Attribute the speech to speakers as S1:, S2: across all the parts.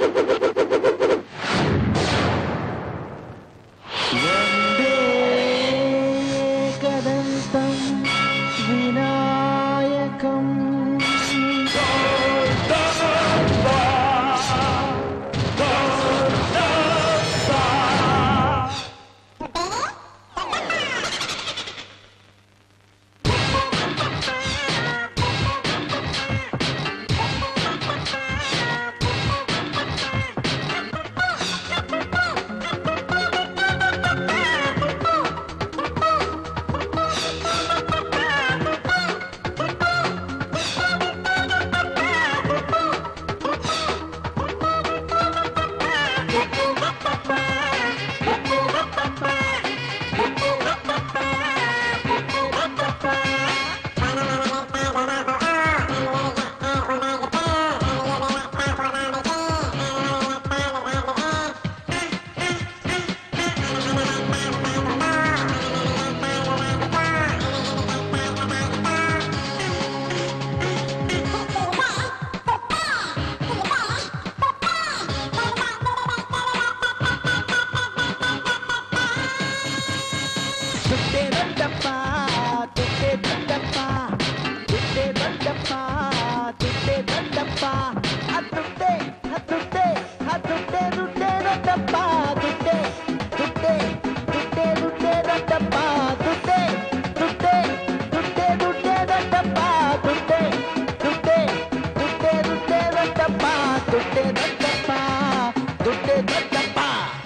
S1: ತುಟ್ಟೆ ದೊಡ್ಡಪ್ಪ ತುಟ್ಟೆ ದೊಡ್ಡಪ್ಪ ತುಟ್ಟೆ ದೊಡ್ಡಪ್ಪ ತುಟ್ಟೆ ದೊಡ್ಡಪ್ಪ ಆ ತುಟ್ಟೆ ಆ ತುಟ್ಟೆ ಆ ತುಟ್ಟೆ ತುಟ್ಟೆ ದೊಡ್ಡಪ್ಪ ತುಟ್ಟೆ ತುಟ್ಟೆ ತುಟ್ಟೆ ತುಟ್ಟೆ ದೊಡ್ಡಪ್ಪ ತುಟ್ಟೆ ತುಟ್ಟೆ ತುಟ್ಟೆ ತುಟ್ಟೆ ದೊಡ್ಡಪ್ಪ ತುಟ್ಟೆ ತುಟ್ಟೆ ತುಟ್ಟೆ ತುಟ್ಟೆ ದೊಡ್ಡಪ್ಪ ತುಟ್ಟೆ ದೊಡ್ಡಪ್ಪ ತುಟ್ಟೆ ದೊಡ್ಡಪ್ಪ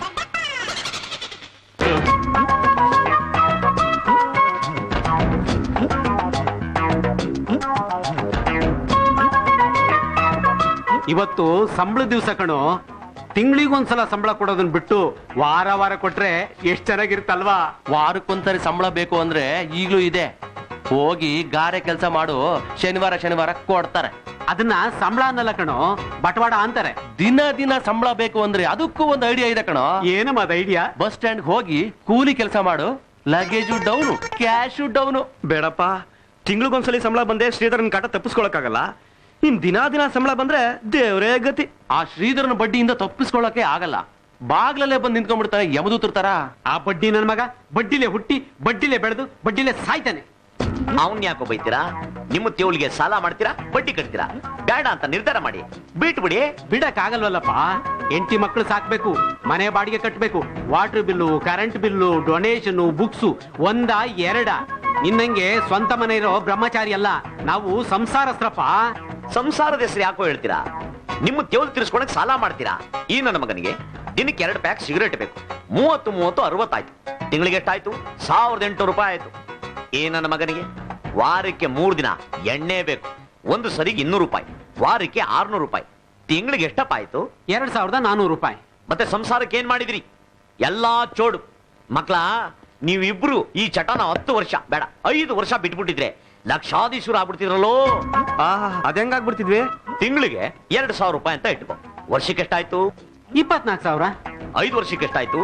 S2: ಇವತ್ತು ಸಂಬಳ ದಿವಸ ಕಣೋ ತಿಂಗಳಿಗೊಂದ್ಸಲ ಸಂಬಳ ಕೊಡೋದನ್ನ ಬಿಟ್ಟು ವಾರ ವಾರ ಕೊಟ್ರೆ ಎಷ್ಟ್ ಚೆನ್ನಾಗಿರುತ್ತಲ್ವಾ
S3: ವಾರಕ್ಕೊಂದ್ಸರಿ ಸಂಬಳ ಬೇಕು ಅಂದ್ರೆ ಈಗ್ಲೂ ಇದೆ ಹೋಗಿ ಗಾರೆ ಕೆಲಸ ಮಾಡು ಶನಿವಾರ ಶನಿವಾರ ಕೊಡ್ತಾರೆ
S2: ಅದನ್ನ ಸಂಬಳ ಅನ್ನಲ್ಲ ಕಣೋ ಬಟವಾಡ ಅಂತಾರೆ
S3: ದಿನ ದಿನ ಸಂಬಳ ಬೇಕು ಅಂದ್ರೆ ಅದಕ್ಕೂ ಒಂದು ಐಡಿಯಾ ಇದೆ ಕಣೋ
S2: ಏನಮ್ಮ ಅದ ಐಡಿಯಾ
S3: ಬಸ್ ಸ್ಟ್ಯಾಂಡ್ ಹೋಗಿ ಕೂಲಿ ಕೆಲಸ ಮಾಡು ಲಗೇಜು ಡೌನು ಕ್ಯಾಶು ಡೌನು
S4: ಬೇಡಪ್ಪ ತಿಂಗಳಿಗೊಂದ್ಸಲಿ ಸಂಬಳ ಬಂದೆ ಶ್ರೀಧರನ್ ಕಾಟ ತಪ್ಪಿಸ್ಕೊಳಕ್ಕಾಗಲ್ಲ ಇನ್ ದಿನಾ ದಿನ ಸಂಬಳ ಬಂದ್ರೆ ದೇವ್ರೇ ಗತಿ
S3: ಆ ಶ್ರೀಧರನ ಬಡ್ಡಿಯಿಂದ ತಪ್ಪಿಸ್ಕೊಳ್ಳಕ್ಕೆ ಆಗಲ್ಲ ಬಾಗ್ಲಲ್ಲೇ ಬಂದು ನಿಂತ್ಕೊಂಡ್ಬಿಡ್ತಾನೆ ಯಮದೂತರ ತರ
S2: ಆ ಬಡ್ಡಿ ನನ್ ಮಗ ಬಡ್ಡಿಲೆ ಹುಟ್ಟಿ ಬಡ್ಡಿಲೆ ಬೆಳೆದು ಬಡ್ಡಿಲೆ ಸಾಯ್ತಾನೆ
S5: ಅವನ್ ಯಾಕೋ ಬೈತೀರಾ ನಿಮ್ಮ ತೇವಲಿಗೆ ಸಾಲ ಮಾಡ್ತೀರಾ ಬಡ್ಡಿ ಕಟ್ತೀರಾ ಬೇಡ ಅಂತ ನಿರ್ಧಾರ ಮಾಡಿ ಬಿಟ್ಬಿಡಿ
S2: ಬಿಡಕ್ ಆಗಲ್ವಲ್ಲಪ್ಪ ಎಂಟಿ ಮಕ್ಕಳು ಸಾಕ್ಬೇಕು ಮನೆ ಬಾಡಿಗೆ ಕಟ್ಬೇಕು water bill current bill donation books ಒಂದ ಎರಡ ನಿನ್ನಂಗೆ ಸ್ವಂತ ಮನೆ ಇರೋ ಬ್ರಹ್ಮಚಾರಿ ಅಲ್ಲ ನಾವು ಸಂಸಾರಸ್ತ್ರಪ್ಪ
S5: ಸಂಸಾರದ ಹೆಸರು ಯಾಕೋ ಹೇಳ್ತೀರಾ ನಿಮ್ಮ ತೇವಲ್ ತಿರ್ಸ್ಕೊಳಕ್ ಸಾಲ ಮಾಡ್ತೀರಾ ಈ ನನ್ನ ಮಗನಿಗೆ ದಿನಕ್ಕೆ ಎರಡು ಪ್ಯಾಕ್ ಸಿಗರೇಟ್ ಬೇಕು ಮೂವತ್ತು ಮೂವತ್ತು ಅರವತ್ತಾಯ್ತು ತಿಂಗಳಿಗೆ ಎಷ್ಟಾಯ್ತು ಸಾವಿರದ ಎಂಟುನೂರು ರೂಪಾಯಿ ಆಯ್ತು ಈ ನನ್ನ ಮಗನಿಗೆ ವಾರಕ್ಕೆ ಮೂರು ದಿನ ಎಣ್ಣೆ ಬೇಕು ಒಂದು ಸರಿಗೆ ಇನ್ನೂರು ರೂಪಾಯಿ ವಾರಕ್ಕೆ ಆರ್ನೂರು ರೂಪಾಯಿ ತಿಂಗಳಿಗೆ ಎಷ್ಟಪ್ಪ ಆಯ್ತು
S2: ಎರಡ್ ಸಾವಿರದ ನಾನೂರು ರೂಪಾಯಿ
S5: ಮತ್ತೆ ಸಂಸಾರಕ್ಕೆ ಏನ್ ಮಾಡಿದ್ರಿ ಎಲ್ಲಾ ಚೋಡು ಮಕ್ಳ ನೀವಿಬ್ರು ಈ ಚಟನ ಹತ್ತು ವರ್ಷ ಬೇಡ ಐದು ವರ್ಷ ಬಿಟ್ಬಿಟ್ಟಿದ್ರೆ ಲಕ್ಷಾಧೀಶರು ಆಗ್ಬಿಡ್ತಿದ್ರಲ್ಲೋ
S4: ಆ ಅದೆಂಗಾಗ್ಬಿಡ್ತಿದ್ವಿ
S5: ತಿಂಗಳಿಗೆ ಎರಡು ಸಾವಿರ ರೂಪಾಯಿ ಅಂತ ಇಟ್ಕೋ ವರ್ಷಕ್ಕೆ ಎಷ್ಟಾಯ್ತು
S2: ಇಪ್ಪತ್ನಾಲ್ಕು ಸಾವಿರ
S5: ಐದು ವರ್ಷಕ್ಕೆ ಎಷ್ಟಾಯ್ತು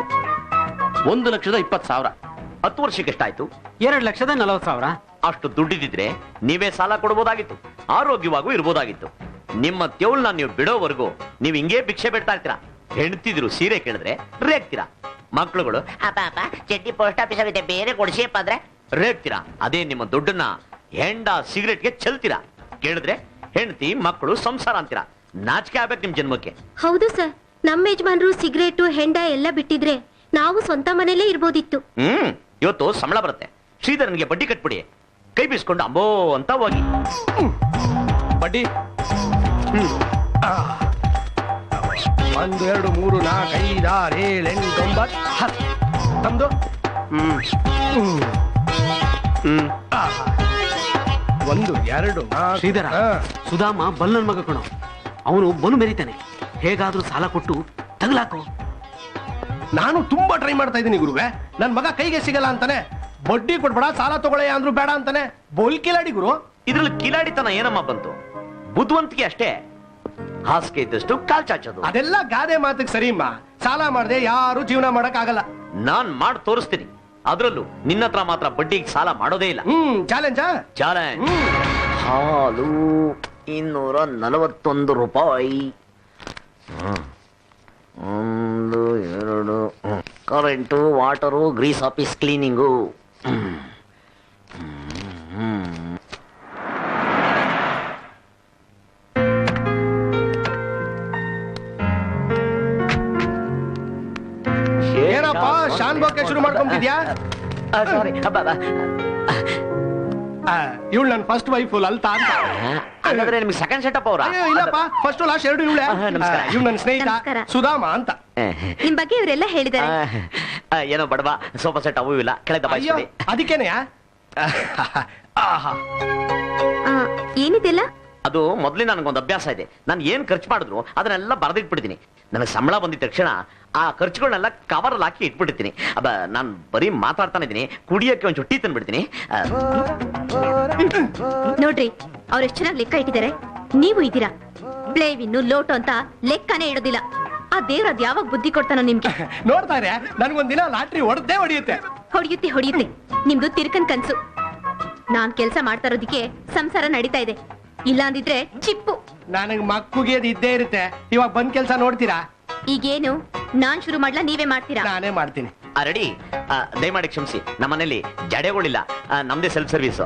S3: ಒಂದು ಲಕ್ಷದ ಇಪ್ಪತ್ತು ಸಾವಿರ
S5: ಹತ್ತು ವರ್ಷಕ್ಕೆ ಎಷ್ಟಾಯ್ತು
S2: ಎರಡ್ ಲಕ್ಷದ ನಲವತ್ತು ಸಾವಿರ
S5: ಅಷ್ಟು ದುಡ್ಡಿದ್ರೆ ನೀವೇ ಸಾಲ ಕೊಡ್ಬೋದಾಗಿತ್ತು ಆರೋಗ್ಯವಾಗೂ ಇರ್ಬೋದಾಗಿತ್ತು ನಿಮ್ಮ ತೆವಲ್ನ ನೀವು ಬಿಡೋವರೆಗೂ ನೀವು ಹಿಂಗೇ ಭಿಕ್ಷೆ ಬಿಡ್ತಾ ಇರ್ತೀರಾ ಹೆಣ್ತಿದ್ರು ಸೀರೆ ಕೇಳಿದ್ರೆ ರೇಗ್ತೀರಾ ಮಕ್ಳುಗಳು ಅಪ್ಪ ಅಪ್ಪ ಚಡ್ಡಿ ಪೋಸ್ಟ್ ಆಫೀಸ್ ಆಗಿದೆ ಬೇರೆ ಕೊಡಿಸಿಯಪ್ಪ ಅಂದ್ರೆ ರೇಗ್ತೀರಾ ಅದೇ ನಿಮ್ಮ ದುಡ್ಡನ್ನ ಹೆಂಡ ಸಿಗರೆಟ್ಗೆ ಚೆಲ್ತೀರಾ ಕೇಳಿದ್ರೆ ಹೆಂಡತಿ ಮಕ್ಕಳು ಸಂಸಾರ ಅಂತೀರಾ ನಾಚಿಕೆ ಆಗ್ಬೇಕು ನಿಮ್ ಜನ್ಮಕ್ಕೆ
S6: ಹೌದು ಸರ್ ನಮ್ಮ ಯಜಮಾನ್ರು ಸಿಗರೇಟು ಹೆಂಡ ಎಲ್ಲ ಬಿಟ್ಟಿದ್ರೆ ನಾವು ಸ್ವಂತ ಮನೇಲೇ ಇರ್ಬೋದಿತ್ತು
S5: ಹ್ಮ್ ಇವತ್ತು ಸಂಬಳ ಬರುತ್ತೆ ಶ್ರೀಧರನ್ಗೆ ಬಡ್ಡಿ ಕಟ್ಬಿಡಿ ಕೈ ಬೀಸ್ಕೊಂಡು ಅಂಬೋ ಅಂತ ಹೋಗಿ
S3: ಬಡ್ಡಿ
S4: ಒಂದು ಎರಡು ಮೂರು ನಾಲ್ಕು ಐದು ಆರು ಏಳು ಎಂಟು ಒಂಬತ್ತು ಹತ್ತು ನಮ್ದು ಹ್ಮ್ ಹ್ಮ್ ಒಂದು ಎರಡು ನಾಲ್ಕು
S2: ಶ್ರೀಧರ
S4: ಹಾ.
S2: ಸುಧಾಮ ಬಲ್ಲನ್ ಮಗ ಕಣೋ ಅವನು ಬಲು ಮೆರಿತಾನೆ ಹೇಗಾದ್ರೂ ಸಾಲ ಕೊಟ್ಟು ತಗಲಾಕೋ
S4: ನಾನು ತುಂಬಾ ಟ್ರೈ ಮಾಡ್ತಾ ಇದ್ದೀನಿ ಗುರುವೆ ನನ್ ಮಗ ಕೈಗೆ ಸಿಗಲ್ಲ ಅಂತಾನೆ ಬಡ್ಡಿ ಕೊಡ್ಬೇಡ ಸಾಲ ತಗೊಳ್ಳೆ ಅಂದ್ರು ಬೇಡ ಅಂತಾನೆ ಬೋಲ್ ಕಿಲಾಡಿ ಗುರು
S5: ಇದ್ರಲ್ಲಿ ಕಿಲಾಡಿತನ ಏನಮ್ಮ ಬಂತು ಬುದ್ಧಿವಂತಿಕೆ ಅಷ್ಟೇ ಹಾಸಿಗೆ ಇದ್ದಷ್ಟು ಕಾಲ್ ಚಾಚೋದು
S4: ಅದೆಲ್ಲ ಗಾದೆ ಮಾತಿಗೆ ಸರಿಮ್ಮ ಸಾಲ ಮಾಡದೆ ಯಾರು ಜೀವನ ಮಾಡಕ್ ಆಗಲ್ಲ
S5: ನಾನ್ ಮಾಡಿ ತೋರಿಸ್ತೀನಿ ಅದ್ರಲ್ಲೂ ನಿನ್ನ ಹತ್ರ ಮಾತ್ರ ಬಡ್ಡಿಗೆ ಸಾಲ ಮಾಡೋದೇ ಇಲ್ಲ
S4: ಹ್ಮ್ ಚಾಲೆಂಜಾ
S5: ಚಾಲೆಂಜ್ ಹಾಲು ಇನ್ನೂರ ನಲವತ್ತೊಂದು ರೂಪಾಯಿ ಒಂದು ಎರಡು current water grease office cleaning
S4: ಏನಪ್ಪ ಶಾನ್ ಬೋಕೆ ಶುರು ಮಾಡ್ಕೊಂತಿದ್ಯಾ
S5: ಸಾರಿ
S4: ಇವಳು ನನ್ನ ಫಸ್ಟ್ ವೈಫ್ ಲಲ್ತಾ ಅಂತ
S5: ಹಾಗಾದ್ರೆ ನಿಮ್ಗೆ ಸೆಕೆಂಡ್ ಸೆಟಪ್ ಅವರ
S4: ಅಯ್ಯೋ ಇಲ್ಲಪ್ಪ ಫಸ್ಟ್ ಲಾಸ್ಟ್ ಎರಡು ಇವಳೆ
S5: ಆಹಾ, ನಮಸ್ಕಾರ.
S4: ಇವ್ ನನ್ನ ಸ್ನೇಹಿತ
S6: ನಮಸ್ಕಾರ.
S4: ಸುಧಾಮ ಅಂತ
S6: ನಿಮ್ ಬಗ್ಗೆ ಇವರೆಲ್ಲ ಹೇಳಿದ್ದಾರೆ
S5: ಏನೋ ಬಡವ ಸೋಫಾ ಸೆಟ್ ಅವು ಇಲ್ಲ ಕೆಳಗೆ
S4: ಅಯ್ಯೋ
S5: ದಬಾಯಿಸ್ಬಿಡಿ
S4: ಅದಕ್ಕೇನೆಯಾ ಆಹಾ
S6: ಆ, ಏನಿದೆಲ್ಲ
S5: ಅದು ಮೊದಲೇ ನನಗೊಂದು ಅಭ್ಯಾಸ ಇದೆ ನಾನು ಏನ್ ಖರ್ಚು ಮಾಡಿದ್ರು ಅದನ್ನೆಲ್ಲ ಬರೆದಿಟ್ಬಿಡ್ತೀನಿ ನನಗೆ ಸಂಬಳ ಬಂದಿದ ತಕ್ಷಣ ಆ ಖರ್ಚುಗಳನ್ನೆಲ್ಲ ಕವರ್ ಅಲ್ಲಿ ಹಾಕಿ ಇಟ್ಬಿಟ್ಟಿರ್ತೀನಿ ಅಬ್ಬ ನಾನು ಬರೀ ಮಾತಾಡ್ತಾನೆ ಇದ್ದೀನಿ ಕುಡಿಯೋಕೆ ಒಂದು ಟೀ ತಂದ್ಬಿಡ್ತೀನಿ ಆ,
S6: ನೋಡ್ರಿ ಅವ್ರು ಎಷ್ಟು ಚೆನ್ನಾಗಿ ಲೆಕ್ಕ ಇಟ್ಟಿದ್ದಾರೆ ನೀವು ಇದ್ದೀರಾ ಪ್ಲೇವಿನ್ನು ಲೋಟು ಅಂತ ಲೆಕ್ಕನೇ ಇಡೋದಿಲ್ಲ ಆ ದೇವ್ರ ಅದ್ ಯಾವಾಗ ಬುದ್ಧಿ ಕೊಡ್ತಾನೋ ನಿಮ್ಗೆ
S4: ನೋಡ್ತಾ ಇದ್ರೆ ನನ್ಗೊಂದಿನ ಲಾಟ್ರಿ ಹೊಡೆದೇ ಹೊಡಿಯುತ್ತೆ
S6: ಹೊಡಿಯುತ್ತೆ ಹೊಡಿಯುತ್ತೆ ನಿಮ್ದು ತಿರ್ಕನ್ ಕನ್ಸು ನಾನ್ ಕೆಲ್ಸ ಮಾಡ್ತಾ ಇರೋದಿಕ್ಕೆ ಸಂಸಾರ ನಡೀತಾ ಇದೆ ಇಲ್ಲ ಅಂದಿದ್ರೆ ಚಿಪ್ಪು
S4: ನನಗ್ ಮಕ್ಕುಗೆ ಅದು ಇದ್ದೇ ಇರುತ್ತೆ ಇವಾಗ ಬಂದ್ ಕೆಲ್ಸ ನೋಡ್ತೀರಾ
S6: ಈಗೇನು ನಾನ್ ಶುರು ಮಾಡ್ಲಾ ನೀವೇ ಮಾಡ್ತೀರಾ
S4: ನಾನೇ ಮಾಡ್ತೀನಿ
S5: ಆ, ರೆಡಿ ಆ, ದಯಮಾಡಿ ಕ್ಷಮಿಸಿ ನಮ್ಮನೇಲಿ ಜಡೆಗಳಿಲ್ಲ ಆ, ನಮ್ದೇ ಸೆಲ್ಫ್ ಸರ್ವಿಸ್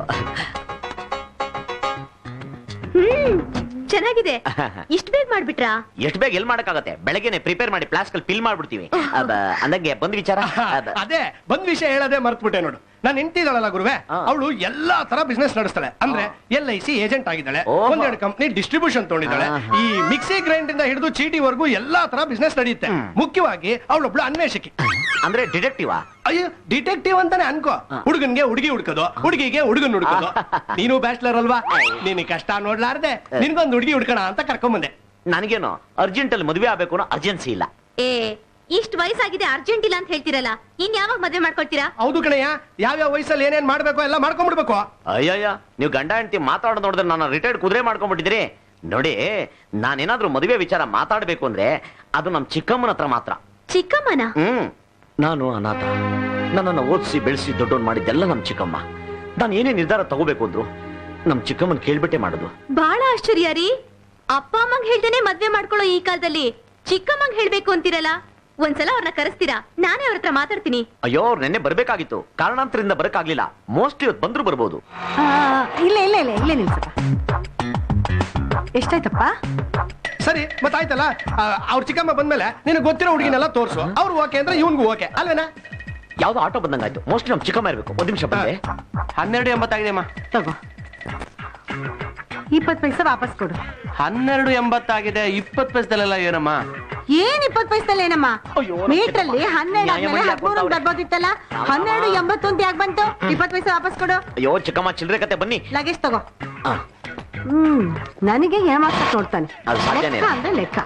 S6: ಹ್ಮ್ ಚೆನ್ನಾಗಿದೆ ಇಷ್ಟ ಬೇಗ ಮಾಡ್ಬಿಟ್ರಾ
S5: ಎಷ್ಟು ಬೇಗ ಎಲ್ ಮಾಡಕ್ಕಾಗತ್ತೆ ಬೆಳಗ್ಗೆನೆ ಪ್ರಿಪೇರ್ ಮಾಡಿ ಪ್ಲಾಸ್ಕ್ ಅಲ್ಲಿ ಫಿಲ್ ಮಾಡ್ಬಿಡ್ತೀವಿ ಅಬ್ಬ, ಅಂದಂಗೆ ಬಂದ್ ವಿಚಾರ ಅಬ್ಬ,
S4: ಅದೇ ಬಂದ್ ವಿಷಯ ಹೇಳದೆ ಮರ್ತ್ಬಿಟ್ಟೆ ನೋಡು ನಾನು ಹೆಂಡತಿದಾಳಲ್ಲ ಗುರುವೆ
S5: ಹಾ.
S4: ಅವಳು ಎಲ್ಲಾ ತರ ಬಿಸ್ನೆಸ್ ನಡೆಸ್ತಾಳೆ ಅಂದ್ರೆ ಎಲ್ ಐ ಸಿ ಏಜೆಂಟ್ ಆಗಿದ್ದಾಳೆ
S5: ಓಹೋ.
S4: ಒಂದೆರಡು ಕಂಪ್ನಿ ಡಿಸ್ಟ್ರಿಬ್ಯೂಷನ್ ತಗೊಂಡಿದ್ದಾಳೆ
S5: ಆಹಾ.
S4: ಈ ಮಿಕ್ಸಿ ಗ್ರೈಂಡ್ ಇಂದ ಹಿಡಿದು ಚೀಟಿವರೆಗೂ ಎಲ್ಲಾ ತರ ಬಿಸ್ನೆಸ್ ನಡೆಯುತ್ತೆ ಮುಖ್ಯವಾಗಿ ಅವಳೊಬ್ಳು ಅನ್ವೇಷಕಿ
S5: ಅಂದ್ರೆ ಡಿಟೆಕ್ಟಿವಾ
S4: ಅಯ್ಯೋ ಡಿಟೆಕ್ಟಿವ್ ಅಂತಾನೆ ಅನ್ಕೋ ಹುಡುಗನ್ಗೆ ಹುಡುಗಿ ಹುಡ್ಕೋದು ಹುಡುಗಿಗೆ ಹುಡುಗನ್ ಹುಡ್ಕೋದು ನೀನು ಬ್ಯಾಚ್ಲರ್ ಅಲ್ವಾ ನೀನ್ ಕಷ್ಟ ನೋಡ್ಲಾರ್ದೆ ನಿನ್ಗೊಂದು ಹುಡುಗಿ ಹುಡ್ಕೋಣ ಅಂತ ಕರ್ಕೊಂಬಂದೆ
S5: ನನಗೇನು ಅರ್ಜೆಂಟ್ ಅಲ್ಲಿ ಮದುವೆ ಆಗ್ಬೇಕು ಅನ್ನೋ ಅರ್ಜೆನ್ಸಿ ಇಲ್ಲ
S6: ಏ ಇಷ್ಟ್ ವಯಸ್ಸಾಗಿದೆ ಅರ್ಜೆಂಟ್ ಇಲ್ಲ ಅಂತ ಹೇಳ್ತೀರಲ್ಲ ಇನ್ ಯಾವಾಗ ಮದ್ವೆ ಮಾಡ್ಕೊಳ್ತೀರಾ
S4: ಹೌದು ಕಣಯ್ಯ ಯಾವ್ಯಾವ ವಯಸ್ಸಲ್ಲಿ ಏನೇನ್ ಮಾಡ್ಬೇಕು ಎಲ್ಲ ಮಾಡ್ಕೊಂಡ್ಬಿಡ್ಬೇಕು
S5: ಅಯ್ಯಯ್ಯ ನೀವು ಗಂಡ ಹೆಂಡತಿ ಮಾತಾಡೋದು ನೋಡಿದ್ರೆ ನಾನು ರಿಟೈರ್ಡ್ ಕುದುರೆ ಮಾಡ್ಕೊಂಡ್ಬಿಟ್ಟಿದ್ದೀರಿ ನೋಡಿ ನಾನೇನಾದ್ರೂ ಮದುವೆ ವಿಚಾರ ಮಾತಾಡ್ಬೇಕು ಅಂದ್ರೆ ಅದು ನಮ್ ಚಿಕ್ಕಮ್ಮನ ಹತ್ರ ಮಾತ್ರ
S6: ಚಿಕ್ಕಮ್ಮನ
S5: ಹ್ಮ್ ನಾನು ಅನಾಥ ನನ್ನನ್ನು ಓದಿಸಿ ಬೆಳೆಸಿ ದೊಡ್ಡವನ್ ಮಾಡಿದ್ದೆಲ್ಲ ನಮ್ ಚಿಕ್ಕಮ್ಮ ನಾನು ಏನೇ ನಿರ್ಧಾರ ತಗೋಬೇಕು ಅಂದ್ರು ನಮ್ ಚಿಕ್ಕಮ್ಮನ್ ಕೇಳ್ಬಿಟ್ಟೆ ಮಾಡೋದು
S6: ಬಹಳ ಆಶ್ಚರ್ಯ ರೀ ಅಪ್ಪ ಅಮ್ಮಂಗ್ ಹೇಳ್ದೇನೆ ಮದ್ವೆ ಮಾಡ್ಕೊಳ್ಳೋ ಈ ಕಾಲದಲ್ಲಿ ಚಿಕ್ಕಮ್ಮಂಗ್ ಹೇಳ್ಬೇಕು ಅಂತೀರಲ್ಲ ಒಂದ್ಸಲ ಅವ್ರನ್ನ ಕರೆಸ್ತೀರಾ ನಾನೇ ಅವ್ರ ಹತ್ರ ಮಾತಾಡ್ತೀನಿ
S5: ಅಯ್ಯೋ ಅವ್ರು ನೆನ್ನೆ ಬರ್ಬೇಕಾಗಿತ್ತು ಕಾರಣಾಂತರದಿಂದ ಬರಕ್ಕಾಗ್ಲಿಲ್ಲ ಮೋಸ್ಟ್ಲಿ ಇವತ್ತು ಬಂದ್ರು ಬರ್ಬೋದು
S7: ಆ, ಇಲ್ಲ ಇಲ್ಲ ಇಲ್ಲ ಇಲ್ಲೇ ನಿಲ್ಸಪ್ಪ ಎಷ್ಟಾಯ್ತಪ್ಪ
S4: ಸರಿ ಮತ್ತಾಯ್ತಲ್ಲ ಆ, ಅವ್ರ ಚಿಕ್ಕಮ್ಮ ಬಂದ್ಮೇಲೆ ನಿನಗೆ ಗೊತ್ತಿರೋ ಹುಡುಗಿನೆಲ್ಲ ತೋರ್ಸು ಅವ್ರು ಓಕೆ ಅಂದ್ರೆ ಇವನ್ಗೂ ಓಕೆ ಅಲ್ವೇನಾ
S5: ಯಾವ್ದೋ ಆಟೋ ಬಂದಂಗಾಯ್ತು ಮೋಸ್ಟ್ಲಿ ನಮ್ ಚಿಕ್ಕಮ್ಮ ಇರ್ಬೇಕು ಒಂದ್ ನಿಮಿಷ ಬಂದೆ
S3: ಹನ್ನೆರಡು ಎಂಬತ್ತಾಗಿದೆ ಅಮ್ಮ
S7: ತಗೋ ಇಪ್ಪತ್ತು ಪೈಸೆ ವಾಪಸ್ ಕೊಡು
S3: ಹನ್ನೆರಡು ಎಂಬತ್ತಾಗಿದೆ ಇಪ್ಪತ್ತು ಪೈಸದಲ್ಲೆಲ್ಲ ಏನಮ್ಮ
S7: ಏನ್ ಇಪ್ಪತ್ತು ಪೈಸದಲ್ಲಿ ಏನಮ್ಮ
S5: ಅಯ್ಯೋ,
S7: ಮೀಟ್ರಲ್ಲಿ ಹನ್ನೆರಡು
S5: ನ್ಯಾಯ
S7: ಆದ್ಮೇಲೆ
S5: ಮಾಡಿ
S7: ಹದಿಮೂರು
S5: ಹಾಕ್ಕೊಡ್ತಾವ್ರೆ.
S7: ಬರ್ಬೋದಿತ್ತಲ್ಲ ಹನ್ನೆರಡು ಎಂಬತ್ತು ಅಂತ ಯಾಕೆ ಬಂತು ಇಪ್ಪತ್ತು ಪೈಸೆ ವಾಪಸ್ ಕೊಡು
S5: ಅಯ್ಯೋ ಚಿಕ್ಕಮ್ಮ ಚಿಲ್ಲರೆ ಕತೆ ಬನ್ನಿ
S7: ಲಗೇಜ್ ತಗೋ
S5: ಆ,
S7: ಹ್ಮ್ ನನಗೆ ಏಮಾರ್ಸಕ್ ನೋಡ್ತಾನೆ
S5: ಅದು ಸಾಧ್ಯನೇ
S7: ಲೆಕ್ಕ
S5: ಇಲ್ಲ.
S7: ಅಂದ್ರೆ ಲೆಕ್ಕ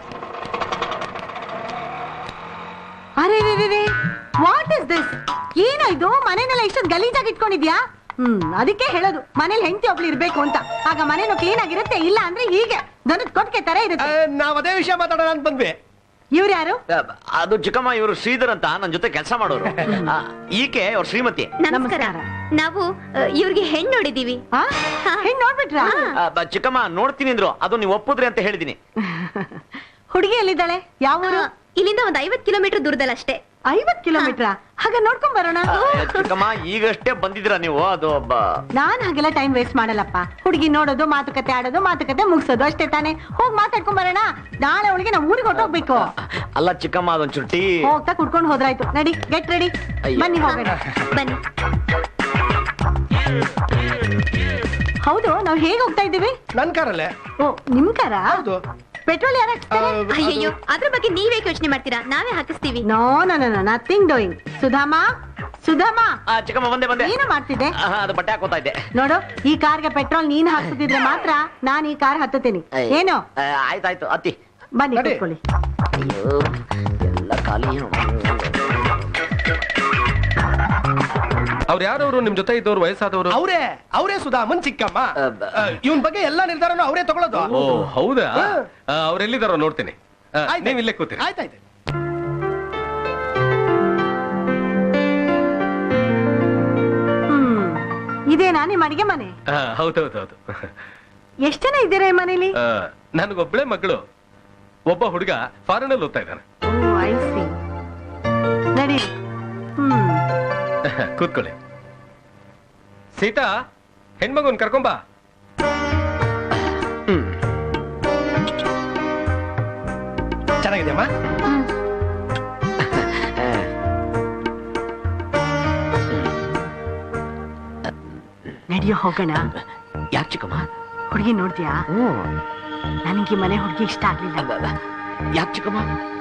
S7: ಅರೆ ರೇ ರೇ ವಾಟ್ ಇಸ್ ದಿಸ್ ಏನೋ ಇದು ಮನೆನೆಲ್ಲ ಇಷ್ಟೊಂದು ಗಲೀಜಾಗಿ ಇಟ್ಕೊಂಡಿದ್ಯಾ ಹ್ಮ್ ಅದಕ್ಕೆ ಹೇಳೋದು ಮನೇಲಿ ಹೆಂಡತಿ ಒಬ್ಳು ಇರ್ಬೇಕು ಅಂತ ಆಗ ಮನೇನು ಕ್ಲೀನ್ ಆಗಿರುತ್ತೆ ಇಲ್ಲ ಅಂದ್ರೆ ಹೀಗೆ ದನದ ಕೊಟ್ಟಿಗೆ ತರ
S4: ಆ,
S7: ಇರುತ್ತೆ
S4: ನಾವ್ ಅದೇ ವಿಷಯ ಮಾತಾಡೋಣ ಅಂತ ಬಂದ್ವಿ
S7: ಇವ್ರು ಯಾರು
S5: ಆ, ಅದು ಚಿಕ್ಕಮ್ಮ ಇವರು ಶ್ರೀಧರ್ ಅಂತ ನನ್ನ ಜೊತೆ ಕೆಲಸ ಮಾಡೋರು ಆ, ಈಕೆ ಅವ್ರ ಶ್ರೀಮತಿ
S6: ನಮಸ್ಕಾರ
S7: ನಮಸ್ಕಾರ.
S6: ನಾವು ಆ, ಇವ್ರಿಗೆ ಹೆಣ್ಣು ನೋಡಿದೀವಿ
S7: ಆ? ಹೆಣ್ ನೋಡ್ಬಿಟ್ರಾ
S5: ಆ, ಬ- ಚಿಕ್ಕಮ್ಮ ನೋಡ್ತೀನಿ ಅಂದ್ರು ಅದು ನೀವು ಒಪ್ಪುದ್ರಿ ಅಂತ ಹೇಳಿದೀನಿ
S7: ಹುಡುಗಿ ಎಲ್ಲಿದ್ದಾಳೆ ಯಾವ ಊರು
S6: ಆ, ಇಲ್ಲಿಂದ ಒಂದ್ ಐವತ್ ಕಿಲೋಮೀಟರ್ ದೂರದಲ್ಲಷ್ಟೇ
S7: ಐವತ್ ಕಿಲೋಮೀಟರ್ ಹಾಗ ನೋಡ್ಕೊಂಡ್ ಬರೋಣ
S5: ಆ, ಚಿಕ್ಕಮ್ಮ ಈಗಷ್ಟೇ ಬಂದಿದ್ದೀರಾ ನೀವು ಅದು ಒಬ್ಬ
S7: ನಾನ್ ಹಾಗೆಲ್ಲ ಟೈಮ್ ವೇಸ್ಟ್ ಮಾಡಲ್ಲಪ್ಪ ಹುಡುಗಿ ನೋಡೋದು ಮಾತುಕತೆ ಆಡೋದು ಮಾತುಕತೆ ಮುಗಿಸೋದು ಅಷ್ಟೇ ತಾನೇ ಹೋಗ್ ಮಾತಾಡ್ಕೊಂಡ್ ಬರೋಣ ನಾಳೆ ಅವಳಿಗೆ ನಾವು ಊರಿಗೆ ಹೊಟ್ಟೋಗ್ಬೇಕು
S5: ಅಲ್ಲ ಚಿಕ್ಕಮ್ಮ ಅದೊಂಚೂರು ಟೀ
S7: ಹೋಗ್ತಾ ಕುಡ್ಕೊಂಡು ಹೋದ್ರಾಯ್ತು ನಡಿ ಗೆಟ್ ರೆಡಿ
S5: ಅಯ್ಯೋ.
S7: ಬನ್ನಿ ಹೋಗೋಣ
S6: ಬನ್ನಿ
S7: ಹೌದು ನಾವ್ ಹೇಗ್ ಹೋಗ್ತಾ ಇದ್ದೀವಿ
S4: ನನ್ ಕಾರಲ್ಲೇ
S7: ಓ ನಿಮ್ ಕಾರ
S4: ಹೌದು
S7: ಪೆಟ್ರೋಲ್ ಯಾರ
S4: ಆ,
S6: ಅಯ್ಯಯ್ಯೋ ಅದ್ರ ಬಗ್ಗೆ ನೀವೇ ಯೋಚನೆ ಮಾಡ್ತೀರಾ ನಾವೇ ಹಾಕಿಸ್ತೀವಿ
S7: no no no nothing doing Sudhama Sudhama
S5: ಆ, ಚಿಕ್ಕಮ್ಮ ಬಂದೆ ಬಂದೆ
S7: ಏನು ಮಾಡ್ತಿದ್ದೆ
S5: ಆ, ಅದು ಬಟ್ಟೆ ಹಾಕೋತಾ ಇದ್ದೆ
S7: ನೋಡು ಈ ಕಾರ್ಗೆ ಪೆಟ್ರೋಲ್ ನೀನ್ ಹಾಕ್ತಿದ್ರೆ ಮಾತ್ರ ನಾನ್ ಈ ಕಾರ್ ಹತ್ತುತ್ತೀನಿ ಏನು
S5: ಆ, ಆಯ್ತಾಯ್ತು ಅತ್ತಿ
S7: ಬನ್ನಿ
S4: ನಡಿ.
S7: ಕೂತ್ಕೊಳ್ಳಿ
S5: ಅಯ್ಯೋ ಎಲ್ಲ ಖಾಲಿ
S3: ಅವ್ರು ಯಾರವರು ನಿಮ್ ಜೊತೆ ಇದ್ದವ್ರು ವಯಸ್ಸಾದವರು
S4: ಅವರೇ ಅವರೇ ಸುಧಾಮನ್ ಚಿಕ್ಕಮ್ಮ
S5: ಆ, ಬ-
S4: ಇವನ್ ಬಗ್ಗೆ ಎಲ್ಲಾ ನಿರ್ಧಾರನು ಅವರೇ ತಗೊಳ್ಳೋದು
S3: ಓ ಹೌದಾ
S4: ಹಾ.
S3: ಅವ್ರೆಲ್ಲಿದಾರೋ ನೋಡ್ತೀನಿ ಆ,
S4: ಆಯ್ತು.
S3: ನೀವ್ ಇಲ್ಲೇ ಕೂತೀರಿ
S4: ಆಯ್ತಾಯ್ತು
S7: ಹ್ಮ್ ಇದೇನಾ ನಿಮ್ ಅಡಿಗೆ ಮನೆ
S3: ಆ, ಹೌದೌದೌದು
S7: ಎಷ್ಟ್ ಜನ ಇದ್ದೀರಾ ಈ ಮನೇಲಿ
S3: ಆ, ನನ್ಗೊಬ್ಳೆ ಮಗಳು ಒಬ್ಬ ಹುಡುಗ ಫಾರಿನ್ ಅಲ್ಲಿ ಓದ್ತಾ ಇದ್ದಾನೆ
S7: ಓ ಐ ಸಿ ನಡಿ ಹ್ಮ್
S4: ಕೂತ್ಕೊಳ್ಳಿ ಸೀತಾ ಹೆಣ್ಮಗುನ್ ಕರ್ಕೊಂಬಾ ಹ್ಮ್ ಚೆನ್ನಾಗಿದೆಯಮ್ಮ
S7: ನಡಿಯೋ ಹೋಗೋಣ
S5: ಯಾಕೆ ಚಿಕ್ಕಮ್ಮ
S7: ಹುಡುಗಿ ನೋಡ್ದ್ಯಾ
S5: ಹ್ಮ್
S7: ನನಗೆ ಮನೆ ಹುಡುಗಿ ಇಷ್ಟ ಆಗ್ಲಿಲ್ಲ
S5: ಯಾಕೆ ಚಿಕ್ಕಮ್ಮ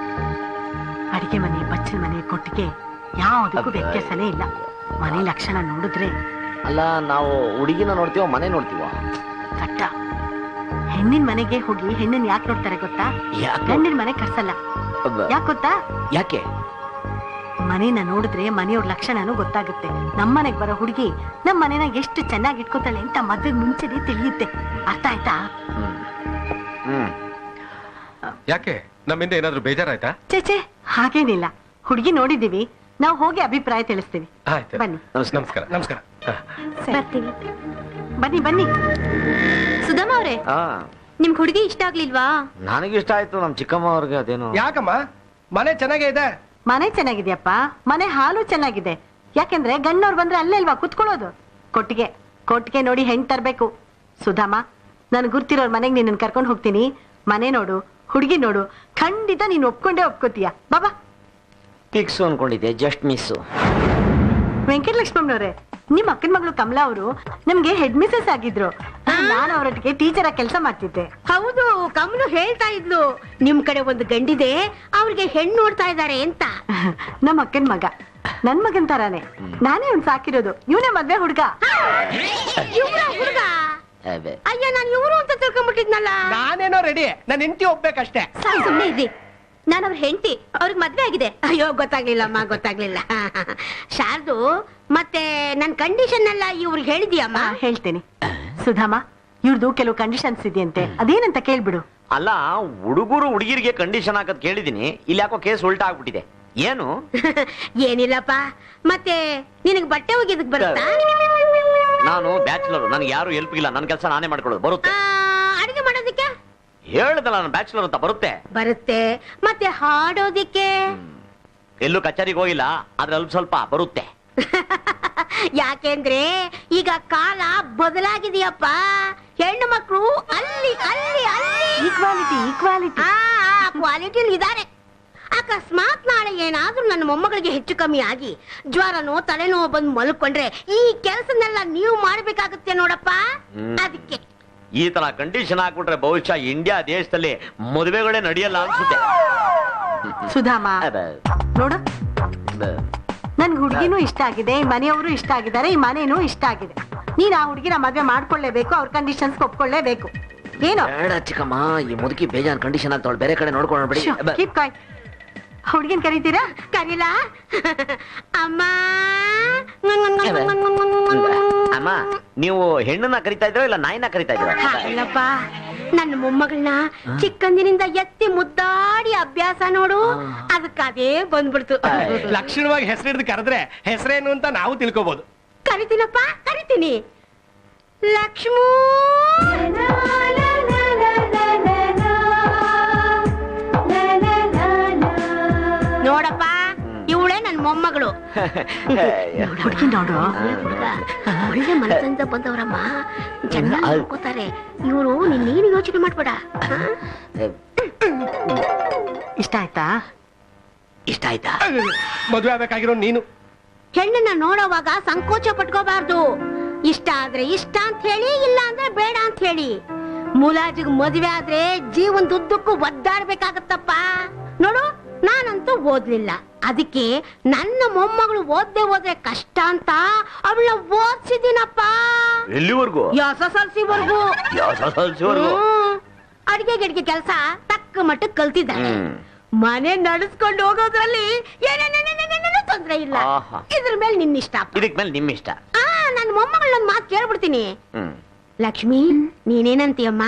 S7: ಅಡಿಗೆ ಮನೆ ಬಚ್ಚಲ ಮನೆ ಕೊಟ್ಟಿಗೆ ಯಾವುದಕ್ಕೂ ವ್ಯತ್ಯಾಸನೇ ಇಲ್ಲ ಮನೆ ಲಕ್ಷಣ ನೋಡಿದ್ರೆ
S5: ಅಲ್ಲ ನಾವು ಹುಡುಗಿನ ನೋಡ್ತೀವೋ ಮನೆ ನೋಡ್ತೀವೋ
S7: ಕಟ್ಟ ಹೆಣ್ಣಿನ ಮನೆಗೆ ಹೋಗಿ ಹೆಣ್ಣನ್ ಯಾಕೆ ನೋಡ್ತಾರೆ ಗೊತ್ತಾ
S5: ಯಾಕೆ
S7: ಗಂಡಿನ ಮನೆ ಕರ್ಸಲ್ಲ ಯಾಕೆ ಗೊತ್ತಾ
S5: ಯಾಕೆ
S7: ಮನೇನ ನೋಡಿದ್ರೆ ಮನೆಯವ್ರ ಲಕ್ಷಣನೂ ಗೊತ್ತಾಗುತ್ತೆ ನಮ್ಮನೆಗ್ ಬರೋ ಹುಡುಗಿ ನಮ್ ಮನೇನ ಎಷ್ಟು ಚೆನ್ನಾಗಿ ಇಟ್ಕೋತಾಳೆ ಅಂತ ಮದ್ವೆಗ್ ಮುಂಚೆನೆ ತಿಳಿಯುತ್ತೆ ಅರ್ಥ ಆಯ್ತಾ
S5: ಹ್ಮ್ ಹ್ಮ್
S4: ಯಾಕೆ ನಮ್ಮಿಂದ ಏನಾದ್ರೂ ಬೇಜಾರಾಯ್ತಾ
S7: ಚೇಚೆ ಹಾಗೇನಿಲ್ಲ ಹುಡುಗಿ ನೋಡಿದೀವಿ ನಾವು ಹೋಗಿ ಅಭಿಪ್ರಾಯ ತಿಳಿಸ್ತೀವಿ
S4: ಆಯ್ತು
S7: ಬನ್ನಿ
S4: ನಮಸ್ಕಾರ ನಮಸ್ಕಾರ ಹ.
S7: ಸರಿ.
S6: ಬರ್ತೀವಿ
S7: ಬನ್ನಿ ಬನ್ನಿ
S6: ಸುಧಮ್ಮ ಅವ್ರೆ
S5: ಆ
S6: ನಿಮ್ಗೆ ಹುಡುಗಿ ಇಷ್ಟ ಆಗ್ಲಿಲ್ವಾ
S5: ನನಗೆ ಇಷ್ಟ ಆಯ್ತು ನಮ್ ಚಿಕ್ಕಮ್ಮ ಅವ್ರಿಗೆ ಅದೇನು
S4: ಯಾಕಮ್ಮ ಮನೆ ಚೆನ್ನಾಗೇ ಇದೆ
S7: ಮನೆ ಚೆನ್ನಾಗಿದ್ಯಪ್ಪ ಮನೆ ಹಾಲು ಚೆನ್ನಾಗಿದೆ ಯಾಕೆಂದ್ರೆ ಗಣ್ಣವ್ರು ಬಂದ್ರೆ ಅಲ್ಲೇ ಅಲ್ವಾ ಕುತ್ಕೊಳ್ಳೋದು ಕೊಟ್ಟಿಗೆ ಕೊಟ್ಟಿಗೆ ನೋಡಿ ಹೆಣ್ ತರ್ಬೇಕು ಸುಧಾಮ ನನ್ ಗುರ್ತಿರೋರ್ ಮನೆಗೆ ನಿನ್ನ ಕರ್ಕೊಂಡು ಹೋಗ್ತೀನಿ ಮನೆ ನೋಡು ಹುಡುಗಿ ನೋಡು ಖಂಡಿತ ನೀನ್ ಒಪ್ಕೊಂಡೇ ಒಪ್ಕೋತೀಯ ಬಾಬಾ
S5: ಫಿಕ್ಸು ಅನ್ಕೊಂಡಿದ್ದೆ ಜಸ್ಟ್ ಮಿಸ್ಸು
S7: ವೆಂಕಟಲಕ್ಷ್ಮಮ್ಮನವ್ರೆ ನಿಮ್ ಅಕ್ಕನ ಮಗಳು ಕಮಲಾ ಅವರು ನಮ್ಗೆ ಹೆಡ್ ಮಿಸಸ್ ಆಗಿದ್ರು ನಾನು ಅವರೊಟ್ಟಿಗೆ ಟೀಚರ್ ಆಗಿ ಕೆಲಸ ಮಾಡ್ತಿದ್ದೆ
S8: ಹೌದು ಕಮಲು ಹೇಳ್ತಾ ಇದ್ಲು ನಿಮ್ ಕಡೆ ಒಂದು ಗಂಡಿದೆ ಅವ್ರಿಗೆ ಹೆಣ್ಣು ನೋಡ್ತಾ ಇದ್ದಾರೆ ಅಂತ
S7: ನಮ್ಮ ಅಕ್ಕನ ಮಗ ನನ್ ಮಗನ್ ತರಾನೇ ನಾನೇ ಅವ್ನ್ ಸಾಕಿರೋದು ಇವನೇ ಮದ್ವೆ ಹುಡ್ಗ
S8: ಇವ್ರ ಹುಡುಗ
S5: ಅದೇ
S8: ಅಯ್ಯ ನಾನು ಇವ್ರು ಅಂತ ತಿಳ್ಕೊಂಡ್ಬಿಟ್ಟಿದ್ನಲ್ಲ
S4: ನಾನೇನೋ ರೆಡಿ ನನ್ನ ಹೆಂಡತಿ ಒಪ್ಬೇಕಷ್ಟೇ
S6: ಸಾಕು ಸುಮ್ಮನೆ ಇದ್ರಿ ನಾನು ಅವ್ರ ಹೆಂಡತಿ ಅವ್ರಿಗೆ ಮದ್ವೆ ಆಗಿದೆ
S8: ಅಯ್ಯೋ ಗೊತ್ತಾಗ್ಲಿಲ್ಲಮ್ಮ ಗೊತ್ತಾಗ್ಲಿಲ್ಲ ಶಾರ್ದು ಮತ್ತೆ ನನ್ ಕಂಡೀಷನ್ ಎಲ್ಲ ಇವ್ರಿಗೆ ಹೇಳಿದ್ಯಮ್ಮ
S7: ಆ, ಹೇಳ್ತೇನೆ ಸುಧಾಮ ಇವ್ರದ್ದು ಕೆಲವು ಕಂಡೀಷನ್ಸ್ ಇದೆಯಂತೆ ಅದೇನಂತ ಕೇಳ್ಬಿಡು
S5: ಅಲ್ಲ ಹುಡುಗರು ಹುಡುಗಿರಿಗೆ ಕಂಡೀಷನ್ ಹಾಕದ್ ಕೇಳಿದೀನಿ ಇಲ್ಲಿ ಯಾಕೋ ಕೇಸ್ ಉಲ್ಟಾ ಆಗ್ಬಿಟ್ಟಿದೆ ಏನು
S8: ಏನಿಲ್ಲಪ್ಪ ಮತ್ತೆ ನಿನಗ್ ಬಟ್ಟೆ ಒಗೆದಕ್ ಬರುತ್ತಾ
S5: ನಾನು ಬ್ಯಾಚುಲರ್ ನನಗೆ ಯಾರು ಹೆಲ್ಪ್ ಇಲ್ಲ ನನ್ನ ಕೆಲಸ ನಾನೇ ಮಾಡ್ಕೊಳ್ಳೋದು ಬರುತ್ತೆ
S8: ಆ, ಅಡಿಗೆ ಮಾಡೋದಿಕ್ಕೆ
S5: ಹೇಳ್ದಲ್ಲ ನಾನು ಬ್ಯಾಚುಲರ್ ಅಂತ ಬರುತ್ತೆ
S8: ಬರುತ್ತೆ ಮತ್ತೆ ಹಾಡೋದಿಕ್ಕೆ
S5: ಎಲ್ಲೂ ಕಚೇರಿಗೆ ಹೋಗಿಲ್ಲ ಆದ್ರೆ ಅಲ್ಪ ಸ್ವಲ್ಪ ಬರುತ್ತೆ
S8: ಯಾಕೆಂದ್ರೆ ಈಗ ಕಾಲ ಬದಲಾಗಿದೆಯಪ್ಪ ಹೆಣ್ಣು ಮಕ್ಕಳು ಅಲ್ಲಿ ಅಲ್ಲಿ ಅಲ್ಲಿ
S7: ಈಕ್ವಾಲಿಟಿ ಈಕ್ವಾಲಿಟಿ
S8: ಕ್ವಾಲಿಟಿ ಇದ್ದಾರೆ ಅಕಸ್ಮಾತ್ ನಾಳೆ ಏನಾದ್ರೂ ನನ್ನ ಮೊಮ್ಮಗಳಿಗೆ ಹೆಚ್ಚು ಕಮ್ಮಿ ಆಗಿ ಜ್ವರನೋ ತಲೆನೋವು ಬಂದು ಮಲ್ಕೊಂಡ್ರೆ ಈ ಕೆಲಸನೆಲ್ಲ ನೀವು ಮಾಡ್ಬೇಕಾಗುತ್ತೆ ನೋಡಪ್ಪ
S5: ಹ್ಮ್.
S8: ಅದಕ್ಕೆ
S5: ಈ ತರ ಕಂಡೀಷನ್ ಹಾಕ್ಬಿಟ್ರೆ ಬಹುಶಃ ಇಂಡಿಯಾ ದೇಶದಲ್ಲಿ ಮದುವೆಗಳೇ ನಡೆಯಲ್ಲ ಅನ್ಸುತ್ತೆ
S7: ಸುಧಾಮ
S5: ಅದೇ,
S7: ನೋಡು
S5: ಅದೇ.
S7: ನನ್ಗೆ ಹುಡುಗಿನೂ ಇಷ್ಟ ಆಗಿದೆ ಈ ಮನೆಯವರು ಇಷ್ಟ ಆಗಿದ್ದಾರೆ ಈ ಮನೇನೂ ಇಷ್ಟ ಆಗಿದೆ ನೀನ್ ಆ ಹುಡುಗಿನ ಮದ್ವೆ ಮಾಡ್ಕೊಳ್ಳೇಬೇಕು ಅವ್ರ ಕಂಡೀಷನ್ಸ್ ಒಪ್ಕೊಳ್ಳೇಬೇಕು ಏನು
S5: ಬೇಡ ಚಿಕ್ಕಮ್ಮ ಈ ಮುದುಕಿ ಬೇಜಾನ್ ಕಂಡೀಷನ್ ಆಗ್ತಾವಳು ಬೇರೆ ಕಡೆ ನೋಡ್ಕೊಂಡು ಬಿಡಿ ಅಬ್ಬ.
S7: ಕೀಪ್ ಕಾಯ್ ಹುಡುಗಿನ ಕರೀತೀರಾ
S8: ಕರೀಲ ಅಮ್ಮ
S5: ಅಮ್ಮ ನೀವು ಹೆಣ್ಣನ್ನ ಕರಿತಾ ಇದ್ರೋ ಇಲ್ಲ ನಾಯಿನ ಕರಿತಾ ಇದ್ದೀರಾ
S8: ಹಾಗಲ್ಲಪ್ಪ ನನ್ನ ಮೊಮ್ಮಗಳನ್ನ ಚಿಕ್ಕಂದಿನಿಂದ ಎತ್ತಿ ಮುದ್ದಾಡಿ ಅಭ್ಯಾಸ ನೋಡು ಅದಕ್ಕೆ ಅದೇ ಬಂದ್ಬಿಡ್ತು
S4: ಲಕ್ಷಣವಾಗಿ ಹೆಸರಿಡ್ದು ಕರೆದ್ರೆ ಹೆಸರೇನು ಅಂತ ನಾವು ತಿಳ್ಕೊಬಹುದು
S8: ಕರಿತೀನಪ್ಪ ಕರಿತೀನಿ ಲಕ್ಷ್ಮೂ ನೋಡಪ್ಪ ಇವಳೇ ನನ್ನ ಮೊಮ್ಮಗಳು
S7: ಹುಡುಗಿ ನೋಡು
S8: ಹುಡುಗ ಒಳ್ಳೆ ಮನಸ್ಸಿಂದ ಬಂದವರಮ್ಮ ಚೆನ್ನಾಗಿ ನೋಡ್ಕೋತಾರೆ ಇವರು ನೀನು ಯೋಚನೆ ಮಾಡ್ಬೇಡ ಹಾ?
S7: ಇಷ್ಟ ಆಯ್ತಾ
S5: ಇಷ್ಟ ಆಯ್ತಾ
S4: ಮದುವೆ ಆಗ್ಬೇಕಾಗಿರೋ ನೀನು
S8: ಹೆಣ್ಣನ್ನ ನೋಡೋವಾಗ ಸಂಕೋಚ ಪಟ್ಕೋಬಾರ್ದು ಇಷ್ಟ ಆದ್ರೆ ಇಷ್ಟ ಅಂತ ಹೇಳಿ ಇಲ್ಲ ಅಂದ್ರೆ ಬೇಡ ಅಂತ ಹೇಳಿ ಮುಲಾಜಿಗ್ ಮದುವೆ ಆದ್ರೆ ಜೀವನದುದ್ದಕ್ಕೂ ಒದ್ದಾಡ್ಬೇಕಾಗತ್ತಪ್ಪ ನೋಡು ನಾನಂತೂ ಓದ್ಲಿಲ್ಲ ಅದಕ್ಕೆ ನನ್ನ ಮೊಮ್ಮಗಳು ಓದ್ದೆ ಹೋದ್ರೆ ಕಷ್ಟ ಅಂತ ಅವಳ ಓದ್ಸಿದ್ದೀನಪ್ಪ
S5: ಎಲ್ಲಿವರೆಗೂ
S8: ಎಸ್ ಎಸ್ ಎಲ್ ಸಿವರೆಗೂ
S5: ಯಾವ
S8: ಅಡಿಗೆ ಗಿಡಿಗೆ ಕೆಲಸ ತಕ್ಕ ಮಟ್ಟಕ್ಕೆ ಕಲ್ತಿದ್ದಾಳೆ
S5: ಹ್ಮ್.
S8: ಮನೆ ನಡೆಸ್ಕೊಂಡು ಹೋಗೋದ್ರಲ್ಲಿ ಏನೇನೇನೇನೇನೇನೇನೂ ತೊಂದ್ರೆ ಇಲ್ಲ
S5: ಆಹಾ.
S8: ಇದ್ರ ಮೇಲೆ ನಿನ್ನಿಷ್ಟ ಅಪ್ಪ.
S5: ಇದಕ್ ಮೇಲೆ ನಿಮ್ ಇಷ್ಟ
S8: ಆ ನನ್ನ ಮೊಮ್ಮಗಳನ್ನ ಮಾತು ಕೇಳ್ಬಿಡ್ತೀನಿ
S5: ಹ್ಮ್
S8: ಲಕ್ಷ್ಮಿ ನೀನೇನಂತೀಯಮ್ಮ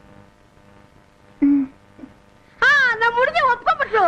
S8: ಆ ನಮ್ಮ ಹುಡುಗಿ ಒಪ್ಕೊಂಡ್ಬಿಟ್ಲು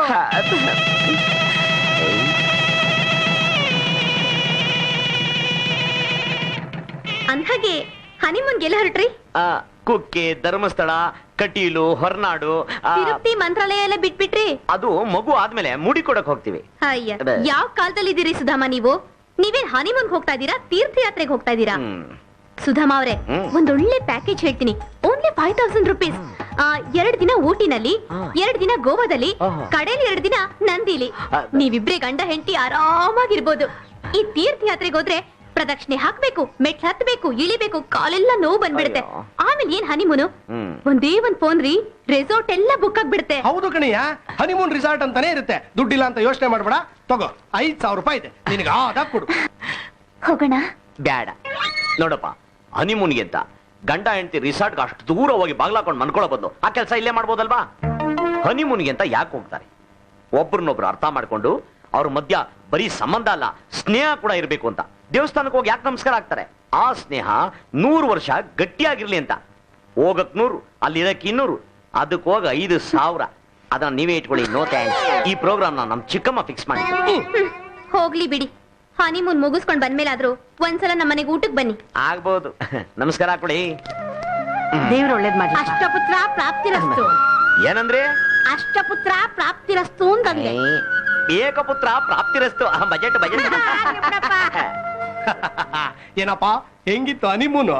S6: ಅಂದ್ಹಾಗೆ ಹನಿಮೂನ್ಗೆಲ್ಲ ಹೊರಟ್ರಿ
S5: ಆ, ಕುಕ್ಕೆ ಧರ್ಮಸ್ಥಳ ಕಟೀಲು ಹೊರನಾಡು ಆ,
S6: ತಿರುಪತಿ ಮಂತ್ರಾಲಯ ಎಲ್ಲ ಬಿಟ್ಬಿಟ್ರಿ
S5: ಅದು ಮಗು ಆದ್ಮೇಲೆ ಮುಡಿ ಕೊಡಕ್ ಹೋಗ್ತೀವಿ
S6: ಅಯ್ಯ
S5: ಅದೇ.
S6: ಯಾವ ಕಾಲದಲ್ಲಿ ಇದೀರಿ ಸುಧಾಮ ನೀವು ನೀವೇನ್ ಹನಿಮೂನ್ ಹೋಗ್ತಾ ಇದ್ದೀರಾ ತೀರ್ಥಯಾತ್ರೆಗೆ ಹೋಗ್ತಾ ಇದ್ದೀರಾ
S5: ಹ್ಮ್.
S6: ಸುಧಾಮ ಅವರೇ
S5: ಹ್ಮ್.
S6: ಒಂದೊಳ್ಳೆ ಪ್ಯಾಕೇಜ್ ಹೇಳ್ತೀನಿ ಓನ್ಲಿ ಫೈವ್ ತೌಸಂಡ್ ರುಪೀಸ್ ಎರಡ್ ದಿನ ಊಟಿನಲ್ಲಿ
S5: ಹಾ.
S6: ಎರಡ್ ದಿನ ಗೋವಾದಲ್ಲಿ
S5: ಆಹಾ.
S6: ಕಡೇಲಿ ಎರಡ್ ದಿನ ನಂದಿಲಿ
S5: ಆ,
S6: ನೀವಿಬ್ರೇ ಗಂಡ ಹೆಂಡತಿ ಆರಾಮಾಗಿರ್ಬೋದು ಈ ತೀರ್ಥಯಾತ್ರೆಗೆ ಹೋದ್ರೆ ಪ್ರದಕ್ಷಿಣೆ ಹಾಕ್ಬೇಕು ಮೆಟ್ಲು ಹತ್ಬೇಕು ಇಳಿಬೇಕು ಕಾಲೆಲ್ಲ ನೋವು ಬಂದ್ಬಿಡುತ್ತೆ
S5: ಅಯ್ಯೋ.
S6: ಆಮೇಲೆ ಏನ್ ಹನಿಮೂನು
S5: ಹ್ಮ್.
S6: ಒಂದೇ ಒಂದ್ ಫೋನ್ ರೀ ರೆಸಾರ್ಟ್ ಎಲ್ಲ ಬುಕ್ ಆಗ್ಬಿಡುತ್ತೆ
S4: ಹೌದು ಕಣಿಯ ಹನಿಮೂನ್ ರಿಸಾರ್ಟ್ ಅಂತಾನೆ ಇರುತ್ತೆ ದುಡ್ಡಿಲ್ಲ ಅಂತ ಯೋಚನೆ ಮಾಡ್ಬೇಡ ತಗೋ ಐದ್ ಸಾವಿರ ರೂಪಾಯಿ ಇದೆ ನಿನಗೆ ಆದಾಗ ಕೊಡು
S6: ಹೋಗೋಣ
S5: ಬ್ಯಾಡ ನೋಡಪ್ಪ ಹನಿಮೂನ್ಗೆ ಅಂತ ಗಂಡ ಹೆಂಡತಿ ರಿಸಾರ್ಟ್ಗೆ ಅಷ್ಟು ದೂರ ಹೋಗಿ ಬಾಗ್ಲಾಕೊಂಡು ಮನ್ಕೊಳ್ಳೋ ಬದಲು ಆ ಕೆಲಸ ಇಲ್ಲೇ ಮಾಡ್ಬೋದಲ್ವಾ ಹನಿಮೂನ್ಗೆ ಅಂತ ಯಾಕೆ ಹೋಗ್ತಾರೆ ಒಬ್ರನ್ನೊಬ್ರು ಅರ್ಥ ಮಾಡ್ಕೊಂಡು ಅವ್ರ ಮಧ್ಯ ಬರೀ ಸಂಬಂಧ ಅಲ್ಲ ಸ್ನೇಹ ಕೂಡ ಇರಬೇಕು ಅಂತ ದೇವಸ್ಥಾನಕ್ಕೆ ಹೋಗಿ ಯಾಕೆ ನಮಸ್ಕಾರ ಆಗ್ತಾರೆ ಆ ಸ್ನೇಹ ನೂರು ವರ್ಷ ಗಟ್ಟಿಯಾಗಿರ್ಲಿ ಅಂತ ಹೋಗಕ್ ನೂರು ಅಲ್ಲಿರಕ್ ಇನ್ನೂರು ಅದಕ್ಕೆ ಹೋಗ ಐದು ಸಾವಿರ ಅದನ್ನ ನೀವೇ ಇಟ್ಕೊಳ್ಳಿ ನೋ ಥ್ಯಾಂಕ್ಸ್ ಈ ಪ್ರೋಗ್ರಾಮ್ನ ನಮ್ ಚಿಕ್ಕಮ್ಮ ಫಿಕ್ಸ್ ಮಾಡಿ
S6: ಹ್ಮ್. ಹೋಗ್ಲಿ ಬಿಡಿ ಹನಿಮೂನ್ ಮುಗಿಸ್ಕೊಂಡ್ ಬಂದ್ಮೇಲಾದ್ರೂ ಒಂದ್ಸಲ ನಮ್ಮನೆಗೆ ಊಟಕ್ ಬನ್ನಿ
S5: ಆಗ್ಬೋದು ನಮಸ್ಕಾರ ಕೊಡಿ
S7: ದೇವ್ರ ಒಳ್ಳೇದ್ ಮಾಡಿ
S8: ಅಷ್ಟಪುತ್ರ ಪ್ರಾಪ್ತಿರಸ್ತು
S5: ಏನಂದ್ರೆ
S8: ಅಷ್ಟಪುತ್ರ ಪ್ರಾಪ್ತಿರಸ್ತು ಅಂತಂದೆ
S5: ಏಕಪುತ್ರ ಪ್ರಾಪ್ತಿರಸ್ತು ಬಜೆಟ್ ಬಜೆಟ್
S4: ಏನಪ್ಪ ಹೆಂಗಿತ್ತು ಹನಿಮೂನು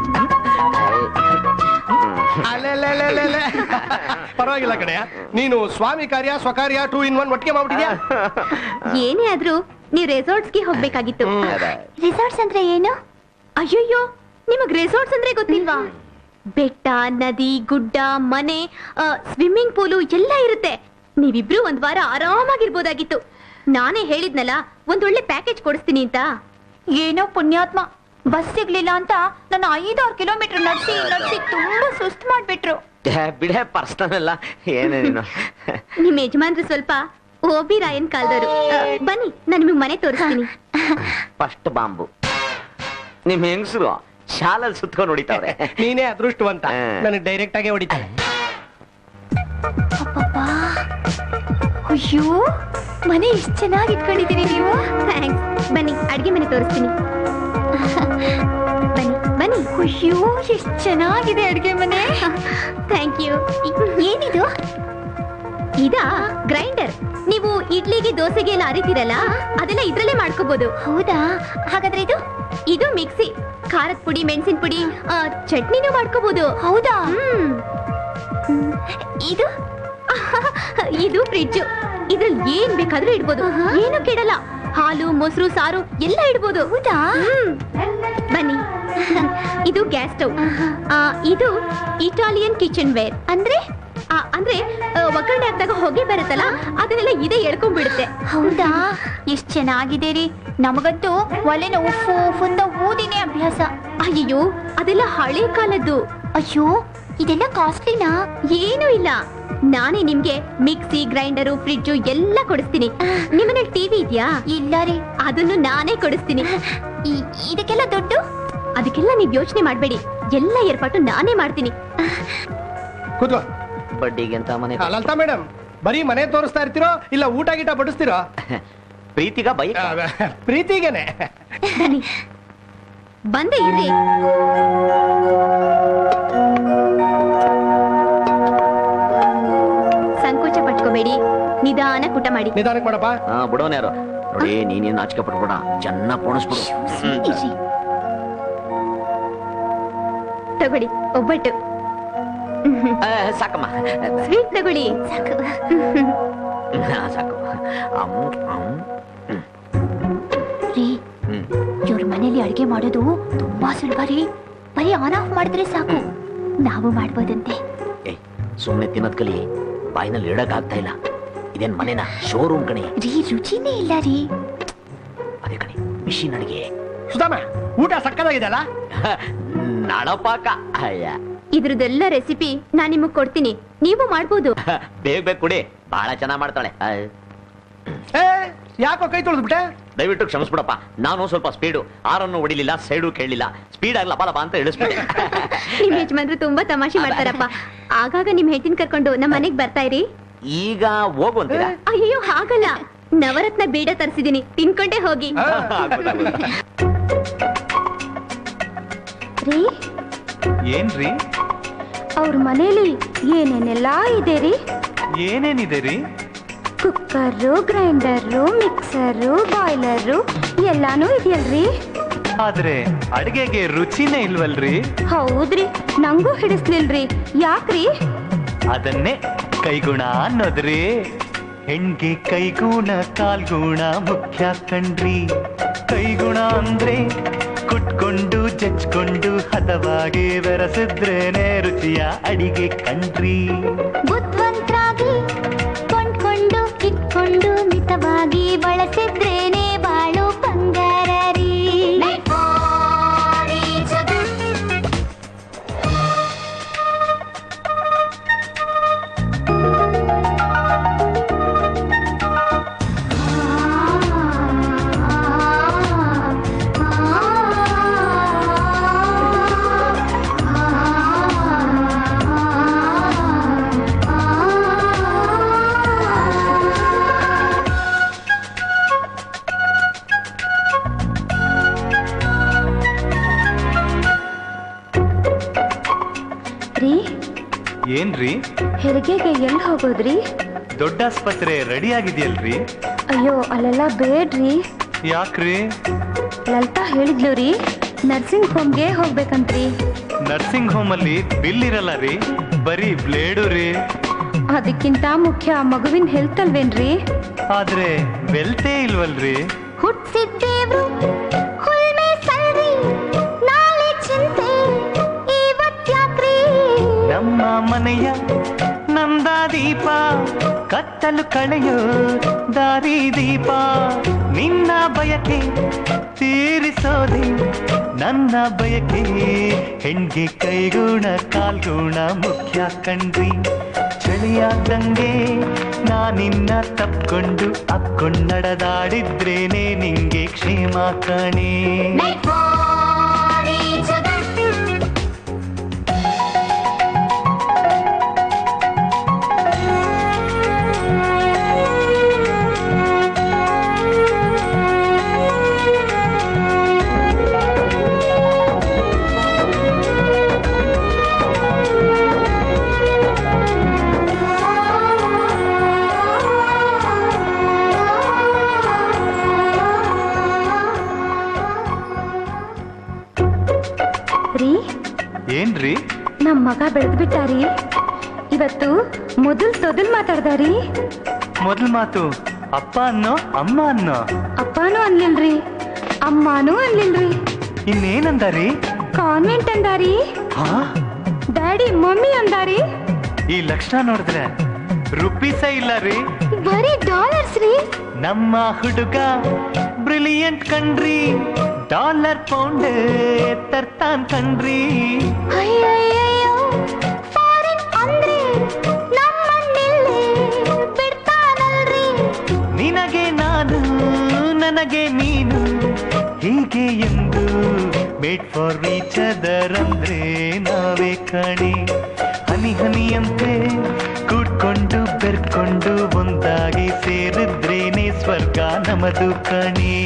S4: ಅಲೆಲೆಲೆಲೆಲೆ. ಪರವಾಗಿಲ್ಲ ಕಣೆ ನೀನು ಸ್ವಾಮಿ ಕಾರ್ಯ ಸ್ವಕಾರ್ಯ ಟೂ ಇನ್ ಒನ್ ಒಟ್ಟಿಗೆ ಮಾಡ್ಬಿಟ್ಟಿದ್ಯಾ
S6: ಏನೇ ಆದ್ರೂ ನೀವ್ ರೆಸಾರ್ಟ್ಸ್ಗೆ ಹೋಗ್ಬೇಕಾಗಿತ್ತು ರೆಸಾರ್ಟ್ಸ್ ಅಂದ್ರೆ ಏನು ಅಯ್ಯಯ್ಯೋ ನಿಮಗ್ ರೆಸಾರ್ಟ್ಸ್ ಅಂದ್ರೆ ಗೊತ್ತಿಲ್ವಾ ಬೆಟ್ಟ ನದಿ ಗುಡ್ಡ ಮನೆ ಸ್ವಿಮ್ಮಿಂಗ್ ಪೂಲು ಎಲ್ಲ ಇರುತ್ತೆ ನೀವಿಬ್ರು ಒಂದ್ ವಾರ ಆರಾಮಾಗಿರ್ಬೋದಾಗಿತ್ತು ನಾನೇ ಹೇಳಿದ್ನಲ್ಲ ಒಂದೊಳ್ಳೆ ಪ್ಯಾಕೇಜ್ ಕೊಡಿಸ್ತೀನಿ ಅಂತ
S9: ಏನೋ ಪುಣ್ಯಾತ್ಮ ಬಸ್ ಸಿಗ್ಲಿಲ್ಲ ಅಂತ ನನ್ನ ಐದಾರು ಕಿಲೋಮೀಟರ್ ನಡ್ಸಿ ನಡ್ಸಿ ತುಂಬಾ ಸುಸ್ತು ಮಾಡ್ಬಿಟ್ರು
S5: ಬಿಡೆ ಪರ್ಸನಲ್ ಅಲ್ಲ ಏನೇ ನೀನು
S6: ನಿಮ್ ಯಜಮಾನ್ರು ಸ್ವಲ್ಪ ಓಬಿ ರಾಯನ್ ಕಾಲ್ದವ್ರು ಆ, ಬನ್ನಿ ನಾನು ನಿಮಗೆ ಮನೆ ತೋರಿಸ್ತೀನಿ
S5: ಫಸ್ಟ್ ಬಾಂಬು ನಿಮ್ ಹೆಂಗಸರು ಶಾಲಲ್ಲಿ ಸುತ್ಕೊಂಡು ಹೊಡಿತಾವ್ರೆ
S4: ನೀನೇ ಅದೃಷ್ಟವಂತ
S5: ಹಾ.
S4: ನನಗೆ ಡೈರೆಕ್ಟ್ ಆಗೇ ಹೊಡಿತಾರೆ
S9: ಅಯ್ಯೋ ಮನೆ ಇಷ್ಟು ಚೆನ್ನಾಗಿ ಇಟ್ಕೊಂಡಿದ್ದೀರಿ ನೀವು
S6: ಥ್ಯಾಂಕ್ಸ್ ಬನ್ನಿ ಅಡ್ಗೆ ಮನೆ ತೋರಿಸ್ತೀನಿ ಬನ್ನಿ ಬನ್ನಿ
S9: ಅಯ್ಯೋ ಎಷ್ಟು ಚೆನ್ನಾಗಿದೆ ಅಡ್ಗೆ ಮನೆ
S6: ಥ್ಯಾಂಕ್ ಯು ಏನಿದು ಇದಾ ಗ್ರೈಂಡರ್ ನೀವು ಇಡ್ಲಿಗೆ ದೋಸೆಗೆ ಎಲ್ಲ ಅರಿತೀರಲ್ಲ ಅದೆಲ್ಲ ಇದ್ರಲ್ಲೇ ಮಾಡ್ಕೋಬಹುದು
S9: ಹೌದಾ ಹಾಗಾದ್ರೆ ಇದು
S6: ಇದು ಮಿಕ್ಸಿ ಖಾರದ ಪುಡಿ ಮೆಣಸಿನ ಪುಡಿ ಆ, ಚಟ್ನಿನೂ ಮಾಡ್ಕೋಬಹುದು
S9: ಹೌದಾ
S6: ಹ್ಮ್
S9: ಇದು
S6: ಇದು ಫ್ರಿಡ್ಜ್ ಇದ್ರಲ್ಲಿ ಏನ್ ಬೇಕಾದ್ರೂ ಇಡ್ಬೋದು ಏನು ಕೆಡಲ್ಲ ಹಾಲು ಮೊಸರು ಸಾರು ಎಲ್ಲ ಇಡ್ಬೋದು
S9: ಹೌದಾ
S6: ಹ್ಮ್. ಬನ್ನಿ ಇದು ಗ್ಯಾಸ್ ಸ್ಟವ್ ಇದು ಇಟಾಲಿಯನ್ ಕಿಚನ್ ವೇರ್ ಅಂದ್ರೆ ಆ, ಅಂದ್ರೆ ಆ, ಒಗ್ಗರಣೆ ಹಾಕಿದಾಗ ಹೊಗೆ ಬರುತ್ತಲ್ಲ ಅದನ್ನೆಲ್ಲ ಇದೇ ಎಳ್ಕೊಂಡ್ಬಿಡುತ್ತೆ
S9: ಹೌದಾ ಎಷ್ಟು ಚೆನ್ನಾಗಿದೆ ರೀ ನಮಗಂತೂ ಒಲೆನ ಉಫು ಉಫುಂದ ಊದಿನೇ ಅಭ್ಯಾಸ
S6: ಅಯ್ಯೋ ಅದೆಲ್ಲ ಹಳೆ ಕಾಲದ್ದು
S9: ಅಯ್ಯೋ ಇದೆಲ್ಲ ಕಾಸ್ಟ್ಲಿನಾ
S6: ಏನೂ ಇಲ್ಲ ನಾನೇ ನಿಮ್ಗೆ ಮಿಕ್ಸಿ ಗ್ರೈಂಡರು ಫ್ರಿಡ್ಜು ಎಲ್ಲ ಕೊಡಿಸ್ತೀನಿ ನಿಮ್ಮನೇಲಿ ಟಿವಿ ಇದೆಯಾ
S9: ಇಲ್ಲ ರೀ
S6: ಅದನ್ನು ನಾನೇ ಕೊಡಿಸ್ತೀನಿ
S9: ಈ- ಇದಕ್ಕೆಲ್ಲ ದುಡ್ಡು
S6: ಅದಕ್ಕೆಲ್ಲ ನೀವ್ ಯೋಚನೆ ಮಾಡ್ಬೇಡಿ ಎಲ್ಲ ಏರ್ಪಾಟು ನಾನೇ ಮಾಡ್ತೀನಿ
S4: ಕೂತ್ಕೋ
S5: ಬಡ್ಡಿಗೆ ಅಂತ ಮನೆ
S4: ಆ, ಲಲಿತಾ ಮೇಡಮ್ ಬರೀ ಮನೆ ತೋರಿಸ್ತಾ ಇರ್ತೀರೋ ಇಲ್ಲ ಊಟ ಗೀಟ ಬಡಿಸ್ತೀರೋ
S5: ಪ್ರೀತಿಗ ಬೈಕ್
S4: ಆ, ಪ್ರೀತಿಗೇನೆ
S6: ಬನ್ನಿ ಬಂದೆ ಇರ್ರಿ ಸಂಕೋಚ ಪಟ್ಕೋಬೇಡಿ ನಿಧಾನ ಊಟ ಮಾಡಿ
S4: ನಿಧಾನಕ್ಕೆ ಮಾಡಪ್ಪ
S5: ಹಾ ಬಿಡೋನ್ ಯಾರು ನೋಡಿ ನೀನೇನ್ ನಾಚಿಕೆ ಪಡ್ಬೇಡ ಚೆನ್ನಾಗ್ ಪೋಣಿಸ್ಬಿಡು
S9: ಇರ್ರಿ.
S6: ತಗೊಳ್ಳಿ ಒಬ್ಬಟ್ಟು
S5: ಆ, ಸಾಕಮ್ಮ
S6: ಸ್ವೀಟ್ ತಗೊಳ್ಳಿ
S5: ಹಾ, ಸಾಕು ಅಮ್, ಅಮ್.
S9: ರೀ
S5: ಹ್ಮ್.
S9: ಇವ್ರ ಮನೇಲಿ ಅಡ್ಗೆ ಮಾಡೋದು ತುಂಬಾ ಸುಲಭ ರೀ ಬರೀ ಆನ್ ಆಫ್ ಮಾಡಿದ್ರೆ ಸಾಕು ನಾವು ಮಾಡ್ಬೋದಂತೆ
S5: ಏಯ್ ಸುಮ್ನೆ ತಿನ್ನೋದ್ ಕಲಿ ಬಾಯಿನಲ್ಲಿ ಇಡಕ್ ಆಗ್ತಾ ಇಲ್ಲ ಇದೇನ್ ಮನೆನ ಶೋರೂಮ್ ಕಣಿ
S9: ರೀ ರುಚಿನೇ ಇಲ್ಲ ರೀ
S5: ಅದೇ ಕಣಿ ಮಿಷಿನ್ ಅಡಿಗೆ
S4: ಸುಧಾಮ ಊಟ ಸಕ್ಕದಾಗಿದೆಯಲ್ಲ
S5: ನಳಪಾಕ ಅಯ್ಯ
S6: ಇದ್ರದ್ದೆಲ್ಲ ರೆಸಿಪಿ ನಾನ್ ನಿಮಗ್ ಕೊಡ್ತೀನಿ ನೀವು ಮಾಡ್ಬೋದು
S5: ಬೇಗ ಬೇಗ ಕುಡಿ ಬಹಳ ಚೆನ್ನಾಗ್ ಮಾಡ್ತಾಳೆ ಅಯ್ಯ.
S4: ಏ ಯಾಕೋ ಕೈ ತೊಳೆದ್ಬಿಟ್ಟೆ
S5: ದಯವಿಟ್ಟು ಕ್ಷಮಿಸ್ಬಿಡಪ್ಪ ನಾನು ಸ್ವಲ್ಪ ಸ್ಪೀಡು ಆರನ್ನು ಹೊಡಿಲಿಲ್ಲ ಸೈಡು ಕೇಳಲಿಲ್ಲ ಸ್ಪೀಡ್ ಆಗ್ಲಪ್ಪ ಲಪ ಅಂತ ಇಳಿಸ್ಬಿಟ್ಟೆ
S6: ನಿಮ್ ಯಜಮಾನ್ರು ತುಂಬಾ ತಮಾಷೆ ಮಾಡ್ತಾರಪ್ಪ ಆಗಾಗ ನಿಮ್ ಹೆಂಡತಿನ ಕರ್ಕೊಂಡು ನಮ್ಮ ಮನೆಗ್ ಬರ್ತಾ ಇರಿ
S5: ಈಗ ಹೋಗು ಅಂತೀರಾ
S6: ಅಯ್ಯೋ ಹಾಗಲ್ಲ ನವರತ್ನ ಬೀಡ ತರಿಸಿದೀನಿ ತಿನ್ಕೊಂಡೇ ಹೋಗಿ
S4: ಆ,
S5: ಆಗ್ಬೋದು, ಆಗ್ಬೋದು.
S6: ರೀ
S10: ಏನ್ರಿ
S6: ಅವ್ರ ಮನೇಲಿ ಏನೇನೆಲ್ಲ ಇದೆ ರೀ
S10: ಏನೇನಿದೆ ರೀ
S6: ಕುಕ್ಕರು ಗ್ರೈಂಡರು ಮಿಕ್ಸರು ಬಾಯ್ಲರು ಎಲ್ಲಾನು ಇದೆಯಲ್ರಿ
S10: ಆದ್ರೆ ಅಡ್ಗೆಗೆ ರುಚಿನೇ ಇಲ್ವಲ್ರಿ
S6: ಹೌದ್ರಿ ನಂಗೂ ಹಿಡಿಸ್ಲಿಲ್ರಿ ಯಾಕ್ರಿ
S10: ಅದನ್ನೇ ಕೈಗುಣ ಅನ್ನೋದ್ರಿ ಹೆಣ್ಗೆ ಕೈಗುಣ ಕಾಲ್ಗುಣ ಮುಖ್ಯ ಕಣ್ರಿ ಕೈಗುಣ ಅಂದ್ರೆ ಕುಟ್ಕೊಂಡು ಜಜ್ಕೊಂಡು ಹದವಾಗಿ ಬೆರೆಸಿದ್ರೇನೆ ರುಚಿಯ ಅಡಿಗೆ ಕಣ್ರಿ
S6: ಬುದ್ಧವಂತರಾಗಿ ಕೊಂಡ್ಕೊಂಡು ಕಿಟ್ಕೊಂಡು ಮಿತವಾಗಿ ಬಳಸಿದ್ರೇನೆ ಬಾಳು ಬಂಗಾರ ರೀ ರೀ
S10: ಏನ್ರಿ
S6: ಹೆರಿಗೆಗೆ ಎಲ್ಲಿ ಹೋಗೋದ್ರಿ
S10: ದೊಡ್ಡ ಆಸ್ಪತ್ರೆ ರೆಡಿ ಆಗಿದೆಯಲ್ರಿ
S6: ಅಯ್ಯೋ ಅಲ್ಲೆಲ್ಲ ಬೇಡ್ರಿ
S10: ಯಾಕ್ರಿ
S6: ಲಲಿತಾ ಹೇಳಿದ್ಲು ರೀ ನರ್ಸಿಂಗ್ ಹೋಮ್ಗೆ ಹೋಗ್ಬೇಕಂತ್ರಿ
S10: ನರ್ಸಿಂಗ್ ಹೋಮ್ ಅಲ್ಲಿ ಬಿಲ್ ಇರಲ್ಲ ರೀ ಬರೀ ಬ್ಲೇಡು ರೀ
S6: ಅದಕ್ಕಿಂತ ಮುಖ್ಯ ಮಗುವಿನ ಹೆಲ್ತ್ ಅಲ್ವೇನ್ರಿ
S10: ಆದ್ರೆ ವೆಲ್ತೇ ಇಲ್ವಲ್ರಿ
S6: ಹುಟ್ಟಿದ್ದೇವ್ರು ಹುಲ್ಮೆ ಸಲ್ರಿ ನಾಳೆ ಚಿಂತೆ ಇವತ್ಯಾಕ್ರಿ
S10: ನಮ್ಮ ಮನೆಯ ನಂದ ದೀಪ ಕತ್ತಲು ಕಳೆಯೋ ದಾರಿ ದೀಪ ನಿನ್ನ ಬಯಕೆ ತೀರಿಸೋದೆ ನನ್ನ ಬಯಕೆ ಹೆಣ್ಗೆ ಕೈಗುಣ ಕಾಲ್ಗುಣ ಮುಖ್ಯ ಕಣ್ರಿ ಚಳಿಯಾದಂಗೆ ನಾನಿನ್ನ ತಪ್ಕೊಂಡು ಅಕ್ಕೊಂಡಡದಾಡಿದ್ರೇನೆ ನಿಂಗೆ ಕ್ಷೇಮ ಕಣೆ
S6: ರೀ
S10: ಏನ್ರಿ
S6: ನಮ್ ಮಗ ಬೆಳೆದ್ಬಿಟ್ಟಾರಿ ಇವತ್ತು ಮೊದಲ್ ತೊದಲ್ ಮಾತಾಡ್ದಾರಿ
S10: ಮೊದಲ್ ಮಾತು ಅಪ್ಪ ಅನ್ನೋ ಅಮ್ಮ ಅನ್ನೋ
S6: ಅಪ್ಪಾನೂ ಅನ್ಲಿಲ್ರಿ ಅಮ್ಮಾನೂ ಅನ್ಲಿಲ್ರಿ
S10: ಇನ್ನೇನಂದಾರಿ
S6: ಕಾನ್ವೆಂಟ್ ಅಂದಾರಿ
S10: ಹಾ
S6: ಡ್ಯಾಡಿ ಮಮ್ಮಿ ಅಂದಾರಿ
S10: ಈ ಲಕ್ಷಣ ನೋಡಿದ್ರೆ ರುಪೀಸ ಇಲ್ಲ ರೀ
S6: ಬರೀ ಡಾಲರ್ಸ್ ರೀ
S10: ನಮ್ಮ ಹುಡುಗ ಬ್ರಿಲಿಯಂಟ್ ಕಣ್ರಿ ಡಾಲರ್ ಪೌಂಡ್ ತರ್ತಾನ್ ಕಣ್ರಿ
S6: ಅಯ್ಯಯ್ಯಯ್ಯೋ ಫಾರಿನ್ ಅಂದ್ರೆ ನಮ್ಮನ್ನೆಲ್ಲೇ ಬಿಡ್ತಾನಲ್ರಿ
S10: ನಿನಗೆ ನಾನು ನನಗೆ ನೀನು ಹೀಗೆ ಎಂದು ಮೇಡ್ ಫಾರ್ ಈಚ್ ಅದರ್ ಅಂದ್ರೆ ನಾವೇ ಕಣೆ ಹನಿ ಹನಿಯಂತೆ ಕೂಡ್ಕೊಂಡು ಬೆರ್ಕೊಂಡು ಒಂದಾಗಿ ಸೇರಿದ್ರೇನೆ ಸ್ವರ್ಗ ನಮದು ಕಣೆ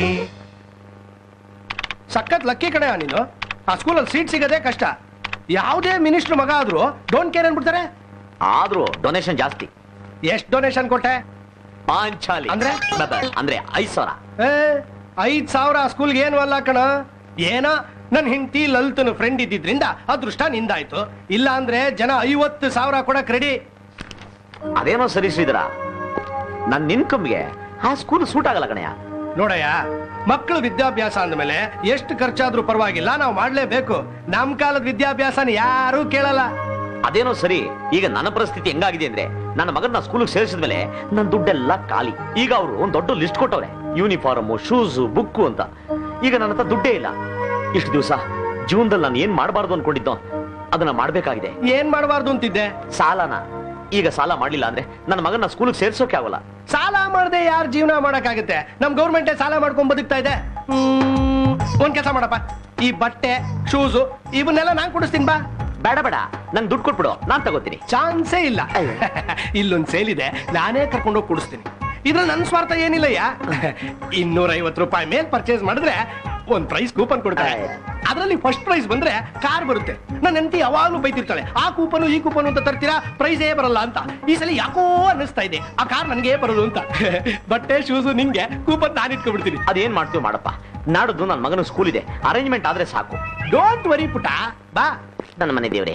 S4: ಸಖತ್ ಲಕ್ಕಿ ಕಡೆ ನೀನು ಆ ಸ್ಕೂಲಲ್ಲಿ ಸೀಟ್ ಸಿಗೋದೇ ಕಷ್ಟ ಯಾವುದೇ ಮಿನಿಸ್ಟರ್ ಮಗ ಆದ್ರೂ ಡೋಂಟ್ ಕೇರ್ ಅನ್ಬಿಡ್ತಾರೆ
S5: ಆದ್ರೂ ಡೊನೇಷನ್ ಜಾಸ್ತಿ
S4: ಎಷ್ಟ್ ಡೊನೇಷನ್ ಕೊಟ್ಟೆ
S5: ಪಾಂಚಾಲಿ
S4: ಅಂದ್ರೆ?
S5: ಬ- ಬ- ಅಂದ್ರೆ ಐದ್ ಸಾವಿರ
S4: ಏ ಐದ್ ಸಾವಿರ ಆ ಸ್ಕೂಲ್ಗೆ ಏನು ಅಲ್ಲ ಕಣ ಏನೋ ನನ್ನ ಹೆಂಡತಿ ಲಲಿತನ ಫ್ರೆಂಡ್ ಇದ್ದಿದ್ರಿಂದ ಅದೃಷ್ಟ ನಿಂದಾಯ್ತು ಇಲ್ಲ ಅಂದ್ರೆ ಜನ ಐವತ್ತು ಸಾವಿರ ಕೊಡಕ್ ರೆಡಿ
S5: ಅದೇನೋ ಸರಿ ಶ್ರೀಧರ ನನ್ ಇನ್ಕಮ್ಗೆ ಆ ಸ್ಕೂಲ್ ಸೂಟ್ ಆಗಲ್ಲ ಕಣಯ್ಯ
S4: ನೋಡಯ್ಯ ಮಕ್ಕಳು ವಿದ್ಯಾಭ್ಯಾಸ ಅಂದ್ಮೇಲೆ ಎಷ್ಟು ಖರ್ಚಾದ್ರೂ ಪರವಾಗಿಲ್ಲ ನಾವು ಮಾಡ್ಲೇಬೇಕು ನಮ್ ಕಾಲದ ವಿದ್ಯಾಭ್ಯಾಸನ ಯಾರೂ ಕೇಳಲ್ಲ
S5: ಅದೇನೋ ಸರಿ ಈಗ ನನ್ನ ಪರಿಸ್ಥಿತಿ ಹೆಂಗಾಗಿದೆ ಅಂದ್ರೆ ನನ್ನ ಮಗನ ಸ್ಕೂಲ್ಗೆ ಸೇರಿಸಿದ್ಮೇಲೆ ನನ್ನ ದುಡ್ಡೆಲ್ಲ ಖಾಲಿ ಈಗ ಅವರು ಒಂದ್ ದೊಡ್ಡ ಲಿಸ್ಟ್ ಕೊಟ್ಟವ್ರೆ ಯೂನಿಫಾರ್ಮ್ ಶೂಸ್ ಬುಕ್ಕು ಅಂತ ಈಗ ನನ್ನ ಹತ್ರ ದುಡ್ಡೇ ಇಲ್ಲ ಇಷ್ಟು ದಿವಸ ಜೀವನದಲ್ಲಿ ನಾನು ಏನ್ ಮಾಡಬಾರ್ದು ಅನ್ಕೊಂಡಿದ್ದೋ ಅದನ್ನ ಮಾಡ್ಬೇಕಾಗಿದೆ
S4: ಏನ್ ಮಾಡಬಾರ್ದು ಅಂತಿದ್ದೆ
S5: ಸಾಲನ ಈಗ ಸಾಲ ಮಾಡ್ಲಿಲ್ಲ ಅಂದ್ರೆ ನನ್ನ ಮಗನ ಸ್ಕೂಲ್ಗೆ ಸೇರ್ಸೋಕೆ ಆಗಲ್ಲ
S4: ಸಾಲ ಮಾಡದೆ ಯಾರು ಜೀವನ ಮಾಡಕ್ಕಾಗುತ್ತೆ ನಮ್ ಗೌರ್ಮೆಂಟೇ ಸಾಲ ಮಾಡ್ಕೊಂಡ್ ಬದುಕ್ತಾ ಇದೆ ಹ್ಮ್, ಒಂದ್ ಕೆಲಸ ಮಾಡಪ್ಪ ಈ ಬಟ್ಟೆ ಶೂಸು ಇವನ್ನೆಲ್ಲ ನಾನ್ ಕೊಡಿಸ್ತೀನಿ ಬಾ
S5: ಬೇಡ ಬೇಡ ನಂಗೆ ದುಡ್ಡು ಕೊಟ್ಬಿಡು ನಾನ್ ತಗೋತೀನಿ
S4: ಚಾನ್ಸೇ ಇಲ್ಲ ಇಲ್ಲೊಂದ್ ಸೇಲ್ ಇದೆ ನಾನೇ ಕರ್ಕೊಂಡೋಗಿ ಕೊಡಿಸ್ತೀನಿ ಇದ್ರಲ್ಲಿ ನನ್ನ ಸ್ವಾರ್ಥ ಏನಿಲ್ಲಯ್ಯ ಇನ್ನೂರ ಐವತ್ತು ರೂಪಾಯಿ ಮೇಲ್ ಪರ್ಚೇಸ್ ಮಾಡಿದ್ರೆ ಒಂದ್ ಪ್ರೈಸ್ ಕೂಪನ್ ಕೊಡ್ತಾರೆ ಅದರಲ್ಲಿ ಫಸ್ಟ್ ಪ್ರೈಸ್ ಬಂದ್ರೆ ಕಾರ್ ಬರುತ್ತೆ ನನ್ನ ಹೆಂಡತಿ ಯಾವಾಗ್ಲೂ ಬೈತಿರ್ತಾಳೆ ಆ ಕೂಪನು ಈ ಕೂಪನು ಅಂತ ತರ್ತೀರಾ ಪ್ರೈಸೇ ಬರಲ್ಲ ಅಂತ ಈ ಸಲ ಯಾಕೋ ಅನ್ನಿಸ್ತಾ ಇದೆ ಆ ಕಾರ್ ನನಗೆ ಬರೋದು ಅಂತ ಬಟ್ಟೆ ಶೂಸು ನಿಂಗೆ ಕೂಪನ್ ನಾನು ಇಟ್ಕೊಂಡ್ಬಿಡ್ತೀನಿ
S5: ಅದೇನ್ ಮಾಡ್ತೀವಿ ಮಾಡಪ್ಪ ನಾಡದ್ದು ನನ್ನ ಮಗನ ಸ್ಕೂಲ್ ಇದೆ ಅರೇಂಜ್ಮೆಂಟ್ ಆದ್ರೆ ಸಾಕು
S4: ಡೋಂಟ್ ವರಿ ಪುಟ ಬಾ
S5: ನನ್ನ ಮನೆ ದೇವ್ರೆ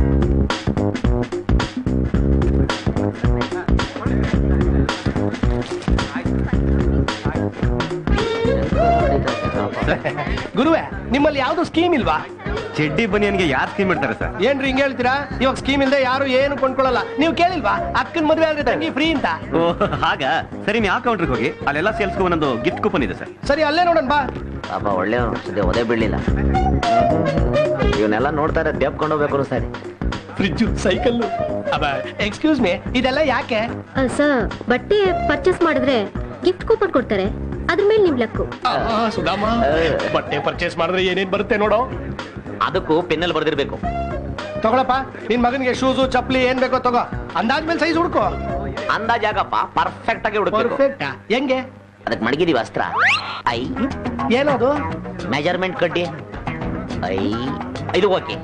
S4: ಗುರುವೆ ನಿಮ್ಮಲ್ಲಿ ಯಾವ್ದು ಸ್ಕೀಮ್ ಇಲ್ವಾ
S10: ಚೆಡ್ಡಿ ಬನಿಯನ್ಗೆ ಯಾರು ಸ್ಕೀಮ್ ಇಡ್ತಾರೆ ಸರ್
S4: ಏನ್ರಿ ಹಿಂಗ್ ಹೇಳ್ತೀರಾ ಇವಾಗ ಸ್ಕೀಮ್ ಇಲ್ದೆ ಯಾರು ಏನು ಕೊಂಡ್ಕೊಳ್ಳಲ್ಲ ನೀವು ಕೇಳಿಲ್ವಾ ಅಕ್ಕನ ಮದ್ವೆ ಆದ್ರೆ ತಂಗಿ ಫ್ರೀ ಅಂತ
S10: ಓ ಹಾಗ ಸರಿ ನೀವು ಆ ಕೌಂಟ್ರಿಗೆ ಹೋಗಿ ಅಲ್ಲೆಲ್ಲ ಸೇಲ್ಸ್ಕೊ ಒಂದೊಂದು ಗಿಫ್ಟ್ ಕೂಪನ್ ಇದೆ ಸರ್
S4: ಸರಿ ಅಲ್ಲೇ ನೋಡೋಣ ಬಾ
S5: ಪಾಪ ಒಳ್ಳೆ ಸದ್ಯ ಒದೇ ಬೀಳಲಿಲ್ಲ ಇವನ್ನೆಲ್ಲ ನೋಡ್ತಾ ಇದ್ರೆ ದೇಬ್ಕೊಂಡು ಹೋಗ್ಬೇಕು ಸರಿ
S4: ಫ್ರಿಡ್ಜ್ ಸೈಕಲ್ ಎಕ್ಸ್ಕ್ಯೂಸ್ ಮೀ ಇದೆಲ್ಲ ಯಾಕೆ
S6: ಸರ್ ಬಟ್ಟೆ ಪರ್ಚೇಸ್ ಮಾಡಿದ್ರೆ ಗಿಫ್ಟ್ ಕೂಪನ್ ಕೊಡ್ತಾರೆ ಅದ್ರ ಮೇಲೆ ನಿಮ್ ಲಕ್ಕು
S4: ಆ, ಸುಧಾಮ ಬಟ್ಟೆ ಪರ್ಚೇಸ್ ಮಾಡಿದ್ರೆ ಏನೇನ್ ಬರುತ್ತೆ ನೋಡೋ
S5: ಅದಕ್ಕೂ ಪೆನ್ನಲ್ಲಿ ಬರ್ದಿರ್ಬೇಕು
S4: ತಗೊಳಪ್ಪ ನಿನ್ ಮಗನಿಗೆ ಶೂಸು ಚಪ್ಲಿ ಏನ್ ಬೇಕೋ ತಗೋ ಅಂದಾಜ್ ಮೇಲೆ ಸೈಜ್ ಹುಡ್ಕೋ
S5: ಅಂದಾಜಾಗಪ್ಪ ಪರ್ಫೆಕ್ಟ್ ಆಗಿ ಹುಡುಕ್ಬೇಕು
S4: ಪರ್ಫೆಕ್ಟ್ ಹೆಂಗೆ
S5: ಅದಕ್ಕೆ ಮಡಗಿದೀವಿ ಅಸ್ತ್ರ ಐ
S4: ಏನದು
S5: ಮೆಜರ್ಮೆಂಟ್ ಕಡ್ಡಿ ಐ ಇದು ಓಕೆ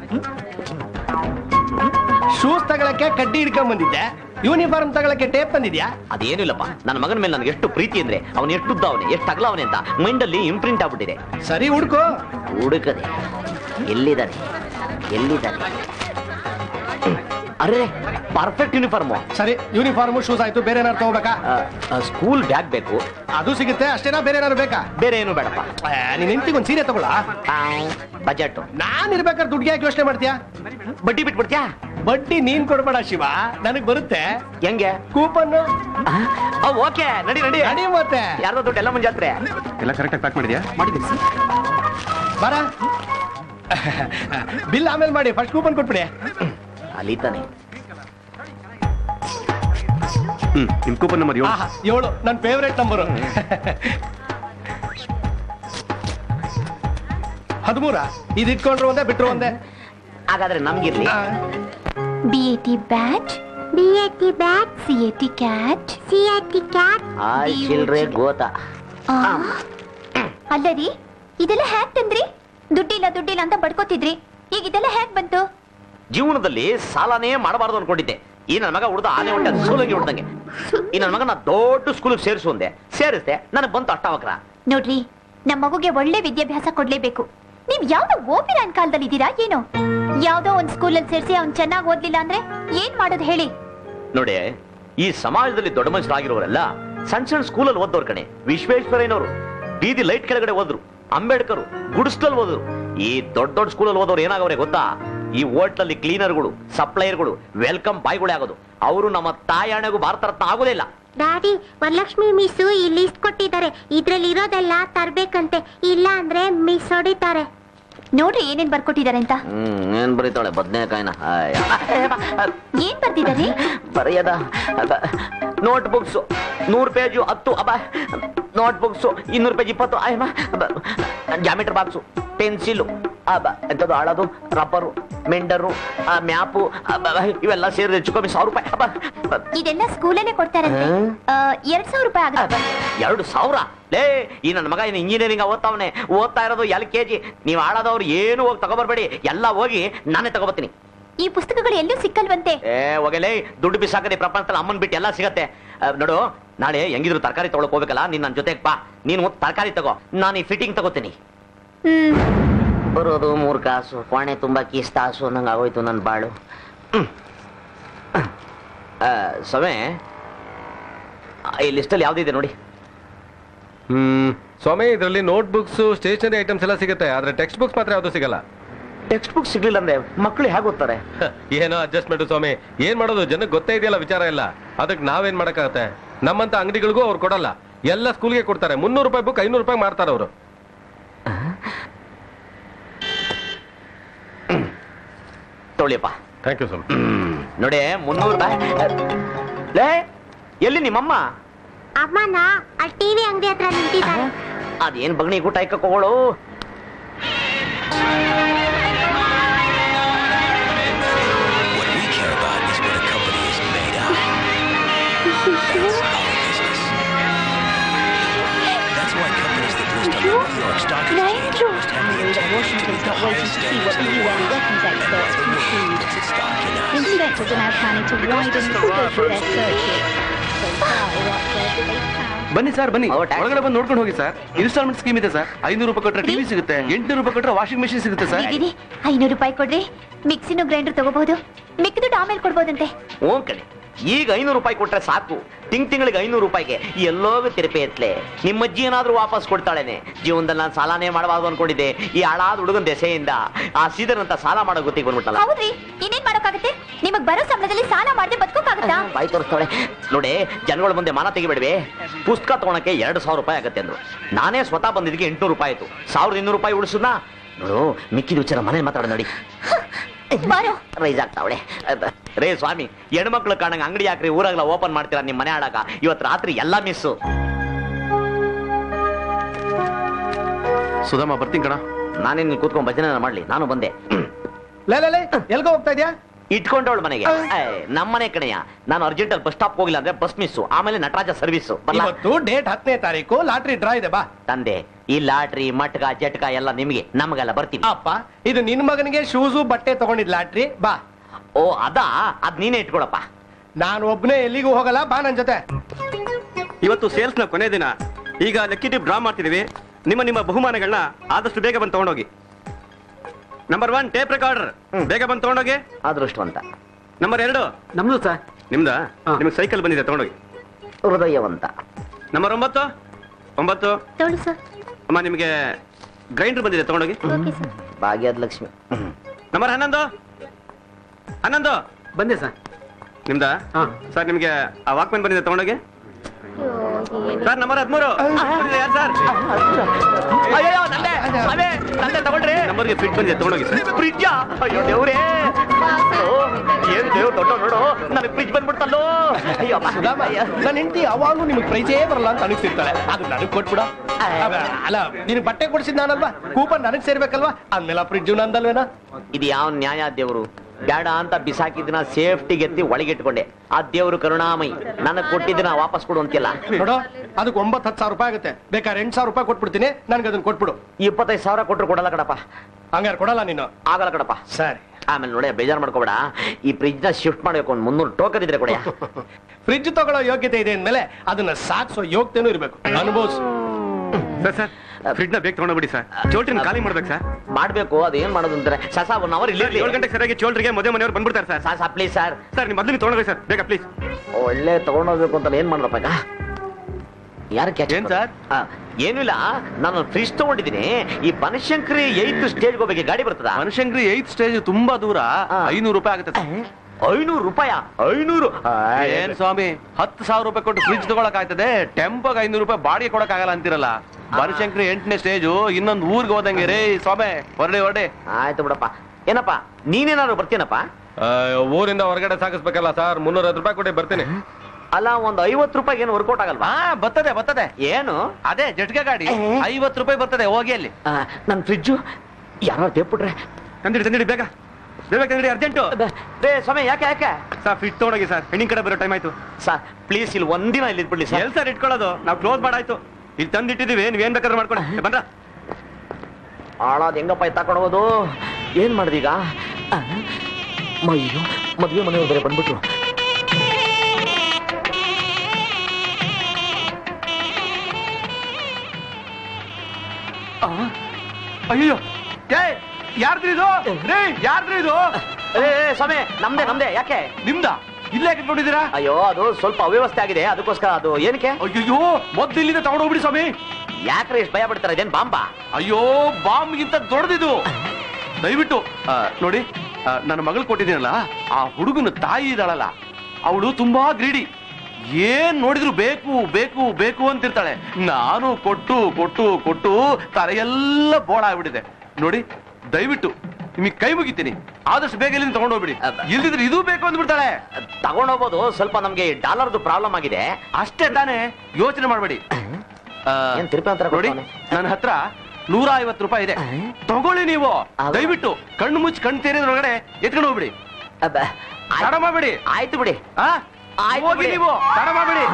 S4: ಶೂಸ್ ತಗೊಳಕ್ಕೆ ಕಡ್ಡಿ ಹಿಡ್ಕೊಂಡ್ ಬಂದಿದ್ದೆ ಯೂನಿಫಾರ್ಮ್ ತಗೊಳಕ್ಕೆ ಟೇಪ್ ಬಂದಿದ್ಯಾ
S5: ಅದೇನಿಲ್ಲಪ್ಪ ನನ್ನ ಮಗನ ಮೇಲೆ ನನಗೆ ಎಷ್ಟು ಪ್ರೀತಿ ಅಂದ್ರೆ ಅವನು ಎಷ್ಟುದ್ದ ಅವನೇ ಎಷ್ಟು ಅಗಲ ಅವನೇ ಅಂತ ಮೈಂಡ್ ಅಲ್ಲಿ ಇಂಪ್ರಿಂಟ್ ಆಗ್ಬಿಟ್ಟಿದೆ
S4: ಸರಿ ಹುಡ್ಕೋ
S5: ಹುಡುಕದೆ ಎಲ್ಲಿದ್ದಾನೆ ಎಲ್ಲಿದ್ದಾನೆ ಅರೆ ಪರ್ಫೆಕ್ಟ್ ಯೂನಿಫಾರ್ಮು
S4: ಸರಿ ಯೂನಿಫಾರ್ಮ್ ಶೂಸ್ ಆಯ್ತು ಬೇರೆ ಏನಾರು ತಗೋಬೇಕಾ
S5: ಸ್ಕೂಲ್ ಬ್ಯಾಗ್ ಬೇಕು
S4: ಅದು ಸಿಗುತ್ತೆ ಅಷ್ಟೇನಾ ಬೇರೆ ಏನಾರು ಬೇಕಾ
S5: ಬೇರೆ ಏನು ಬೇಡಪ್ಪ
S4: ಆ, ನಿನ್ ಹೆಂಡತಿಗೆ ಒಂದ್ ಸೀರೆ ತಗೊಳ
S5: ಬಜೆಟ್
S4: ನಾನ್ ಇರ್ಬೇಕಾದ್ರೆ ದುಡ್ಡು ಯಾಕೆ ಯೋಚನೆ ಮಾಡ್ತೀಯಾ
S5: ಬಡ್ಡಿ ಬಿಟ್ಬಿಡ್ತ್ಯಾ
S4: ಬಡ್ಡಿ ನೀನ್ ಕೊಡ್ಬೇಡ ಶಿವ ನನಗ್ ಬರುತ್ತೆ
S5: ಹೆಂಗೆ
S4: ಕೂಪನ್
S5: ಓಕೆ ನಡಿ ನಡಿ
S4: ನಡಿ ಮತ್ತೆ
S5: ಯಾರ್ದೋ ದುಡ್ಡು ಎಲ್ಲ ಮುಂಜಾತ್ರೆ
S10: ಎಲ್ಲ ಕರೆಕ್ಟಾಗಿ ಪ್ಯಾಕ್ ಮಾಡಿದ್ಯಾ
S2: ಮಾಡಿದ್ದೀನಿ ಸರ್
S4: ಬರ ಬಿಲ್ ಆಮೇಲೆ ಮಾಡಿ ಫಸ್ಟ್ ಕೂಪನ್ ಕೊಟ್ಬಿಡಿ
S5: ಅಲಿತಾನೆ
S10: ಹ್ಮ್ ನಿಮ್ ಕೂಪನ್ ನಂಬರ್ ಏಳು
S4: ಆಹಾ, ಏಳು ನನ್ನ ಫೇವ್ರೆಟ್ ನಂಬರು ಹದಿಮೂರ ಇದು ಇಟ್ಕೊಂಡ್ರು ಒಂದೇ ಬಿಟ್ರು ಒಂದೇ
S5: ಹಾಗಾದ್ರೆ ನಮ್ಗಿರ್ಲಿ
S4: ಆ,
S9: B A T bat B A T bat C A T cat C A T cat
S5: ಆ ಚಿಲ್ರೆ ಗೋತ
S9: ಅಲ್ಲ ರೀ ಇದೆಲ್ಲ ಹ್ಯಾಕ್ ತಂದ್ರಿ ದುಡ್ಡಿಲ್ಲ ದುಡ್ಡಿಲ್ಲ ಅಂತ ಬಡ್ಕೋತಿದ್ರಿ ಈಗ ಇದೆಲ್ಲ ಹ್ಯಾಕ್ ಬಂತು
S5: ಜೀವನದಲ್ಲಿ ಸಾಲನೇ ಮಾಡಬಾರ್ದು ಅನ್ಕೊಂಡಿದ್ದೆ ಈ ನನ್ನ ಮಗ ಉಡ್ದ ಆನೆ ಹೊಟ್ಟೆ ಸೋಲಂಗಿ ಉಡ್ದಂಗೆ ಈ ನನ್ನ ಮಗನ ದೊಡ್ಡ ಸ್ಕೂಲಿಗೆ ಸೇರಿಸು ಅಂದೆ ಸೇರಿಸ್ದೆ ನನಗೆ ಬಂತು ಅಷ್ಟಾವಕ್ರ
S9: ನೋಡ್ರಿ ನಮ್ಮ ಮಗುಗೆ ಒಳ್ಳೆ ವಿದ್ಯಾಭ್ಯಾಸ ಕೊಡ್ಲೇಬೇಕು ನೀವ್ ಯಾವ್ದೋ ಓಪಿರಾನ್ ಕಾಲದಲ್ಲಿ ಇದ್ದೀರಾ ಏನೋ ಯಾವ್ದೋ ಒಂದ್ ಸ್ಕೂಲಲ್ಲಿ ಸೇರಿಸಿ ಅವ್ನ್ ಚೆನ್ನಾಗ್ ಓದ್ಲಿಲ್ಲ ಅಂದ್ರೆ ಏನ್ ಮಾಡೋದು ಹೇಳಿ
S5: ನೋಡಿ ಈ ಸಮಾಜದಲ್ಲಿ ದೊಡ್ಡ ಮನುಷ್ಯರಾಗಿರೋರೆಲ್ಲ ಸಣ್ಣ ಸಣ್ಣ ಸ್ಕೂಲಲ್ಲಿ ಓದೋರ್ ಕಣೆ ವಿಶ್ವೇಶ್ವರಯ್ಯನವರು ಬೀದಿ ಲೈಟ್ ಕೆಳಗಡೆ ಓದ್ರು ಅಂಬೇಡ್ಕರ್ ಗುಡಿಸ್ಟಲ್ಲಿ ಓದ್ರು ಈ ದೊಡ್ಡ ದೊಡ್ಡ ಸ್ಕೂಲಲ್ಲಿ ಓದೋರು ಏನಾಗವ್ರೆ ಗೊತ್ತಾ ಈ ಹೋಟ್ಲಲ್ಲಿ ಕ್ಲೀನರ್ಗಳು ಸಪ್ಲೈಯರ್ಗಳು ವೆಲ್ಕಮ್ ಬಾಯ್ಗಳೇ ಆಗೋದು ಅವರು ನಮ್ಮ ತಾಯಾಣೆಗೂ ಭಾರತ ರತ್ನ ಆಗೋದೇ ಇಲ್ಲ
S8: ಡ್ಯಾಡಿ ವರಲಕ್ಷ್ಮಿ ಮಿಸ್ಸು ಈ ಲಿಸ್ಟ್ ಕೊಟ್ಟಿದ್ದಾರೆ ಇದ್ರಲ್ಲಿ ಇರೋದೆಲ್ಲ ತರ್ಬೇಕಂತೆ ಇಲ್ಲ ಅಂದ್ರೆ ಮಿಸ್ ಹೊಡಿತಾರೆ
S9: ನೋಡ್ರಿ ಏನೇನ್ ಬರ್ಕೊಟ್ಟಿದ್ದಾರೆ ಅಂತ
S5: ಹ್ಮ್ ಏನ್ ಬರೀತಾಳೆ ಬದ್ನೇಕಾಯಿನ
S9: ಏನ್ ಬರ್ದಿದ್ದಾರೆ
S5: ಬರೆಯದ ನೋಟ್ ಬುಕ್ಸ್ ನೂರು ಪೇಜು ಹತ್ತು ಅಬ್ಬ ನೋಟ್ ಬುಕ್ಸ್ ಇನ್ನೂರು ಪೇಜ್ ಇಪ್ಪತ್ತು ಅಯ್ಯಮ್ಮ ಜಾಮಿಟ್ರ್ ಬಾಕ್ಸು ಪೆನ್ಸಿಲು ಅಬ್ಬ ಎಂಥದ್ದು ಆಳೋದು ರಬ್ಬರು ಮೆಂಡರು ಮ್ಯಾಪು ಅಬ್ಬ, ಇವೆಲ್ಲ ಸೇರಿದ್ರೆ ಹೆಚ್ಚು ಕಮ್ಮಿ ಸಾವಿರ ರೂಪಾಯಿ ಅಬ್ಬ, ಅಬ್ಬ,
S9: ಇದೆಲ್ಲ ಸ್ಕೂಲಲ್ಲೇ ಕೊಡ್ತಾರಂತೆ ಆ, ಎರಡ್ ಸಾವಿರ ರೂಪಾಯಿ
S5: ಅಬ್ಬ,
S9: ಆಗುತ್ತೆ
S5: ಎರಡು ಸಾವಿರ ಲೇ ಈ ನನ್ನ ಮಗ ಇನ್ನು ಇಂಜಿನಿಯರಿಂಗ್ ಓದ್ತಾವನೆ ಓದ್ತಾ ಇರೋದು ಎಲ್ ಕೆ ಜಿ ನೀವು ಆಳೋದವ್ರು ಏನು ಹೋಗಿ ತಗೊಬರ್ಬೇಡಿ ಎಲ್ಲ ಹೋಗಿ ನಾನೇ ತಗೋಬರ್ತೀನಿ
S9: ಈ ಪುಸ್ತಕಗಳು ಎಲ್ಲೂ ಸಿಕ್ಕಲ್ವಂತೆ
S5: ಏ ಹೋಗಲೇ ದುಡ್ಡು ಬಿಸಾಕದೆ ಪ್ರಪಂಚದಲ್ಲಿ ಅಮ್ಮನ್ ಬಿಟ್ಟು ಎಲ್ಲ ಸಿಗತ್ತೆ ಆ, ನೋಡು ನಾಳೆ ಹೆಂಗಿದ್ರು ತರಕಾರಿ ತಗೊಳಕ್ ಹೋಗ್ಬೇಕಲ್ಲ ನೀನ್ ನನ್ನ ಜೊತೆಗೆ ಬಾ ನೀನು ತರಕಾರಿ ತಗೋ ನಾನು ಈ ಫಿಟ್ಟಿಂಗ್ ತಗೋತೀನಿ
S9: ಹ್ಮ್
S5: ಬರೋದು ಮೂರು ಕಾಸು ಕೋಣೆ ತುಂಬಾ ಕೀಸ್ ತಾಸು ಅನ್ನಂಗೆ ಆಗೋಯ್ತು ನನ್ನ ಬಾಳು ಹ್ಮ್. ಆ, ಸಮೆ ಆ, ಈ ಲಿಸ್ಟಲ್ಲಿ ಯಾವ್ದಿದೆ ನೋಡಿ
S11: ಹ್ಮ್ ಸ್ವಾಮಿ ಇದರಲ್ಲಿ ನೋಟ್ ಬುಕ್ಸ್ ಸ್ಟೇಷನರಿ ಐಟಮ್ಸ್ ಎಲ್ಲ ಸಿಗುತ್ತೆ ಆದ್ರೆ ಟೆಕ್ಸ್ಟ್ ಬುಕ್ಸ್ ಮಾತ್ರ ಯಾವ್ದು ಸಿಗಲ್ಲ
S5: ಟೆಕ್ಸ್ಟ್ ಬುಕ್ ಸಿಗ್ಲಿಲ್ಲ ಅಂದ್ರೆ ಮಕ್ಕಳು ಹೇಗೆ ಓದ್ತಾರೆ
S11: ಹ, ಏನೋ ಅಡ್ಜಸ್ಟ್ಮೆಂಟ್ ಸ್ವಾಮಿ ಏನ್ ಮಾಡೋದು ಜನಕ್ಕೆ ಗೊತ್ತೇ ಇದೆಯಲ್ಲ ವಿಚಾರ ಎಲ್ಲ ಅದಕ್ಕೆ ನಾವೇನ್ ಮಾಡಕ್ಕಾಗತ್ತೆ ನಮ್ಮಂತ ಅಂಗಡಿಗಳಿಗೂ ಅವ್ರು ಕೊಡಲ್ಲ ಎಲ್ಲ ಸ್ಕೂಲ್ಗೆ ಕೊಡ್ತಾರೆ ಮುನ್ನೂರು ರೂಪಾಯಿ ಬುಕ್ ಐನೂರು ರೂಪಾಯಿ ಮಾರ್ತಾರೆ ಅವರು
S5: ತೊಳಿಯಪ್ಪ
S11: ಥ್ಯಾಂಕ್ ಯು ಸ್ವಾಮಿ
S5: ನೋಡಿ ಮುನ್ನೂರು ರೂಪಾಯಿ ಲೇ ಎಲ್ಲಿ ನಿಮ್ಮಮ್ಮ
S8: ಅಮ್ಮನ ಆ ಟಿವಿ ಅಂಗಡಿ ಹತ್ರ ನಿಂತಿದ್ದಾರೆ
S5: ಅದೇನ್ ಬಗ್ನಿ ಊಟ ಇಕ್ಕೋಗಳು
S12: What we care about is what a company is made of. That's our business. That's why companies that list on the New York Stock Exchange must have
S9: extraordinary that Washington's not waiting to see what the UN weapons experts conclude. Inspectors are now planning to widen the scope of their searches. So far, Iraq says that they've found
S3: ಬನ್ನಿ sir ಬನ್ನಿ ಒಳಗಡೆ ಬಂದು ನೋಡ್ಕೊಂಡು ಹೋಗಿ sir installment scheme ಇದೆ sir ಐನೂರು ರೂಪಾಯಿ ಕೊಟ್ಟರೆ ಟಿವಿ ಸಿಗುತ್ತೆ ಎಂಟ್ನೂರು ರೂಪಾಯಿ ಕೊಟ್ಟರೆ ವಾಷಿಂಗ್ ಮೆಷಿನ್ ಸಿಗುತ್ತೆ ಸರ್
S9: ಇದ್ದೀನಿ ಐನೂರು ರೂಪಾಯಿ ಕೊಡ್ರಿ ಮಿಕ್ಸಿನೂ ಗ್ರೈಂಡರ್ ತಗೋಬಹುದು ಮಿಕ್ಕಿದು ಆಮೇಲೆ ಕೊಡ್ಬೋದಂತೆ
S5: ಹ್ಞೂ ಕಣೆ ಈಗ ಐನೂರು ರೂಪಾಯಿ ಕೊಟ್ರೆ ಸಾಕು ತಿಂಗ್ ತಿಂಗಳಿಗೆ ಐನೂರು ರೂಪಾಯಿಗೆ ಎಲ್ಲೋಗ ತಿರುಪಿ ಎತ್ಲೆ ನಿಮ್ಮ ಅಜ್ಜಿ ಏನಾದ್ರೂ ವಾಪಸ್ ಕೊಡ್ತಾಳೇನೆ ಜೀವನದಲ್ಲಿ ನಾನು ಸಾಲನೇ ಮಾಡಬಾರ್ದು ಅನ್ಕೊಂಡಿದ್ದೆ ಈ ಹಾಳಾದ ಹುಡುಗನ ದೆಸೆಯಿಂದ ಆ ಸೀದರಂತ ಸಾಲ ಮಾಡೋ ಗೊತ್ತಿಗೆ ಬಂದ್ಬಿಟ್ಟಲ್ಲ
S9: ಹೌದ್ರಿ ಇನ್ನೇನ್ ಮಾಡೋಕ್ಕಾಗತ್ತೆ ನಿಮಗ್ ಬರೋ ಸಂಬಳದಲ್ಲಿ ಸಾಲ ಮಾಡದೆ ಬದುಕೋಕ್ಕಾಗತ್ತಾ
S5: ಬಾಯಿ ತೋರಿಸ್ತಾಳೆ ನೋಡಿ ಜನಗಳ ಮುಂದೆ ಮಾನ ತೆಗಿಬೇಡ್ವೆ ಪುಸ್ತಕ ತಗೊಳಕ್ಕೆ ಎರಡು ಸಾವಿರ ರೂಪಾಯಿ ಆಗತ್ತೆ ಅಂದ್ರು ನಾನೇ ಸ್ವತಃ ಬಂದಿದ್ದಕ್ಕೆ ಎಂಟುನೂರು ರೂಪಾಯಿ ಆಯ್ತು ಸಾವಿರದ ಇನ್ನೂರು ರೂಪಾಯಿ ಉಳಿಸೋಣ ನೋಡು ಮಿಕ್ಕಿದ ವಿಚಾರ ಮನೆ ಮಾತಾಡ ನೋಡಿ
S9: ಬಾರೋ
S5: ರೈಸ್ ಆಗ್ತಾವಳೆ ಅಬ್ಬ. ರೇ ಸ್ವಾಮಿ ಹೆಣ್ಮಕ್ಳು ಕಾಣಂಗ ಅಂಗಡಿ ಹಾಕ್ರಿ ಊರಾಗಲ್ಲ ಓಪನ್ ಮಾಡ್ತೀರಾ ನಿಮ್ ಮನೆ ಆಡಾಗ ಇವತ್ತು ರಾತ್ರಿ ಎಲ್ಲಾ ಮಿಸ್ಸು
S3: ಸುಧಮ್ಮ ಬರ್ತೀನಿ ಕಣ
S5: ನಾನೇನು ಕೂತ್ಕೊಂಡ್ ಭಜನೆ ಮಾಡ್ಲಿ ನಾನು ಬಂದೆ
S4: ಲೇ ಲೇ, ಲೇ ಎಲ್ಗೋ ಹೋಗ್ತಾ ಇದ್ಯಾ
S5: ಇಟ್ಕೊಂಡವಳು ಮನೆಗೆ ನಮ್ಮನೆ ಕಡೆಯ ನಾನು ಅರ್ಜೆಂಟ್ ಅಲ್ಲಿ ಬಸ್ ಸ್ಟಾಪ್ ಹೋಗಿಲ್ಲ ಅಂದ್ರೆ ಬಸ್ ಮಿಸ್ಸು ಆಮೇಲೆ ನಟರಾಜ ಸರ್ವಿಸ್
S4: ಇವತ್ತು ಡೇಟ್ ಹತ್ತನೇ ತಾರೀಕು ಲಾಟ್ರಿ ಡ್ರಾ ಇದೆ ಬಾ
S5: ತಂದೆ ಈ ಲಾಟ್ರಿ ಮಟ್ಕ ಜಟ್ಕ ಎಲ್ಲ ನಿಮಗೆ ನಮಗೆಲ್ಲ ಬರ್ತೀವಿ
S4: ಅಪ್ಪ ಇದು ನಿನ್ ಮಗನಿಗೆ ಶೂಸು ಬಟ್ಟೆ ತಗೊಂಡಿದ್ ಲಾಟ್ರಿ ಬಾ
S5: ಓ ಅದಾ ಅದ್ ನೀನೇ ಇಟ್ಕೊಳಪ್ಪ
S4: ನಾನು ಒಬ್ನೇ ಎಲ್ಲಿಗೂ ಹೋಗಲ್ಲ ಬಾ ನನ್ ಜೊತೆ
S13: ಇವತ್ತು ಸೇಲ್ಸ್ ನ ಕೊನೆ ದಿನ ಈಗ ಲಕ್ಕಿ ಟಿಪ್ ಡ್ರಾ ಮಾಡ್ತಿದೀವಿ ನಿಮ್ಮ ನಿಮ್ಮ ಬಹುಮಾನಗಳನ್ನ ಆದಷ್ಟು ಬೇಗ ಬಂದು ತಗೊಂಡೋಗಿ ನಂಬರ್ ಒನ್ ಟೇಪ್ ರೆಕಾರ್ಡರ್ ಬೇಗ ಬಂದು ತಗೊಂಡೋಗಿ
S5: ಅದೃಷ್ಟವಂತ
S13: ನಂಬರ್ ಎರಡು
S2: ನಮ್ದು ಸರ್
S13: ನಿಮ್ದ ನಿಮ್ಗೆ ಸೈಕಲ್ ಬಂದಿದೆ ತಗೊಂಡೋಗಿ
S5: ಹೃದಯವಂತ
S13: ನಂಬರ್ ಒಂಬತ್ತು ಒಂಬತ್ತು
S9: ತೋಳು ಸರ್
S13: ಅಮ್ಮ ನಿಮಗೆ ಗ್ರೈಂಡರ್ ಬಂದಿದೆ ತಗೊಂಡೋಗಿ
S9: ಓಕೆ ಸರ್
S5: ಭಾಗ್ಯದ ಲಕ್ಷ್ಮಿ
S13: ನಂಬರ್ ಹನ್ನೊಂದು ಹನ್ನೊಂದು
S2: ಬಂದೆ ಸರ್
S13: ನಿಮ್ದ ಸರ್ ನಿಮ್ಗೆ ಆ ವಾಕ್ಮೆನ್ ಬಂದಿದೆ ತಗೊಂಡೋಗಿ ಸರ್ ನಂಬರ್ ಹದಿಮೂರು ಯಾರು ಸರ್
S5: ಅಯ್ಯೋ ನಂದೆ ಅದೇ ನಂದೆ ತಗೊಂಡ್ರಿ
S13: ನಂಬರ್ಗೆ ಫಿಟ್ ಬಂದಿದೆ ತಗೊಂಡೋಗಿ ಸರ್
S5: ಫ್ರಿಡ್ಜ್ ಅಯ್ಯೋ ದೇವ್ರೇ ಓ, ಏನ್ ದೇವ್ ದೊಡ್ಡ ನೋಡು ನನಗೆ ಫ್ರಿಡ್ಜ್ ಬಂದ್ಬಿಡ್ತಲ್ಲೋ ಅಯ್ಯೋ ಅಪ್ಪ.
S4: ಸುಧಾಮ ನನ್ನ ಹೆಂಡತಿ ಯಾವಾಗ್ಲೂ ನಿಮ್ಗೆ ಪ್ರೈಸೇ ಬರಲ್ಲ ಅಂತ ಅನಿಸ್ತಿರ್ತಾಳೆ ಅದು ನನಗ್ ಕೊಟ್ಬಿಡ ಅಬ್ಬ, ಅಲ್ಲ ನಿನ್ ಬಟ್ಟೆ ಕೊಡ್ಸಿದ್ ನಾನಲ್ವಾ ಕೂಪನ್ ನನಗ್ ಸೇರ್ಬೇಕಲ್ವಾ ಅಂದ್ಮೇಲೆ ಫ್ರಿಡ್ಜು ನಂದಲ್ವೇನಾ
S5: ಇದು ಯಾವ ನ್ಯಾಯ ದೇವರು ಬೇಡ ಅಂತ ಬಿಸಾಕಿದ್ದನ್ನ ಸೇಫ್ಟಿಗೆ ಎತ್ತಿ ಒಳಗಿಟ್ಕೊಂಡೆ ಆ ದೇವರು ಕರುಣಾಮಯಿ ನನಗೆ ಕೊಟ್ಟಿದ್ದನ್ನ ವಾಪಸ್ ಕೊಡು ಅಂತಿಲ್ಲ
S4: ನೋಡು ಅದಕ್ಕೆ ಒಂಬತ್ತು ಹತ್ತು ಸಾವಿರ ರೂಪಾಯಿ ಆಗುತ್ತೆ ಬೇಕಾದ್ರೆ ಎಂಟು ಸಾವಿರ ರೂಪಾಯಿ ಕೊಟ್ಬಿಡ್ತೀನಿ ನನ್ಗೆ ಅದನ್ನ ಕೊಟ್ಬಿಡು
S5: ಇಪ್ಪತ್ತೈದು ಸಾವಿರ ಕೊಟ್ರು ಕೊಡಲ್ಲ ಕಣಪ್ಪ
S4: ಹಂಗಾರೆ ಕೊಡಲ್ಲ ನೀನು
S5: ಆಗಲ್ಲ ಕಣಪ್ಪ
S4: ಸರಿ
S5: ಆಮೇಲೆ ನೋಡಿ ಬೇಜಾರ್ ಮಾಡ್ಕೋಬೇಡ ಈ ಫ್ರಿಡ್ಜ್ ನ ಶಿಫ್ಟ್ ಮಾಡ್ಬೇಕು ಒಂದು ಮುನ್ನೂರು ಟೋಕನ್ ಇದ್ರೆ ಕೊಡ
S4: ಫ್ರಿಡ್ಜ್ ತಗೊಳ್ಳೋ ಯೋಗ್ಯತೆ ಇದೆ ಅಂದ್ಮೇಲೆ ಅದನ್ನ ಸಾಕ್ಸೋ ಯೋಗ್ಯತೆನೂ ಇರ್ಬೇಕು ಅನುಭವಿಸು
S13: ಸರ್ ಸರ್ ಫ್ರಿಡ್ಜ್ ನ ಬೇಗ ತಗೊಂಡೋಗ್ಬಿಡಿ ಸರ್ ಚೋಲ್ಟ್ರಿನ ಖಾಲಿ ಮಾಡ್ಬೇಕು ಸರ್
S5: ಮಾಡ್ಬೇಕು ಅದೇನ್ ಮಾಡೋದು ಅಂತಾರೆ ಸಸ ಒನ್ ಅವರ್ ಇಲ್ಲಿ
S13: ಏಳು ಗಂಟೆಗೆ ಸರಿಯಾಗಿ ಚೋಲ್ಟ್ರಿಗೆ ಮದುವೆ ಮನೆಯವ್ರು ಬಂದ್ಬಿಡ್ತಾರೆ ಸರ್
S5: ಸಸ ಪ್ಲೀಸ್ ಸರ್
S13: ಸರ್ ನಿಮ್ಮ ಮೊದಲು ತಗೊಂಡೋಗಿ ಸರ್ ಬೇಗ ಪ್ಲೀಸ್
S5: ಒಳ್ಳೆ ತಗೊಂಡೋಗ್ಬೇಕು ಅಂತ ಏನ್ ಮಾಡ್ರಪ್ಪ ಈಗ ಯಾರು
S3: ಏನ್ ಸರ್?
S5: ಏನಿಲ್ಲ ನಾನು ಫ್ರಿಜ್ ತಗೊಂಡಿದ್ದೀನಿ ಈ ಬನಶಂಕರಿ ಏತ್ ಸ್ಟೇಜ್ ಹೋಗ್ಬೇಕು ಗಾಡಿ ಬರ್ತದ
S3: ಮನುಷ್ಯಂಗ್ರಿ ಏತ್ ಸ್ಟೇಜ್ ತುಂಬಾ ದೂರ ಐನೂರು ರೂಪಾಯಿ ಆಗುತ್ತೆ ಸರ್.
S5: ಐನೂರು ರೂಪಾಯ ಐನೂರು
S3: ಏನ್ ಸ್ವಾಮಿ ಹತ್ತು ಸಾವಿರ ರೂಪಾಯಿ ಕೊಟ್ಟು ಫ್ರಿಡ್ಜ್ ತಗೊಳಕ್ ಆಯ್ತದೆ ಟೆಂಪೋಗ್ ಐನೂರು ರೂಪಾಯಿ ಬಾಡಿಗೆ ಕೊಡಕ್ ಆಗಲ್ಲ ಅಂತಿರಲ್ಲ ಬನಶಂಕರಿ ಎಂಟನೇ ಸ್ಟೇಜು ಇನ್ನೊಂದು ಊರ್ಗೆ ಹೋದಂಗೆ ರೇ ಸ್ವಾಮಿ ಹೊರಡೆ ಹೊರಡೆ
S5: ಆಯ್ತು ಬಿಡಪ್ಪ ಏನಪ್ಪ ನೀನೇನಾದ್ರು ಬರ್ತೀನಪ್ಪ
S11: ಊರಿಂದ ಹೊರಗಡೆ ಸಾಗಿಸ್ಬೇಕಲ್ಲ ಸರ್ ಮುನ್ನೂರ ರೂಪಾಯಿ ಕೊಟ್ಟು ಬರ್ತೀನಿ
S5: ಅಲ್ಲ ಒಂದ್ ಐವತ್ತು ರೂಪಾಯಿ ಏನು ವರ್ಕೌಟ್ ಆಗಲ್ವಾ
S3: ಹಾ ಬರ್ತದೆ ಬರ್ತದೆ
S5: ಏನು
S3: ಅದೇ ಜಟ್ಗೆ ಗಾಡಿ ಐವತ್ತು ರೂಪಾಯಿ ಬರ್ತದೆ ಹೋಗಿ ಅಲ್ಲಿ
S5: ನನ್ ಫ್ರಿಡ್ಜು ಯಾರು ತೆಪ್ಪಿಟ್ರೆ
S13: ತಂದಿಡಿ ತಂದಿಡಿ ಬೇಗ ಬೇಗ ತಂದಿಡಿ ಅರ್ಜೆಂಟು
S5: ರೇ ಸ್ವಾಮಿ ಯಾಕೆ ಯಾಕೆ
S13: ಸರ್ ಫ್ರಿಡ್ಜ್ ತಗೊಂಡೋಗಿ ಸರ್ ಹೆಣ್ಣಿನ ಕಡೆ ಬರೋ ಟೈಮ್ ಆಯ್ತು
S5: ಸರ್ ಪ್ಲೀಸ್ ಇಲ್ಲಿ ಒಂದಿನ ಇಲ್ಲಿ ಇದ್ಬಿಡ್ಲಿ ಸರ್
S13: ಎಲ್ ಸರ್ ಇಟ್ಕೊಳ್ಳೋದು ನಾವು ಕ್ಲೋಸ್ ಮಾಡಾಯ್ತು ಇಲ್ಲಿ ತಂದಿಟ್ಟಿದೀವಿ ನೀವೇನ್ ಬೇಕಾದ್ರೂ ಮಾಡ್ಕೊಳ್ಳಿ ಬಂದ್ರ
S5: ಆಳಾದ್ ಹೆಂಗಪ್ಪ ಎತ್ತಾಕೊಂಡು ಹೋಗೋದು ಏನ್ ಮಾಡಿದೀಗ ಅಯ್ಯೋ ಮದುವೆ ಮನೆಯವ್ರು ಬೇರೆ ಬಂದ್ಬಿಟ್ರು
S3: ಅಯ್ಯೋ ಏ ಯಾರ್ದ್ರಿ ಇದು ರೇ ಯಾರ್ದ್ರಿ ಇದು
S5: ಏ ಏ, ಸ್ವಾಮಿ ನಮ್ದೇ ನಮ್ದೇ ಯಾಕೆ
S3: ನಿಮ್ದ ಇಲ್ಲೇ ಇಟ್ಕೊಂಡಿದ್ದೀರಾ
S5: ಅಯ್ಯೋ ಅದು ಸ್ವಲ್ಪ ಅವ್ಯವಸ್ಥೆ ಆಗಿದೆ ಅದಕ್ಕೋಸ್ಕರ ಅದು ಏನಕ್ಕೆ
S3: ಅಯ್ಯೋ ಮೊದ್ಲು ಇಲ್ಲಿಂದ ತಗೊಂಡೋಗ್ಬಿಡಿ ಸ್ವಾಮಿ
S5: ಯಾಕ್ರೆ ಇಷ್ಟು ಭಯ ಪಡ್ತಾರೆ ಇದೇನ್ ಬಾಂಬಾ
S3: ಅಯ್ಯೋ ಬಾಂಬ್ಗಿಂತ ದೊಡ್ಡದಿದು ದಯವಿಟ್ಟು ಆ, ನೋಡಿ ಆ, ನನ್ನ ಮಗಳು ಕೊಟ್ಟಿದ್ದೀನಲ್ಲ ಆ ಹುಡುಗನ ತಾಯಿ ಇದ್ದಾಳಲ್ಲ ಅವಳು ತುಂಬಾ ಗ್ರೀಡಿ ಏನ್ ನೋಡಿದ್ರು ಬೇಕು ಬೇಕು ಬೇಕು ಅಂತಿರ್ತಾಳೆ ನಾನು ಕೊಟ್ಟು ಕೊಟ್ಟು ಕೊಟ್ಟು ತಲೆಯೆಲ್ಲ ಬೋಳ ಆಗ್ಬಿಟ್ಟಿದೆ ನೋಡಿ ದಯವಿಟ್ಟು ನಿಮಗೆ ಕೈ ಮುಗಿತೀನಿ ಆದಷ್ಟು ಬೇಗ ಇಲ್ಲಿಂದ ತಗೊಂಡೋಗ್ಬಿಡಿ ಇಲ್ದಿದ್ರೆ ಇದು ಬೇಕು ಅಂದ್ಬಿಡ್ತಾಳೆ
S5: ತಗೊಂಡೋಗ್ಬೋದು ಸ್ವಲ್ಪ ನಮ್ಗೆ ಡಾಲರ್ದು ಪ್ರಾಬ್ಲಮ್ ಆಗಿದೆ
S3: ಅಷ್ಟೇ ತಾನೇ ಯೋಚನೆ ಮಾಡಬೇಡಿ
S5: ಏನ್ ತಿರುಪಿ ಅಂತಾರ
S3: ನೋಡಿ ನನ್ನ ಹತ್ರ ನೂರ ಐವತ್ತು ರೂಪಾಯಿ ಇದೆ ತಗೊಳ್ಳಿ ನೀವು ದಯವಿಟ್ಟು ಕಣ್ಣು ಮುಚ್ಚಿ ಕಣ್ಣು ತೆರೆದ್ರೊಳಗಡೆ ಎತ್ಕೊಂಡು ಹೋಗ್ಬಿಡಿ ತಡ ಮಾಡ್ಬೇಡಿ
S5: ಆಯ್ತು ಬಿಡಿ
S3: ಆ?
S5: ಆಯ್ತು
S3: ಹೋಗಿ
S5: ಬಿಡಿ.
S3: ನೀವು ತಡ ಮಾಡ್ಬೇಡಿ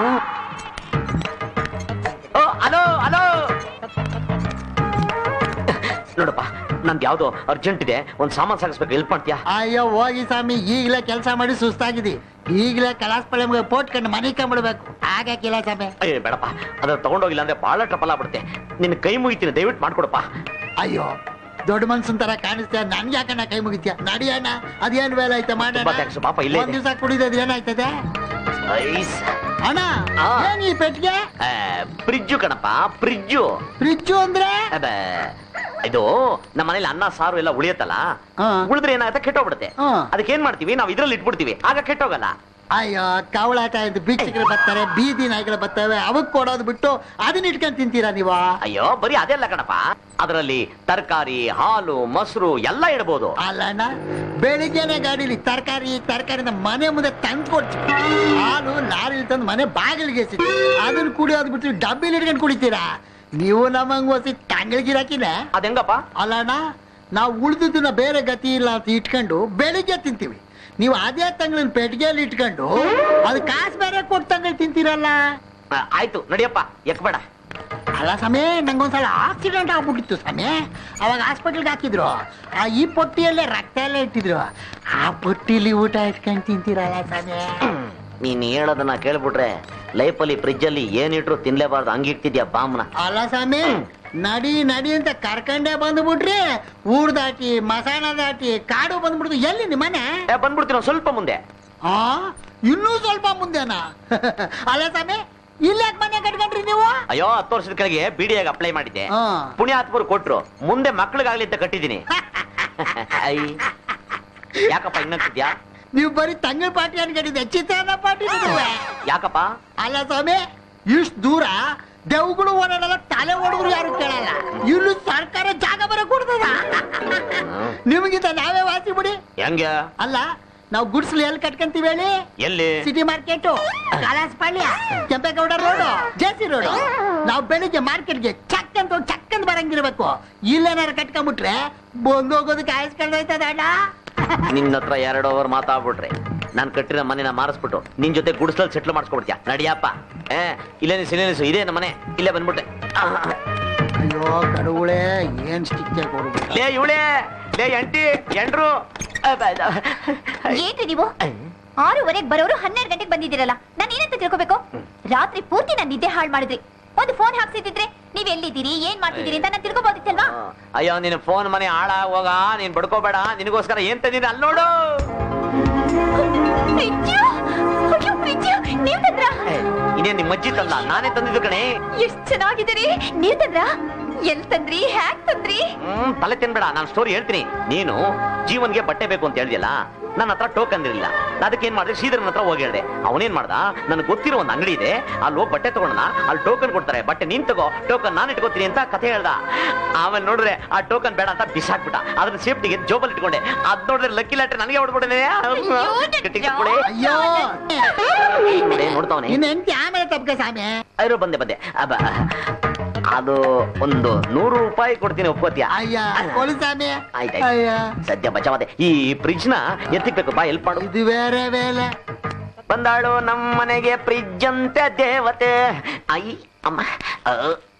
S5: ಓ ಹಲೋ ಹಲೋ ನೋಡಪ್ಪ ನಂದು ಯಾವ್ದೋ ಅರ್ಜೆಂಟ್ ಇದೆ ಒಂದ್ ಸಾಮಾನ್ ಸಾಗಿಸ್ಬೇಕು ಹೆಲ್ಪ್ ಮಾಡ್ತೀಯಾ
S14: ಅಯ್ಯೋ ಹೋಗಿ ಸ್ವಾಮಿ ಈಗಲೇ ಕೆಲಸ ಮಾಡಿ ಸುಸ್ತಾಗಿದಿ ಈಗಲೇ ಕಲಾಸ್ ಪಳೆ ಪೋಟ್ ಕಂಡು ಮನೆ ಕಂಬಿಡ್ಬೇಕು ಆಗಕ್ಕಿಲ್ಲ ಸ್ವಾಮಿ
S5: ಅಯ್ಯೋ ಬೇಡಪ್ಪ ಅದ್ರ ತಗೊಂಡೋಗಿಲ್ಲ ಅಂದ್ರೆ ಬಹಳ ಟ್ರಪಲ್ ಆಗ್ಬಿಡುತ್ತೆ ನಿನ್ ಕೈ ಮುಗಿತೀನಿ ದಯವಿಟ್ಟು ಮಾಡ್ಕೊಡಪ್ಪ
S14: ಅಯ್ಯೋ ದೊಡ್ಡ ಮನ್ಸನ್ ತರ ಕಾಣಿಸ್ತೀಯ ನನ್ಗೆ ಯಾಕಣ್ಣ ಕೈ ಮುಗಿತ್ಯ ನಡಿಯಣ್ಣ ಅದೇನ್ ವೇಲೆ ಐತೆ
S5: ತುಂಬಾ
S14: ಮಾಡೋಣ
S5: thanks, ಪಾಪ ಇಲ್ಲೇ
S14: ಒಂದ್
S5: ಇದೆ.
S14: ದಿವಸ ಕುಡಿದದ್ ಏನಾಯ್ತದೆ
S5: ಐಸ್
S14: ಅಣ್ಣ ಏನ್ ಈ ಪೆಟ್ಟಿಗೆ
S5: ಫ್ರಿಜ್ಜು ಕಣಪ್ಪ ಫ್ರಿಜ್ಜು
S14: ಫ್ರಿಜ್ಜು ಅಂದ್ರೆ
S5: ಅದೇ ಇದು ನಮ್ಮ ಮನೇಲಿ ಅನ್ನ ಸಾರು ಎಲ್ಲ ಉಳಿಯತ್ತಲ್ಲ ಉಳಿದ್ರೆ ಏನಾಗುತ್ತೆ ಕೆಟ್ಟೋಗ್ಬಿಡುತ್ತೆ ಅದಕ್ಕೆ ಏನ್ ಮಾಡ್ತೀವಿ ನಾವು ಇದ್ರಲ್ಲಿ ಇಟ್ಬಿಡ್ತೀವಿ ಆಗ ಕೆಟ್ಟೋಗಲ್ಲ
S14: ಅಯ್ಯೋ ಕವಳಾಟ ಅಂತ ಭಿಕ್ಷಕರು ಬರ್ತಾರೆ ಬೀದಿ ನಾಯಿಗಳು ಬರ್ತವೆ ಅವಕ್ ಕೊಡೋದು ಬಿಟ್ಟು ಅದನ್ನ ಇಟ್ಕೊಂಡ್ ತಿಂತೀರಾ ನೀವು
S5: ಅಯ್ಯೋ ಬರೀ ಅದೆಲ್ಲ ಕಣಪ್ಪ ಅದರಲ್ಲಿ ತರಕಾರಿ ಹಾಲು ಮೊಸರು ಎಲ್ಲ ಇಡ್ಬೋದು
S14: ಅಲ್ಲಣ್ಣ ಬೆಳಿಗ್ಗೆನೆ ಗಾಡಿಲಿ ತರಕಾರಿ ತರಕಾರಿನ ಮನೆ ಮುಂದೆ ತಂದು ಕೊಡ್ತೀವಿ ಹಾಲು ಲಾರಿಲಿ ತಂದು ಮನೆ ಬಾಗಿಲಿಗೆ ಎಸಿದ್ವಿ ಅದನ್ನ ಕುಡಿಯೋದು ಬಿಟ್ಟು ಡಬ್ಬಿಲಿ ಇಟ್ಕೊಂಡು ಕುಡಿತೀರಾ ನೀವು ನಮ್ಮಂಗ್ ಹೊಸಿ ತಂಗಳಿಗಿರಾಕಿನ
S5: ಅದೆಂಗಪ್ಪ
S14: ಅಲ್ಲಣ್ಣ ನಾವು ಉಳಿದದನ್ನ ಬೇರೆ ಗತಿ ಇಲ್ಲ ಅಂತ ಇಟ್ಕೊಂಡು ಬೆಳಿಗ್ಗೆ ತಿಂತೀವಿ ನೀವು ಅದೇ ತಂಗಳನ್ನ ಪೆಟ್ಟಿಗೆಯಲ್ಲಿ ಇಟ್ಕೊಂಡು ಅದು ಕಾಸು ಬೇರೆ ಕೊಟ್ಟು ತಂಗಳು ತಿಂತೀರಲ್ಲ
S5: ಆ, ಆಯ್ತು ನಡಿಯಪ್ಪ ಎಕ್ಬೇಡ
S14: ಅಲ್ಲ ಸಮಯ ನಂಗೊಂದ್ಸಲ ಆಕ್ಸಿಡೆಂಟ್ ಆಗ್ಬಿಟ್ಟಿತ್ತು ಸಮಯ ಅವಾಗ ಹಾಸ್ಪಿಟಲ್ಗೆ ಹಾಕಿದ್ರು ಆ ಈ ಪೊಟ್ಟಿಯಲ್ಲೇ ರಕ್ತ ಎಲ್ಲ ಇಟ್ಟಿದ್ರು ಆ ಪೊಟ್ಟಿಲಿ ಊಟ ಇಟ್ಕೊಂಡು ತಿಂತೀರಲ್ಲ ಸಮಯ
S5: ನೀನ್ ಹೇಳೋದನ್ನ ಕೇಳ್ಬಿಟ್ರೆ ಲೈಫಲ್ಲಿ ಫ್ರಿಜ್ ಅಲ್ಲಿ ಏನಿಟ್ರು ತಿನ್ಲೇಬಾರ್ದು ಹಂಗಿಡ್ತಿದ್ಯಾ ಬಾಮ್ನ
S14: ಅಲ್ಲ ಸ್ವಾಮಿ ನಡಿ ನಡಿ ಅಂತ ಕರ್ಕಂಡೇ ಬಂದ್ಬಿಟ್ರಿ ಊರ್ ದಾಟಿ ಮಸಾಣ ದಾಟಿ ಕಾಡು ಬಂದ್ಬಿಡ್ತು ಎಲ್ಲಿ ನಿಮ್ಮ ಮನೆ
S5: ಬಂದ್ಬಿಡ್ತೀನಿ ಸ್ವಲ್ಪ ಮುಂದೆ
S14: ಆ ಇನ್ನೂ ಸ್ವಲ್ಪ ಮುಂದೆನಾ ಅಲ್ಲ ಸ್ವಾಮಿ ಇಲ್ಲಿ ಯಾಕೆ ಮನೆ ಕಟ್ಕೊಂಡ್ರಿ ನೀವು
S5: ಅಯ್ಯೋ ಹತ್ತು ವರ್ಷದ ಕೆಳಗೆ ಬಿಡಿಯಾಗ ಅಪ್ಲೈ ಮಾಡಿದ್ದೆ
S14: ಹಾ.
S5: ಪುಣ್ಯಾತ್ಮರು ಕೊಟ್ರು ಮುಂದೆ ಮಕ್ಳಿಗಾಗ್ಲಿ ಅಂತ ಕಟ್ಟಿದ್ದೀನಿ ಐ ಯಾಕಪ್ಪ ಇನ್ನಂತಿದ್ಯಾ
S14: ನೀವು ಬರೀ ತಂಗಳ ಪಾರ್ಟಿ ಅನ್ಕೊಂಡಿದ್ದೆ ಚಿತ್ರಾನ್ನ ಪಾರ್ಟಿ
S5: ಯಾಕಪ್ಪ
S14: ಅಲ್ಲ ಸ್ವಾಮಿ ಇಷ್ಟು ದೂರ ದೆವ್ಗಳು ಓಡಾಡಲ್ಲ ತಲೆ ಹೊಡೆದ್ರು ಯಾರು ಕೇಳಲ್ಲ ಇಲ್ಲೂ ಸರ್ಕಾರ ಜಾಗ ಬರ ಕೊಡ್ತದ ನಿಮಗಿಂತ ನಾವೇ ವಾಸಿ ಬಿಡಿ
S5: ಹೆಂಗೆ
S14: ಅಲ್ಲ ನಾವು ಗುಡ್ಸ್ಲು ಎಲ್ಲಿ ಕಟ್ಕೊಂತೀವಿ ಹೇಳಿ
S5: ಎಲ್ಲಿ
S14: city market Kalas Palya Kempegowda road JC road ನಾವು ಬೆಳಿಗ್ಗೆ ಮಾರ್ಕೆಟ್ಗೆ ಚಕ್ ಅಂತ ಹೋಗಿ ಚಕ್ ಅಂತ ಬರಂಗಿರ್ಬೇಕು ಇಲ್ಲೇನಾರು ಕಟ್ಕೊಂಡ್ಬಿಟ್ರೆ ಬಂದು ಹೋಗೋದಕ್ಕೆ ಆಯಸ್ಕೊಂಡೋಯ್ತದ ಅಣ್ಣ
S5: ನಿನ್ನ ಹತ್ರ ಎರಡು ಓವರ್ ಮಾತಾಡ್ಬಿಟ್ರೆ ನಾನ್ ಕಟ್ಟಿರೋ ಮನೆನ ಮಾರಿಸ್ಬಿಟ್ಟು ನಿನ್ ಜೊತೆ ಗುಡಿಸಲ್ ಸೆಟ್ಲ್ ಮಾಡಿಸ್ಕೊಡ್ತೀಯ ನಡಿಯಪ್ಪ ಏ ಇಲ್ಲೇ ನಿಲ್ಸು ಇಲ್ಲೇ ನಿಲ್ಸು ಇದೇ ನಮ್ಮ ಮನೆ ಇಲ್ಲೇ ಬಂದ್ಬಿಟ್ಟೆ ಆ,
S14: ಅಯ್ಯೋ ಕಡುಗುಳೆ ಏನ್ ಸ್ಟಿಕ್ ಕೊಡ್ಬೇಕು
S5: ಲೇ ಇವಳೇ ಲೇ ಎಂಟಿ ಎಂಡ್ರು
S6: ಏನ್ರಿ ನೀವು ಆರೂವರೆಗೆ ಬರೋರು ಹನ್ನೆರಡು ಗಂಟೆಗೆ ಬಂದಿದ್ದೀರಲ್ಲ ನಾನು ಏನಂತ ತಿಳ್ಕೊಬೇಕು ರಾತ್ರಿ ಪೂರ್ತಿ ನಾನು ನಿದ್ದೆ ಹಾಳು ಮಾಡಿದ್ರಿ ಒಂದು ಫೋನ್ ಹಾಕ್ಸಿದ್ರೆ ನೀವ್ ಎಲ್ಲಿದ್ದೀರಿ ಏನ್ ಮಾಡ್ತಿದ್ದೀರಿ ಅಂತ ನಾನು ತಿಳ್ಕೊಬೋದಿತ್ತಲ್ವಾ
S5: ಅಯ್ಯೋ ನಿನ್ನ ಫೋನ್ ಮನೆ ಹಾಳ ಹೋಗ ನೀನ್ ಬಡ್ಕೋಬೇಡ ನಿನಗೋಸ್ಕರ ಏನ್ ತಂದಿದ್ದೆ ಅಲ್ಲಿ ನೋಡು
S6: ಫ್ರಿಜ್ಜು? ಅಯ್ಯೋ, ಫ್ರಿಜ್ಜು, ನೀವ್ ತಂದ್ರಾ?
S5: ಇನ್ನೇನ್ ನಿಮ್ಮ ಅಜ್ಜಿ ತಂದ ನಾನೇ ತಂದಿದ್ದು ಕಣೆ
S6: ಎಷ್ಟ್ ಚೆನ್ನಾಗಿದ್ದೀರಿ ನೀವ್ ತಂದ್ರಾ ಎಲ್ ತಂದ್ರಿ ಹ್ಯಾಕ್ ತಂದ್ರಿ
S5: ಹ್ಮ್ ತಲೆ ತಿನ್ಬೇಡ ನಾನು ಸ್ಟೋರಿ ಹೇಳ್ತೀನಿ ನೀನು ಜೀವನ್ಗೆ ಬಟ್ಟೆ ಬೇಕು ಅಂತ ಹೇಳಿದ್ಯಲ್ಲ ನನ್ನ ಹತ್ರ ಟೋಕನ್ ಇರಲಿಲ್ಲ ಅದಕ್ಕೆ ಏನ್ ಮಾಡಿದೆ ಶ್ರೀಧರನ್ ಹತ್ರ ಹೋಗಿ ಹೇಳ್ದೆ ಅವನೇನ್ ಮಾಡ್ದ ನನಗೆ ಗೊತ್ತಿರೋ ಒಂದು ಅಂಗಡಿ ಇದೆ ಅಲ್ಲಿ ಹೋಗಿ ಬಟ್ಟೆ ತಗೊಂಡ ಅಲ್ಲಿ ಟೋಕನ್ ಕೊಡ್ತಾರೆ ಬಟ್ಟೆ ನೀನ್ ತಗೋ ಟೋಕನ್ ನಾನು ಇಟ್ಕೋತೀನಿ ಅಂತ ಕಥೆ ಹೇಳ್ದ ಆಮೇಲೆ ನೋಡಿದ್ರೆ ಆ ಟೋಕನ್ ಬೇಡ ಅಂತ ಬಿಸಾಕ್ಬಿಟ್ಟ ಅದ್ರ ಸೇಫ್ಟಿಗೆ ಜೋಬಲ್ ಇಟ್ಕೊಂಡೆ ಅದ್ ನೋಡಿದ್ರೆ ಲಕ್ಕಿ ಲಾಟ್ರಿ ನನಗೆ ಹೊಡ್ಬಿಟ್ಟಿದೆ
S14: ಅಯ್ಯೋ
S5: ನೋಡ್ತಾವನೆ
S14: ಇನ್ನು ಎಂಟಿ ಆಮೇಲೆ ತಪ್ಕ ಸ್ವಾಮಿ
S5: ಅಯ್ಯೋ ಬಂದೆ ಬಂದೆ ಅಬ್ಬ, ಅದು ಒಂದು ನೂರು ರೂಪಾಯಿ ಕೊಡ್ತೀನಿ ಒಪ್ಕೋತಿಯ
S14: ಅಯ್ಯ ಕೊಡು ಸ್ವಾಮಿ
S5: ಆಯ್ತಾಯ್ತು
S14: ಅಯ್ಯ
S5: ಸದ್ಯ ಬಚಾವದೆ ಈ ಫ್ರಿಜ್ ನ ಎತ್ತಿಕ್ಬೇಕು ಬಾ ಎಲ್ಪ್ ಮಾಡು
S14: ಇದು ಬೇರೆ ಬೇಲೆ
S5: ಬಂದಾಳು ನಮ್ಮ ಮನೆಗೆ ಫ್ರಿಜ್ ಅಂತೆ ದೇವತೆ ಐ ಅಮ್ಮ ಅ,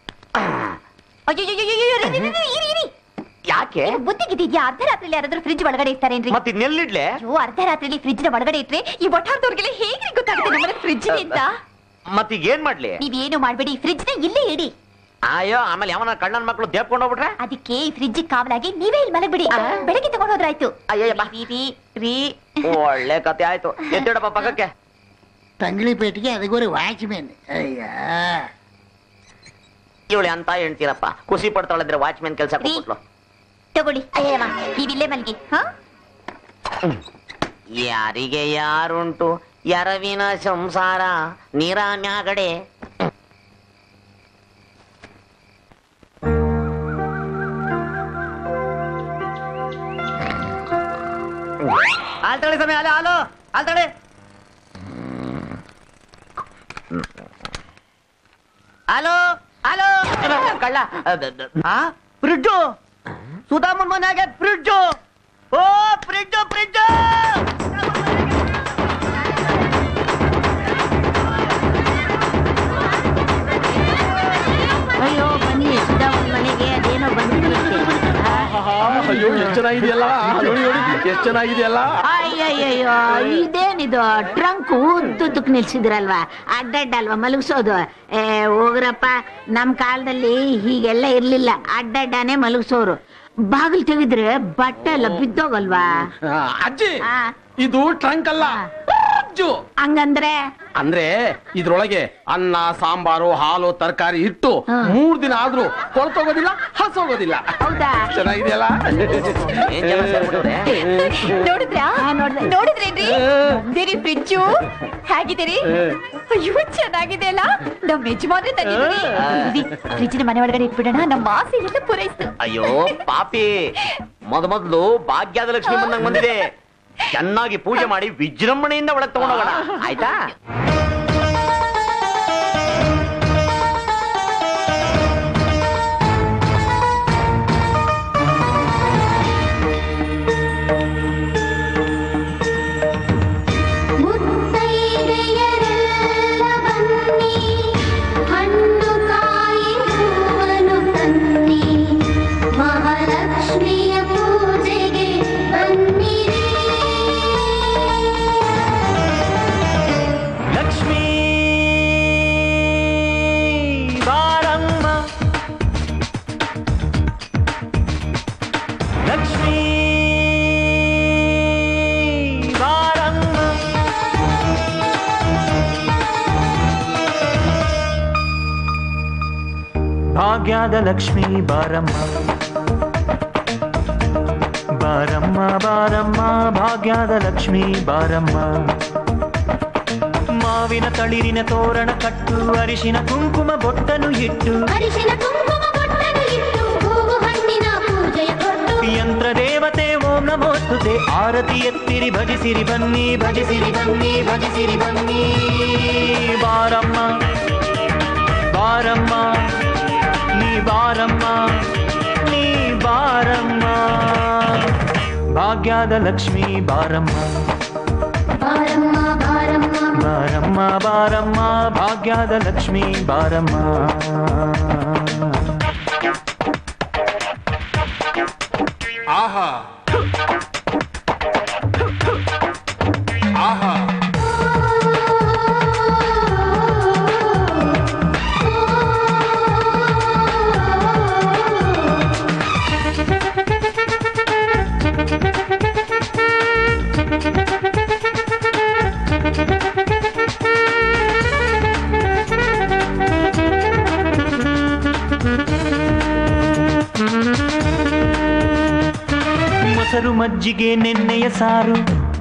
S6: ಅಯ್ಯೋ
S5: ಯಾಕೆ
S6: ಬುದ್ಧಿಗಿದ್ಯಾ ಅರ್ಧರಾತ್ರಿಲಿ ಯಾರಾದ್ರೂ ಫ್ರಿಜ್ ಒಳಗಡೆ ಇರ್ತಾರೇನ್ರಿ
S5: ಮತ್ತೆ ಇನ್ನೆಲ್ಲಿಡ್ಲೆ
S6: ಅಯ್ಯೋ ಅರ್ಧರಾತ್ರಿಲಿ ಫ್ರಿಜ್ ನ ಒಳಗಡೆ ಇಟ್ರೆ ಈ ಒಟ್ಟಾರ್ದವ್ರಿಗೆಲ್ಲ ಹೇಗ್ರಿ ಗೊತ್ತಾಗುತ್ತೆ ನಮ್ಮನೆ ಫ್ರಿಜ್ ಅಂತ
S5: ಮತ್ತೀಗ ಏನ್ ಮಾಡ್ಲಿ
S6: ನೀವೇನು ಮಾಡ್ಬೇಡಿ ಫ್ರಿಜ್ ನ ಇಲ್ಲೇ ಇಡಿ
S5: ಅಯ್ಯೋ ಆಮೇಲೆ ಯಾವನ ಕಣ್ಣನ್ ಮಕ್ಳು ದೇಪ್ಕೊಂಡು ಹೋಗ್ಬಿಟ್ರೆ
S6: ಅದಕ್ಕೆ ಈ ಫ್ರಿಜ್ ಕಾವಲಾಗಿ ನೀವೇ ಇಲ್ಲಿ ಮಲಗ್ಬಿಡಿ ಬೆಳಗ್ಗೆ ತಗೊಂಡ್ ಹೋದ್ರಾಯ್ತು
S5: ಅಯ್ಯಯ್ಯಪ್ಪ.
S6: ರೀ, ರೀ, ರೀ.
S5: ಒಳ್ಳೆ ಕತೆ ಆಯ್ತು ಎತ್ತಿಡಪ್ಪ ಪಕ್ಕಕ್ಕೆ
S14: ತಂಗ್ಳಿ ಪೇಟಿಗೆ ಅದಗೋರಿ ವಾಚ್ಮೆನ್ ಅಯ್ಯ
S5: ಇವಳು ಅಂತ ಹೇಳ್ತೀರಪ್ಪ ಖುಷಿ ಪಡ್ತಾಳಂದ್ರೆ ವಾಚ್ಮೆನ್ ಕೆಲಸ ಕೊಟ್ಬಿಟ್ಲು
S6: ತಗೊಳ್ಳಿ ಅಯ್ಯಮ್ಮ ನೀವಿಲ್ಲೇ ಮಲ್ಗಿ ಹಾ
S5: ಯಾರಿಗೆ ಯಾರುಂಟು ಎರವಿನ ಸಂಸಾರ ನೀರ ಮ್ಯಾಗಡೆ
S1: ಹಾಲ್ ತಗೊಳ್ಳಿ ಸಮಯ ಹಾಲು ಹಾಲು ಹಾಲ್ ತಗೊಳ್ಳಿ ಹಲೋ ಹಲೋ
S5: ಕಳ್ಳ
S1: ಆ ಫ್ರಿಡ್ಜು ಸುಧಾಮನ್ ಮನೆಯಾಗೆ ಫ್ರಿಡ್ಜು ಓ ಫ್ರಿಡ್ಜು ಫ್ರಿಡ್ಜು
S8: ಅಯ್ಯೋ ಬನ್ನಿ ಸುಧಾ ಒಂದ್ ಮನೆಗೆ ಅದೇನೋ ಬಂದ್ಬಿಡುತ್ತೆ
S4: ಚೆನ್ನಾಗಿದೆಯಲ್ಲ ನೋಡಿ ನೋಡಿ ಎಷ್ಟು ಚೆನ್ನಾಗಿದೆಯಲ್ಲ
S8: ಅಯ್ಯಯ್ಯೋ ಇದೇನಿದು ಟ್ರಂಕ್ ಉದ್ದುದ್ದಕ್ ನಿಲ್ಸಿದ್ರಲ್ವಾ ಅಡ್ಡಡ್ಡ ಅಲ್ವಾ ಮಲಗಿಸೋದು ಏ ಹೋಗ್ರಪ್ಪ ನಮ್ ಕಾಲದಲ್ಲಿ ಹೀಗೆಲ್ಲ ಇರ್ಲಿಲ್ಲ ಅಡ್ಡಡ್ಡನೇ ಮಲಗಿಸೋರು ಬಾಗಿಲು ತೆಗೆದ್ರೆ ಬಟ್ಟೆ ಎಲ್ಲ ಬಿದ್ದೋಗಲ್ವಾ
S4: ಆ, ಅಜ್ಜಿ ಇದು ಟ್ರಂಕ್ ಅಲ್ಲ ಅಜ್ಜು
S8: ಹಂಗಂದ್ರೆ
S4: ಅಂದ್ರೆ ಇದ್ರೊಳಗೆ ಅನ್ನ ಸಾಂಬಾರು ಹಾಲು ತರಕಾರಿ ಇಟ್ಟು ಮೂರ್ ದಿನ ಆದ್ರೂ ಕೊಳ್ತೋಗೋದಿಲ್ಲ ಹಸೋಗೋದಿಲ್ಲ
S8: ಹೌದಾ
S4: ಚೆನ್ನಾಗಿದೆಯಲ್ಲ
S6: ನೋಡಿದ್ರಾ ನೋಡಿದ್ರೇನ್ರಿ ನಮ್ದೇರಿ ಫ್ರಿಜ್ಜು ಹೇಗಿದ್ದೀರಿ ಅಯ್ಯೋ ಚೆನ್ನಾಗಿದೆ ಅಲ್ಲ ನಮ್ ಯಜಮಾನ್ರೆ ತಂದಿದ್ದೀರಿ ಫ್ರಿಜ್ನ ಮನೆ ಒಳಗಡೆ ಇಟ್ಬಿಡೋಣ ನಮ್ಮ ಆಸೆ ಎಲ್ಲ ಪೂರೈಸ್ತು
S5: ಅಯ್ಯೋ ಪಾಪಿ ಮೊದ ಮೊದಲು ಭಾಗ್ಯದ ಲಕ್ಷ್ಮಿ ಬಂದಂಗ್ ಬಂದಿದೆ ಚೆನ್ನಾಗಿ ಪೂಜೆ ಮಾಡಿ ವಿಜೃಂಭಣೆಯಿಂದ ಒಳಗ್ ತಗೊಂಡೋಗೋಣ ಆಯ್ತಾ
S15: ಮುತ್ತೈದೆಯರೆಲ್ಲ ಬನ್ನಿ ಹಣ್ಣು ಕಾಯಿ ಹೂವನ್ನು ತನ್ನಿ ಮಹಾಲಕ್ಷ್ಮಿಯ ಪೂಜೆಗೆ ಬನ್ನಿರಿ
S16: ಲಕ್ಷ್ಮೀ ಬಾರಮ್ಮ ಲಕ್ಷ್ಮೀ ಬಾರಮ್ಮ ಭಾಗ್ಯದ ಲಕ್ಷ್ಮೀ ಬಾರಮ್ಮ ಬಾರಮ್ಮ ಬಾರಮ್ಮ ಭಾಗ್ಯದ ಲಕ್ಷ್ಮೀ ಬಾರಮ್ಮ ಮಾವಿನ ತಳಿರಿನ ತೋರಣ ಕಟ್ಟು ಅರಿಶಿನ ಕುಂಕುಮ ಬೊಟ್ಟನು ಇಟ್ಟು
S15: ಅರಿಶಿನ ಕುಂಕುಮ ಬೊಟ್ಟನು ಇಟ್ಟು ಹೂವು ಹಣ್ಣಿನ ಪೂಜೆಯ ಕೊಟ್ಟು
S16: ಯಂತ್ರ ದೇವತೆ ಓಂ ನಮೋಸ್ತುತೆ ಆರತಿ ಎತ್ತಿರಿ ಭಜಿಸಿರಿ ಬನ್ನಿ ಭಜಿಸಿರಿ ಬನ್ನಿ ಭಜಿಸಿರಿ ಬನ್ನಿ ಬಾರಮ್ಮ ಬಾರಮ್ಮ ನೀ ಬಾರಮ್ಮ ನೀ ಬಾರಮ್ಮ ಭಾಗ್ಯದ ಲಕ್ಷ್ಮೀ ಬಾರಮ್ಮ
S15: ಬಾರಮ್ಮ ಬಾರಮ್ಮ
S16: ಬಾರಮ್ಮ ಬಾರಮ್ಮ ಭಾಗ್ಯದ ಲಕ್ಷ್ಮೀ ಬಾರಮ್ಮ
S4: ಆಹಾ ಆಹಾ
S16: ಮೊಸರು ಮಜ್ಜಿಗೆ ನೆನ್ನೆಯ ಸಾರು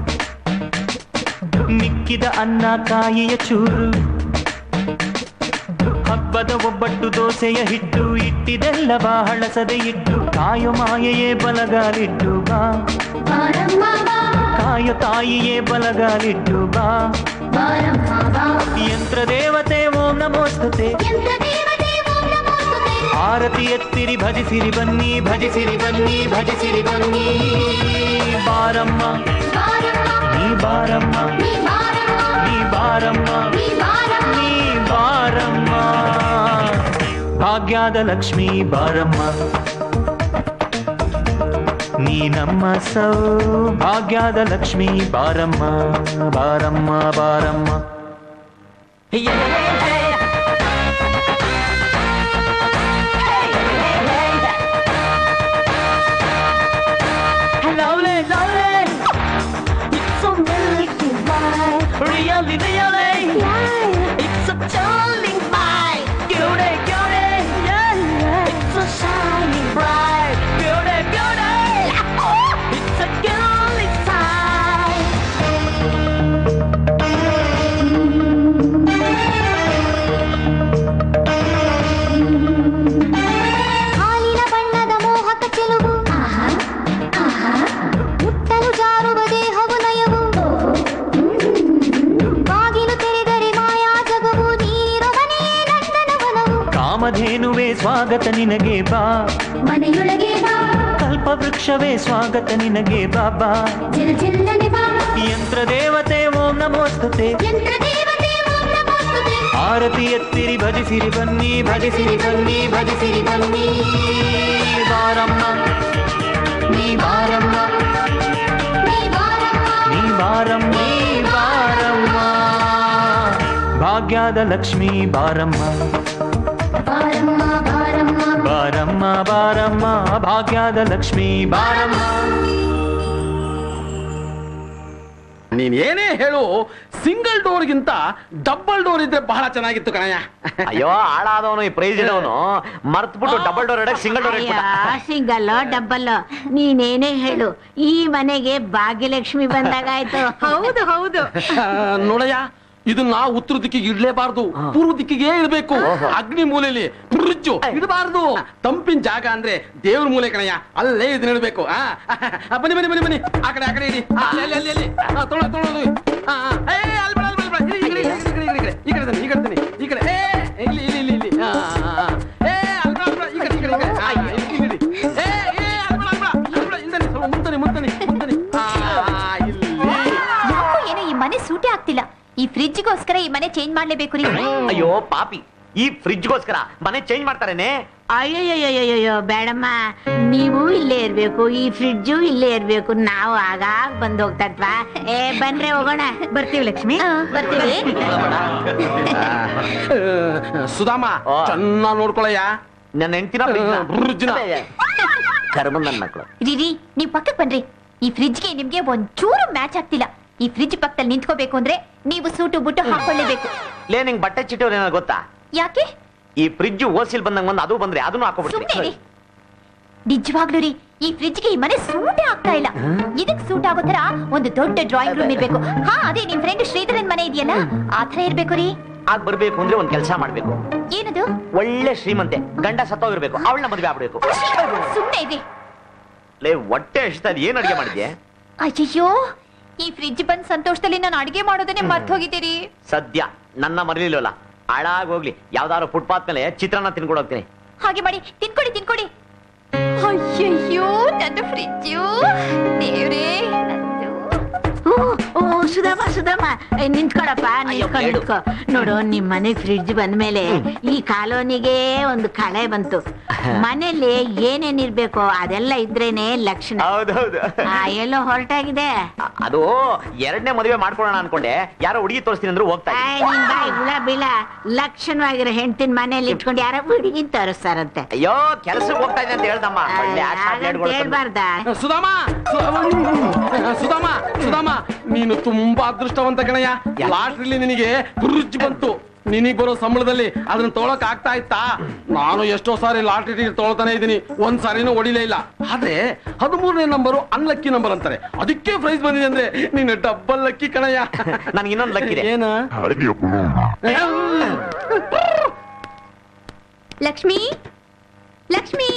S16: ಮಿಕ್ಕಿದ ಅನ್ನ ಕಾಯಿಯ ಚೂರು ಹಬ್ಬದ ಒಬ್ಬಟ್ಟು ದೋಸೆಯ ಹಿಟ್ಟು ಇಟ್ಟಿದೆಲ್ಲವ ಹಳಸದೆ ಇಟ್ಟು ಕಾಯೋ ಮಾಯೆಯೇ ಬಲಗಾಲಿಟ್ಟು ಬಾ
S15: ಬಾರಮ್ಮ ಬಾ
S16: ಕಾಯೋ ತಾಯಿಯೇ ಬಲಗಾಲಿಟ್ಟು ಬಾ
S15: ಬಾರಮ್ಮ ಬಾ
S16: ಯಂತ್ರ ದೇವತೆ ಓಂ ನಮೋಸ್ತುತೆ
S15: ಯಂತ್ರ ದೇವತೆ ಓಂ ನಮೋಸ್ತುತೆ
S16: ಆರತಿ ಎತ್ತಿರಿ ಭಜಿಸಿರಿ ಬನ್ನಿ ಭಜಿಸಿರಿ ಬನ್ನಿ ಭಜಿಸಿರಿ ಬನ್ನಿ ಬಾರಮ್ಮ
S15: ಬಾರಮ್ಮ
S16: ನೀ ಬಾರಮ್ಮ
S15: ನೀ ಬಾರಮ್ಮ
S16: ನೀ ಬಾರಮ್ಮ
S15: ನೀ ಬಾರಮ್ಮ
S16: ನೀ ಬಾರಮ್ಮ ಭಾಗ್ಯದ ಲಕ್ಷ್ಮೀ ಬಾರಮ್ಮ ನೀ ನಮ್ಮ ಸೌ ಭಾಗ್ಯದ ಲಕ್ಷ್ಮೀ ಬಾರಮ್ಮ ಬಾರಮ್ಮ ಬಾರಮ್ಮ
S15: Lovely, lovely. It's so milky white. Really, really. It's a darling bite. Beauty, beauty. It's so shining bright. Beauty, beauty. It's a girl inside. ಹಾಲಿನ ಬಣ್ಣದ ಮೋಹಕ ಚೆಲುವು ಮುಟ್ಟಲು ಜಾರುವ ದೇಹವು ನಯವು ಬಾಗಿಲು ತೆರೆದರೆ ಮಾಯಾ ಜಗವು ನೀರು ಮನೆಯೇ ನಂದನವನವು
S16: ಕಾಮಧೇನುವೆ ಸ್ವಾಗತ ನಿನಗೆ ಬಾ
S15: ಮನೆಯೊಳಗೆ ಬಾ
S16: ಕಲ್ಪವೃಕ್ಷವೇ ಸ್ವಾಗತ ನಿನಗೆ ಬಾಬಾ
S15: ಜಿಲ್ ಜಿಲ್ಲನೆ ಬಾ
S16: ಯಂತ್ರ ದೇವತೆ ಓಂ ನಮೋಸ್ತುತೆ
S15: ಯಂತ್ರ ದೇವತೆ ಓಂ ನಮೋಸ್ತುತೆ
S16: ಆರತಿ ಎತ್ತಿರಿ ಭಜಿಸಿರಿ ಬನ್ನಿ ಭಜಿಸಿರಿ ಬನ್ನಿ ಭಜಿಸಿರಿ ಬನ್ನಿ ಬಾರಮ್ಮ
S15: ನೀ
S16: ಬಾರಮ್ಮ ನೀ ಬಾರಮ್ಮ ನೀ ಬಾರಮ್ಮ ಭಾಗ್ಯದ ಲಕ್ಷ್ಮೀ ಬಾರಮ್ಮ ಬಾರಮ್ಮ ಬಾರಮ್ಮ ಭಾಗ್ಯದ ಲಕ್ಷ್ಮೀ ಬಾರಮ್ಮ
S4: ನೀನ್ ಏನೇ ಹೇಳು ಸಿಂಗಲ್ ಡೋರ್ಗಿಂತ ಡಬಲ್ ಡೋರ್ ಇದ್ರೆ ಬಹಳ ಚೆನ್ನಾಗಿತ್ತು ಕಣಯ್ಯ
S5: ಅಯ್ಯೋ ಹಾಳಾದವನು ಈ ಪ್ರೈಸ್ ಇಡೋನು ಮರ್ತ್ಬಿಟ್ಟು ಡಬಲ್ ಡೋರ್ ಇಡಕ್ ಸಿಂಗಲ್ ಡೋರ್ ಇಟ್ಬಿಟ್ಟ
S8: ಸಿಂಗಲ್ ಡಬ್ಬಲ್ ನೀನೇನೇ ಹೇಳು ಈ ಮನೆಗೆ ಭಾಗ್ಯಲಕ್ಷ್ಮಿ ಬಂದಾಗಾಯ್ತು
S7: ಹೌದು ಹೌದು
S4: ಆ, ನೋಡಯ್ಯ ಇದನ್ನ ಉತ್ತರ ದಿಕ್ಕಿಗೆ ಇಡ್ಲೇಬಾರ್ದು ಪೂರ್ವ ದಿಕ್ಕಿಗೆ ಇಡಬೇಕು ಅಗ್ನಿ ಮೂಲೆಯಲ್ಲಿ ಬ್ರಿಡ್ಜು ಇಡಬಾರ್ದು ತಂಪಿನ ಜಾಗ ಅಂದ್ರೆ ದೇವ್ರ ಮೂಲೆ ಕಣಯ್ಯ ಅಲ್ಲೇ ಇದನ್ನ ಇಡಬೇಕು ಆ ಆ, ಬನ್ನಿ ಬನ್ನಿ ಬನ್ನಿ ಬನ್ನಿ ಆ ಕಡೆ ಆ ಕಡೆ ಇಡಿ ಆ, ಅಲ್ಲಿ ಅಲ್ಲಿ ಅಲ್ಲಿ ಆ, ತೊಗೊಳ ತೊಗೊಳೋದು ಆ, ಆ, ಏ, ಅಲ್ಲಿ ಬೇಡ, ಅಲ್ಲಿ ಬೇಡ, ಅಲ್ಲಿ ಬೇಡ. ಇರಿ, ಈ ಕಡೆ, ಈ ಕಡೆ, ಈ ಕಡೆ, ಈ ಕಡೆ, ಈ ಕಡೆ ತನ್ನಿ, ಈ ಕಡೆ ತನ್ನಿ, ಈ ಕಡೆ ಏ ಇಲ್ಲಿ ಇಲ್ಲಿ ಇಲ್ಲಿ ಇಲ್ಲಿ ಆ, ಆ, ಆ. ಏ ಅಲ್ಲಿ ಬೇಡ, ಅಲ್ಲಿ ಬೇಡ, ಈ ಕಡೆ ಈ ಕಡೆ ಈ ಕಡೆ ಆ, ಇಲ್ಲಿ ಇಲ್ಲಿ ಇಡಿ. ಏ ಏ ಅಲ್ಲಿ ಬೇಡ, ಅಲ್ಲಿ ಬೇಡ, ಅಲ್ಲಿ ಬೇಡ, ಇಲ್ಲಿ ತನ್ನಿ, ಸ್ವಲ್ಪ ಮುಂತನಿ ಮುಂತನಿ ಮುಂತನಿ ಆ, ಇಲ್ಲಿ
S6: ಯಾಕೋ ಏನೋ ಈ ಮನೆ ಸೂಟೇ ಆಗ್ತಿಲ್ಲ ಈ ಫ್ರಿಡ್ಜ್ಗೋಸ್ಕರ ಈ ಮನೆ ಚೇಂಜ್ ಮಾಡ್ಲೇಬೇಕು ರೀ
S5: ಅಯ್ಯೋ ಪಾಪಿ ಈ ಫ್ರಿಡ್ಜ್ಗೋಸ್ಕರ ಮನೆ ಚೇಂಜ್ ಮಾಡ್ತಾರೇನೆ
S8: ಅಯ್ಯಯ್ಯಯ್ಯಯ್ಯೋ ಬೇಡಮ್ಮ ನೀವು ಇಲ್ಲೇ ಇರ್ಬೇಕು ಈ ಫ್ರಿಡ್ಜು ಇಲ್ಲೇ ಇರ್ಬೇಕು ನಾವು ಆಗಾಗ ಬಂದು ಹೋಗ್ತಾ ಇದ್ವಾ ಏ ಬನ್ರಿ ಹೋಗೋಣ ಬರ್ತೀವಿ ಲಕ್ಷ್ಮಿ ಬರ್ತೀವಿ
S4: ಸುಧಾಮ ಚೆನ್ನಾಗಿ ನೋಡ್ಕೊಳಯ್ಯ
S5: ನನ್ನ ಹೆಂಡತಿನ
S4: ಬ್ರಿಡ್ಜ್ನ
S5: ಕರ್ಮ ನನ್ನ ಮಕ್ಕಳು
S6: ರೀ ನೀವ್ ಪಕ್ಕಕ್ಕೆ ಬನ್ರಿ ಈ ಫ್ರಿಡ್ಜ್ಗೆ ನಿಮ್ಗೆ ಒಂಚೂರು ಮ್ಯಾಚ್ ಆಗ್ತಿಲ್ಲ ಈ ಫ್ರಿಡ್ಜ್ ಪಕ್ಕದಲ್ಲಿ ನಿಂತ್ಕೋಬೇಕು ಅಂದ್ರೆ ನೀವು ಸೂಟು ಬುಟ್ಟು ಹಾಕೊಳ್ಳೇಬೇಕು
S5: ಲೇ ನಿಂಗ್ ಬಟ್ಟೆ ಚಿಟ್ಟವ್ರು ಏನೋ ಗೊತ್ತಾ
S6: ಯಾಕೆ
S5: ಈ ಫ್ರಿಡ್ಜ್ ಓಸಿಲ್ ಬಂದಂಗ್ ಬಂದು ಅದು ಬಂದ್ರೆ ಅದನ್ನು
S6: ಸುಮ್ನೆ
S5: ಹಾಕೋಬಿಡ್ತೀನಿ
S6: ರೀ ನಿಜವಾಗ್ಲೂ ರೀ ಈ ಫ್ರಿಡ್ಜ್ಗೆ ಈ ಮನೆ ಸೂಟೇ ಆಗ್ತಾ ಇಲ್ಲ ಇದಕ್ ಸೂಟ್ ಆಗೋ ತರ ಒಂದು ದೊಡ್ಡ ಡ್ರಾಯಿಂಗ್ ರೂಮ್ ಇರ್ಬೇಕು ಹಾ ಅದೇ ನಿಮ್ ಫ್ರೆಂಡ್ ಶ್ರೀಧರನ್ ಮನೆ ಇದೆಯಲ್ಲ ಆ ತರ ಇರ್ಬೇಕು ರೀ
S5: ಆಗ ಬರ್ಬೇಕು ಅಂದ್ರೆ ಒಂದ್ ಕೆಲಸ ಮಾಡ್ಬೇಕು
S6: ಏನದು
S5: ಒಳ್ಳೆ ಶ್ರೀಮಂತೆ ಗಂಡ ಸತ್ತೋಗಿರ್ಬೇಕು ಅವಳನ್ನ ಮದ್ವೆ ಆಗ್ಬಿಡ್ಬೇಕು
S6: ಸುಮ್ನೆ ಇದೆ
S5: ಲೇ ಹೊಟ್ಟೆ ಹಸಿತಾ ಏನ್ ಅಡಿಗೆ ಮಾಡಿದ್ಯೆ
S6: ಅಯ್ಯಯ್ಯೋ ಈ ಫ್ರಿಡ್ಜ್ ಬಂದ್ ಸಂತೋಷದಲ್ಲಿ ನಾನು ಅಡಿಗೆ ಮಾಡೋದನ್ನೇ ಮರ್ತ್ ಹೋಗಿದ್ದೀರಿ
S5: ಸದ್ಯ ನನ್ನ ಮರಲಿಲ್ವಲ್ಲ ಹಾಳಾಗ್ ಹೋಗ್ಲಿ ಯಾವ್ದಾದ್ರು ಫುಟ್ಪಾತ್ ಮೇಲೆ ಚಿತ್ರಾನ್ನ ತಿನ್ಕೊಂಡು ಹೋಗ್ತೀನಿ
S6: ಹಾಗೆ ಮಾಡಿ ತಿನ್ಕೊಡಿ ತಿನ್ಕೊಡಿ ಅಯ್ಯಯ್ಯೋ ನನ್ನ ಫ್ರಿಡ್ಜು ದೇವ್ರೇ
S8: ಓ ಓ ಸುಧಾಮ ಸುಧಾಮ ಏ, ನಿಂತ್ಕೊಳಪ್ಪ ನಿಂತ್ಕೊ ನಿಂತ್ಕೊ ನೋಡು ನಿಮ್ ಮನೆ ಫ್ರಿಡ್ಜ್ ಬಂದ್ಮೇಲೆ ಈ ಕಾಲೋನಿಗೆ ಒಂದು ಕಳೆ ಬಂತು ಮನೇಲಿ ಏನೇನ್ ಇರ್ಬೇಕು ಅದೆಲ್ಲ ಇದ್ರೇನೆ ಲಕ್ಷಣ
S5: ಹೌದೌದು
S8: ಆ, ಎಲ್ಲೋ ಹೊರಟಾಗಿದೆ
S5: ಅದು ಎರಡನೇ ಮದುವೆ ಮಾಡ್ಕೊಳ್ಳೋಣ ಅನ್ಕೊಂಡೆ ಯಾರೋ ಹುಡುಗಿ ತೋರಿಸ್ತೀನಿ ಅಂದ್ರು ಹೋಗ್ತಾ ಇದ್ದೀನಿ.
S8: ಆಯ್, ನಿನ್ ಬಾಯ್ ಹುಳ ಬೀಳ ಲಕ್ಷಣವಾಗಿರೋ ಹೆಂಡತಿನ ಮನೇಲಿ ಇಟ್ಕೊಂಡು ಯಾರೋ ಹುಡುಗಿನ್ ತೋರಿಸ್ತಾರಂತೆ
S5: ಅಯ್ಯೋ ಕೆಲ್ಸಕ್ಕೆ ಹೋಗ್ತಾ ಇದ್ದೀನಿ ಅಂತ ಹೇಳ್ದಮ್ಮ ಒಳ್ಳೆ ಆಟ ಆಡ್ಲೇಡ್ಗಳು ತಂದು.
S8: ಹೇಳ್ಬಾರ್ದ
S4: ಸುಧಾಮ ಸು- ಸುಧಾಮ ಸುಧಾಮ ನೀನು ತುಂಬಾ ಅದೃಷ್ಟವಂತ ಕಣಯ್ಯ ಲಾಟ್ರಿಲಿ ನಿನಗೆ ಬ್ರಿಡ್ಜ್ ಬಂತು ನಿನಗ್ ಬರೋ ಸಂಬಳದಲ್ಲಿ ಅದನ್ನ ತೊಗೊಳಕ್ ಆಗ್ತಾ ಇತ್ತಾ ನಾನು ಎಷ್ಟೋ ಸಾರಿ ಲಾಟ್ರಿ ಟಿಕೆಟ್ ತೊಗೊಳ್ತಾನೆ ಇದೀನಿ ಒಂದ್ ಸಾರಿನೂ ಹೊಡಿಲೇ ಇಲ್ಲ ಆದ್ರೆ ಹದಿಮೂರನೇ ನಂಬರು ಅನ್ಲಕ್ಕಿ ನಂಬರ್ ಅಂತಾರೆ ಅದಕ್ಕೆ ಪ್ರೈಸ್ ಬಂದಿದೆ ಅಂದ್ರೆ ನೀನು ಡಬ್ಬಲ್ ಲಕ್ಕಿ ಕಣಯ್ಯ
S5: ನನ್ಗೆ ಇನ್ನೊಂದು ಲಕ್ಕಿದೆ
S4: ಏನ
S6: ಲಕ್ಷ್ಮಿ ಲಕ್ಷ್ಮಿ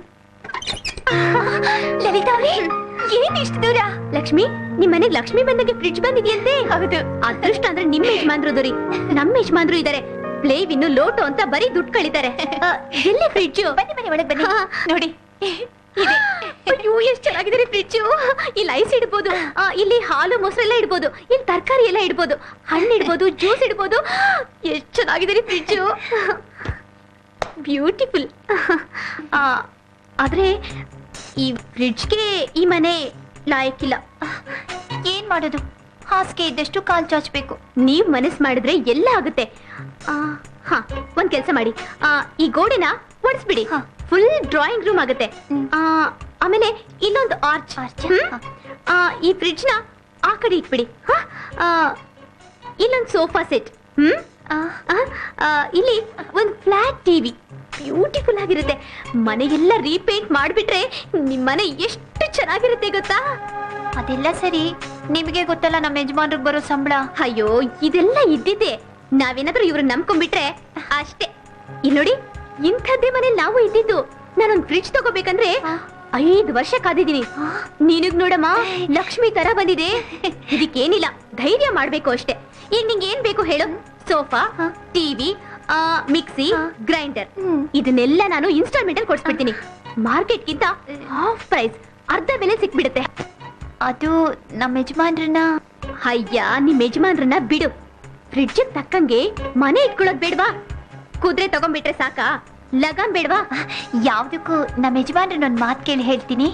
S6: ಲಲಿತಾ ಅವ್ರೆ ಏನ್ ಇಷ್ಟು ದೂರ ಲಕ್ಷ್ಮಿ ನಿಮ್ ಮನೆಗ್ ಲಕ್ಷ್ಮಿ ಬಂದಂಗೆ ಫ್ರಿಡ್ಜ್ ಬಂದಿದ್ಯಂತೆ ಹೌದು ಅದೃಷ್ಟ ಅಂದ್ರೆ ನಿಮ್ಮ ಯಜಮಾನ್ರದು ರೀ ನಮ್ಮ ಯಜಮಾನ್ರು ಇದಾರೆ ಪ್ಲೇವ್ ಇನ್ನು ಲೋಟು ಅಂತ ಬರೀ ದುಡ್ಡು ಕಳಿತಾರೆ ಆ, ಎಲ್ಲಿ ಫ್ರಿಡ್ಜ್ ಬನ್ನಿ ಬನ್ನಿ ಒಳಗ್ ಬನ್ನಿ ನೋಡಿ ಇದೆ. ಅಯ್ಯೋ ಎಷ್ಟ್ ಚೆನ್ನಾಗಿದೆ ರೀ ಫ್ರಿಡ್ಜ್ ಇಲ್ಲಿ ಐಸ್ ಇಡ್ಬೋದು ಆ, ಇಲ್ಲಿ ಹಾಲು ಮೊಸರೆಲ್ಲ ಇಡ್ಬೋದು ಇಲ್ಲಿ ತರಕಾರಿ ಎಲ್ಲ ಇಡ್ಬೋದು ಹಣ್ಣು ಇಡ್ಬೋದು ಜ್ಯೂಸ್ ಇಡ್ಬೋದು ಎಷ್ಟ್ ಚೆನ್ನಾಗಿದೆ ರೀ ಫ್ರಿಡ್ಜ್ ಬ್ಯೂಟಿಫುಲ್ ಆದ್ರೆ ಈ ಫ್ರಿಡ್ಜ್ಗೆ ಈ ಮನೆ ಲಾಯಕ್ಕಿಲ್ಲ ಏನ್ ಮಾಡೋದು ಹಾಸಿಗೆ ಇದ್ದಷ್ಟು ಕಾಲ್ ಚಾಚಬೇಕು ನೀವ್ ಮನಸ್ ಮಾಡಿದ್ರೆ ಎಲ್ಲ ಆಗುತ್ತೆ ಆ, ಹಾ ಒಂದ್ ಕೆಲ್ಸ ಮಾಡಿ ಆ, ಈ ಗೋಡೆನ ಒಡಿಸ್ಬಿಡಿ ಫುಲ್ ಡ್ರಾಯಿಂಗ್ ರೂಮ್ ಆಗುತ್ತೆ ಆ, ಆಮೇಲೆ ಇಲ್ಲೊಂದು ಆರ್ಚ್ ಈ ಫ್ರಿಡ್ಜ್ ನ ಆ ಕಡೆ ಇಟ್ಬಿಡಿ ಹಾ? ಆ, ಇಲ್ಲೊಂದು ಸೋಫಾ ಸೆಟ್ ಹ್ಮ್ ಆ, ಆ, ಆ, ಇಲ್ಲಿ ಒಂದು ಫ್ಲಾಟ್ ಟಿವಿ ಬ್ಯೂಟಿಫುಲ್ ಆಗಿರುತ್ತೆ ಮನೆಗೆಲ್ಲ ರೀಪೇಂಟ್ ಮಾಡ್ಬಿಟ್ರೆ ನಿಮ್ ಮನೆ ಎಷ್ಟು ಚೆನ್ನಾಗಿರುತ್ತೆ ಗೊತ್ತಾ ಅದೆಲ್ಲ ಸರಿ ನಿಮಗೆ ಗೊತ್ತಲ್ಲ ನಮ್ಮ ಯಜಮಾನ್ರಿಗೆ ಬರೋ ಸಂಬಳ ಅಯ್ಯೋ ಇದೆಲ್ಲ ಇದ್ದಿದ್ದೆ ನಾವೇನಾದ್ರೂ ಇವ್ರನ್ನ ನಂಬ್ಕೊಂಡ್ಬಿಟ್ರೆ ಅಷ್ಟೇ ಇಲ್ಲಿ ನೋಡಿ ಇಂಥದ್ದೇ ಮನೇಲಿ ನಾವು ಇದ್ದಿದ್ದು ನಾನೊಂದ್ ಫ್ರಿಡ್ಜ್ ತಗೋಬೇಕಂದ್ರೆ ಐದು ವರ್ಷ ಕಾದಿದ್ದೀನಿ ನೀನಿಗ್ ನೋಡಮ್ಮ ಲಕ್ಷ್ಮಿ ತರ ಬಂದಿದೆ ಇದಕ್ಕೇನಿಲ್ಲ ಧೈರ್ಯ ಮಾಡ್ಬೇಕು ಅಷ್ಟೇ ಈಗ ನಿಂಗೆ ಏನ್ ಬೇಕು ಹೇಳು ಸೋಫಾ ಟಿವಿ ಮಿಕ್ಸಿ ಗ್ರೈಂಡರ್ ಇದನ್ನೆಲ್ಲ ನಾನು ಇನ್ಸ್ಟಾಲ್ಮೆಂಟ್ ಅಲ್ಲಿ ಕೊಡ್ಸ್ಬಿಡ್ತೀನಿ ಮಾರ್ಕೆಟ್ಗಿಂತ ಹಾಫ್ ಪ್ರೈಸ್ ಅರ್ಧ ಬೆಲೆ ಸಿಕ್ಬಿಡುತ್ತೆ ಅದು ನಮ್ಮ ಯಜಮಾನ್ರನ್ನ ಅಯ್ಯ ನಿಮ್ ಯಜಮಾನ್ರನ್ನ ಬಿಡು ಫ್ರಿಡ್ಜ್ ತಕ್ಕಂಗೆ ಮನೆ ಇಟ್ಕೊಳ್ಳೋದ್ ಬೇಡ್ವಾ ಕುದುರೆ ತಗೊಂಡ್ಬಿಟ್ರೆ ಸಾಕಾ ಲಗಾನ್ ಬೇಡ್ವಾ ಯಾವ್ದಕ್ಕೂ ನಮ್ಮ ಯಜಮಾನ್ರನ್ನ ಒಂದ್ ಮಾತ್ ಕೇಳಿ ಹೇಳ್ತೀನಿ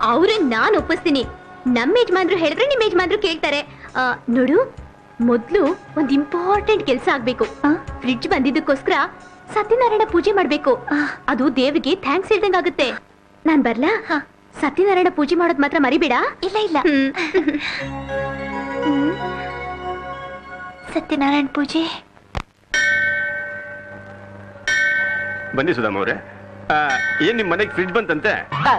S6: ಅವ್ರನ್ನ ನಾನ್ ಒಪ್ಪಿಸ್ತೀನಿ ನಮ್ಮ ಯಜಮಾನ್ರು ಹೇಳಿದ್ರೆ ನಿಮ್ ಯಜಮಾನ್ರು ಕೇಳ್ತಾರೆ ಆ, ನೋಡು ಮೊದ್ಲು ಒಂದ್ ಇಂಪಾರ್ಟೆಂಟ್ ಕೆಲಸ ಆಗ್ಬೇಕು ಫ್ರಿಡ್ಜ್ ಬಂದಿದ್ದಕ್ಕೋಸ್ಕರ ಸತ್ಯನಾರಾಯಣ ಪೂಜೆ ಮಾಡ್ಬೇಕು ಅದು ದೇವ್ರಿಗೆ ಥ್ಯಾಂಕ್ಸ್ ಹೇಳ್ದಂಗಾಗುತ್ತೆ ನಾನ್ ಬರ್ಲಾ ಸತ್ಯನಾರಾಯಣ ಪೂಜೆ ಮಾಡೋದ್ ಮಾತ್ರ ಮರಿಬೇಡ ಇಲ್ಲ ಇಲ್ಲ
S15: ಸತ್ಯನಾರಾಯಣ ಪೂಜೆ
S13: ಬನ್ನಿ ಸುಧಾಮ್ ಅವ್ರೆ ಆ, ಏನ್ ನಿಮ್ ಮನೆಗೆ ಫ್ರಿಡ್ಜ್ ಬಂತಂತೆ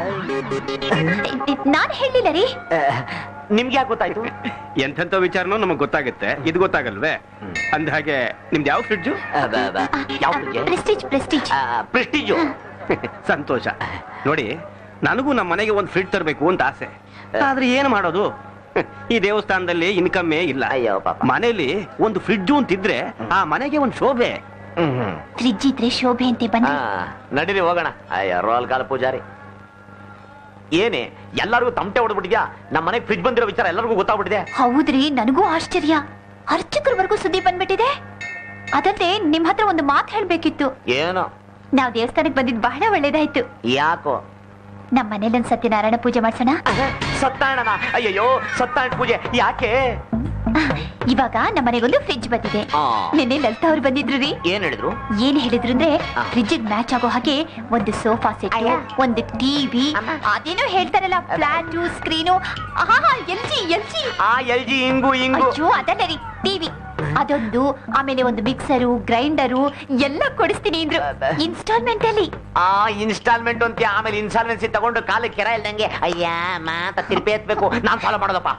S6: ನಾನ್ ಹೇಳಿಲ್ಲ ರೀ
S5: ನಿಮ್ಗೆ ಯಾಕೆ ಗೊತ್ತಾಯ್ತು
S13: ಎಂಥೆಂಥ ವಿಚಾರನೂ ನಮಗ್ ಗೊತ್ತಾಗುತ್ತೆ ಇದು ಗೊತ್ತಾಗಲ್ವೇ ಅಂದ ಹಾಗೆ ನಿಮ್ದು ಯಾವ ಫ್ರಿಡ್ಜು
S5: ಯಾವ
S6: ಪ್ರೆಸ್ಟೀಜ್ ಪ್ರೆಸ್ಟೀಜ್
S5: ಪ್ರೆಸ್ಟೀಜು
S13: ಸಂತೋಷ ನೋಡಿ ನನಗೂ ನಮ್ಮ ಮನೆಗೆ ಒಂದು ಫ್ರಿಡ್ಜ್ ತರಬೇಕು ಅಂತ ಆಸೆ ಆದ್ರೆ ಏನ್ ಮಾಡೋದು ಈ ದೇವಸ್ಥಾನದಲ್ಲಿ ಇನ್ಕಮ್ಮೇ ಇಲ್ಲ ಮನೇಲಿ ಒಂದು ಫ್ರಿಡ್ಜು ಅಂತಿದ್ರೆ ಆ ಮನೆಗೆ ಒಂದು ಶೋಭೆ
S6: ಫ್ರಿಡ್ಜ್ ಇದ್ರೆ ಶೋಭೆ ಅಂತೆ ಬನ್ನಿ
S5: ನಡೀರಿ ಹೋಗೋಣ ಅಯ್ಯ ರೋಲ್ ಕಾಲ ಪೂಜಾರಿ ಏನೇ ಎಲ್ಲರಿಗೂ ತಮಟೆ ಹೊಡೆದ್ಬಿಟ್ಟಿದ್ಯಾ ನಮ್ಮ ಮನೆಗೆ ಫ್ರಿಡ್ಜ್ ಬಂದಿರೋ ವಿಚಾರ ಎಲ್ಲರಿಗೂ ಗೊತ್ತಾಗ್ಬಿಟ್ಟಿದೆ
S6: ಹೌದ್ರಿ ನನಗೂ ಆಶ್ಚರ್ಯ ಅರ್ಚಕರವರೆಗೂ ಸುದ್ದಿ ಬಂದ್ಬಿಟ್ಟಿದೆ ಅದಲ್ಲದೆ ನಿಮ್ ಹತ್ರ ಒಂದು ಮಾತು ಹೇಳ್ಬೇಕಿತ್ತು
S5: ಏನೋ
S6: ನಾವ್ ದೇವಸ್ಥಾನಕ್ಕೆ ಬಂದಿದ್ ಬಹಳ ಒಳ್ಳೇದಾಯ್ತು
S5: ಯಾಕೋ
S6: ನಮ್ ಮನೇಲಿ ಒಂದ್ ಸತ್ಯನಾರಾಯಣ ಪೂಜೆ ಮಾಡ್ಸೋಣ
S5: ಸತ್ತಾಯಣನ ಅಯ್ಯಯ್ಯೋ ಸತ್ತಾಯಣ ಪೂಜೆ ಯಾಕೆ
S6: ಇವಾಗ ನಮ್ಮ ಮನೆಗೊಂದು ಫ್ರಿಡ್ಜ್ ಬಂದಿದೆ
S5: ಆ.
S6: ನಿನ್ನೆ ಲಲಿತಾ ಅವ್ರು ಬಂದಿದ್ರು ರೀ
S5: ಏನ್ ಹೇಳಿದ್ರು
S6: ಏನ್ ಹೇಳಿದ್ರು ಅಂದ್ರೆ ಫ್ರಿಡ್ಜ್ ಮ್ಯಾಚ್ ಆಗೋ ಹಾಗೆ ಒಂದು ಸೋಫಾ ಸೆಟ್ ಒಂದು ಟಿವಿ ಅದೇನೋ ಹೇಳ್ತಾರಲ್ಲ flat screen L G L G
S5: ಆ ಎಲ್ ಜಿ ಹಿಂಗು ಹಿಂಗು
S6: ಅಯ್ಯೋ ಅದಲ್ಲ ರೀ ಟಿವಿ ಅದೊಂದು ಆಮೇಲೆ ಒಂದು ಮಿಕ್ಸರು ಗ್ರೈಂಡರು ಎಲ್ಲ ಕೊಡಿಸ್ತೀನಿ ಅಂದ್ರು ಇನ್ಸ್ಟಾಲ್ಮೆಂಟ್ ಅಲ್ಲಿ
S5: ಆ ಇನ್ಸ್ಟಾಲ್ಮೆಂಟ್ ಅಂತ ಆಮೇಲೆ ಇನ್ಸ್ಟಾಲ್ಮೆನ್ಸಿ ತಗೊಂಡು ಕಾಲ ಕೆರ ಇಲ್ದಂಗೆ ಅಯ್ಯ ಮಾತ ತಿರುಪಿ ಎತ್ಬೇಕು ನಾನ್ ಫಾಲೋ ಮಾಡೋದಪ್ಪ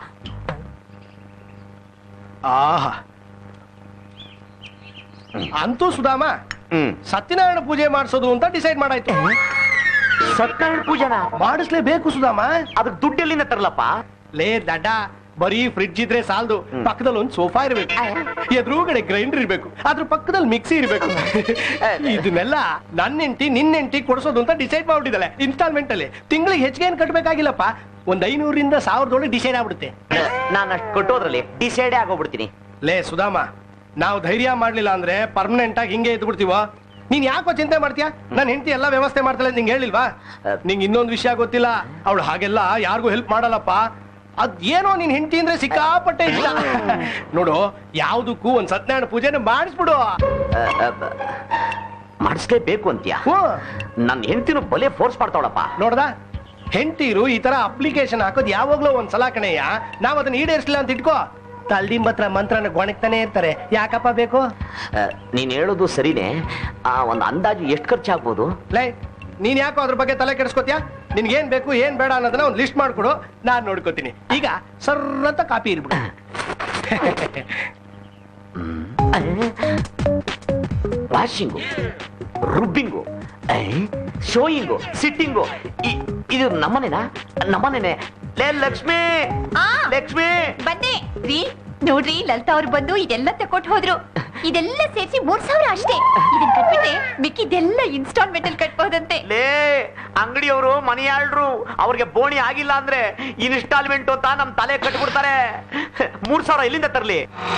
S4: ಆಹಾ ಅಂತೂ ಸುಧಾಮ ಸತ್ಯನಾರಾಯಣ ಪೂಜೆ ಮಾಡಿಸೋದು ಅಂತ ಡಿಸೈಡ್ ಮಾಡಾಯ್ತು
S5: ಸತ್ಯನಾರಾಯಣ ಪೂಜೆನ
S4: ಮಾಡಿಸ್ಲೇಬೇಕು ಸುಧಾಮ
S5: ಅದಕ್ಕೆ ದುಡ್ಡೆಲ್ಲಿಂದ ತರಲಪ್ಪ
S4: ಲೇ ದಡ್ಡ ಬರೀ ಫ್ರಿಡ್ಜ್ ಇದ್ರೆ ಸಾಲದು ಪಕ್ಕದಲ್ಲಿ ಒಂದು ಸೋಫಾ ಇರ್ಬೇಕು ಎದುರುಗಡೆ ಗ್ರೈಂಡರ್ ಇರ್ಬೇಕು ಅದ್ರ ಪಕ್ಕದಲ್ಲಿ ಮಿಕ್ಸಿ ಇರ್ಬೇಕು ಇದನ್ನೆಲ್ಲ ನನ್ನ ಹೆಂಡತಿ ನಿನ್ನ ಹೆಂಡತಿ ಕೊಡಿಸೋದು ಅಂತ ಡಿಸೈಡ್ ಮಾಡ್ಬಿಟ್ಟಿದ್ದಾಳೆ ಇನ್ಸ್ಟಾಲ್ಮೆಂಟ್ ಅಲ್ಲಿ ತಿಂಗಳಿಗೆ ಹೆಚ್ಚಿಗೆ ಏನ್ ಕಟ್ಬೇಕಾಗಿಲ್ಲಪ್ಪ ಒಂದ್ ಐನೂರಿಂದ ಸಾವಿರದೊಳಗೆ ಡಿಸೈಡ್ ಆಗ್ಬಿಡುತ್ತೆ
S5: ನಾನು ಅಷ್ಟು ಕೊಟ್ಟೋದ್ರಲ್ಲಿ ಡಿಸೈಡೇ ಆಗೋಗ್ಬಿಡ್ತೀನಿ
S4: ಲೇ ಸುಧಾಮ ನಾವು ಧೈರ್ಯ ಮಾಡ್ಲಿಲ್ಲ ಅಂದ್ರೆ ಪರ್ಮನೆಂಟ್ ಆಗಿ ಹಿಂಗೆ ಇದ್ದು ಬಿಡ್ತೀವ ನೀನ್ ಯಾಕೋ ಚಿಂತೆ ಮಾಡ್ತೀಯಾ ನನ್ನ ಹೆಂಡತಿ ಎಲ್ಲಾ ವ್ಯವಸ್ಥೆ ಮಾಡ್ತಾಳೆ ಅಂತ ನಿಂಗೆ ಹೇಳಿಲ್ವಾ ನಿಂಗೆ ಇನ್ನೊಂದು ವಿಷಯ ಗೊತ್ತಿಲ್ಲ ಅವಳು ಹಾಗೆಲ್ಲ ಯಾರಿಗೂ ಹೆಲ್ಪ್ ಮಾಡಲ್ಲಪ್ಪ ಅದ್ ಏನೋ ನಿನ್ ಹೆಂಡತಿ ಅಂದ್ರೆ ಸಿಕ್ಕಾಪಟ್ಟೆ ಇಷ್ಟ ನೋಡು ಯಾವ್ದಕ್ಕೂ ಒಂದ್ ಸತ್ಯನಾರಾಯಣ ಪೂಜೆನ ಮಾಡಿಸ್ಬಿಡು
S5: ಮಾಡಿಸ್ಲೇಬೇಕು ಅಂತ್ಯಾ ನನ್ನ ಹೆಂಡತಿನ ಬಲೆ ಫೋರ್ಸ್ ಮಾಡ್ತಾವಳಪ್ಪ
S4: ನೋಡ್ದ ಹೆಂಡತಿರು ಈ ತರ ಅಪ್ಲಿಕೇಶನ್ ಹಾಕೋದ್ ಯಾವಾಗ್ಲೋ ಒಂದ್ ಸಲ ಕಣಯ್ಯ ನಾವ್ ಅದನ್ನ ಈಡೇರಿಸಲಿಲ್ಲ ಅಂತ ಇಟ್ಕೋ ತಲ್ದಿಂಬತ್ರ ಮಂತ್ರನ ಗೊಣಗ್ತಾನೆ ಇರ್ತಾರೆ ಯಾಕಪ್ಪ ಬೇಕು
S5: ನೀನ್ ಹೇಳೋದು ಸರಿನೇ ಆ ಒಂದು ಅಂದಾಜು ಎಷ್ಟು ಖರ್ಚಾಗ್ಬೋದು
S4: ಲೈ ನೀನ್ ಯಾಕೋ ಅದ್ರ ಬಗ್ಗೆ ತಲೆ ಕೆಡಿಸ್ಕೋತ್ಯಾ ನಿನ್ಗೇನ್ ಬೇಕು ಏನ್ ಬೇಡ ಅನ್ನೋದನ್ನ ಒಂದ್ ಲಿಸ್ಟ್ ಮಾಡ್ಕೊಡು ನಾನ್ ನೋಡ್ಕೋತೀನಿ ಈಗ ಸರ್ರಂತ ಕಾಪಿ ಇರ್ಬಿಡು
S5: ವಾಷಿಂಗು ರುಬ್ಬಿಂಗು ಶೋಯಿಂಗು ಸಿಟ್ಟಿಂಗು ಇದು ನಮ್ಮನೇನಾ ನಮ್ಮನೇನೆ ಲೇ ಲಕ್ಷ್ಮಿ ಲಕ್ಷ್ಮಿ
S6: ಬಂದೆ ರೀ ನೋಡ್ರಿ ಲಲಿತಾ ಅವ್ರು ಬಂದು ಇದೆಲ್ಲ ತಕೊಟ್ಟು ಹೋದ್ರು ಇದೆಲ್ಲ ಸೇರಿಸಿ ಮೂರ್ ಸಾವಿರ ಅಷ್ಟೇ ಇದನ್ನ ಕಟ್ಬಿಟ್ರೆ ಮಿಕ್ಕಿದೆಲ್ಲ ಇನ್ಸ್ಟಾಲ್ಮೆಂಟ್ ಅಲ್ಲಿ ಕಟ್ಬಹುದಂತೆ
S5: ಲೇ ಅಂಗಡಿಯವರು ಮನೆಯಾಳ್ರು ಅವ್ರಿಗೆ ಬೋಣಿ ಆಗಿಲ್ಲ ಅಂದ್ರೆ ಇನ್ಸ್ಟಾಲ್ಮೆಂಟ್ ಅಂತ ನಮ್ ತಲೆ ಕಟ್ಬಿಡ್ತಾರೆ ಮೂರ್ ಸಾವಿರ ಎಲ್ಲಿಂದ ತರ್ಲಿ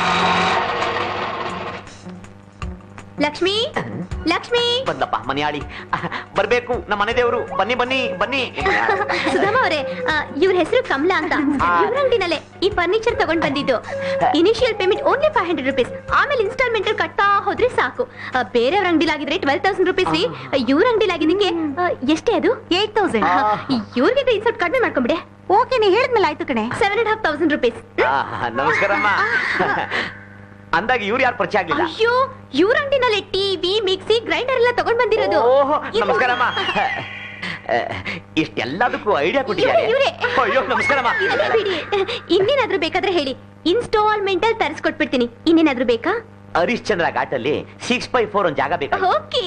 S6: ಲಕ್ಷ್ಮಿ ಲಕ್ಷ್ಮಿ
S5: ಬಂದಪ್ಪ ಮನೆಯಾಳಿ ಬರ್ಬೇಕು ನಮ್ಮ ಮನೆ ದೇವ್ರು ಬನ್ನಿ ಬನ್ನಿ ಬನ್ನಿ
S6: ಸುಧಾಮ ಅವರೇ ಇವ್ರ ಹೆಸರು ಕಮಲಾ ಅಂತ ಇವ್ರ ಅಂಗಡಿನಲ್ಲೇ ಈ ಫರ್ನಿಚರ್ ತಗೊಂಡ್ ಬಂದಿದ್ದು initial payment only five hundred rupees ಆಮೇಲೆ ಇನ್ಸ್ಟಾಲ್ಮೆಂಟ್ ಕಟ್ತಾ ಹೋದ್ರೆ ಸಾಕು ಆ, ಬೇರೆಯವ್ರ ಅಂಗಡಿಲಾಗಿದ್ರೆ ಟ್ವೆಲ್ ತೌಸಂಡ್ ರುಪೀಸ್ ರೀ ಇವ್ರ ಅಂಗಡಿಲಾಗಿ ನಿಂಗೆ ಆ, ಎಷ್ಟೇ ಅದು ಏಟ್ ತೌಸಂಡ್ ಇವ್ರಿಗೆ ಈ ಸ್ವಲ್ಪ ಕಡಿಮೆ ಮಾಡ್ಕೊಂಬಿಡೆ
S7: ಓಕೆ ನೀ ಹೇಳಿದ್ಮೇಲೆ ಆಯ್ತು ಕಣೆ
S6: seven and half thousand rupees
S5: ಆ, ನಮಸ್ಕಾರಮ್ಮ ಅಂದಾಗ ಇವ್ರು ಯಾರು ಪರಿಚಯ ಆಗ್ಲಿಲ್ಲ
S6: ಅಯ್ಯೋ ಇವ್ರ ಅಂಗಡಿನಲ್ಲಿ ಟಿವಿ ಮಿಕ್ಸಿ ಗ್ರೈಂಡರ್ ಎಲ್ಲ ತಗೊಂಡ್ ಬಂದಿರೋದು
S5: ಓಹೋ
S6: ಇದು-
S5: ನಮಸ್ಕಾರಮ್ಮ ಇಷ್ಟೆಲ್ಲದಕ್ಕೂ ಐಡಿಯಾ ಕೊಟ್ಟಿದ್ದಾರೆ
S6: ಇವ್ರೇ,
S5: ಅಯ್ಯೋ ನಮಸ್ಕಾರಮ್ಮ
S6: ಇರ್ಲಿ ಬಿಡಿ ಇನ್ನೇನಾದ್ರೂ ಬೇಕಾದ್ರೆ ಹೇಳಿ ಇನ್ಸ್ಟಾಲ್ಮೆಂಟ್ ಅಲ್ಲಿ ತರಿಸ್ಕೊಟ್ಬಿಡ್ತೀನಿ ಇನ್ನೇನಾದ್ರೂ ಬೇಕಾ
S5: ಹರಿಶ್ಚಂದ್ರ ಘಾಟಲ್ಲಿ ಸಿಕ್ಸ್ ಬೈ ಫೋರ್ ಒಂದ್ ಜಾಗ ಬೇಕಾ
S6: ಓಕೆ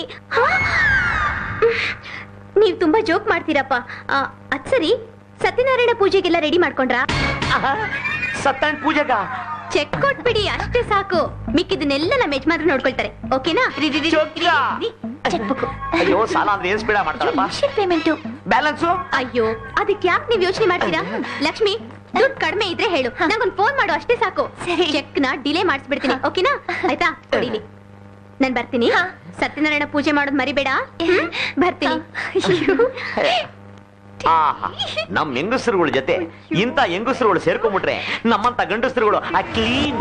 S6: ನೀವ್ ತುಂಬಾ ಜೋಕ್ ಮಾಡ್ತೀರಪ್ಪ ಆ, ಅದ್ ಸರಿ ಸತ್ಯನಾರಾಯಣ ಪೂಜೆಗೆಲ್ಲ ರೆಡಿ ಮಾಡ್ಕೊಂಡ್ರಾ
S5: ಸತ್ಯನಾರಾಯಣ ಪೂಜೆಗ
S6: ಚೆಕ್ ಕೊಟ್ಬಿಡಿ ಅಷ್ಟೇ ಸಾಕು ಮಿಕ್ಕಿದನ್ನೆಲ್ಲ ನಮ್ಮ ಯಜಮಾನ್ರು ನೋಡ್ಕೊಳ್ತಾರೆ ಓಕೆನಾ ಚೆಕ್ ಬುಕ್
S5: ಅಯ್ಯೋ ಸಾಲ ಅಂದ್ರೆ ಏನ್ ಸ್ಪೀಡ ಮಾಡ್ತಾರಪ್ಪ
S6: ಪೇಮೆಂಟ್
S5: ಬ್ಯಾಲೆನ್ಸು
S6: ಅಯ್ಯೋ ಅದಕ್ಕೆ ಯಾಕೆ ನೀವ್ ಯೋಚನೆ ಮಾಡ್ತೀರಾ ಲಕ್ಷ್ಮಿ ದುಡ್ಡು ಕಡಿಮೆ ಇದ್ರೆ ಹೇಳು ನಂಗೊಂದ್ ಫೋನ್ ಮಾಡು ಅಷ್ಟೇ ಸಾಕು ಚೆಕ್ ನ ಡಿಲೇ ಮಾಡಿಸ್ಬಿಡ್ತೀನಿ ಓಕೆನಾ ಆಯ್ತಾ ಕೊಡಿಲಿ ನಾನ್ ಬರ್ತೀನಿ ಸತ್ಯನಾರಾಯಣ ಪೂಜೆ ಮಾಡೋದ್ ಮರಿಬೇಡ ಹ್ಮ್? ಬರ್ತೀನಿ ಅಯ್ಯೋ.
S5: ಆಹಾ ನಮ್ ಹೆಂಗಸರುಗಳ ಜೊತೆ ಇಂಥ ಹೆಂಗಸರುಗಳು ಸೇರ್ಕೊಂಡ್ಬಿಟ್ರೆ ನಮ್ಮಂತ ಗಂಡಸರುಗಳು ಆ ಕ್ಲೀನ್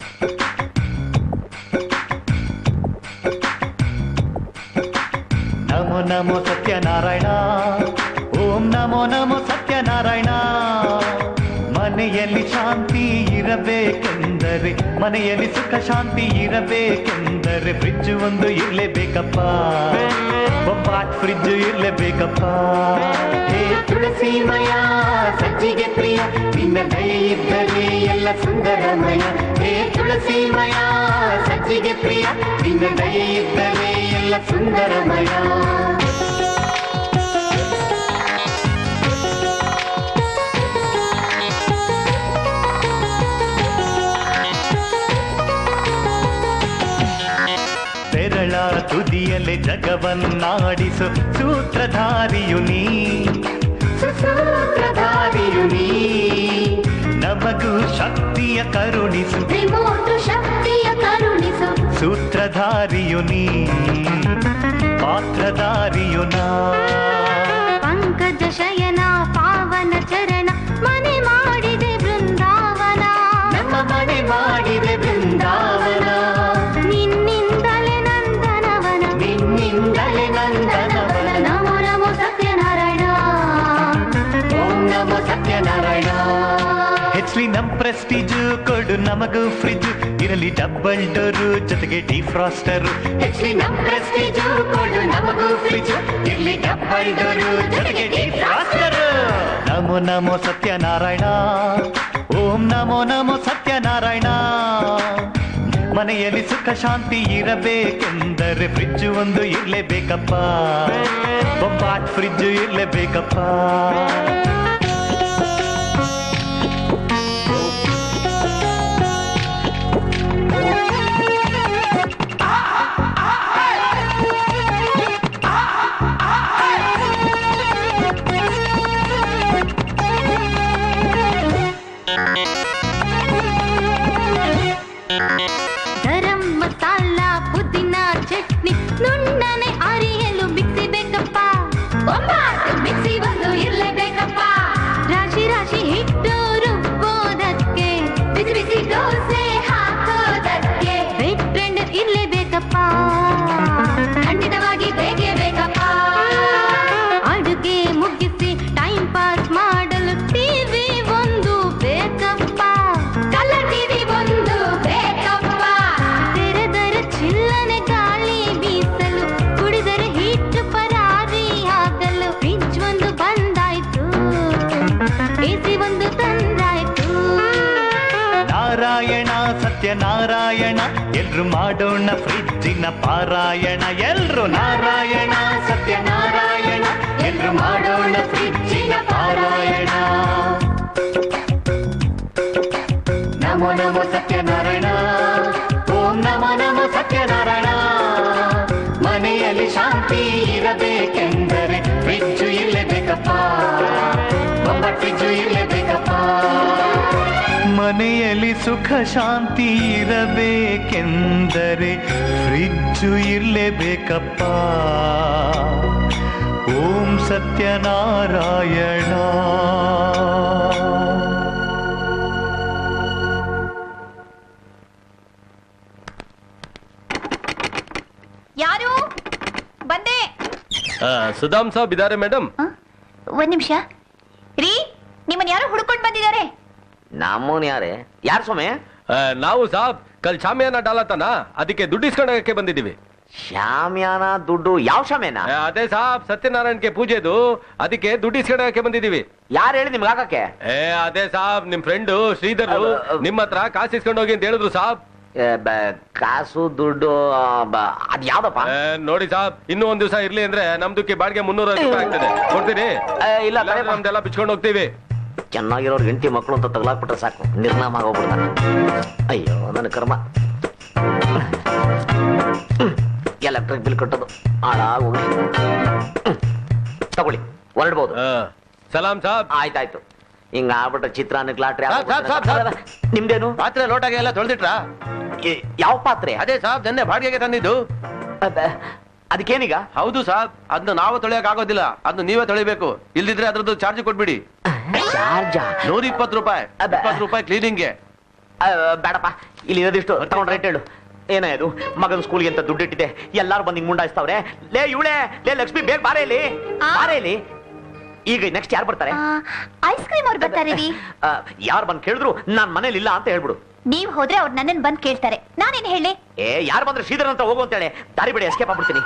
S16: ನಮೋ ನಮೋ ಸತ್ಯನಾರಾಯಣ ಓಂ ನಮೋ ನಮೋ ಸತ್ಯನಾರಾಯಣ ಮನೆಯಲ್ಲಿ ಶಾಂತಿ ಇರಬೇಕೆಂದರೆ ಮನೆಯಲ್ಲಿ ಸುಖ ಶಾಂತಿ ಇರಬೇಕೆಂದರೆ ಫ್ರಿಡ್ಜ್ ಒಂದು ಇರ್ಲೇಬೇಕಪ್ಪ ಬೊಂಬಾಟ್ ಫ್ರಿಡ್ಜ್ ಇರ್ಲೇಬೇಕಪ್ಪ ಹೇ ತುಳಸಿಮಯ ಸಜ್ಜಿಗೆ ಪ್ರಿಯ ನಿನ್ನ ದಯೆ ಇದ್ದರೆ ಎಲ್ಲ ಸುಂದರಮಯ ಹೇ ತುಳಸಿಮಯ ಸಜ್ಜಿಗೆ ಪ್ರಿಯ ನಿನ್ನ ದಯೆ ಇದ್ದರೆ ಎಲ್ಲ ಸುಂದರಮಯ ಬೆರಳ ತುದಿಯಲೆ ಜಗವನ್ನಾಡಿಸು ಸೂತ್ರಧಾರಿಯು ನೀ ಸೂತ್ರಧಾರಿಯು ನೀ ನಮಗೂ ಶಕ್ತಿಯ ಕರುಣಿಸು
S15: ಶಕ್ತಿಯ ಕರುಣಿಸು
S16: ಸೂತ್ರಧಾರಿಯು ನೀ ಪಾತ್ರಧಾರಿಯು ನಾ
S15: ಪಂಕಜ ಶಯನ ಪಾವನ ಚರಣ ಮನೆ ಮಾಡಿದೆ ಬೃಂದಾವನ
S16: ನಮ್ಮ ಮನೆ ಮಾಡಿದೆ ಬೃಂದಾವನ
S15: ನಿನ್ನಿಂದಲೇ ನಂದನವನ
S16: ನಿನ್ನಿಂದಲೇ ನಂದನವನ
S15: ನಮೋ ನಮೋ ಸತ್ಯನಾರಾಯಣ
S16: ಓಂ ನಮೋ ಸತ್ಯನಾರಾಯಣ ಹೆಚ್ಲಿ ನಮ್ ಪ್ರೆಸ್ಟೀಜ್ ಕೊಡು ನಮಗೂ ಫ್ರಿಜ್ ಇರಲಿ ಡಬಲ್ ಡೋರು ಜೊತೆಗೆ ಡಿಫ್ರಾಸ್ಟರ್ ಹೆಚ್ಲಿ ನಮ್ ಪ್ರೆಸ್ಟೀಜ್ ಕೊಡು ನಮಗೂ ಫ್ರಿಜ್ ಇರಲಿ ಡಬಲ್ ಡೋರು ಜೊತೆಗೆ ಡಿಫ್ರಾಸ್ಟರ್ ನಮೋ ನಮೋ ಸತ್ಯನಾರಾಯಣ ಓಂ ನಮೋ ನಮೋ ಸತ್ಯನಾರಾಯಣ ಮನೆಯಲ್ಲಿ ಸುಖ ಶಾಂತಿ ಇರಬೇಕೆಂದರೆ ಫ್ರಿಡ್ಜ್ ಒಂದು ಇರ್ಲೇಬೇಕಪ್ಪ ಬೊಂಬಾಟ್ ಫ್ರಿಡ್ಜ್ ಇರ್ಲೇಬೇಕಪ್ಪ
S15: ಗರಂ ಮಸಾಲ ಪುದೀನ ಚಟ್ನಿ ನುಣ್ಣನೆ ಅರಿಯಲು ಮಿಕ್ಸಿ ಬೇಕಪ್ಪ ಒಂಬತ್ತು ಮಿಕ್ಸಿ ಒಂದು ಇರ್ಲೇಬೇಕಪ್ಪ ರಾಶಿ ರಾಶಿ ಹಿಟ್ಟು ರುಬ್ಬೋದಕ್ಕೆ ಬಿಸಿ ಬಿಸಿ ದೋಸೆ ಹಾಕೋದಕ್ಕೆ ವೆಟ್ ಬ್ಲೆಂಡರ್ ಇರ್ಲೇಬೇಕಪ್ಪ ಖಂಡಿತವಾಗಿ ಬೇಕೇ ಬೇಕಪ್ಪ ಅಡುಗೆ ಮುಗಿಸಿ ಟೈಮ್ ಪಾಸ್ ಮಾಡಲು ಟಿವಿ ಒಂದು ಬೇಕಪ್ಪ ಕಲರ್ ಟಿವಿ ಒಂದು ಬೇಕಪ್ಪ ತೆರೆದರೆ ಚಿಲ್ಲನೆ ಗಾಳಿ ಬೀಸಲು ಕುಡಿದರೆ ಹಿಟ್ಟು ಪರಾರಿ ಆಗಲು ಫ್ರಿಡ್ಜ್ ಒಂದು ಬಂದಾಯ್ತು ಎಸಿ ಒಂದು ತಂದಾಯ್ತು
S16: ನಾರಾಯಣ ಸತ್ಯನಾರಾಯಣ ಎಲ್ರು ಮಾಡೋಣ ಫ್ರಿಡ್ಜಿನ ಪಾರಾಯಣ ಎಲ್ರು ನಾರಾಯಣ ಸತ್ಯನಾರಾಯಣ ಎಲ್ರು ಮಾಡೋಣ ಫ್ರಿಡ್ಜಿನ ಪಾರಾಯಣ ನಮೋ ನಮೋ ಸತ್ಯನಾರಾಯಣ ಓಂ ನಮೋ ನಮೋ ಸತ್ಯನಾರಾಯಣ ಮನೆಯಲ್ಲಿ ಶಾಂತಿ ಇರಬೇಕೆಂದರೆ ಫ್ರಿಡ್ಜ್ ಇರ್ಲೇಬೇಕಪ್ಪ ಬೊಂಬಟ್ ಫ್ರಿಡ್ಜ್ ಇರ್ಲೇಬೇಕಪ್ಪ ಮನೆಯಲ್ಲಿ ಸುಖ ಶಾಂತಿ ಇರಬೇಕೆಂದರೆ ಫ್ರಿಡ್ಜು ಇರಲೇಬೇಕಪ್ಪ ಓಂ ಸತ್ಯನಾರಾಯಣ
S6: ಯಾರು ಬಂದೆ
S11: ಸುಧಾಮ್ ಸಾಬ್ ಇದಾರೆ ಮೇಡಮ್
S6: ಒಂದ್ ನಿಮಿಷ ರೀ ನಿಮ್ಮನ್ ಯಾರು ಹುಡ್ಕೊಂಡ್ ಬಂದಿದ್ದಾರೆ
S5: ನಮ್ಮೋನ್ ಯಾರೇ ಯಾರು ಸ್ವಾಮಿ
S11: ನಾವು ಸಾಬ್ ಕಲ್ ಶಾಮಿಯಾನ ಡಾಲತನ ಅದಕ್ಕೆ ದುಡ್ಡು ಇಸ್ಕೊಂಡೋಗಕ್ಕೆ ಬಂದಿದ್ದೀವಿ
S5: ಶಾಮಿಯಾನ ದುಡ್ಡು ಯಾವ ಶಾಮಿಯಾನ
S11: ಏ, ಅದೇ ಸಾಬ್ ಸತ್ಯನಾರಾಯಣ್ಗೆ ಪೂಜೆದು ಅದಕ್ಕೆ ದುಡ್ಡು ಇಸ್ಕೊಂಡೋಗಕ್ಕೆ ಬಂದಿದ್ದೀವಿ
S5: ಯಾರು ಹೇಳಿ ನಿಮ್ಗೆ ಹಾಕಕ್ಕೆ
S11: ಏ ಅದೇ ಸಾಬ್ ನಿಮ್ ಫ್ರೆಂಡು ಶ್ರೀಧರ್ ನಿಮ್ಮ ಹತ್ರ ಕಾಸು ಇಸ್ಕೊಂಡೋಗಿ ಅಂತ ಹೇಳಿದ್ರು ಸಾಬ್
S5: ಏ, ಬ- ಕಾಸು ದುಡ್ಡು ಆ, ಬ- ಅದ್ ಯಾವ್ದಪ್ಪ
S11: ಏ, ನೋಡಿ ಸಾಬ್ ಇನ್ನೂ ಒಂದ್ ದಿವಸ ಇರ್ಲಿ ಅಂದ್ರೆ ನಮ್ದಕ್ಕೆ ಬಾಡಿಗೆ ಮುನ್ನೂರ ರೂಪಾಯಿ ಆಗ್ತದೆ ಕೊಡ್ತೀರಿ
S5: ಇಲ್ಲ
S11: ಇಲ್ಲಾಂದ್ರೆ ನಮ್ದೆಲ್ಲ ಬಿಚ್ಕೊಂಡು ಹೋಗ್ತೀವಿ
S5: ಚೆನ್ನಾಗಿರೋರ್ ಹೆಂಡತಿ ಮಕ್ಕಳು ಅಂತ ತಗಲಾಕ್ಬಿಟ್ರೆ ಸಾಕು ನಿರ್ನಾಮ ಆಗೋಗ್ಬಿಡ್ತಾನೆ ಅಯ್ಯೋ ನನ್ನ ಕರ್ಮ ಎಲೆಕ್ಟ್ರಿಕ್ ಬಿಲ್ ಕಟ್ಟೋದು ಹಾಳಾಗೋಗ್ಲಿ ಹ್ಮ್. ತಗೊಳ್ಳಿ ಹೊರಡ್ಬೋದು
S11: ಸಲಾಂ ಸಾಬ್
S5: ಆಯ್ತಾಯ್ತು ಹಿಂಗ ಆಗ್ಬಿಟ್ರೆ ಚಿತ್ರಾನ್ನಕ್ಕೆ ಲಾಟ್ರಿ
S4: ಸಾಬ್, ಸಾಬ್, ಸಾಬ್, ಸಾಬ್.
S5: ನಿಮ್ದೇನು
S4: ಪಾತ್ರೆ ಲೋಟಗೆ ಎಲ್ಲ ತೊಳೆದಿಟ್ರಾ
S5: ಯಾವ ಪಾತ್ರೆ
S4: ಅದೇ ಸಾಬ್ ನೆನ್ನೆ ಬಾಡಿಗೆಗೆ ತಂದಿದ್ದು
S5: ಅದಕ್ಕೇನೀಗ
S3: ಹೌದು ಸಾಬ್ ಅದನ್ನ ನಾವು ತೊಳೆಯಕ್ ಆಗೋದಿಲ್ಲ ಅದನ್ನ ನೀವೇ ತೊಳಿಬೇಕು ಇಲ್ದಿದ್ರೆ ಅದ್ರದ್ದು ಚಾರ್ಜ್ ಕೊಟ್ಬಿಡಿ
S5: ಚಾರ್ಜಾ
S3: ನೂರ ಇಪ್ಪತ್ತು ರೂಪಾಯಿ ಇಪ್ಪತ್ತು ರೂಪಾಯಿ ಕ್ಲೀನಿಂಗ್ಗೆ
S5: ಬೇಡಪ್ಪ ಇಲ್ಲಿ ಇರೋದಿಷ್ಟು ತಗೊಂಡ್ ರೇಟ್ ಹೇಳು ಏನೇ ಅದು ಮಗನ ಸ್ಕೂಲ್ಗೆ ಅಂತ ದುಡ್ಡು ಇಟ್ಟಿದೆ ಎಲ್ಲಾರು ಬಂದು ಹಿಂಗ್ ಮುಂಡಾಯಿಸ್ತಾವ್ರೆ ಲೇ ಇವಳೆ ಲೇ ಲಕ್ಷ್ಮಿ ಬೇಗ ಬಾರೆ ಇಲ್ಲಿ ಬಾರೆ ಇಲ್ಲಿ ಈಗ ನೆಕ್ಸ್ಟ್ ಯಾರು ಬರ್ತಾರೆ
S6: ಐಸ್ ಕ್ರೀಮ್ ಅವ್ರು ಬರ್ತಾರೆ ರೀ
S5: ಯಾರು ಬಂದು ಕೇಳಿದ್ರು ನಾನ್ ಮನೇಲಿ ಇಲ್ಲ ಅಂತ ಹೇಳ್ಬಿಡು
S6: ನೀವ್ ಹೋದ್ರೆ ಅವ್ರು ನನ್ನನ್ ಬಂದ್ ಕೇಳ್ತಾರೆ ನಾನೇನ್ ಹೇಳಿ
S5: ಏ ಯಾರು ಬಂದ್ರೆ ಶ್ರೀಧರ್ ಅಂತ ಹೋಗು ಅಂತೇಳಿ ದಾರಿ ಬಿಡಿ ಎಸ್ಕೇಪ್ ಆಗ್ಬಿಡ್ತೀನಿ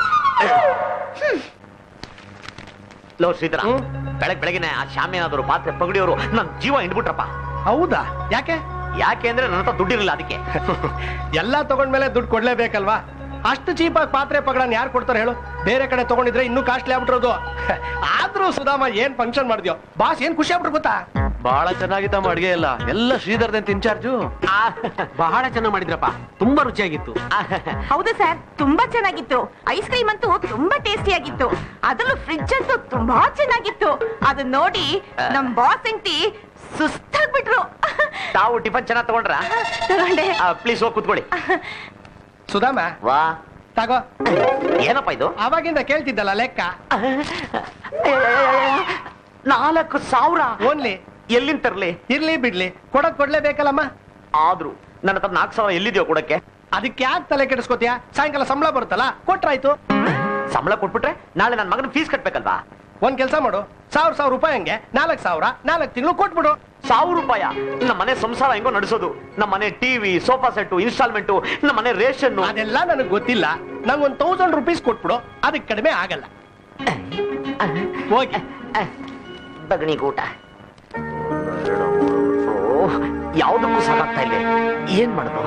S5: ಲೋ ಶ್ರೀಧರ ಬೆಳಗ್ ಬೆಳಗಿನ ಆ ಶಾಮಿಯಾನವರು ಪಾತ್ರೆ ಪಗಡಿಯವರು ನನ್ ಜೀವ ಹಿಂಡ್ಬಿಟ್ರಪ್ಪ
S4: ಹೌದಾ ಯಾಕೆ
S5: ಯಾಕೆ ಅಂದ್ರೆ ನನ್ನ ಹತ್ರ ದುಡ್ಡಿರಲಿಲ್ಲ ಅದಕ್ಕೆ
S4: ಎಲ್ಲ ತಗೊಂಡ್ಮೇಲೆ ದುಡ್ಡು ಕೊಡ್ಲೇಬೇಕಲ್ವಾ ಅಷ್ಟು ಚೀಪಾಗಿ ಪಾತ್ರೆ ಪಗಡನ್ ಯಾರು ಕೊಡ್ತಾರೆ ಹೇಳು ಬೇರೆ ಕಡೆ ತಗೊಂಡಿದ್ರೆ ಇನ್ನೂ ಕಾಸ್ಟ್ಲಿ ಆಗ್ಬಿಟ್ಟಿರೋದು ಆದ್ರೂ ಸುಧಾಮ ಏನ್ ಫಂಕ್ಷನ್ ಮಾಡಿದ್ಯೋ ಬಾಸ್ ಏನ್ ಖುಷಿ ಆಗ್ಬಿಟ್ರು ಗೊತ್ತಾ
S3: ಬಹಳ ಚೆನ್ನಾಗಿತ್ತಮ್ಮ ಅಡ್ಗೆ ಎಲ್ಲ ಎಲ್ಲ ಶ್ರೀಧರ್ದಂತ ಇನ್ಚಾರ್ಜು
S2: ಬಹಳ ಚೆನ್ನಾಗಿ ಮಾಡಿದ್ರಪ್ಪ ತುಂಬಾ ರುಚಿಯಾಗಿತ್ತು
S17: ಹೌದು ಸರ್ ತುಂಬಾ ಚೆನ್ನಾಗಿತ್ತು ಐಸ್ ಕ್ರೀಮ್ ಅಂತೂ ತುಂಬಾ ಟೇಸ್ಟಿ ಆಗಿತ್ತು ಅದ್ರಲ್ಲೂ ಫ್ರಿಡ್ಜ್ ಅಂತೂ ತುಂಬಾ ಚೆನ್ನಾಗಿತ್ತು ಅದನ್ನ ನೋಡಿ ನಮ್ ಬಾಸ್ ಹೆಂಡತಿ ಸುಸ್ತಾಗ್ಬಿಟ್ರು
S5: ತಾವು ಟಿಫನ್ ಚೆನ್ನಾಗಿ ತಗೊಂಡ್ರ
S17: ತಗೊಂಡೆ
S5: ಪ್ಲೀಸ್ ಹೋಗಿ ಕುತ್ಕೊಳ್ಳಿ
S4: ಸುಧಾಮ
S5: ವಾ
S4: ತಗೋ
S5: ಏನಪ್ಪ ಇದು
S4: ಅವಾಗಿಂದ ಕೇಳ್ತಿದ್ದಲ್ಲ ಲೆಕ್ಕ
S5: ನಾಲ್ಕು ಸಾವಿರ
S4: ಓನ್ಲಿ
S5: ಎಲ್ಲಿಂದ ತರ್ಲಿ
S4: ಇರ್ಲಿ ಬಿಡ್ಲಿ ಕೊಡಕ್ ಕೊಡ್ಲೇಬೇಕಲ್ಲಮ್ಮ
S5: ಆದ್ರೂ ನನ್ನ ಹತ್ರ ನಾಲ್ಕು ಸಾವಿರ ಎಲ್ಲಿದೆಯೋ ಕೊಡಕ್ಕೆ
S4: ಅದಕ್ಕೆ ಯಾಕೆ ತಲೆ ಕೆಡಿಸ್ಕೋತೀಯ ಸಾಯಂಕಾಲ ಸಂಬಳ ಬರುತ್ತಲ್ಲ ಕೊಟ್ರಾಯ್ತು
S5: ಸಂಬಳ ಕೊಟ್ಬಿಟ್ರೆ ನಾಳೆ ನನ್ನ ಮಗನ ಫೀಸ್ ಕಟ್ಬೇಕಲ್ವಾ
S4: ಒಂದ್ ಕೆಲಸ ಮಾಡು ಸಾವಿರ ಸಾವಿರ ರೂಪಾಯಿ ಹಂಗೆ ನಾಲ್ಕು ಸಾವಿರ ನಾಲ್ಕು ತಿಂಗಳು ಕೊಟ್ಬಿಡು
S5: ಸಾವಿರ ರೂಪಾಯ ನಮ್ಮ ಮನೆ ಸಂಸಾರ ಹೆಂಗೋ ನಡೆಸೋದು ನಮ್ಮ ಮನೆ ಟಿವಿ ಸೋಫಾ ಸೆಟ್ ಇನ್ಸ್ಟಾಲ್ಮೆಂಟ್ ನಮ್ಮ ಮನೆ ರೇಷನ್
S4: ಅದೆಲ್ಲ ನನಗೆ ಗೊತ್ತಿಲ್ಲ ನಂಗೆ ಒಂದ್ ತೌಸಂಡ್ ರುಪೀಸ್ ಕೊಟ್ಬಿಡು ಅದಕ್ಕೆ ಕಡಿಮೆ ಆಗಲ್ಲ ಹೋಗಿ
S5: ಬಗಣಿ ಊಟ ಯಾವ್ದಕ್ಕೂ ಸಾಕಾಗ್ತಾ ಇಲ್ಲ ಏನ್ ಮಾಡೋದು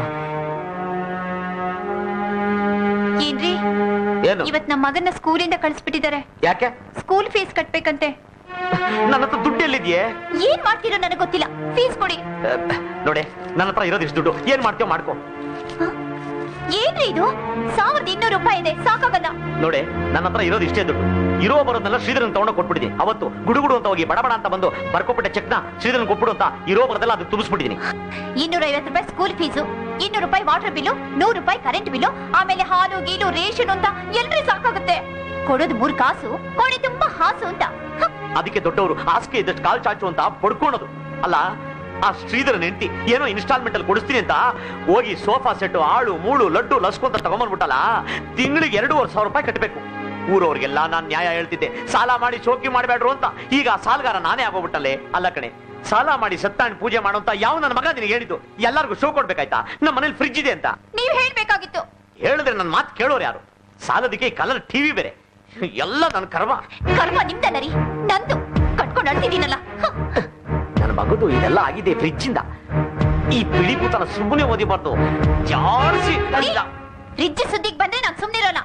S6: ಏನ್ರಿ
S5: ಏನು
S6: ಇವತ್ ನಮ್ಮ ಮಗನ ಸ್ಕೂಲಿಂದ ಕಳಿಸ್ಬಿಟ್ಟಿದ್ದಾರೆ
S5: ಯಾಕೆ
S6: ಸ್ಕೂಲ್ ಫೀಸ್ ಕಟ್ಬೇಕಂತೆ
S5: ನನ್ನ ಹತ್ರ ದುಡ್ಡು ಎಲ್ಲಿದೆಯೇ
S6: ಏನ್ ಮಾಡ್ತೀರೋ ನನಗೆ ಗೊತ್ತಿಲ್ಲ ಫೀಸ್ ಕೊಡಿ
S5: ನೋಡಿ ನನ್ನ ಹತ್ರ ಇರೋದು ಇಷ್ಟು ದುಡ್ಡು ಏನ್ ಮಾಡ್ತೀಯೋ ಮಾಡ್ಕೋ
S6: ಏನ್ರಿ ಇದು ಸಾವಿರದ ಇನ್ನೂರು ರೂಪಾಯಿ ಇದೆ ಸಾಕಾಗಲ್ಲ
S5: ನೋಡಿ ನನ್ನ ಹತ್ರ ಇರೋದು ಇಷ್ಟೇ ದುಡ್ಡು ಇರೋ ಬರೋದನ್ನೆಲ್ಲ ಶ್ರೀಧರನ್ ತಗೊಂಡು ಕೊಟ್ಬಿಟ್ಟಿದ್ದೀನಿ ಅವತ್ತು ಗುಡುಗುಡು ಅಂತ ಹೋಗಿ ಬಡಬಡ ಅಂತ ಬಂದು ಬರ್ಕೊಬಿಟ್ಟೆ ಚೆಕ್ನ ಶ್ರೀಧರನ್ ಕೊಟ್ಬಿಡು ಅಂತ ಇರೋ ಬರೋದೆಲ್ಲ ಅದು ತುಂಬಿಸ್ಬಿಟ್ಟಿದ್ದೀನಿ
S6: ಇನ್ನೂರ ಐವತ್ತು ರೂಪಾಯಿ ಸ್ಕೂಲ್ ಫೀಸು ಇನ್ನೂರು ರೂಪಾಯಿ ವಾಟರ್ ಬಿಲ್ಲು ನೂರು ರೂಪಾಯಿ ಕರೆಂಟ್ ಬಿಲ್ಲು ಆಮೇಲೆ ಹಾಲು ಗೀಲು ರೇಷನ್ ಅಂತ ಎಲ್ರಿ ಸಾಕಾಗುತ್ತೆ ಕೊಡೋದು ಮೂರ್ ಕಾಸು ಕೋಣೆ ತುಂಬಾ ಹಾಸು ಅಂತ ಹ,
S5: ಅದಕ್ಕೆ ದೊಡ್ಡವರು ಹಾಸಿಗೆ ಇದ್ದಷ್ಟು ಕಾಲ್ ಚಾಚು ಅಂತ ಪಡ್ಕೊಳೋದು ಅಲ್ಲ ಆ ಶ್ರೀಧರನ್ ಹೆಂಡತಿ ಏನೋ ಇನ್ಸ್ಟಾಲ್ಮೆಂಟ್ ಅಲ್ಲಿ ಕೊಡಿಸ್ತೀನಿ ಅಂತ ಹೋಗಿ ಸೋಫಾ ಸೆಟ್ ಆಳು ಮೂಳು ಲಡ್ಡು ಲಸ್ಕು ಅಂತ ತಗೊಂಬಂದ್ಬಿಟ್ಟಲ್ಲ ತಿಂಗಳಿಗೆ ಎರಡೂವರೆ ಸಾವಿರ ರೂಪಾಯಿ ಕಟ್ಟಬೇಕು ಊರವ್ರಿಗೆಲ್ಲ ನಾನ್ ನ್ಯಾಯ ಹೇಳ್ತಿದ್ದೆ ಸಾಲ ಮಾಡಿ ಶೋಕಿ ಮಾಡಬೇಡ್ರು ಅಂತ ಈಗ ಆ ಸಾಲಗಾರ ನಾನೇ ಆಗೋಗ್ಬಿಟ್ಟಲ್ಲೇ ಅಲ್ಲ ಕಣೆ ಸಾಲ ಮಾಡಿ ಸತ್ತಾಣ್ ಪೂಜೆ ಮಾಡೋ ಅಂತ ಯಾವ ನನ್ನ ಮಗ ನಿನಗೆ ಹೇಳಿದ್ದು ಎಲ್ಲರಿಗೂ ಶೋ ಕೊಡ್ಬೇಕಾಯ್ತಾ ನಮ್ಮ ಮನೇಲಿ ಫ್ರಿಜ್ ಇದೆ ಅಂತ
S6: ನೀವ್ ಹೇಳ್ಬೇಕಾಗಿತ್ತು
S5: ಹೇಳಿದ್ರೆ ನನ್ನ ಮಾತು ಕೇಳೋರು ಯಾರು ಸಾಲದಕ್ಕೆ ಕಲರ್ ಟಿವಿ ಬೇರೆ ಎಲ್ಲ ನನ್ನ ಕರ್ಮ
S6: ಕರ್ಮ ನಿಮ್ದಲ್ಲ ರೀ ನಂದು ಕಟ್ಕೊಂಡು ಅಳ್ತಿದ್ದೀನಲ್ಲ ಹ,
S5: ನನ್ನ ಮಗದು ಇದೆಲ್ಲ ಆಗಿದೆ ಫ್ರಿಜ್ ಇಂದ ಈ ಬಿಳಿ ಭೂತನ ಸುಮ್ಮನೆ ಓದಿಬಾರ್ದು ಜಾಸ್ತಿ ಅಲ್ಲ.
S6: ಫ್ರಿಡ್ಜ್ ಸುದ್ದಿಗ್ ಬಂದ್ರೆ ನಾನ್ ಸುಮ್ನಿರೋಲ್ಲ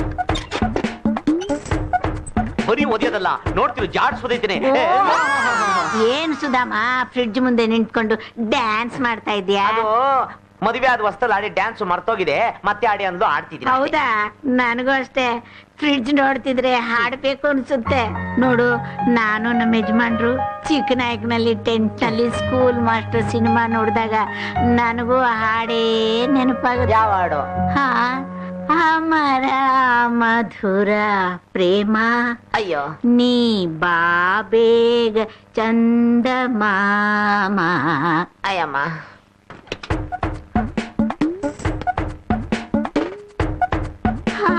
S5: ಬರೀ ಓದಿಯೋದಲ್ಲ ನೋಡ್ತಿರು ಜಾಡ್ಸೋದೈತೇನೆ
S8: ಏನ್ ಸುಧಾಮ ಫ್ರಿಡ್ಜ್ ಮುಂದೆ ನಿಂತ್ಕೊಂಡು ಡ್ಯಾನ್ಸ್ ಮಾಡ್ತಾ ಇದ್ಯಾ
S5: ಮದುವೆ ಆದ ವಸ್ತಲ್ಲಿ ಆಡಿ ಡ್ಯಾನ್ಸ್ ಮರ್ತೋಗಿದೆ ಮತ್ತೆ ಆಡಿ ಅಂದ್ಲು ಆಡ್ತಿದ್ದೀನಿ
S8: ಹೌದಾ ನನಗೂ ಅಷ್ಟೇ ಫ್ರಿಡ್ಜ್ ನೋಡ್ತಿದ್ರೆ ಹಾಡ್ಬೇಕು ಅನ್ಸುತ್ತೆ ನೋಡು ನಾನು ನಮ್ಮ ಯಜಮಾನ್ರು ಚಿಕ್ಕನಾಯಕನಲ್ಲಿ ಟೆಂತ್ ನಲ್ಲಿ ಸ್ಕೂಲ್ ಮಾಸ್ಟರ್ ಸಿನಿಮಾ ನೋಡಿದಾಗ ನನಗೂ ಆ ಹಾಡೇ ನೆನಪಾಗುತ್ತೆ
S5: ಯಾವ ಹಾಡು
S8: ಹಾ ಅಮರ ಮಧುರ ಪ್ರೇಮ
S5: ಅಯ್ಯೋ
S8: ನೀ ಬಾ ಬೇಗ ಚಂದ ಮಾಮ
S5: ಅಯ್ಯಮ್ಮ
S8: ಹಾ.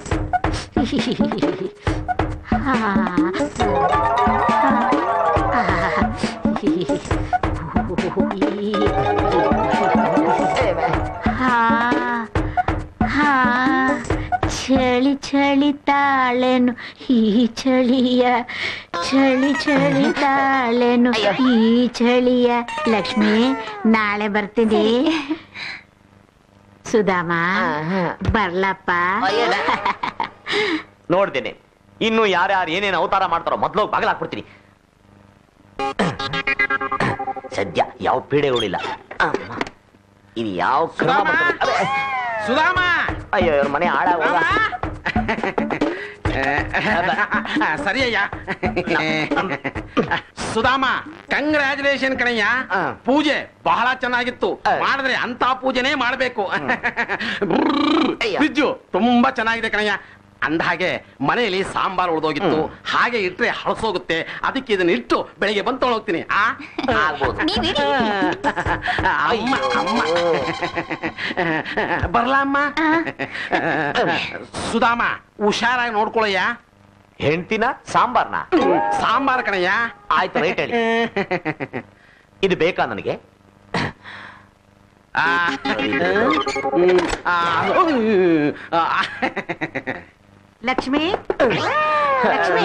S8: ಹಾ. ಹಾ. ಹಾ. ಚಳಿ ಚಳಿ ತಾಳೆನು ಈ ಚಳಿಯ ಚಳಿ ಚಳಿ ತಾಳೆನು ಈ ಚಳಿಯ ಲಕ್ಷ್ಮಿ ನಾಳೆ ಬರ್ತೀನಿ ಸುಧಾಮ ಬರ್ಲಪ್ಪ
S5: ನೋಡ್ದೇನೆ ಇನ್ನು ಯಾರ್ಯಾರು ಏನೇನು ಅವತಾರ ಮಾಡ್ತಾರೋ ಮೊದ್ಲು ಬಾಗಿಲು ಹಾಕ್ಬಿಡ್ತೀನಿ ಸದ್ಯ ಯಾವ ಪೀಡೆಗಳಿಲ್ಲ ಅಮ್ಮ. ಇನ್ ಯಾವ ಕ್ರಮ ಬರ್ತದೆ? ಅದೇ,
S2: ಸುಧಾಮ
S5: ಅಯ್ಯೋ ಇವ್ರ ಮನೆ ಹಾಳಾಗೋಗ
S2: ಸರಿಯಯ್ಯ ಸುಧಾಮ ಕಂಗ್ರ್ಯಾಚುಲೇಷನ್ ಕಣಯ್ಯ ಪೂಜೆ ಬಹಳ ಚೆನ್ನಾಗಿತ್ತು ಮಾಡಿದ್ರೆ ಅಂತ ಪೂಜೆನೇ ಮಾಡ್ಬೇಕು ಫ್ರಿಜ್ಜು ತುಂಬಾ ಚೆನ್ನಾಗಿದೆ ಕಣಯ್ಯ
S13: ಅಂದ ಹಾಗೆ ಮನೆಯಲ್ಲಿ ಸಾಂಬಾರ್ ಉಳ್ದೋಗಿತ್ತು ಹಾಗೆ ಇಟ್ರೆ ಹಳಸೋಗುತ್ತೆ ಅದಕ್ಕೆ ಇದನ್ನ ಇಟ್ಟು ಬೆಳಿಗ್ಗೆ ಬಂದು ಹೋಗ್ತೀನಿ ಆ
S6: ನೀವಿಡಿ.
S13: ಅಮ್ಮ ಅಮ್ಮ ಬರ್ಲಮ್ಮ ಸುಧಾಮ ಹುಷಾರಾಗಿ ನೋಡ್ಕೊಳಯ್ಯ
S5: ಹೆಂಡ್ತಿನ ಸಾಂಬಾರ್ನ
S13: ಸಾಂಬಾರ್ ಕಣಯ್ಯ
S5: ಆಯ್ತು ರೈಟ್ ಹೇಳಿ ಇದು ಬೇಕಾ ನನಗೆ
S13: ಆ, ಹ್ಮ್, ಆ, ಆ,
S7: ಲಕ್ಷ್ಮಿ ಲಕ್ಷ್ಮಿ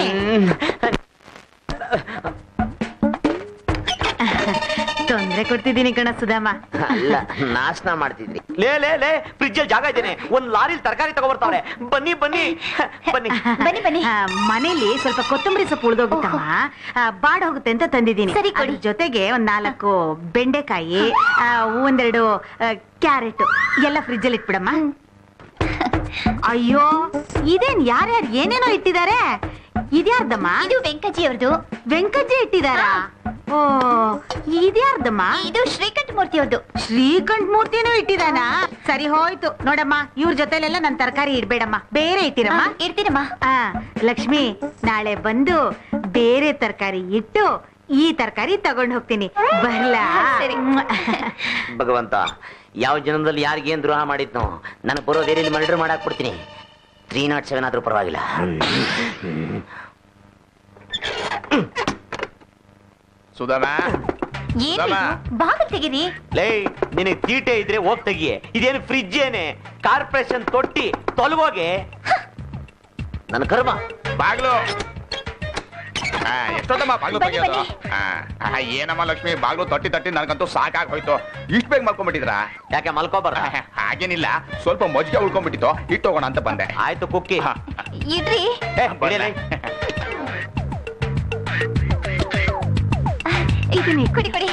S7: ತೊಂದ್ರೆ ಕೊಡ್ತಿದ್ದೀನಿ ಕಣ ಸುಧಾಮ
S5: ಅಲ್ಲ ನಾಶನ ಮಾಡ್ತಿದ್ರಿ ಲೇ ಲೇ ಲೇ ಫ್ರಿಜ್ ಜಾಗ ಇದ್ದೇನೆ ಒಂದ್ ಲಾರಿಲ್ ತರಕಾರಿ ತಗೊಬರ್ತಾವ್ರೆ ಬನ್ನಿ ಬನ್ನಿ ಬನ್ನಿ
S6: ಬನ್ನಿ ಬನ್ನಿ
S7: ಆ, ಮನೇಲಿ ಸ್ವಲ್ಪ ಕೊತ್ತಂಬರಿ ಸೊಪ್ಪು ಉಳ್ದೋಗುತ್ತಮ್ಮ ಆ, ಬಾಡ್ ಹೋಗುತ್ತೆ ಅಂತ ತಂದಿದ್ದೀನಿ
S6: ಸರಿ, ಕೊಡಿ.
S7: ಅದ್ರ ಜೊತೆಗೆ ಒಂದ್ ನಾಲ್ಕು ಬೆಂಡೆಕಾಯಿ ಆ, ಒಂದೆರಡು ಕ್ಯಾರೆಟ್ ಎಲ್ಲ ಫ್ರಿಜ್ ಅಲ್ಲಿ ಇಟ್ಬಿಡಮ್ಮ ಅಯ್ಯೋ ಇದೇನ್ ಯಾರ್ಯಾರು ಏನೇನೋ ಇಟ್ಟಿದ್ದಾರೆ ಇದ್ಯಾರ್ದಮ್ಮ
S6: ಇದು ವೆಂಕಜಿ ಅವ್ರದ್ದು
S7: ವೆಂಕಜ್ಜಿ ಇಟ್ಟಿದಾರಾ ಓ ಇದ್ಯಾರ್ದಮ್ಮ
S6: ಇದು ಶ್ರೀಕಂಠ ಮೂರ್ತಿ ಅವ್ರದ್ದು
S7: ಶ್ರೀಕಂಠ ಮೂರ್ತಿನೂ ಇಟ್ಟಿದಾನ ಸರಿ ಹೋಯ್ತು ನೋಡಮ್ಮ ಇವ್ರ ಜೊತೆಲೆಲ್ಲ ನನ್ ತರಕಾರಿ ಇಡ್ಬೇಡಮ್ಮ ಬೇರೆ ಇಟ್ಟಿರಮ್ಮ
S6: ಇರ್ತೀನಮ್ಮ
S7: ಆ ಲಕ್ಷ್ಮಿ ನಾಳೆ ಬಂದು ಬೇರೆ ತರಕಾರಿ ಇಟ್ಟು ಈ ತರಕಾರಿ ತಗೊಂಡ್ ಹೋಗ್ತೀನಿ ಬರ್ಲಾ
S6: ಸರಿ.
S5: ಭಗವಂತ ಯಾವ ಜನ್ಮದಲ್ಲಿ ಯಾರಿಗೇನ್ ದ್ರೋಹ ಮಾಡಿದ್ನೋ ನನಗೆ ಬರೋ ಬೇರೆ ಮರ್ಡರ್ ಮಾಡಾಕ್ ಬಿಡ್ತೀನಿ ತ್ರೀ ನಾಟ್ ಸೆವೆನ್ ಆದ್ರೂ ಪರವಾಗಿಲ್ಲ
S3: ಸುಧಾಮ
S6: ಏನ್ ಬಾಗಿಲು ತೆಗೀರಿ
S5: ಲೇ ನಿನಗೆ ತೀಟೆ ಇದ್ರೆ ಹೋಗ್ ತೆಗಿಯೆ ಇದೇನು ಫ್ರಿಜ್ ಏನೆ ಕಾರ್ಪೊರೇಷನ್ ತೊಟ್ಟಿ ತೊಲಗೋಗೆ ನನ್ನ ಕರ್ಮ
S18: ಬಾಗ್ಲು ಆ, ಎಷ್ಟೊತ್ತಮ್ಮ ಬಾಗ್ಲು
S6: ಬನ್ನಿ,
S18: ತೆಗಿಯೋದು ಆ, ಆ, ಏನಮ್ಮ ಲಕ್ಷ್ಮಿ ಬಾಗ್ಲು ತಟ್ಟಿ ತಟ್ಟಿ ನನಗಂತೂ ಸಾಕಾಗಿ ಹೋಯ್ತು ಇಷ್ಟು ಬೇಗ ಮಲ್ಕೊಂಡ್ಬಿಟ್ಟಿದ್ರಾ
S5: ಯಾಕೆ ಮಲ್ಕೋಬಾರ
S18: ಹಾಗೇನಿಲ್ಲ ಸ್ವಲ್ಪ ಮಜ್ಜಿಗೆ ಉಳ್ಕೊಂಡ್ಬಿಟ್ಟಿತ್ತು ಇಟ್ಟು ಹೋಗೋಣ ಅಂತ ಬಂದೆ
S5: ಆಯ್ತು ಕುಕ್ಕಿ
S6: ಇಡ್ರಿ
S18: ಬಂದೆ.
S6: ಇದನ್ನೇ ಕೊಡಿ ಕೊಡಿ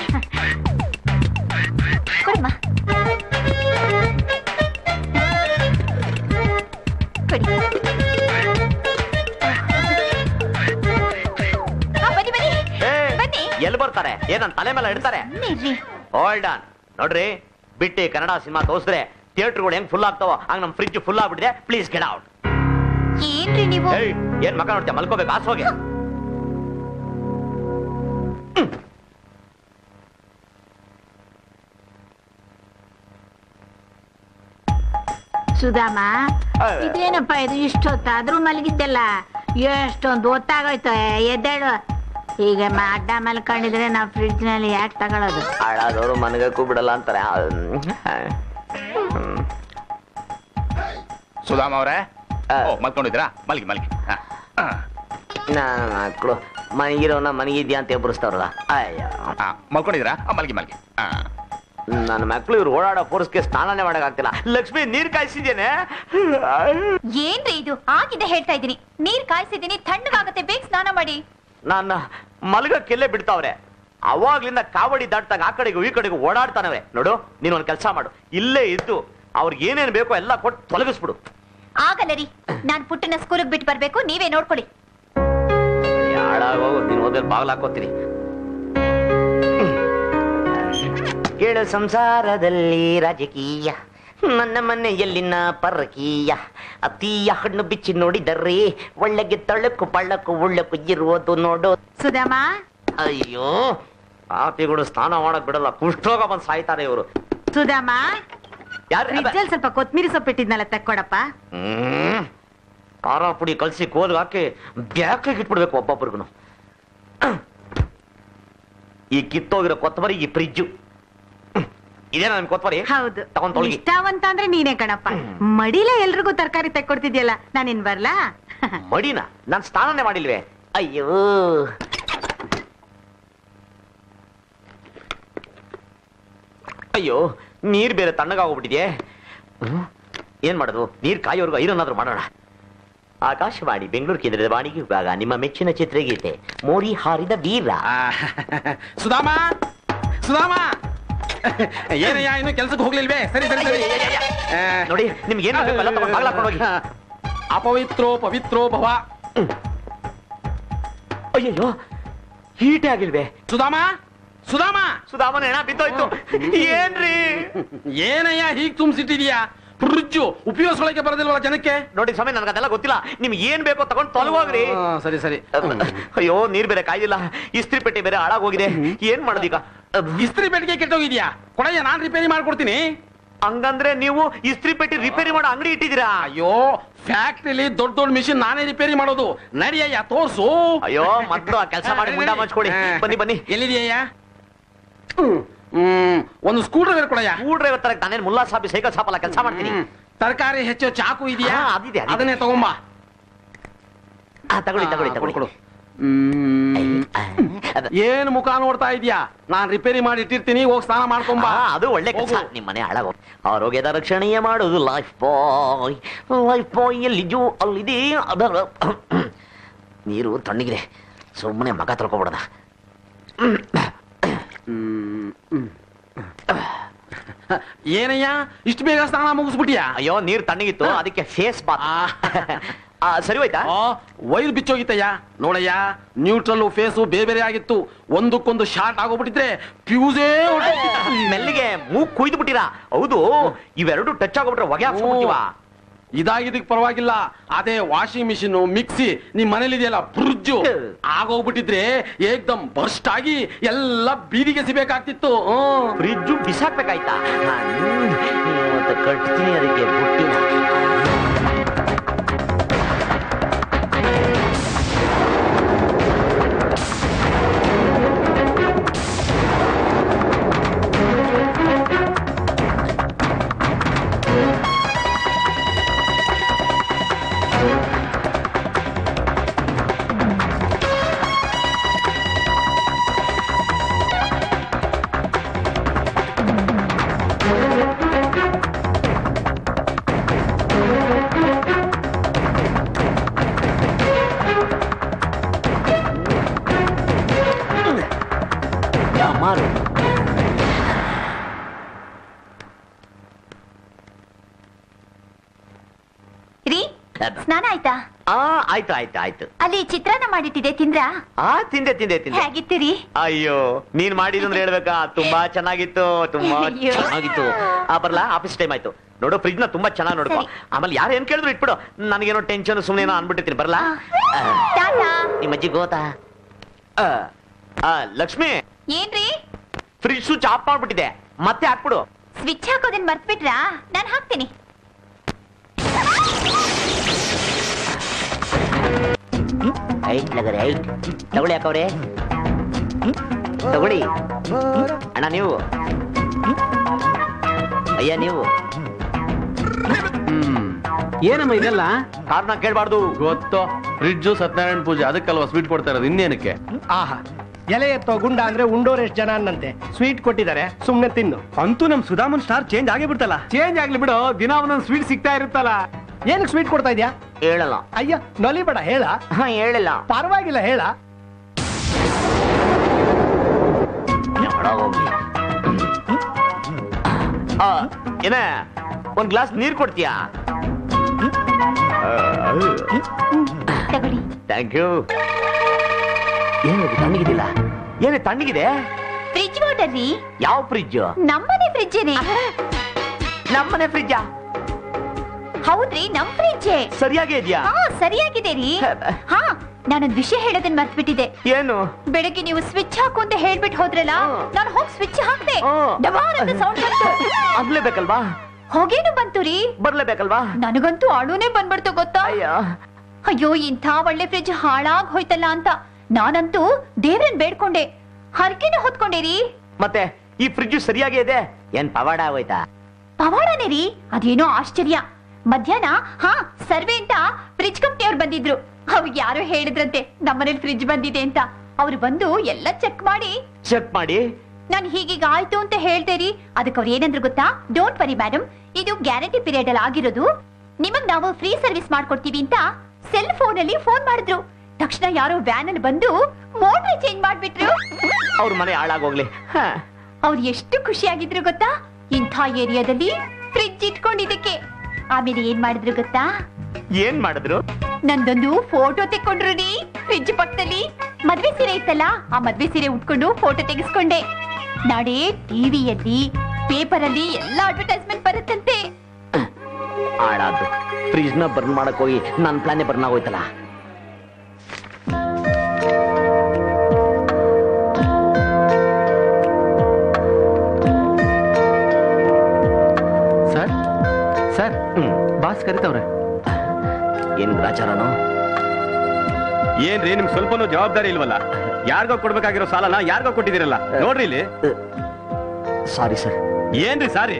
S6: ಕೊಡಮ್ಮ ಕೊಡಿ ಆ, ಬನ್ನಿ ಬನ್ನಿ ಬನ್ನಿ
S5: ಎಲ್ಲಿ ಬರ್ತಾರೆ ಏನನ್ ತಲೆ ಮೇಲೆ ಇಡ್ತಾರೆ
S6: ಇರ್ರಿ
S5: ಹೋಲ್ಡ್ ಆನ್ ನೋಡ್ರಿ ಬಿಟ್ಟಿ ಕನ್ನಡ ಸಿನಿಮಾ ತೋರಿಸಿದ್ರೆ ಥಿಯೇಟರ್ಗಳು ಹೆಂಗ್ ಫುಲ್ ಆಗ್ತಾವ ಹಂಗ ನಮ್ ಫ್ರಿಜ್ ಫುಲ್ ಆಗ್ಬಿಟ್ಟಿದೆ ಪ್ಲೀಸ್ ಗೆಟ್ ಔಟ್
S6: ಏನ್ರಿ ನೀವು
S5: ಏನ್ ಮಕ್ಕ ನೋಡ್ತೀಯ ಮಲ್ಕೋಬೇಕು ಆಸ್ ಹೋಗಿ
S8: ಸುಧಾಮ ಇದೇನಪ್ಪ ಇದು ಇಷ್ಟೊತ್ತಾದ್ರೂ ಮಲಗಿದ್ದಲ್ಲ ಎಷ್ಟೊಂದು ಹೊತ್ತಾಗೋಯ್ತು ಎದ್ದೇಳು ಈಗ ಮ- ಅಡ್ಡ ಮಲ್ಕೊಂಡಿದ್ರೆ ನಾವು ಫ್ರಿಡ್ಜ್ ನಲ್ಲಿ ಯಾಕೆ ತಗೊಳ್ಳೋದು
S5: ಹಾಳಾದವರು ಮನಗಕ್ಕೂ ಬಿಡಲ್ಲ ಅಂತಾರೆ
S18: ಸುಧಾಮ ಅವರೇ ಓ ಮಲ್ಕೊಂಡಿದ್ರಾ ಮಲ್ಗಿ ಮಲ್ಗಿ ಆ, ಆ.
S5: ಮಕ್ಕಳು ಮನಗಿರೋನ ಮನಗಿದ್ಯಾ ಅಂತ ಎಬ್ಬರಿಸ್ತಾವ್ರಲ್ಲ ಅಯ್ಯ
S18: ಆ, ಮಲ್ಕೊಂಡಿದ್ರಾ ಆ, ಮಲ್ಗಿ ಮಲ್ಗಿ ಆ.
S5: ನನ್ನ ಮಕ್ಳು ಇವ್ರು ಓಡಾಡೋ ಫೋರ್ಸ್ಗೆ ಸ್ನಾನನೇ ಮಾಡಕ್ಕಾಗ್ತಿಲ್ಲ ಲಕ್ಷ್ಮಿ ನೀರ್ ಕಾಯಿಸಿದ್ದೇನೆ
S6: ಏನ್ರಿ ಇದು ಆಗಿದೆ ಹೇಳ್ತಾ ಇದ್ದೀನಿ ನೀರ್ ಕಾಯಿಸಿದ್ದೀನಿ ತಣ್ಣಗಾಗತ್ತೆ ಬೇಗ ಸ್ನಾನ ಮಾಡಿ
S5: ನನ್ನ ಮಲಗಕ್ಕೆಲ್ಲೇ ಬಿಡ್ತಾವ್ರೆ ಅವಾಗ್ಲಿಂದ ಕಾವಡಿ ದಾಟ್ದಾಗ ಆ ಕಡೆಗೂ ಈ ಕಡೆಗೂ ಓಡಾಡ್ತಾನವೆ ನೋಡು ನೀನ್ ಒಂದ್ ಕೆಲಸ ಮಾಡು ಇಲ್ಲೇ ಇದ್ದು ಅವ್ರಿಗೆ ಏನೇನ್ ಬೇಕೋ ಎಲ್ಲ ಕೊಟ್ಟು ತೊಲಗಿಸ್ಬಿಡು
S6: ಆಗಲ್ಲ ರೀ ನಾನ್ ಪುಟ್ಟನ ಸ್ಕೂಲಿಗೆ ಬಿಟ್ಟು ಬರ್ಬೇಕು ನೀವೇ ನೋಡ್ಕೊಳ್ಳಿ
S5: ಹಾಳಾಗೋಗು ನೀನ್ ಹೋದ್ರೆ ಬಾಗ್ಲ ಹಾಕೋತೀನಿ ಕೇಳು ಸಂಸಾರದಲ್ಲಿ ರಾಜಕೀಯ ನನ್ನ ಮನೆಯಲ್ಲಿನ ಪರಕೀಯ ಅತೀಯ ಹಣ್ಣು ಬಿಚ್ಚಿ ನೋಡಿದರೆ ಒಳ್ಳೆಗೆ ತಳಕು ಪಳ್ಳಕು ಉಳ್ಳಕು ಇರುವುದು ನೋಡು
S7: ಸುಧಾಮ
S5: ಅಯ್ಯೋ ಪಾಪಿಗಳು ಸ್ನಾನ ಮಾಡಕ್ ಬಿಡಲ್ಲ ಕುಷ್ಠೋಗ ಬಂದ್ ಸಾಯ್ತಾರೆ ಇವರು
S7: ಸುಧಾಮ
S5: ಯಾರು
S7: ಫ್ರಿಡ್ಜ್ ಅಲ್ಲಿ ಸ್ವಲ್ಪ ಕೊತ್ಮಿರಿ ಸೊಪ್ಪು ಇಟ್ಟಿದ್ನಲ್ಲ ತಕ್ಕೊಡಪ್ಪ
S5: ಹ್ಮ್ ಖಾರ ಪುಡಿ ಕಲ್ಸಿ ಕೋಲ್ಗೆ ಹಾಕಿ ಬ್ಯಾಕಿಗೆ ಇಟ್ಬಿಡ್ಬೇಕು ಒಬ್ಬೊಬ್ರಿಗೂ ಈ ಕಿತ್ತೋಗಿರೋ ಕೊತ್ತಂಬರಿ ಈ ಫ್ರಿಜ್ಜು ಇದೇನಾ ನಿಮ್ ಕೊತ್ತಂಬರಿ
S7: ಹೌದು
S5: ತಗೊಂಡ್ ತೊಳ್ಗಿ
S7: ಇಷ್ಟವಂತ ಅಂದ್ರೆ ನೀನೇ ಕಣಪ್ಪ ಮಡಿಲೇ ಎಲ್ರಿಗೂ ತರಕಾರಿ ತೆಕ್ಕೊಡ್ತಿದ್ಯಲ್ಲ ನಾನಿನ್ ಬರ್ಲಾ
S5: ಮಡಿನ ನಾನ್ ಸ್ನಾನನೇ ಮಾಡಿಲ್ವೇ ಅಯ್ಯೋ ಅಯ್ಯೋ ನೀರ್ ಬೇರೆ ತಣ್ಣಗಾಗೋಗ್ಬಿಟ್ಟಿದೆ ಹ್ಮ್? ಏನ್ ಮಾಡೋದು ನೀರ್ ಕಾಯೋರ್ಗು ಐರನ್ನಾದ್ರೂ ಮಾಡೋಣ ಆಕಾಶವಾಣಿ ಬೆಂಗಳೂರು ಕೇಂದ್ರದ ವಾಣಿಗೆ ವಿಭಾಗ ನಿಮ್ಮ ಮೆಚ್ಚಿನ ಚಿತ್ರಗೀತೆ ಮೋರಿ ಹಾರಿದ ವೀರ
S13: ಸುಧಾಮ ಸುಧಾಮ ಏನಯ್ಯ ಇನ್ನು ಕೆಲ್ಸಕ್ಕೆ ಹೋಗ್ಲಿಲ್ವೇ ಸರಿ ಸರಿ ಸರಿ ಆ,
S5: ನೋಡಿ ನಿಮ್ಗೆ ಏನ್ ಬೇಕು ಎಲ್ಲ ತಗೊಂಡ್ ಬಾಗ್ಲ ಹಾಕೊಂಡ್ ಹೋಗಿ
S13: ಅಪವಿತ್ರೋ ಪವಿತ್ರೋ ಭವ
S5: ಅಯ್ಯಯ್ಯೋ ಹೀಟೇ ಆಗಿಲ್ವೇ
S13: ಸುಧಾಮ ಸುಧಾಮ
S5: ಸುಧಾಮನ ಹೆಣ ಬಿದ್ದೋಯ್ತು ಏನ್ರಿ
S13: ಏನಯ್ಯ ಹೀಗ್ ತುಂಬಿಸಿಟ್ಟಿದ್ಯಾ
S3: ಫ್ರಿಡ್ಜ್ ಉಪಯೋಗಿಸೊಳಗೆ ಬರೋದಿಲ್ವಲ್ಲ ಜನಕ್ಕೆ
S5: ನೋಡಿ ಸ್ವಾಮಿ ನನಗೆ ಅದೆಲ್ಲ ಗೊತ್ತಿಲ್ಲ ನಿಮ್ಗೆ ಏನ್ ಬೇಕೋ ತಗೊಂಡ್ ತೊಲಗೋಗ್ರಿ
S3: ಆ, ಸರಿ ಸರಿ
S5: ಅಯ್ಯೋ ನೀರ್ ಬೇರೆ ಕಾಯ್ದಿಲ್ಲ ಇಸ್ತ್ರಿ ಪೆಟ್ಟಿ ಬೇರೆ ಹಾಳಾಗೋಗಿದೆ ಏನ್ ಮಾಡೋದೀಗ
S3: ಇಸ್ತ್ರಿ ಪೆಟ್ಟಿಗೆ ಕೆಟ್ಟೋಗಿದ್ಯಾ ಕೊಡಯ್ಯ ನಾನ್ ರಿಪೇರಿ ಮಾಡ್ಕೊಡ್ತೀನಿ
S5: ಹಂಗಂದ್ರೆ ನೀವು ಇಸ್ತ್ರಿ ಪೆಟ್ಟಿ ರಿಪೇರಿ ಮಾಡೋ ಅಂಗಡಿ ಇಟ್ಟಿದ್ದೀರಾ
S3: ಅಯ್ಯೋ ಫ್ಯಾಕ್ಟ್ರಿಲಿ ದೊಡ್ಡ ದೊಡ್ಡ ಮಿಷಿನ್ ನಾನೇ ರಿಪೇರಿ ಮಾಡೋದು ನಡಿಯಯ್ಯ ತೋರ್ಸು
S5: ಅಯ್ಯೋ ಮೊದ್ಲು ಆ ಕೆಲಸ ಮಾಡಿ ಮುಂಡ ಮಚ್ಕೊಡಿ ಬನ್ನಿ ಬನ್ನಿ
S3: ಎಲ್ಲಿದೆಯಯ್ಯ ಹ್ಮ್ ಒಂದು ಸ್ಕ್ರೂ ಡ್ರೈವರ್ ಕೊಡಯ್ಯ
S5: ಸ್ಕ್ರೂ ಡ್ರೈವರ್ ತರ ನಾನೇನ್ ಮುಲ್ಲಾ ಸಾಬಿ ಸೈಕಲ್ ಸಾಪಲ್ಲ ಕೆಲಸ ಮಾಡ್ತೀನಿ
S3: ತರಕಾರಿ ಹೆಚ್ಚು ಚಾಕು ಇದೆಯಾ
S5: ಹಾ, ಅದಿದೆ, ಅದಿದೆ.
S3: ಅದನ್ನೇ ತಗೊಂಬಾ
S5: ಆ, ತಗೊಳ್ಳಿ ತಗೊಳ್ಳಿ ತಗೊಳ್ಳಿ
S3: ಕೊಡು ಏನ್ ಮುಖ ನೋಡ್ತಾ ಇದೀಯಾ ನಾನ್ ರಿಪೇರಿ ಮಾಡಿ ಇಟ್ಟಿರ್ತೀನಿ ಹೋಗಿ ಸ್ನಾನ ಮಾಡ್ಕೊಂಬಾ
S5: ಆ, ಅದು ಒಳ್ಳೆ ಕೆಲಸ
S3: ಹೋಗು.
S5: ನಿಮ್ಮ ಮನೆ ಹಾಳಾಗೋ ಆರೋಗ್ಯದ ರಕ್ಷಣೆಯ ಮಾಡೋದು ಲೈಫ್ ಬಾಯ್ ಲೈಫ್ ಬಾಯ್ ಎಲ್ಲಿಜು ಅಲ್ಲಿದೆ ಅದರ ನೀರು ತಣ್ಣಗಿದೆ ಸುಮ್ಮನೆ ಮಗ ತೊಳ್ಕೊಬಿಡದ
S3: ಏನಯ್ಯ ಇಷ್ಟು ಬೇಗ ಸ್ನಾನ ಮುಗಿಸ್ಬಿಟ್ಟಿಯಾ
S5: ಅಯ್ಯೋ ನೀರ್ ತಣ್ಣಗಿತ್ತು ಅದಕ್ಕೆ ಫೇಸ್ ಬಾತ್ ಆ, ಸರಿ ಹೋಯ್ತಾ
S3: ವೈರ್ ಬಿಚ್ಚೋಗಿತ್ತಯ್ಯ ನೋಡಯ್ಯ ನ್ಯೂಟ್ರಲ್ ಫೇಸು ಬೇರೆ ಬೇರೆ ಆಗಿತ್ತು ಒಂದಕ್ಕೊಂದು ಶಾರ್ಟ್ ಆಗೋಗ್ಬಿಟ್ಟಿದ್ರೆ ಫ್ಯೂಸೇ
S5: ಮೆಲ್ಲಿಗೆ ಮೂಗ್ ಕುಯ್ದು ಬಿಟ್ಟಿರಾ ಹೌದು ಇವೆರಡು ಟಚ್ ಆಗೋಬಿಟ್ರೆ ಹೊಗೆ ಹಾಕ್ಸ್ಕೊಂಡ್ಬಿಡ್ತೀವ
S3: ಇದಾಗಿದ್ದಕ್ಕೆ ಪರವಾಗಿಲ್ಲ ಅದೇ ವಾಷಿಂಗ್ ಮಿಷಿನ್ ಮಿಕ್ಸಿ ನಿಮ್ ಮನೇಲಿ ಇದೆಯಲ್ಲ ಫ್ರಿಡ್ಜ್ ಆಗೋಗ್ಬಿಟ್ಟಿದ್ರೆ ಏಕ್ದಮ್ ಬರ್ಸ್ಟ್ ಆಗಿ ಎಲ್ಲ ಬೀದಿಗೆ ಸಿಬೇಕಾಗ್ತಿತ್ತು
S5: ಫ್ರಿಡ್ಜು ಬಿಸಾಕ್ಬೇಕಾಯ್ತಾ ಹ್ಮ್, ಇವತ್ತು ಕಟ್ತೀನಿ ಅದಕ್ಕೆ ಬುಟ್ಟಿನ ಯಾಮಾರು
S6: ರೀ ಸ್ನಾನ ಆಯ್ತಾ
S5: ಆ ಆಯ್ತು ಆಯ್ತು ಆಯ್ತು
S6: ಅಲ್ಲಿ ಚಿತ್ರಾನ್ನ ಮಾಡಿಟ್ಟಿದೆ ತಿಂದ್ರಾ
S5: ಆ ತಿಂದೆ ತಿಂದೆ ತಿಂದೆ
S6: ಹೇಗಿತ್ತೀರಿ
S5: ಅಯ್ಯೋ ನೀನ್ ಮಾಡಿದ್ದು ಅಂದ್ರೆ ಹೇಳ್ಬೇಕಾ ತುಂಬಾ ಚೆನ್ನಾಗಿತ್ತು ತುಂಬಾ
S6: ಅಯ್ಯೋ.
S5: ಚೆನ್ನಾಗಿತ್ತು ಆ ಬರ್ಲಾ ಆಫೀಸ್ ಟೈಮ್ ಆಯ್ತು ನೋಡು ಫ್ರಿಜ್ ನ ತುಂಬಾ ಚೆನ್ನಾಗಿ ನೋಡ್ಕೊ ಆಮೇಲೆ ಯಾರು ಏನ್ ಕೇಳಿದ್ರು ಇಟ್ಬಿಡು ನನಗೇನೋ ಟೆನ್ಷನ್ ಸುಮ್ಮನೆ ಏನೋ ಅನ್ಬಿಟ್ಟಿರ್ತೀನಿ ಬರ್ಲಾ
S6: ಟಾಟಾ
S5: ನಿಮ್ಮ ಅಜ್ಜಿ ಗೋತಾ ಆ, ಆ, ಲಕ್ಷ್ಮಿ
S6: ಏನ್ರಿ
S5: ಫ್ರಿಜ್ ಸ್ವಿಚ್ ಆಫ್ ಮಾಡ್ಬಿಟ್ಟಿದೆ ಮತ್ತೆ ಹಾಕ್ಬಿಡು
S6: ಸ್ವಿಚ್ ಹಾಕೋದನ್ ಮರ್ತ್ಬಿಟ್ರಾ ನಾನ್ ಹಾಕ್ತೀನಿ
S5: ಐಟ್ ಲಗರೆ ಐಟ್ ತಗೊಳ್ಳಿ ಯಾಕವ್ರೆ ತಗೊಳ್ಳಿ ಅಣ್ಣ ನೀವು ಅಯ್ಯ ನೀವು
S2: ಏನಮ್ಮ ಇದೆಲ್ಲ
S5: ಕಾರಣ ಕೇಳಬಾರ್ದು
S11: ಗೊತ್ತು ಫ್ರಿಡ್ಜು ಸತ್ಯನಾರಾಯಣ ಪೂಜೆ ಅದಕ್ಕಲ್ವಾ ಸ್ವೀಟ್ ಕೊಡ್ತಾ ಇರೋದು ಇನ್ನೇನಕ್ಕೆ
S4: ಆಹಾ ಎಲೆ ಎತ್ತೋ ಗುಂಡ ಅಂದ್ರೆ ಉಂಡೋರ್ ಎಷ್ಟು ಜನ ಅನ್ನಂತೆ ಸ್ವೀಟ್ ಕೊಟ್ಟಿದ್ದಾರೆ ಸುಮ್ನೆ ತಿನ್ನು
S13: ಅಂತೂ ನಮ್ ಸುಧಾಮನ್ ಸ್ಟಾರ್ ಚೇಂಜ್ ಆಗೇ ಬಿಡ್ತಲ್ಲ
S2: ಚೇಂಜ್ ಆಗ್ಲಿ ಬಿಡು ದಿನ ಒಂದೊಂದು ಸ್ವೀಟ್ ಸಿಗ್ತಾ ಇರುತ್ತಲ್ಲ
S4: ಏನಕ್ಕೆ ಸ್ವೀಟ್ ಕೊಡ್ತಾ ಇದ್ಯಾ
S5: ಹೇಳಲ್ಲ
S4: ಅಯ್ಯ ನಲಿಬೇಡ ಹೇಳ
S5: ಹೇಳಿಲ್ಲ
S4: ಪರವಾಗಿಲ್ಲ ಹೇಳ
S5: ಹೋಗ್ಲಿ ಆ, ಏನ ಒಂದ್ ಗ್ಲಾಸ್ ನೀರ್ ಕೊಡ್ತೀಯಾ
S6: ತಗೊಳ್ಳಿ
S5: ಥ್ಯಾಂಕ್ ಯು ಏನಿದೆ ತಣ್ಣಗಿದಿಲ್ಲ ಏನೇ ತಣ್ಣಗಿದೆ
S6: ಫ್ರಿಜ್ ವಾಟರ್ ರೀ
S5: ಯಾವ ಫ್ರಿಜ್
S6: ನಮ್ಮನೆ ಫ್ರಿಜ್
S5: ನಮ್ಮನೆ ಫ್ರಿಜ್ಜಾ
S6: ಹೌದ್ರಿ ನಮ್ ಫ್ರಿಜ್ಜೆ
S5: ಸರಿಯಾಗೇ ಇದ್ಯಾ
S6: ಹಾ ಸರಿಯಾಗಿದೆ ರೀ ಹಾ ನಾನೊಂದ್ ವಿಷಯ ಹೇಳೋದನ್ನ ಮರ್ತ್ಬಿಟ್ಟಿದೆ
S5: ಏನು
S6: ಬೆಳಗ್ಗೆ ನೀವು ಸ್ವಿಚ್ ಹಾಕು ಅಂತ ಹೇಳ್ಬಿಟ್ಟು ಹೋದ್ರಲ್ಲ ನಾನು ಹೋಗಿ ಸ್ವಿಚ್ ಹಾಕ್ದೆ ಡಬಾರ್ ಅಂತ ಸೌಂಡ್ ಬಂತು
S5: ಆಗ್ಲೇಬೇಕಲ್ವಾ
S6: ಹೋಗೇನು ಬಂತು ರೀ
S5: ಬರ್ಲೇಬೇಕಲ್ವಾ
S6: ನನಗಂತೂ ಅಳುನೇ ಬಂದ್ಬಿಡ್ತು ಗೊತ್ತಾ ಅಯ್ಯೋ ಇಂಥ ಒಳ್ಳೆ ಫ್ರಿಜ್ ಹಾಳಾಗ್ ಹೋಯ್ತಲ್ಲ ಅಂತ ನಾನಂತೂ ದೇವ್ರನ್ ಬೇಡ್ಕೊಂಡೆ ಹರಕೆನ ಹೊತ್ಕೊಂಡೆ ರೀ
S5: ಮತ್ತೆ ಈ ಫ್ರಿಜ್ ಸರಿಯಾಗೇ ಇದೆ ಏನ್ ಪವಾಡ ಆಗೋಯ್ತಾ
S6: ಪವಾಡನೇ ರೀ ಅದೇನೋ ಆಶ್ಚರ್ಯ ಮಧ್ಯಾಹ್ನ ಹಾ ಸರ್ವೆ ಅಂತ ಫ್ರಿಜ್ ಕಂಪ್ನಿಯವ್ರು ಬಂದಿದ್ರು ಅವ್ರಿಗೆ ಯಾರೋ ಹೇಳಿದ್ರಂತೆ ನಮ್ಮನೇಲಿ ಫ್ರಿಜ್ ಬಂದಿದೆ ಅಂತ ಅವ್ರು ಬಂದು ಎಲ್ಲ ಚೆಕ್ ಮಾಡಿ
S5: ಚೆಕ್ ಮಾಡಿ
S6: ನಾನು ಹೀಗೀಗ ಆಯ್ತು ಅಂತ ಹೇಳ್ದೆ ರೀ ಅದಕ್ಕೆ ಅವ್ರು ಏನಂದ್ರು ಗೊತ್ತಾ ಡೋಂಟ್ ವರಿ ಮೇಡಮ್ ಇದು ಗ್ಯಾರಂಟಿ ಪೀರಿಯಡ್ ಅಲ್ಲಿ ಆಗಿರೋದು ನಿಮಗ್ ನಾವು ಫ್ರೀ ಸರ್ವಿಸ್ ಮಾಡ್ಕೊಡ್ತೀವಿ ಅಂತ ಸೆಲ್ ಫೋನ್ ಅಲ್ಲಿ ಫೋನ್ ಮಾಡಿದ್ರು ತಕ್ಷಣ ಯಾರೋ ವ್ಯಾನ್ ಅಲ್ಲಿ ಬಂದು ಮೋಟರ್ ಚೇಂಜ್ ಮಾಡ್ಬಿಟ್ರು
S5: ಅವ್ರ ಮನೆ ಹಾಳಾಗೋಗ್ಲಿ ಹ.
S6: ಅವ್ರು ಎಷ್ಟು ಖುಷಿಯಾಗಿದ್ರು ಗೊತ್ತಾ ಇಂಥ ಏರಿಯಾದಲ್ಲಿ ಫ್ರಿಜ್ ಇಟ್ಕೊಂಡಿದ್ದಕ್ಕೆ ಆಮೇಲೆ ಏನ್ ಮಾಡಿದ್ರು ಗೊತ್ತಾ
S5: ಏನ್ ಮಾಡಿದ್ರು
S6: ನಂದೊಂದು ಫೋಟೋ ತೆಕ್ಕೊಂಡ್ರು ರೀ ಫ್ರಿಜ್ ಪಕ್ಕದಲ್ಲಿ ಮದ್ವೆ ಸೀರೆ ಇತ್ತಲ್ಲ ಆ ಮದ್ವೆ ಸೀರೆ ಉಟ್ಕೊಂಡು ಫೋಟೋ ತೆಗೆಸ್ಕೊಂಡೆ ನಾಳೆ ಟಿವಿಯಲ್ಲಿ ಪೇಪರ್ ಅಲ್ಲಿ ಎಲ್ಲ ಅಡ್ವರ್ಟೈಸ್ಮೆಂಟ್ ಬರುತ್ತಂತೆ
S5: ಹಾಳಾದ್ದು ಫ್ರಿಜ್ ನ ಬರ್ನ್ ಮಾಡಕ್ ಹೋಗಿ ನನ್ನ ಪ್ಲಾನೆ ಬರ್ನ್ ಆಗೋಯ್ತಲ್ಲ
S2: ಸರ್ ಸರ್ ಬಾಸ್ ಕರಿತವ್ರೆ
S5: ಏನ್ ಗ್ರಾಚಾರನೋ
S13: ಏನ್ರಿ ನಿಮ್ಗೆ ಸ್ವಲ್ಪನೂ ಜವಾಬ್ದಾರಿ ಇಲ್ವಲ್ಲ ಯಾರಿಗೋ ಕೊಡ್ಬೇಕಾಗಿರೋ ಸಾಲನ ಯಾರಿಗೋ ಕೊಟ್ಟಿದ್ದೀರಲ್ಲ ನೋಡ್ರಿ ಇಲ್ಲಿ
S5: ಸಾರಿ ಸರ್
S13: ಏನ್ರಿ ಸಾರಿ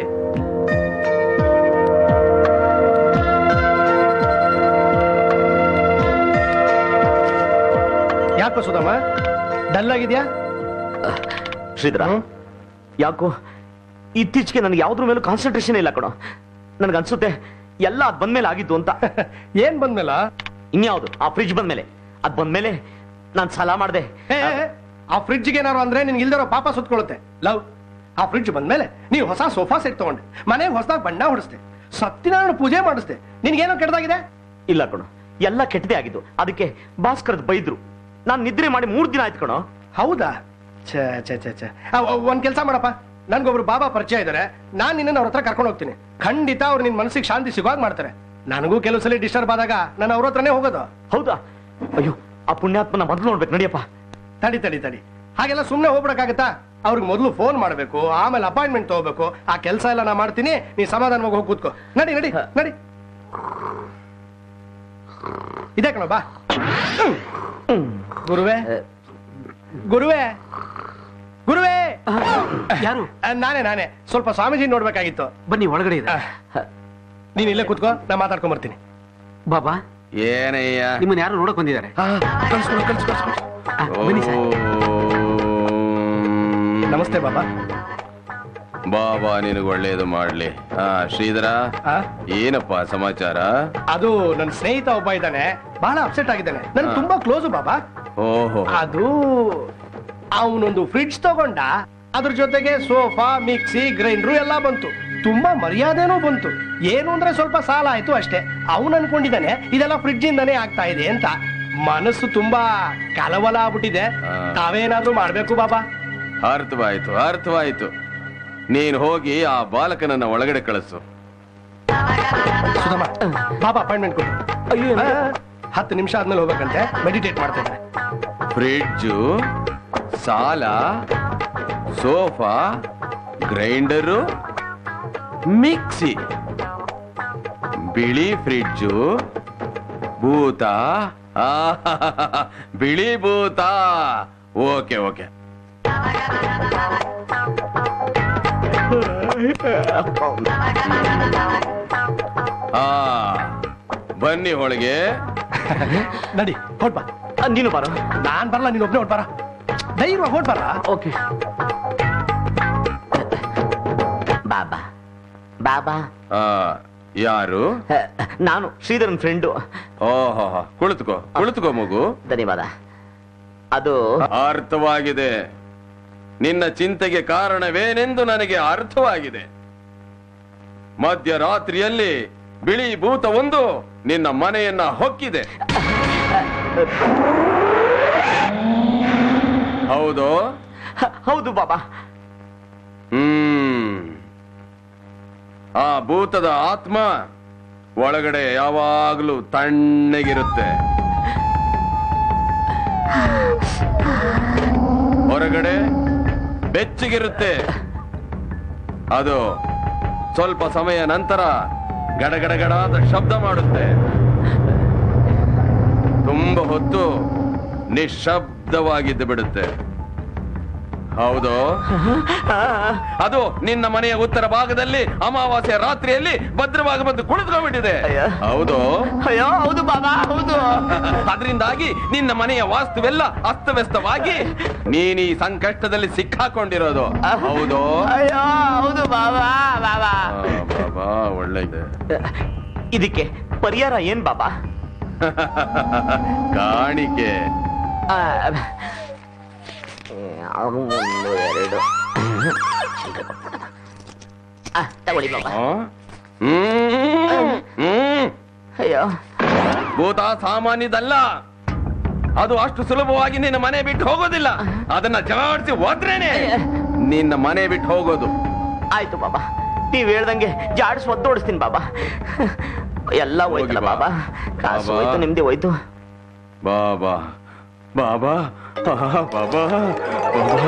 S4: ಯಾಕೋ ಸುಧಮ್ಮ ಡಲ್ ಆಗಿದ್ಯಾ
S5: ಶ್ರೀಧರ ಯಾಕೋ ಇತ್ತೀಚೆಗೆ ನನಗೆ ಯಾವ್ದ್ರ ಮೇಲೂ ಕಾನ್ಸಂಟ್ರೇಷನ್ ಇಲ್ಲ ಕಣೋ ನನ್ಗನ್ಸುತ್ತೆ ಎಲ್ಲ ಅದ್ ಬಂದ್ಮೇಲೆ ಆಗಿದ್ದು ಅಂತ
S4: ಏನ್ ಬಂದ್ಮೇಲ
S5: ಇನ್ಯಾವ್ದು ಆ ಫ್ರಿಜ್ ಬಂದ್ಮೇಲೆ ಅದ್ ಬಂದ್ಮೇಲೆ ನಾನ್ ಸಾಲ ಮಾಡ್ದೆ
S4: ಏ, ಏ, ಆ ಫ್ರಿಡ್ಜ್ಗೆ ಏನಾರು ಅಂದ್ರೆ ನಿನ್ಗೆ ಇಲ್ದಿರೋ ಪಾಪ ಸುತ್ಕೊಳ್ಳುತ್ತೆ ಲವ್ ಆ ಫ್ರಿಡ್ಜ್ ಬಂದ್ಮೇಲೆ ನೀವು ಹೊಸ ಸೋಫಾ ಸೆಟ್ ತಗೊಂಡೆ ಮನೆಗೆ ಹೊಸದಾಗಿ ಬಣ್ಣ ಹೊಡಿಸ್ದೆ ಸತ್ಯನಾರಾಯಣ ಪೂಜೆ ಮಾಡಿಸ್ದೆ ನಿನ್ಗೇನೋ ಕೆಟ್ಟದಾಗಿದೆ
S5: ಇಲ್ಲ ಕಣೋ ಎಲ್ಲ ಕೆಟ್ಟದೇ ಆಗಿದ್ದು ಅದಕ್ಕೆ ಭಾಸ್ಕರದ್ ಬೈದ್ರು ನಾನ್ ನಿದ್ರೆ ಮಾಡಿ ಮೂರ್ ದಿನ ಆಯ್ತು ಕಣೋ
S4: ಹೌದಾ ಛೇ ಛೇ ಛೇ ಛೇ ಆ, ಒ- ಒಂದ್ ಕೆಲಸ ಮಾಡಪ್ಪ ನನ್ಗೊಬ್ರು ಬಾಬಾ ಪರಿಚಯ ಇದಾರೆ ನಾನ್ ನಿನ್ನ ಅವ್ರ ಹತ್ರ ಕರ್ಕೊಂಡು ಹೋಗ್ತೀನಿ ಖಂಡಿತ ಅವ್ರು ನಿನ್ ಮನಸ್ಸಿಗೆ ಶಾಂತಿ ಸಿಗುವಾಗ ಮಾಡ್ತಾರೆ ನನಗೂ ಕೆಲವು ಸಲ ಡಿಸ್ಟರ್ಬ್ ಆದಾಗ ನಾನು ಅವ್ರ ಹತ್ರನೇ ಹೋಗೋದು
S5: ಹೌದಾ ಅಯ್ಯೋ ಆ ಪುಣ್ಯಾತ್ಮನ ಮೊದಲು ನೋಡ್ಬೇಕು ನಡಿಯಪ್ಪ
S4: ತಡಿ ತಡಿ ತಡಿ ಹಾಗೆಲ್ಲ ಸುಮ್ಮನೆ ಹೋಗ್ಬಿಡಕ್ಕಾಗತ್ತಾ ಅವ್ರಿಗೆ ಮೊದಲು ಫೋನ್ ಮಾಡಬೇಕು ಆಮೇಲೆ ಅಪಾಯಿಂಟ್ಮೆಂಟ್ ತಗೋಬೇಕು ಆ ಕೆಲಸ ಎಲ್ಲ ನಾ ಮಾಡ್ತೀನಿ ನೀ ಸಮಾಧಾನವಾಗಿ ಹೋಗಿ ಕೂತ್ಕೋ ನಡಿ ನಡಿ ನಡಿ ಇದೆ ಕಣ ಬಾ ಗುರುವೇ ಗುರುವೇ ಗುರುವೇ
S2: ಯಾರು
S4: ನಾನೇ ನಾನೇ ಸ್ವಲ್ಪ ಸ್ವಾಮೀಜಿ ನೋಡ್ಬೇಕಾಗಿತ್ತು
S2: ಬನ್ನಿ ಒಳಗಡೆ ಇದೆ
S4: ನೀನ್ ಇಲ್ಲೇ ಕೂತ್ಕೋ ನಾ ಮಾತಾಡ್ಕೊಂಡ್ ಬರ್ತೀನಿ
S2: ಬಾಬಾ
S3: ಏನಯ್ಯ
S2: ನಿಮ್ಮನ್ನ ಯಾರು ನೋಡಕ್ ಬಂದಿದ್ದಾರೆ ಆ, ಬನ್ನಿ ಸರ್
S4: ನಮಸ್ತೆ ಬಾಬಾ
S3: ಬಾಬಾ ನಿನಗೆ ಒಳ್ಳೇದು ಮಾಡ್ಲಿ ಆ ಶ್ರೀಧರ ಏನಪ್ಪ ಸಮಾಚಾರ
S4: ಅದು ನನ್ನ ಸ್ನೇಹಿತ ಒಬ್ಬ ಇದ್ದಾನೆ ಬಹಳ ಅಪ್ಸೆಟ್ ಆಗಿದ್ದಾನೆ ನನ್ಗೆ
S3: ಹಾ.
S4: ತುಂಬಾ ಕ್ಲೋಸ್ ಬಾಬಾ
S3: ಓಹೋ
S4: ಅದು ಅವನೊಂದು ಫ್ರಿಡ್ಜ್ ತಗೊಂಡ ಅದ್ರ ಜೊತೆಗೆ ಸೋಫಾ ಮಿಕ್ಸಿ ಗ್ರೈಂಡ್ರು ಎಲ್ಲ ಬಂತು ತುಂಬಾ ಮರ್ಯಾದೆನೂ ಬಂತು ಏನು ಅಂದ್ರೆ ಸ್ವಲ್ಪ ಸಾಲ ಆಯ್ತು ಅಷ್ಟೇ ಅವನು ಅನ್ಕೊಂಡಿದ್ದಾನೆ ಇದೆಲ್ಲ ಫ್ರಿಡ್ಜ್ ಇಂದಾನೇ ಆಗ್ತಾ ಇದೆ ಅಂತ ಮನಸ್ಸು ತುಂಬಾ ಕಲವಲ ಆಗ್ಬಿಟ್ಟಿದೆ ತಾವೇನಾದ್ರೂ ಮಾಡ್ಬೇಕು ಬಾಬಾ
S3: ಅರ್ಥವಾಯ್ತು ಅರ್ಥವಾಯ್ತು ನೀನ್ ಹೋಗಿ ಆ ಬಾಲಕನನ್ನ ಒಳಗಡೆ ಕಳಿಸು
S4: ಸುಧಮ್ಮ ಬಾಬಾ ಅಪಾಯಿಂಟ್ಮೆಂಟ್ ಕೊಡು ಆ, ಹತ್ತು ನಿಮಿಷ ಆದ್ಮೇಲೆ ಹೋಗ್ಬೇಕಂತೆ ಮೆಡಿಟೇಟ್ ಮಾಡ್ತಾ ಇದ್ದಾರೆ
S3: ಫ್ರಿಡ್ಜು ಸಾಲ ಸೋಫಾ ಗ್ರೈಂಡರು ಮಿಕ್ಸಿ ಬಿಳಿ ಫ್ರಿಡ್ಜು ಭೂತ ಆಹಾಹಾಹಾ, ಬಿಳಿ ಭೂತ ಓಕೆ ಓಕೆ ಆ ಬನ್ನಿ ಹೊಳಗೆ
S4: ನಡಿ ಹೊಟ್ ಬಾ
S5: ನೀನು ಬಾರ
S4: ನಾನ್ ಬರಲ್ಲ ನೀನ್ ಒಬ್ನೇ ಹೊಟ್ ಬಾರ ಧೈರ್ಯವಾಗಿ ಹೊಟ್ ಬಾರ
S5: ಓಕೆ ಬಾಬಾ ಬಾಬಾ
S3: ಆ, ಯಾರು
S5: ನಾನು ಶ್ರೀಧರನ್ ಫ್ರೆಂಡು
S3: ಓಹೋ ಕುಳಿತುಕೋ ಕುಳಿತುಕೋ ಮಗು
S5: ಧನ್ಯವಾದ ಅದು
S3: ಅರ್ಥವಾಗಿದೆ ನಿನ್ನ ಚಿಂತೆಗೆ ಕಾರಣವೇನೆಂದು ನನಗೆ ಅರ್ಥವಾಗಿದೆ ಮಧ್ಯರಾತ್ರಿಯಲ್ಲಿ ಬಿಳಿ ಭೂತ ಒಂದು ನಿನ್ನ ಮನೆಯನ್ನ ಹೊಕ್ಕಿದೆ ಹೌದು
S5: ಹೌದು ಬಾಬಾ
S3: ಹ್ಮ್ ಆ ಭೂತದ ಆತ್ಮ ಒಳಗಡೆ ಯಾವಾಗ್ಲೂ ತಣ್ಣಗಿರುತ್ತೆ ಹೊರಗಡೆ ಬೆಚ್ಚಗಿರುತ್ತೆ ಅದು ಸ್ವಲ್ಪ ಸಮಯ ನಂತರ ಗಡಗಡಗಡಾದ ಶಬ್ದ ಮಾಡುತ್ತೆ ತುಂಬ ಹೊತ್ತು ನಿಶ್ಶಬ್ದವಾಗಿದ್ದು ಬಿಡುತ್ತೆ ಹೌದು ಅದು ನಿನ್ನ ಮನೆಯ ಉತ್ತರ ಭಾಗದಲ್ಲಿ ಅಮಾವಾಸ್ಯ ರಾತ್ರಿಯಲ್ಲಿ ಭದ್ರವಾಗಿ ಬಂದು ಕುಳಿತುಕೊಂಡ್ಬಿಟ್ಟಿದೆ ಹೌದು
S5: ಅಯ್ಯೋ ಹೌದು ಬಾಬಾ ಹೌದು
S3: ಅದರಿಂದಾಗಿ ನಿನ್ನ ಮನೆಯ ವಾಸ್ತುವೆಲ್ಲ ಅಸ್ತವ್ಯಸ್ತವಾಗಿ ನೀನ್ ಈ ಸಂಕಷ್ಟದಲ್ಲಿ ಸಿಕ್ಕಾಕೊಂಡಿರೋದು ಹೌದು
S5: ಅಯ್ಯೋ ಹೌದು ಬಾಬಾ ಬಾಬಾ
S3: ಆ, ಬಾಬಾ ಒಳ್ಳೆಇದೆ
S5: ಇದಕ್ಕೆ ಪರಿಹಾರ ಏನ್ ಬಾಬಾ
S3: ಕಾಣಿಕೆ
S5: ಆ, ಒಂದು ಎರಡು ಆ, ತಗೊಳ್ಳಿ ಬಾಬಾ
S3: ಹ್ಮ್ ಹ್ಮ್
S5: ಅಯ್ಯೋ
S3: ಭೂತ ಸಾಮಾನ್ಯದಲ್ಲ ಅದು ಅಷ್ಟು ಸುಲಭವಾಗಿ ನಿನ್ನ ಮನೆ ಬಿಟ್ಟು ಹೋಗೋದಿಲ್ಲ ಅದನ್ನ ಜಾಡಿಸಿ ಹೋದ್ರೇನೆ ನಿನ್ನ ಮನೆ ಬಿಟ್ಟು ಹೋಗೋದು
S5: ಆಯ್ತು ಬಾಬಾ ನೀವ್ ಹೇಳ್ದಂಗೆ ಜಾಡ್ಸ್ ಒದ್ದೋಡಿಸ್ತೀನಿ ಬಾಬಾ ಎಲ್ಲ ಹೋಯ್ತಲ್ಲ ಬಾಬಾ ಕಾಸು
S3: ಬಾಬಾ.
S5: ಹೋಯ್ತು ನಿಮ್ದೇ ಹೋಯ್ತು
S3: ಬಾಬಾ ಬಾಬಾ ಆಹಾ, ಬಾಬಾ ಬಾಬಾ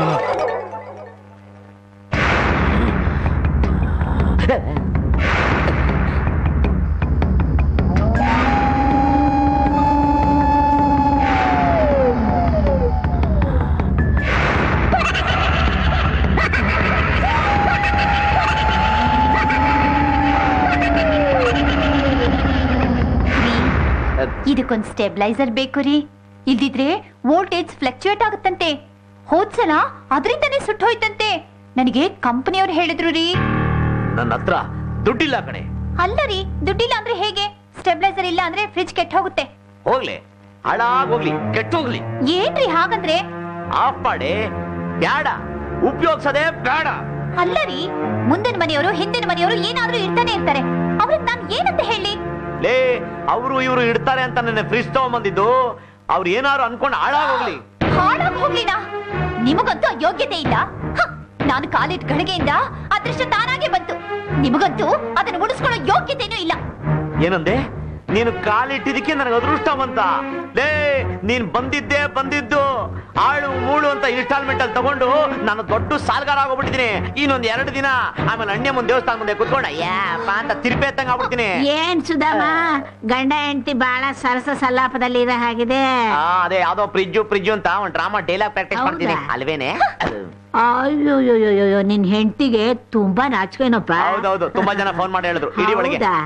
S6: ಇದಕ್ಕೊಂದ್ ಸ್ಟೆಬಿಲೈಸರ್ ಬೇಕು ರೀ ಇಲ್ದಿದ್ರೆ ವೋಲ್ಟೇಜ್ ಫ್ಲಕ್ಚುಯೇಟ್ ಆಗುತ್ತಂತೆ ಹೋದ್ಸಲ ಅದರಿಂದನೇ ಸುಟ್ಟೋಯ್ತಂತೆ ನನಗೆ ಕಂಪನಿಯವ್ರು ಹೇಳಿದ್ರು ರೀ
S5: ನನ್ನ ಹತ್ರ ದುಡ್ಡಿಲ್ಲ ಕಣೆ
S6: ಅಲ್ಲ ರೀ ದುಡ್ಡಿಲ್ಲ ಅಂದ್ರೆ ಹೇಗೆ ಸ್ಟೆಬಿಲೈಸರ್ ಇಲ್ಲ ಅಂದ್ರೆ ಫ್ರಿಜ್ ಕೆಟ್ಟ ಹೋಗುತ್ತೆ
S5: ಹೋಗ್ಲಿ ಹಾಳಾಗೋಗ್ಲಿ ಕೆಟ್ಟೋಗ್ಲಿ
S6: ಏನ್ರಿ ಹಾಗಂದ್ರೆ
S5: ಆಫ್ ಮಾಡಿ ಬ್ಯಾಡ ಉಪಯೋಗಿಸದೆ ಬೇಡ
S6: ಅಲ್ಲ ರೀ ಮುಂದಿನ ಮನೆಯವರು ಹಿಂದಿನ ಮನೆಯವರು ಏನಾದ್ರೂ ಇರ್ತಾನೆ ಇರ್ತಾರೆ ಅವ್ರಿಗೆ ನಾನ್ ಏನಂತ ಹೇಳಿ
S5: ಲೇ ಅವರು ಇವರು ಇಡ್ತಾರೆ ಅಂತ ನನ್ನ ಫ್ರಿಜ್ ತಗೊಂಬಂದಿದ್ದು ಅವ್ರು ಏನಾರು ಅನ್ಕೊಂಡು ಹಾಳಾಗೋಗ್ಲಿ
S6: ಹಾಳಾಗ್ ಹೋಗ್ಲಿನಾ ನಿಮಗಂತೂ ಆ ಯೋಗ್ಯತೆ ಇಲ್ಲ ಹ, ನಾನು ಕಾಲಿಟ್ ಗಳಿಗೆಯಿಂದ ಅದೃಷ್ಟ ತಾನಾಗೆ ಬಂತು ನಿಮಗಂತೂ ಅದನ್ನು ಉಳಿಸ್ಕೊಳ್ಳೋ ಯೋಗ್ಯತೆನೂ ಇಲ್ಲ
S5: ಏನಂದೆ ನೀನು ಕಾಲಿಟ್ಟಿದ್ದಕ್ಕೆ ನನಗೆ ಅದೃಷ್ಟ ಬಂತ ಲೇ ನೀನ್ ಬಂದಿದ್ದೆ ಬಂದಿದ್ದು ಆಳು ಮೂಳು ಅಂತ ಇನ್ಸ್ಟಾಲ್ಮೆಂಟ್ ಅಲ್ಲಿ ತಗೊಂಡು ನಾನು ದೊಡ್ಡ ಸಾಲ್ಗಾರ ಆಗೋಗ್ಬಿಟ್ಟಿದ್ದೀನಿ ಇನ್ನೊಂದ್ ಎರಡು ದಿನ ಆಮೇಲೆ ಅಣ್ಣೆ ಮುಂದೆ ದೇವಸ್ಥಾನ ಮುಂದೆ ಕುತ್ಕೊಂಡ ಯಾಪ ಅಂತ ತಿರುಪೆ ಎತ್ತಂಗ್ ಆಗ್ಬಿಡ್ತೀನಿ
S8: ಏನ್ ಸುಧಾಮ ಗಂಡ ಹೆಂಡತಿ ಬಹಳ ಸರಸ ಸಲ್ಲಾಪದಲ್ಲಿ ಇರೋ ಹಾಗಿದೆ
S5: ಆ, ಅದೇ ಯಾವ್ದೋ ಫ್ರಿಜ್ಜು ಫ್ರಿಜ್ಜು ಅಂತ ಒಂದ್ ಡ್ರಾಮಾ ಡೈಲಾಗ್ ಪ್ರಾಕ್ಟೀಸ್
S8: ಹೌದಾ?
S5: ಮಾಡ್ತೀನಿ ಅಲ್ವೇನೆ
S8: ಅಯ್ಯೋಯ್ಯೋಯ್ಯೋ ನಿನ್ ಹೆಂಡತಿಗೆ ತುಂಬಾ ನಾಚಿಕೆನಪ್ಪ
S5: ಹೌದೌದು ತುಂಬಾ ಜನ ಫೋನ್ ಮಾಡಿ ಹೇಳಿದ್ರು ಇಡೀ ಒಳಗೆ
S8: ಹೌದಾ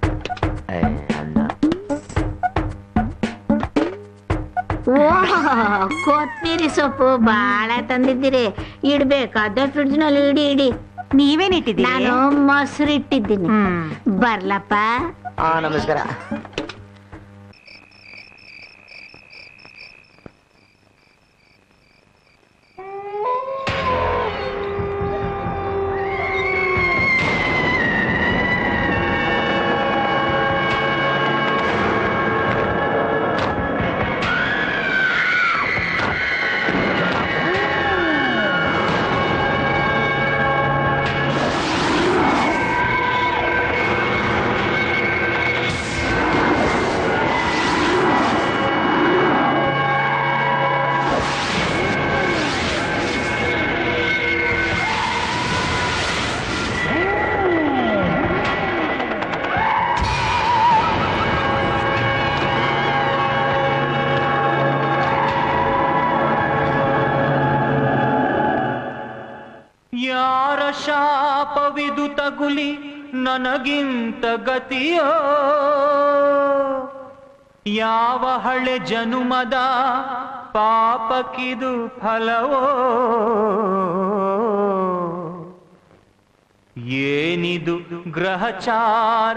S8: ಓ ಕೊತ್ಮೀರಿ ಸೊಪ್ಪು ಬಾಳ ತಂದಿದ್ದೀರಿ ಇಡ್ಬೇಕಾದ ಫ್ರಿಡ್ಜ್ ನಲ್ಲಿ ಇಡಿ ಇಡಿ
S17: ನೀವೇನ್ ಇಟ್ಟಿದ್ದೀರಿ
S8: ನಾನು ಮೊಸರು ಇಟ್ಟಿದ್ದೀನಿ ಬರ್ಲಪ್ಪ
S5: ಹಾ ನಮಸ್ಕಾರ
S16: ಯಾರ ಶಾಪವಿದು ತಗುಲಿ ನನಗಿಂತ ಗತಿಯೋ ಯಾವ ಹಳೆ ಜನುಮದ ಪಾಪಕ್ಕಿದು ಫಲವೋ ಏನಿದು ಗ್ರಹಚಾರ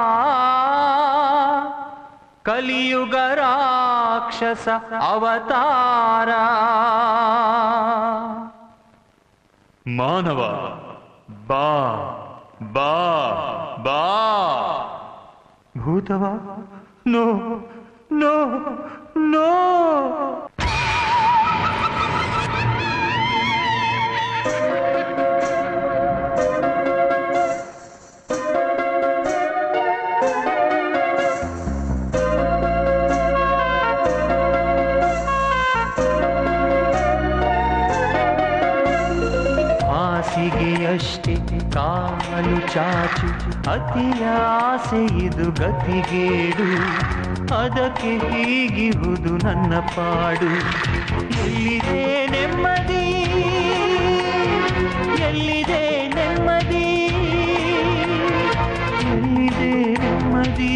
S16: ಕಲಿಯುಗ ರಾಕ್ಷಸ ಅವತಾರ ಮಾನವ ಬಾ ಬಾ ಬಾ ಭೂತವ ನೋ ನೋ ನೋ ಹಾಸಿಗೆಯಷ್ಟೇ ಕಾಲು ಚಾಚು ಅತಿಯಾಸೆ ಇದು ಗತಿಗೇಡು ಅದಕ್ಕೆ ಹೀಗಿರುವುದು ನನ್ನ ಪಾಡು ಎಲ್ಲಿದೆ ನೆಮ್ಮದಿ ಎಲ್ಲಿದೆ ನೆಮ್ಮದಿ ಎಲ್ಲಿದೆ ನೆಮ್ಮದಿ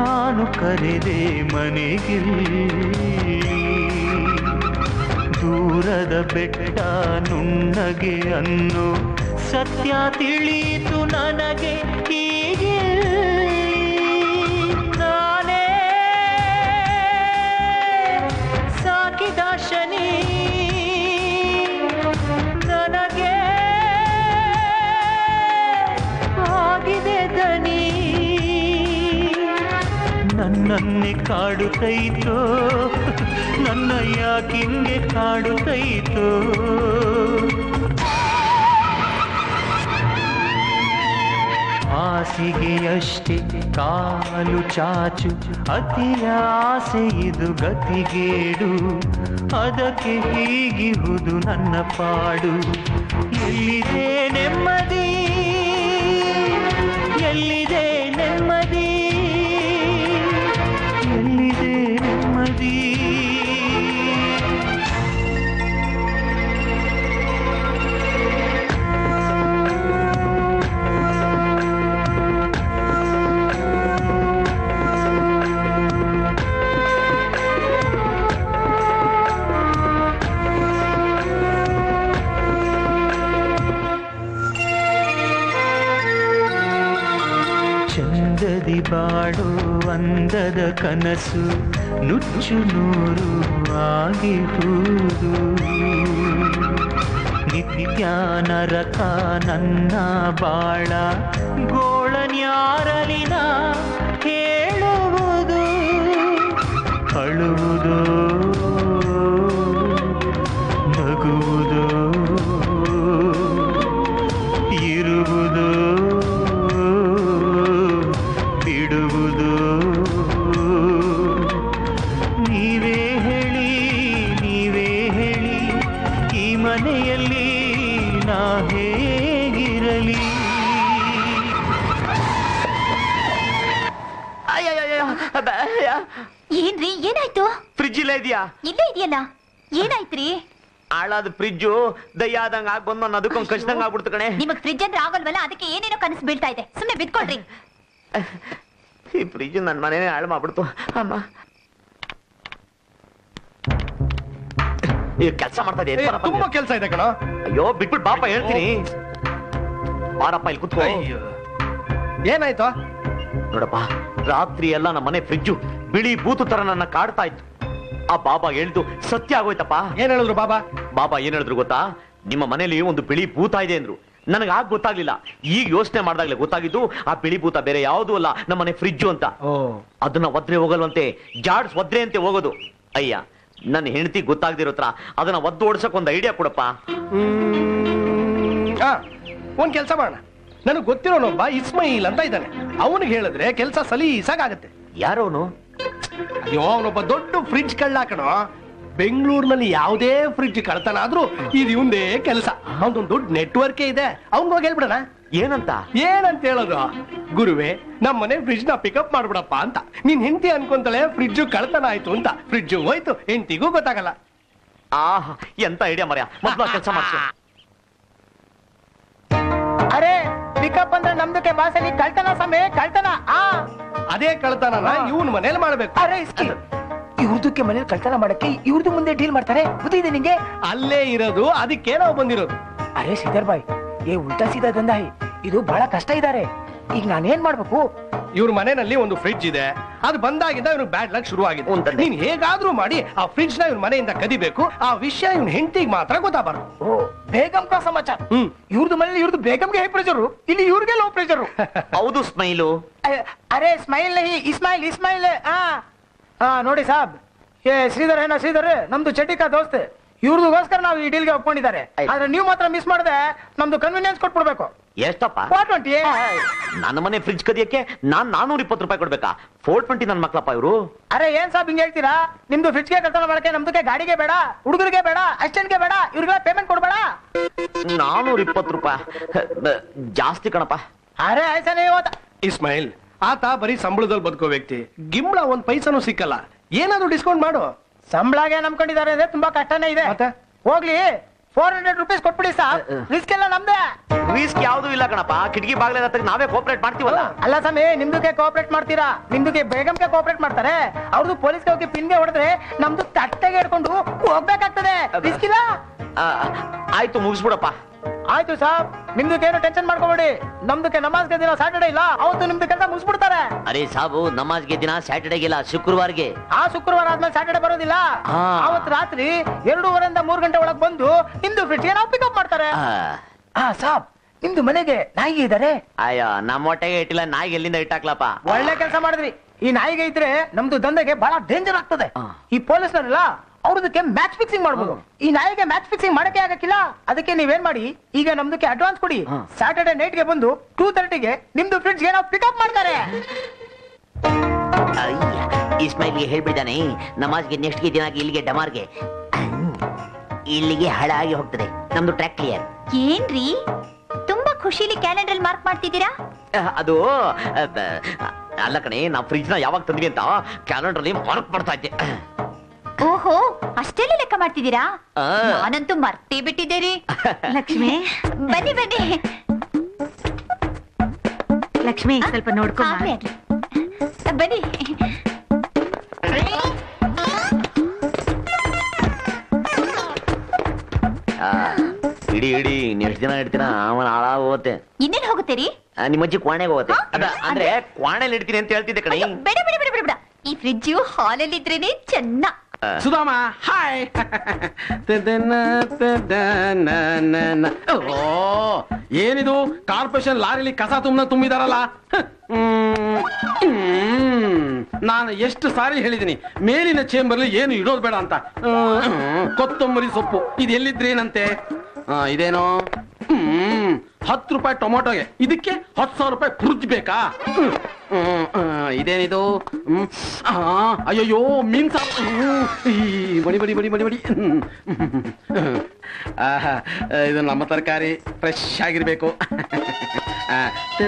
S16: ನಾನು ಕರೆದೆ ಮನೆಗೆ ದೂರದ ಬೆಟ್ಟ ನುಣ್ಣಗೆ ಅನ್ನು ಸತ್ಯ ತಿಳಿಯಿತು ನನಗೆ ಹೀಗೆ ನಾನೇ ಸಾಕಿದ ಶನಿ ನನಗೆ ಆಗಿದೆ ದನಿ ನನ್ನನ್ನೇ ಕಾಡುತ್ತೈತೋ ನನ್ನ ಯಾಕಿಂಗೆ ಕಾಡುತ್ತೈತೋ ಆಸೆಗೆಯಷ್ಟೇ ಕಾಲು ಚಾಚು ಅತಿಯ ಆಸೆ ಇದು ಗತಿಗೇಡು ಅದಕ್ಕೆ ಹೀಗಿಹುದು ನನ್ನ ಪಾಡು ಎಲ್ಲಿದೆ ನೆಮ್ಮದಿ ಎಲ್ಲಿದೆ ನೆಮ್ಮದಿ ಎಲ್ಲಿದೆ ನೆಮ್ಮದಿ ಚಂದದಿ ಬಾಡು ಅಂದದ ಕನಸು ನುಚ್ಚು ನೂರು ಆಗಿಹುದು ನಿತ್ಯ ನರಕ ನನ್ನ ಬಾಳ ಗೋಳನ್ಯಾರಲಿನ ಹೇಳುವುದು ಅಳುವುದು ನಗುವುದು ಇರುವುದು ಬಿಡುವುದು ನೀವೇ ಹೇಳಿ ನೀವೇ ಹೇಳಿ ಈ ಮನೆಯಲ್ಲಿ ನಾ ಹೇಗಿರಲಿ
S6: ಏನ್ರಿ ಏನಾಯ್ತು
S5: ಫ್ರಿಜ್ ಇಲ್ಲ ಇದೆಯಾ
S6: ಇಲ್ಲೇ ಇದೆಯಲ್ಲ ಏನಾಯ್ತ್ರಿ
S5: ಹಾಳಾದ ಫ್ರಿಜ್ಜು ದಯ್ಯಾದಂಗ ಆಗ್ ಬಂದು ನಾನು ಅದಕ್ಕೊಂದು ಕಚ್ದಂಗ ಆಗ್ಬಿಡ್ತು ಕಣೆ
S6: ನಿಮಗ್ ಫ್ರಿಜ್ ಅಂದ್ರೆ ಆಗಲ್ವಲ್ಲ ಅದಕ್ಕೆ ಏನೇನೋ ಕನಸು ಬೀಳ್ತಾ ಇದೆ ಸುಮ್ನೆ ಬಿದ್ಕೊಳ್ರಿ
S5: ಈ ಫ್ರಿಜ್ ನನ್ನ ಮನೇನೆ ಹಾಳು ಮಾಡ್ಬಿಡ್ತು ಅಮ್ಮ ಈಗ ಕೆಲಸ ಮಾಡ್ತಾ ಇದೆ ಎತ್ತ್ ಬರಪ್ಪ
S4: ತುಂಬಾ
S5: ನೀನು.
S4: ಕೆಲಸ ಇದೆ ಕಣ
S5: ಅಯ್ಯೋ ಬಿಟ್ಬಿಟ್ಟು ಬಾಪ ಹೇಳ್ತೀನಿ ಬಾರಪ್ಪ ಇಲ್ಲಿ ಕುತ್ಕೋ
S4: ಏನಾಯ್ತು
S5: ನೋಡಪ್ಪ ರಾತ್ರಿ ಎಲ್ಲ ನಮ್ಮ ಮನೆ ಫ್ರಿಜ್ಜು ಬಿಳಿ ಬೂತು ತರ ನನ್ನ ಕಾಡ್ತಾ ಇತ್ತು ಆ ಬಾಬಾ ಹೇಳ್ದು ಸತ್ಯ ಆಗೋಯ್ತಪ್ಪ
S4: ಏನ್ ಹೇಳಿದ್ರು ಬಾಬಾ
S5: ಬಾಬಾ ಏನ್ ಹೇಳಿದ್ರು ಗೊತ್ತಾ ನಿಮ್ಮ ಮನೇಲಿ ಒಂದು ಬಿಳಿ ಭೂತ ಇದೆ ಅಂದ್ರು ನನಗೆ ಆಗ ಗೊತ್ತಾಗ್ಲಿಲ್ಲ ಈಗ ಯೋಚನೆ ಮಾಡ್ದಾಗ್ಲೇ ಗೊತ್ತಾಗಿದ್ದು ಆ ಬಿಳಿ ಭೂತ ಬೇರೆ ಯಾವುದು ಅಲ್ಲ ನಮ್ಮ ಮನೆ ಫ್ರಿಜ್ಜು ಅಂತ ಅದನ್ನ ಒದ್ರೆ ಹೋಗಲ್ವಂತೆ ಜಾಡ್ಸ್ ಒದ್ರೆ ಅಂತೆ ಹೋಗೋದು ಅಯ್ಯ ನನ್ನ ಹೆಂಡತಿ ಗೊತ್ತಾಗ್ದಿರೋ ಹತ್ರ ಅದನ್ನ ಒದ್ದು ಓಡ್ಸಕ್ ಒಂದು ಐಡಿಯಾ ಕೊಡಪ್ಪ
S4: ಆ, ಒಂದ್ ಕೆಲಸ ಮಾಡೋಣ ನನಗೆ ಗೊತ್ತಿರೋನೊಬ್ಬ ಇಸ್ಮೈಲ್ ಅಂತ ಇದ್ದಾನೆ ಅವನಿಗೆ ಹೇಳಿದ್ರೆ ಕೆಲಸ ಸಲೀಸಾಗತ್ತೆ
S5: ಯಾರೋನು
S4: ಅಯ್ಯೋ ಅವನೊಬ್ಬ ದೊಡ್ಡ ಫ್ರಿಡ್ಜ್ ಕಳ್ಳ ಕಣೋ ಬೆಂಗಳೂರಿನಲ್ಲಿ ಯಾವುದೇ ಫ್ರಿಡ್ಜ್ ಕಳ್ತನ ಆದ್ರೂ ಇದು ಇವಂದೇ ಕೆಲಸ ಅವನದೊಂದು ದೊಡ್ಡ ನೆಟ್ವರ್ಕೇ ಇದೆ ಅವ್ನಿಗೋಗಿ ಹೇಳ್ಬಿಡಣ
S5: ಏನಂತ
S4: ಏನಂತ ಹೇಳೋದು ಗುರುವೆ ನಮ್ಮ ಮನೆ ಫ್ರಿಡ್ಜ್ ನ ಪಿಕಪ್ ಮಾಡ್ಬಿಡಪ್ಪ ಅಂತ ನೀನ್ ಹೆಂಡತಿ ಅನ್ಕೊಂತಾಳೆ ಫ್ರಿಡ್ಜ್ ಕಳ್ತನ ಆಯ್ತು ಅಂತ ಫ್ರಿಡ್ಜ್ ಹೋಯ್ತು ಹೆಂಡತಿಗೂ ಗೊತ್ತಾಗಲ್ಲ
S5: ಆಹ್ ಎಂತ ಐಡಿಯಾ ಮರ್ಯ ಮೊದ್ಲು ಕೆಲಸ ಮಾಡ್ಸಿ
S19: ಅರೆ ಪಿಕಪ್ ಅಂದ್ರೆ ನಮ್ದಕ್ಕೆ ಭಾಷೆಲಿ ಕಳ್ತನ ಸಮಯ ಕಳ್ತನ ಆ
S4: ಅದೇ ಕಳ್ತನನ ಇವನ್ ಮನೇಲಿ ಮಾಡ್ಬೇಕು
S19: ಅರೆ ಇಸ್ಕಿ ಇವ್ರದಕ್ಕೆ ಮನೇಲಿ ಕಳ್ತನ ಮಾಡಕ್ಕೆ ಇವ್ರದ್ದು ಮುಂದೆ ಡೀಲ್ ಮಾಡ್ತಾರೆ ಗೊತ್ತಿದೆ ನಿಂಗೆ
S4: ಅಲ್ಲೇ ಇರೋದು ಅದಕ್ಕೆ ನಾವು ಬಂದಿರೋದು
S19: ಅರೆ ಶ್ರೀಧರ್ ಬಾಯ್ ಏ ಉಲ್ಟಾ ಸೀದಾ ದಂದಾಯಿ ಇದು ಬಹಳ ಕಷ್ಟ ಇದ್ದಾರೆ ಈಗ ನಾನೇನ್ ಮಾಡ್ಬೇಕು
S4: ಇವ್ರ ಮನೆಯಲ್ಲಿ ಒಂದು ಫ್ರಿಡ್ಜ್ ಇದೆ ಅದು ಬಂದಾಗಿಂದ ಇವ್ನು ಬ್ಯಾಡ್ ಲಕ್ ಶುರು ಆಗಿದೆ ನೀನ್ ಹೇಗಾದ್ರೂ ಮಾಡಿ ಆ ಫ್ರಿಡ್ಜ್ ನ ಇವ್ನ ಮನೆಯಿಂದ ಕದಿಬೇಕು ಆ ವಿಷಯ ಇವ್ನ ಹೆಂಡತಿಗೆ ಮಾತ್ರ ಗೊತ್ತಾಗಬಾರ್ದು
S19: ಓ ಬೇಗಂ ಕಾ ಸಮಾಚಾರ ಇವ್ರದ್ದು ಮನೇಲಿ ಇವ್ರದ್ದು ಬೇಗಂಗೆ ಹೈ ಪ್ರೆಷರು ಇಲ್ಲಿ ಇವ್ರಿಗೆ ಲೋ ಪ್ರೆಷರು
S5: ಹೌದು ಸ್ಮೈಲು
S19: ಅರೆ ಸ್ಮೈಲ್ ನಹಿ ಇಸ್ಮಾಯಿಲ್ ಇಸ್ಮಾಯಿಲ್ ಆ ಹಾ ನೋಡಿ ಸಾಬ್ ಏ ಶ್ರೀಧರ್ ಏನ ಶ್ರೀಧರ್ ನಮ್ದು ಚಟಿಕಾ ದೋಸ್ತ್ ಇವ್ರದಗೋಸ್ಕರ ನಾವು ಈ ಡೀಲ್ಗೆ ಒಪ್ಕೊಂಡಿದ್ದಾರೆ ಆದ್ರೆ ನೀವು ಮಾತ್ರ ಮಿಸ್ ಮಾಡದೆ ನಮ್ದು ಕನ್ವಿನಿಯನ್ಸ್ ಕೊಟ್ಬಿಡ್ಬೇಕು
S5: ಎಷ್ಟಪ್ಪ
S19: ಫೋರ್ ಟ್ವೆಂಟಿ
S5: ನನ್ನ ಮನೆ ಫ್ರಿಡ್ಜ್ ಕದಿಯಕ್ಕೆ ನಾನ್ ನಾನೂರ ಇಪ್ಪತ್ತು ರೂಪಾಯಿ ಕೊಡ್ಬೇಕಾ ಫೋರ್ ಟ್ವೆಂಟಿ ನನ್ನ ಮಕ್ಳಪ್ಪ ಇವರು
S19: ಅರೆ ಏನ್ ಸಾಬ್ ಹಿಂಗ್ ಹೇಳ್ತೀರಾ ನಿಮ್ದು ಫ್ರಿಡ್ಜ್ಗೆ ಕಳ್ತನ ಮಾಡಕ್ಕೆ ನಮ್ದಕ್ಕೆ ಗಾಡಿಗೆ ಬೇಡ ಹುಡುಗರಿಗೆ ಬೇಡ ಅಸ್ಟೆಂಟ್ಗೆ ಬೇಡ ಇವ್ರಿಗೆಲ್ಲ ಪೇಮೆಂಟ್ ಕೊಡ್ಬೇಡ
S5: ನಾನೂರ ಇಪ್ಪತ್ತು ರೂಪಾಯಿ ಬ- ಜಾಸ್ತಿ ಕಣಪ್ಪ
S19: ಅರೆ ಆಯ್ಸನೇ ಹೋದ
S4: ಇಸ್ಮಾಯಿಲ್ ಆತ ಬರೀ ಸಂಬಳದಲ್ಲಿ ಬದುಕೋ ವ್ಯಕ್ತಿ ಗಿಂಬಳ ಒಂದ್ ಪೈಸನೂ ಸಿಕ್ಕಲ್ಲ ಏನಾದ್ರು ಡಿಸ್ಕೌಂಟ್ ಮಾಡು
S19: ಸಂಬಳಗೆ ನಂಬ್ಕೊಂಡಿದ್ದಾರೆ ಅಂದ್ರೆ ತುಂಬಾ ಕಷ್ಟನೇ ಇದೆ ಹೋಗ್ಲಿ ಫೋರ್ ಹಂಡ್ರೆಡ್ ರುಪೀಸ್ ಕೊಟ್ಬಿಡಿ ಸಾಬ್ ರಿಸ್ಕ್ ಎಲ್ಲ ನಮ್ದೇ
S5: ರಿಸ್ಕ್ ಯಾವ್ದು ಇಲ್ಲ ಕಣಪ್ಪ ಕಿಟಕಿ ಬಾಗ್ಲ ನಾವೇ ಕೋಪರೇಟ್ ಮಾಡ್ತೀವಲ್ಲ
S19: ಅಲ್ಲ ಸ್ವಾಮಿ ನಿಮ್ದಕ್ಕೆ ಕೋಆಪರೇಟ್ ಮಾಡ್ತೀರಾ ನಿಮ್ದಕ್ಕೆ ಬೇಗಂಗೆ ಕೋಆಪರೇಟ್ ಮಾಡ್ತಾರೆ ಅವ್ರದ್ದು ಪೊಲೀಸ್ಗೆ ಹೋಗಿ ಪಿನ್ಗೆ ಹೊಡೆದ್ರೆ ನಮ್ದು ತಟ್ಟೆಗೆ ಹಿಡ್ಕೊಂಡು ಹೋಗ್ಬೇಕಾಗ್ತದೆ ರಿಸ್ಕ್ ಇಲ್ಲ
S5: ಆ, ಆಯ್ತು ಮುಗಿಸ್ಬಿಡಪ್ಪ
S19: ಆಯ್ತು ಸಾಬ್ ನಿಮ್ದಕ್ಕೇನು ಟೆನ್ಷನ್ ಮಾಡ್ಕೋಬೇಡಿ ನಮ್ದಕ್ಕೆ ನಮಾಜ್ಗೆ ದಿನ ಸ್ಯಾಟರ್ಡೆ ಇಲ್ಲ ಅವತ್ತು ನಿಮ್ದು ಕೆಲಸ ಮುಗಿಸ್ಬಿಡ್ತಾರೆ
S5: ಅರೆ ಸಾಬು ನಮಾಜ್ಗೆ ದಿನ ಸ್ಯಾಟರ್ಡೇಗಿಲ್ಲ ಶುಕ್ರವಾರ್ಗೆ
S19: ಆ ಶುಕ್ರವಾರ ಆದ್ಮೇಲೆ ಸ್ಯಾಟರ್ಡೆ ಬರೋದಿಲ್ಲ
S5: ಹಾ.
S19: ಅವತ್ತು ರಾತ್ರಿ ಎರಡೂವರೆಯಿಂದ ಮೂರ್ ಗಂಟೆ ಒಳಗ್ ಬಂದು ನಿಮ್ದು ಫ್ರಿಡ್ಜ್ಗೆ ನಾವು ಪಿಕಪ್ ಮಾಡ್ತಾರೆ
S5: ಆ,
S19: ಹಾ ಸಾಬ್ ನಿಮ್ದು ಮನೆಗೆ ನಾಯಿ ಇದಾರೆ
S5: ಅಯ್ಯೋ ನಮ್ಮ ಹೊಟ್ಟೆಗೆ ಇಟ್ಟಿಲ್ಲ ನಾಯಿಗೆ ಎಲ್ಲಿಂದ ಇಟ್ಟಾಕ್ಲಪ್ಪ
S19: ಒಳ್ಳೆ ಕೆಲಸ ಮಾಡಿದ್ರಿ ಈ ನಾಯಿಗೆ ಇದ್ರೆ ನಮ್ದು ದಂಧೆಗೆ ಬಹಳ ಡೇಂಜರ್ ಆಗ್ತದೆ ಈ ಪೊಲೀಸ್ನವರಲ್ಲ ಅವ್ರದಕ್ಕೆ ಮ್ಯಾಚ್ ಫಿಕ್ಸಿಂಗ್ ಮಾಡ್ಬೋದು ಈ ನಾಯಿಗೆ ಮ್ಯಾಚ್ ಫಿಕ್ಸಿಂಗ್ ಮಾಡಕ್ಕೆ ಆಗಕ್ಕಿಲ್ಲ ಅದಕ್ಕೆ ನೀವೇನ್ ಮಾಡಿ ಈಗ ನಮ್ದಕ್ಕೆ ಅಡ್ವಾನ್ಸ್ ಕೊಡಿ ಸ್ಯಾಟರ್ಡೆ ನೈಟ್ಗೆ ಬಂದು ಟೂ ತರ್ಟಿಗೆ ನಿಮ್ದು ಫ್ರಿಡ್ಜ್ಗೆ ನಾವು ಪಿಕಪ್ ಮಾಡ್ತಾರೆ
S5: ಇಸ್ಮಾಯಿಲ್ಗೆ ಹೇಳ್ಬಿದ್ದಾನೆ ನಮಾಜ್ಗೆ ನೆಕ್ಸ್ಟ್ ದಿನ ಇಲ್ಲಿಗೆ ಡಮಾರ್ಗೆ ಇಲ್ಲಿಗೆ ಹಾಳಾಗಿ ಹೋಗ್ತದೆ ನಮ್ದು ಟ್ರ್ಯಾಕ್ ಕ್ಲಿಯರ್
S6: ಏನ್ರಿ ತುಂಬಾ ಖುಷಿಲಿ ಕ್ಯಾಲೆಂಡರ್ ಮಾರ್ಕ್ ಮಾಡ್ತಿದ್ದೀರಾ
S5: ಅದು ಅ, ಬ- ಅಲ್ಲ ಕಣೆ ನಾವು ಫ್ರಿಜ್ ನ ಯಾವಾಗ ತಂದ್ವಿ ಅಂತ ಕ್ಯಾಲೆಂಡರ್ ಅಲ್ಲಿ ಮಾರ್ಕ್ ಮಾಡ್ತಾ ಇದ್ದೆ
S6: ಓಹೋ ಅಷ್ಟೆಲ್ಲ ಲೆಕ್ಕ ಮಾಡ್ತಿದ್ದೀರಾ
S5: ಆ.
S6: ನಾನಂತೂ ಮರ್ತೇ ಬಿಟ್ಟಿದ್ದೇರಿ ಲಕ್ಷ್ಮಿ ಬನ್ನಿ ಬನ್ನಿ
S17: ಲಕ್ಷ್ಮಿ ಸ್ವಲ್ಪ ನೋಡ್ಕೊ
S6: ಆಗ್ಲಿ, ಆಗ್ಲಿ. ಬನ್ನಿ
S5: ಆ, ಇಡಿ ಇಡಿ ನೆಕ್ಸ್ಟ್ ದಿನ ಇಡ್ತೀನ ಅವನ ಹಾಳಾಗ್ ಹೋಗುತ್ತೆ
S6: ಇನ್ನೇನ್ ಹೋಗುತ್ತೀರಿ
S5: ಆ, ನಿಮ್ಮ ಅಜ್ಜಿ ಕ್ವಾಣೆಗೆ ಹೋಗುತ್ತೆ ಅದ ಅಂದ್ರೆ ಕ್ವಾಣೆಲಿ ಇಡ್ತೀನಿ ಅಂತ ಹೇಳ್ತಿದ್ದೆ ಕಣೆ
S6: ಬೇಡ ಬೇಡ ಬೇಡ ಬೇಡ ಬೇಡ ಈ ಫ್ರಿಡ್ಜ್ ಹಾಲಲ್ಲಿ ಇದ್ರೇನೆ ಚೆನ್ನ
S2: ಸುಧಾಮ ಹಾಯ್ ಓ ಏನಿದು ಕಾರ್ಪೊರೇಷನ್ ಲಾರಿಲಿ ಕಸ ತುಂಬ ತುಂಬಿದಾರಲ್ಲ ಹ್ಮ್. ಹ್ಮ್. ನಾನು ಎಷ್ಟು ಸಾರಿ ಹೇಳಿದ್ದೀನಿ ಮೇಲಿನ ಚೇಂಬರ್ಲಿ ಏನು ಇಡೋದು ಬೇಡ ಅಂತ ಹ್ಮ್. ಕೊತ್ತಂಬರಿ ಸೊಪ್ಪು ಇದು ಎಲ್ಲಿದ್ರೇನಂತೆ ಆ, ಇದೇನೋ ಹ್ಮ್ ಹತ್ತು ರೂಪಾಯಿ ಟೊಮೊಟೊಗೆ ಇದಕ್ಕೆ ಹತ್ತು ಸಾವಿರ ರೂಪಾಯಿ ಫ್ರಿಡ್ಜ್ ಬೇಕಾ ಹ್ಮ್. ಹ್ಮ್, ಆ, ಇದೇನಿದು ಹ್ಮ್. ಆ, ಅಯ್ಯಯ್ಯೋ ಮೀನ್ ಸಾರು ಹ್ಮ್. ಈ, ಬಡಿ ಬಡಿ ಬಡಿ ಬಡಿ ಬಡಿ ಹ್ಮ್. ಆಹಾ, ಇದು ನಮ್ಮ ತರಕಾರಿ ಫ್ರೆಶ್ ಆಗಿರ್ಬೇಕು ಆ,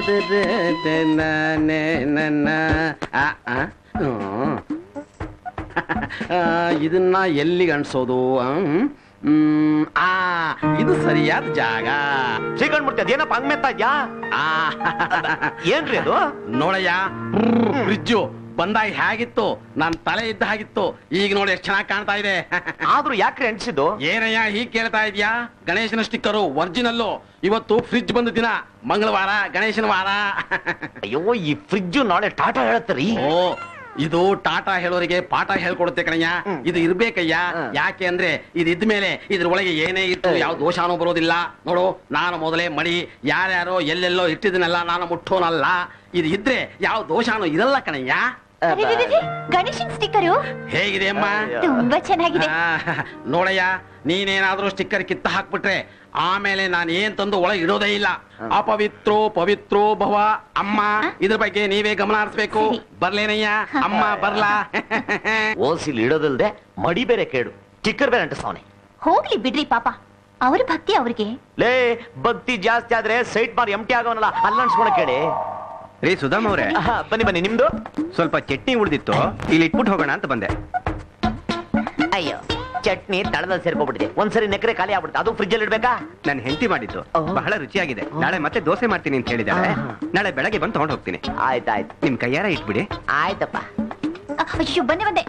S2: ನನ್ನ ಆ, ಆ, ಹ್ಮ್. ಆ, ಇದನ್ನ ಎಲ್ಲಿಗೆ ಅನ್ಸೋದು ಹ್ಮ್? ಹ್ಮ್, ಆ ಇದು ಸರಿಯಾದ ಜಾಗ
S5: ಶ್ರೀಕಂಡ್ಮೂರ್ತಿ ಅದೇನಪ್ಪ ಹಂಗ್ ಮೆತ್ತಾ ಇದ್ಯಾ ಏನ್ರಿ ಅದು
S2: ನೋಡಯ್ಯ ಫ್ರಿಜ್ಜು ಬಂದಾಗ ಹೇಗಿತ್ತು ನನ್ ತಲೆ ಇದ್ದ ಹಾಗಿತ್ತು ಈಗ ನೋಡಿ ಎಷ್ಟು ಚೆನ್ನಾಗಿ ಕಾಣ್ತಾ ಇದೆ
S5: ಆದ್ರೂ ಯಾಕ್ರಿ ಅನ್ಸಿದ್ದು
S2: ಏನಯ್ಯ ಹೀಗ್ ಕೇಳ್ತಾ ಇದ್ಯಾ ಗಣೇಶನ ಸ್ಟಿಕ್ಕರು ಒರಿಜಿನಲ್ಲು ಇವತ್ತು ಫ್ರಿಜ್ ಬಂದ ದಿನ ಮಂಗಳವಾರ ಗಣೇಶನ ವಾರ
S5: ಅಯ್ಯೋ ಈ ಫ್ರಿಡ್ಜ್ ನಾಳೆ ಟಾಟಾ ಹೇಳತ್ತರಿ
S2: ಓ ಇದು ಟಾಟಾ ಹೇಳೋರಿಗೆ ಪಾಠ ಹೇಳ್ಕೊಡುತ್ತೆ ಕಣಯ್ಯ ಇದು ಇರ್ಬೇಕಯ್ಯ ಯಾಕೆ ಅಂದ್ರೆ ಇದು ಇದ್ಮೇಲೆ ಇದ್ರ ಒಳಗೆ ಏನೇ ಇತ್ತು ಯಾವ ದೋಷಾನು ಬರೋದಿಲ್ಲ ನೋಡು ನಾನು ಮೊದಲೇ ಮಡಿ ಯಾರ್ಯಾರೋ ಎಲ್ಲೆಲ್ಲೋ ಇಟ್ಟಿದ್ದನ್ನೆಲ್ಲ ನಾನು ಮುಟ್ಟೋನಲ್ಲ ಇದು ಇದ್ರೆ ಯಾವ ದೋಷಾನು ಇರಲ್ಲ ಕಣಯ್ಯ
S6: ಅರೆ, ಅರೆ, ಅರೆ, ಗಣೇಶನ್ ಸ್ಟಿಕ್ಕರು
S2: ಹೇಗಿದೆ ಅಮ್ಮ
S6: ತುಂಬಾ ಚೆನ್ನಾಗಿದೆ
S2: ಆ, ನೋಡಯ್ಯ ನೀನೇನಾದ್ರೂ ಸ್ಟಿಕ್ಕರ್ ಕಿತ್ತ ಹಾಕ್ಬಿಟ್ರೆ ಆಮೇಲೆ ನಾನು ಏನ್ ತಂದು ಒಳಗೆ ಇಡೋದೇ ಇಲ್ಲ ಅಪವಿತ್ರೋ ಪವಿತ್ರೋ ಭವ ಅಮ್ಮ ಇದ್ರ ಬಗ್ಗೆ ನೀವೇ ಗಮನ ಹರಿಸ್ಬೇಕು ಬರ್ಲೇನಯ್ಯ ಅಮ್ಮ ಬರ್ಲಾ
S5: ಓಸಿಲ್ ಇಡೋದಲ್ದೆ ಮಡಿ ಬೇರೆ ಕೇಡು ಚಿಕ್ಕರ್ ಬೇರೆ ಅಂಟಿಸ್ತಾವನೆ
S6: ಹೋಗ್ಲಿ ಬಿಡ್ರಿ ಪಾಪ ಅವ್ರ ಭಕ್ತಿ ಅವ್ರಿಗೆ
S5: ಲೇ ಭಕ್ತಿ ಜಾಸ್ತಿ ಆದ್ರೆ ಸೈಟ್ ಮಾರ್ ಎಂಟಿ ಆಗೋನಲ್ಲ ಅಲ್ಲ ಅನ್ಸ್ಕೊಳ ಕೇಳಿ
S13: ರೀ ಸುಧಾಮ್ ಅವ್ರೆ
S5: ಆಹಾ, ಬನ್ನಿ ಬನ್ನಿ ನಿಮ್ದು
S13: ಸ್ವಲ್ಪ ಚಟ್ನಿ ಉಳಿದಿತ್ತು ಇಲ್ಲಿ ಇಟ್ಬಿಟ್ಟು ಹೋಗೋಣ ಅಂತ ಬಂದೆ
S5: ಅಯ್ಯೋ ಚಟ್ನಿ ತಳದಲ್ಲಿ ಸೇರ್ಕೊಬಿಟ್ಟಿದೆ ಒಂದ್ಸರಿ ನೆಕ್ರೆ ಖಾಲಿ ಆಗ್ಬಿಡುತ್ತೆ ಅದು ಫ್ರಿಜ್ ಅಲ್ಲಿ ಇಡ್ಬೇಕಾ
S13: ನಾನು ಹೆಂಡತಿ ಮಾಡಿದ್ದು ಬಹಳ ರುಚಿಯಾಗಿದೆ ನಾಳೆ ಮತ್ತೆ ದೋಸೆ ಮಾಡ್ತೀನಿ ಅಂತ ಹೇಳಿದ್ದಾರೆ ನಾಳೆ ಬೆಳಗ್ಗೆ ಬಂದು ತಗೊಂಡು ಹೋಗ್ತೀನಿ
S5: ಆಯ್ತಾಯ್ತು
S13: ನಿಮ್ ಕೈಯಾರ ಇಟ್ಬಿಡಿ
S5: ಆಯ್ತಪ್ಪ
S6: ಅಯ್ಯೋ ಬಂದೆ ಬಂದೆ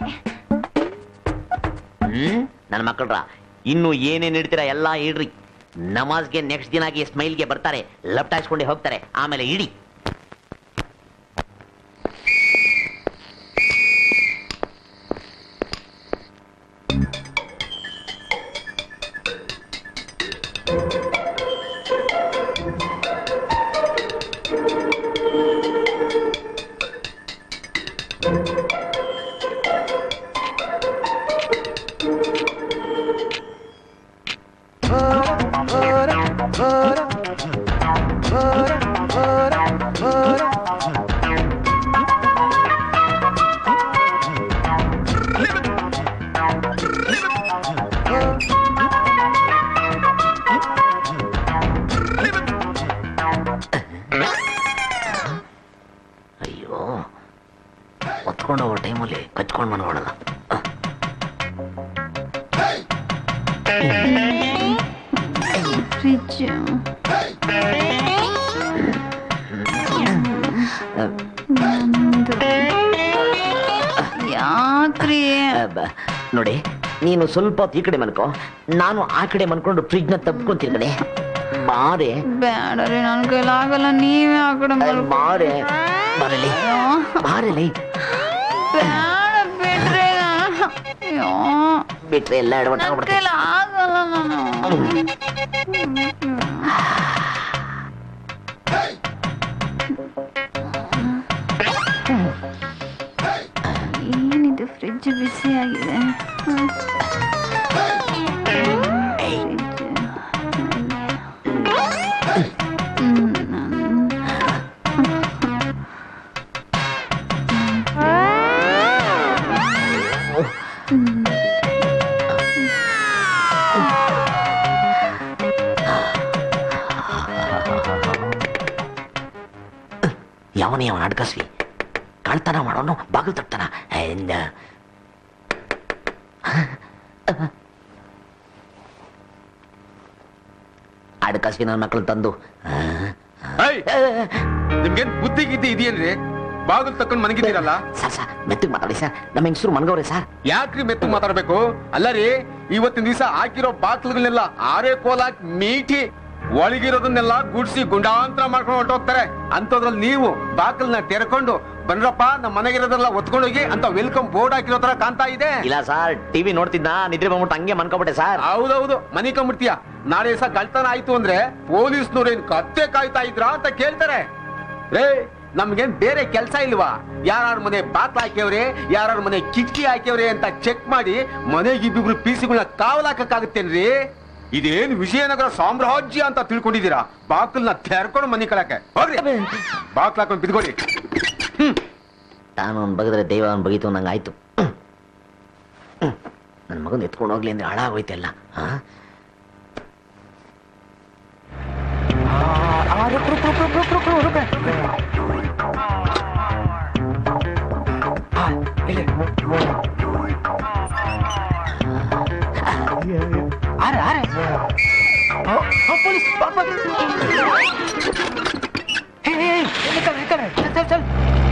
S5: ಹ್ಮ್ ನನ್ನ ಮಕ್ಕಳ್ರ ಇನ್ನು ಏನೇನ್ ಇಡ್ತೀರಾ ಎಲ್ಲಾ ಇಡ್ರಿ ನಮಾಜ್ಗೆ ನೆಕ್ಸ್ಟ್ ದಿನಾಗಿ ಸ್ಮೈಲ್ಗೆ ಬರ್ತಾರೆ ಲಪ್ಟಾಯಿಸ್ಕೊಂಡೆ ಹೋಗ್ತಾರೆ ಆಮೇಲೆ ಇಡಿ ಅಯ್ಯೋ ಹೊತ್ಕೊಂಡು ಹೋಗೋ ಟೈಮಲ್ಲಿ ಕಚ್ಕೊಂಡು ಬಂದ್ಬಿಡಲ್ಲ
S9: ಫ್ರಿಜ್ ಯಾಕ್ರಿ
S5: ನೋಡಿ ನೀನು ಸ್ವಲ್ಪ ಹೊತ್ತು ಈ ಕಡೆ ಮನ್ಕೋ ನಾನು ಆ ಕಡೆ ಮನ್ಕೊಂಡು ಫ್ರಿಜ್ ನ ತಬ್ಕೊಂತೀನಿ ಕಡೆ ಬಾರೆ
S9: ಬೇಡ ರೀ ನನ್ ಕೈಲಾಗಲ್ಲ ನೀವೇ ಆ ಕಡೆ ಮಲ್ಕೊ-
S5: ಬಾರೆ ಬರಲಿ ಬಾರಲಿ
S9: ಬೇಡ ಬಿಡ್ರಿ ಅಯ್ಯೋ
S5: ಬಿಟ್ರೆ ಎಲ್ಲ ಎಡವಟ್ಟ
S9: ನನ್ ಕೈಲಿ ಆಗಲ್ಲ ನಾನು ಏನಿದು ಫ್ರಿಜ್ ಬಿಸಿ ಆಗಿದೆ ಹ್ಮ್.
S5: ಯಾವನೇ ಅವನ ಅಡ್ಕಸ್ವಿ ಕಳ್ತನ ಮಾಡೋನು ಬಾಗಿಲು ತಟ್ತಾನ ಇಂದ ಅಡ್ಕಸ್ವಿ ನನ್ನ ಮಕ್ಕಳು ತಂದು
S11: ನಿಮ್ಗೇನ್ ಬುದ್ಧಿ ಗಿದ್ದಿ ಇದೆಯೇನ್ರಿ ಬಾಗಿಲು ತಕೊಂಡ್ ಮನಗಿದ್ದೀರಲ್ಲ
S5: ಸರ್ ಸರ್ ಮೆತ್ತಗ್ ಮಾತಾಡಿ ಸರ್ ನಮ್ಮ ಹೆಂಗಸರು ಮನ್ಗವ್ರೆ ಸರ್
S11: ಯಾಕ್ರಿ ಮೆತ್ತು ಮಾತಾಡ್ಬೇಕು ಅಲ್ಲ ರೀ ಇವತ್ತಿನ ದಿವಸ ಹಾಕಿರೋ ಬಾಕ್ಲುಗಳನ್ನೆಲ್ಲ ಆರೇ ಕೋಲ್ ಹಾಕಿ ಮೀಟಿ ಒಳಗಿರೋದನ್ನೆಲ್ಲ ಗುಡ್ಸಿ ಗುಂಡಾಂತರ ಮಾಡ್ಕೊಂಡು ಹೊರಟೋಗ್ತಾರೆ ಅಂತದ್ರಲ್ಲಿ ನೀವು ಬಾಕಲ್ನ ತೆರ್ಕೊಂಡು ಬನ್ರಪ್ಪ ನಮ್ಮ ಮನೆಗಿರೋದೆಲ್ಲ ಒತ್ಕೊಂಡೋಗಿ ಅಂತ ವೆಲ್ಕಮ್ ಬೋರ್ಡ್ ಹಾಕಿರೋ ತರ ಕಾಣ್ತಾ ಇದೆ
S5: ಇಲ್ಲ ಸರ್ ಟಿವಿ ನೋಡ್ತಿದ್ದ ನಿದ್ರೆ ಬಂದ್ಬಿಟ್ಟು ಹಂಗೆ ಮನ್ಕೊಬಿಟ್ಟೆ ಸರ್
S11: ಹೌದೌದು ಮನಿ ಕಂಬಿಡ್ತೀಯ ನಾಳೆ ದಿವಸ ಕಳ್ತನ ಆಯ್ತು ಅಂದ್ರೆ ಪೊಲೀಸ್ನವ್ರು ಏನ್ ಕತ್ತೆ ಕಾಯ್ತಾ ಇದ್ರಾ ಅಂತ ಕೇಳ್ತಾರೆ ರೇ ನಮ್ಗೇನ್ ಬೇರೆ ಕೆಲ್ಸ ಇಲ್ವಾ ಯಾರ ಮನೆ ಬಾಕ್ಲ ಹಾಕ್ಯವ್ರೆ ಯಾರ ಮನೆ ಕಿಟಕಿ ಹಾಕ್ಯವ್ರೆ ಅಂತ ಚೆಕ್ ಮಾಡಿ ಮನೆಗೆ ಇಬ್ಬಿಬ್ರು ಪೀಸಿಗಳನ್ನ ಕಾವಲಾಕಕ್ಕಾಗುತ್ತೇನ್ರಿ ಇದೇನ್ ವಿಜಯನಗರ ಸಾಮ್ರಾಜ್ಯ ಅಂತ ತಿಳ್ಕೊಂಡಿದ್ದೀರಾ ಬಾಕಲ್ನ ತೆರ್ಕೊಂಡು ಮನೆ ಕಳಕ್ಕೆ ಹೋಗ್ರಿ ಬಾಕ್ಲ ಹಾಕೊಂಡು ಬಿದ್ಕೊಳ್ಳಿ
S5: ತಾನು ಅವ್ನು ಬಗದ್ರೆ ದೈವ ಅವ್ನು ಬಗೀತು ನಂಗೆ ಆಯ್ತು ನನ್ನ ಮಗನ ಎತ್ಕೊಂಡು ಹೋಗ್ಲಿ ಅಂದ್ರೆ ಹಾಳಾಗೋಯ್ತೆಲ್ಲ ಹಾ
S19: ಅರೆ ಅರೆ ಪೊಲೀಸ್ ಹೇ ಹೇ ನಿಕಲ್ ನಿಕಲ್ ಚಲ್ ಚಲ್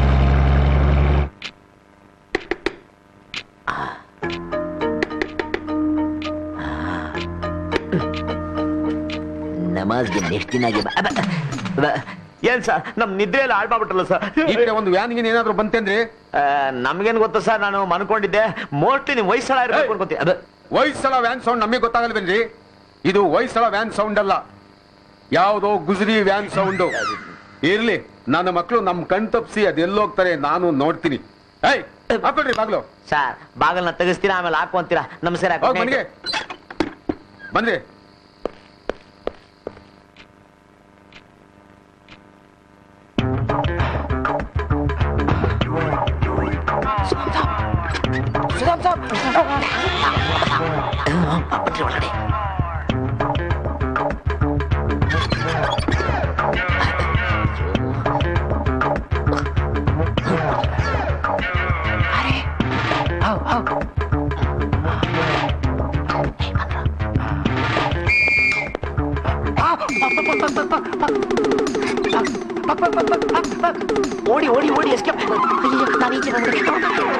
S5: ನಮಾಜ್ಗೆ ನೆಕ್ಸ್ಟ್ ದಿನ ಆಗಿ ಬಾ- ಅಬ್ಬ, ಅಬ್ಬ, ಏನ್ ಸರ್ ನಮ್ ನಿದ್ರೆ ಎಲ್ಲ ಹಾಳು ಮಾಡ್ಬಿಟ್ರಲ್ಲ ಸರ್
S11: ಈ ಕಡೆ ಒಂದು ವ್ಯಾನ್ ಗಿನ್ ಏನಾದ್ರು ಬಂತೇನ್ರಿ
S5: ನಮ್ಗೇನ್ ಗೊತ್ತಾ ಸರ್ ನಾನು ಮನ್ಕೊಂಡಿದ್ದೆ ಮೋಸ್ಟ್ಲಿ ನಿಮ್ ವಯಸ್ಸಳ ಇರ್ಬೇಕು ಅನ್ಕೋತೀನಿ ಅದ
S11: ವಯಸ್ಸಳ ವ್ಯಾನ್ ಸೌಂಡ್ ನಮಗೆ ಗೊತ್ತಾಗಲ್ವೇನ್ರಿ ಇದು ವಯಸ್ಸಳ ವ್ಯಾನ್ ಸೌಂಡ್ ಅಲ್ಲ ಯಾವುದೋ ಗುಜರಿ ವ್ಯಾನ್ ಸೌಂಡು ಇರ್ಲಿ ನನ್ನ ಮಕ್ಕಳು ನಮ್ ಕಣ್ ತಪ್ಸಿ ಅದೆಲ್ಲೋಗ್ತಾರೆ ನಾನು ನೋಡ್ತೀನಿ ಏಯ್ ಹಾಕೊಳ್ರಿ ಬಾಗ್ಲು
S5: ಸರ್ ಬಾಗಲ್ನ ತೆಗಿಸ್ತೀರಾ ಆಮೇಲೆ ಹಾಕೊಂತೀರಾ ನಮಸ್ಕಾರ
S11: ಹೋಗ್ ಮನೆಗೆ ಬನ್ರಿ
S19: ಸುಧಾಮ್ ಸಾಬ್
S5: ಒಳಗಡೆ
S19: ಹೌ ಹೌ
S5: ಓಡಿ ಓಡಿ ಓಡಿ ಎಸ್ಕೇಪ್ ನಾನು ಈಚೆ ಬಂದ್ಬಿಟ್ಟೆ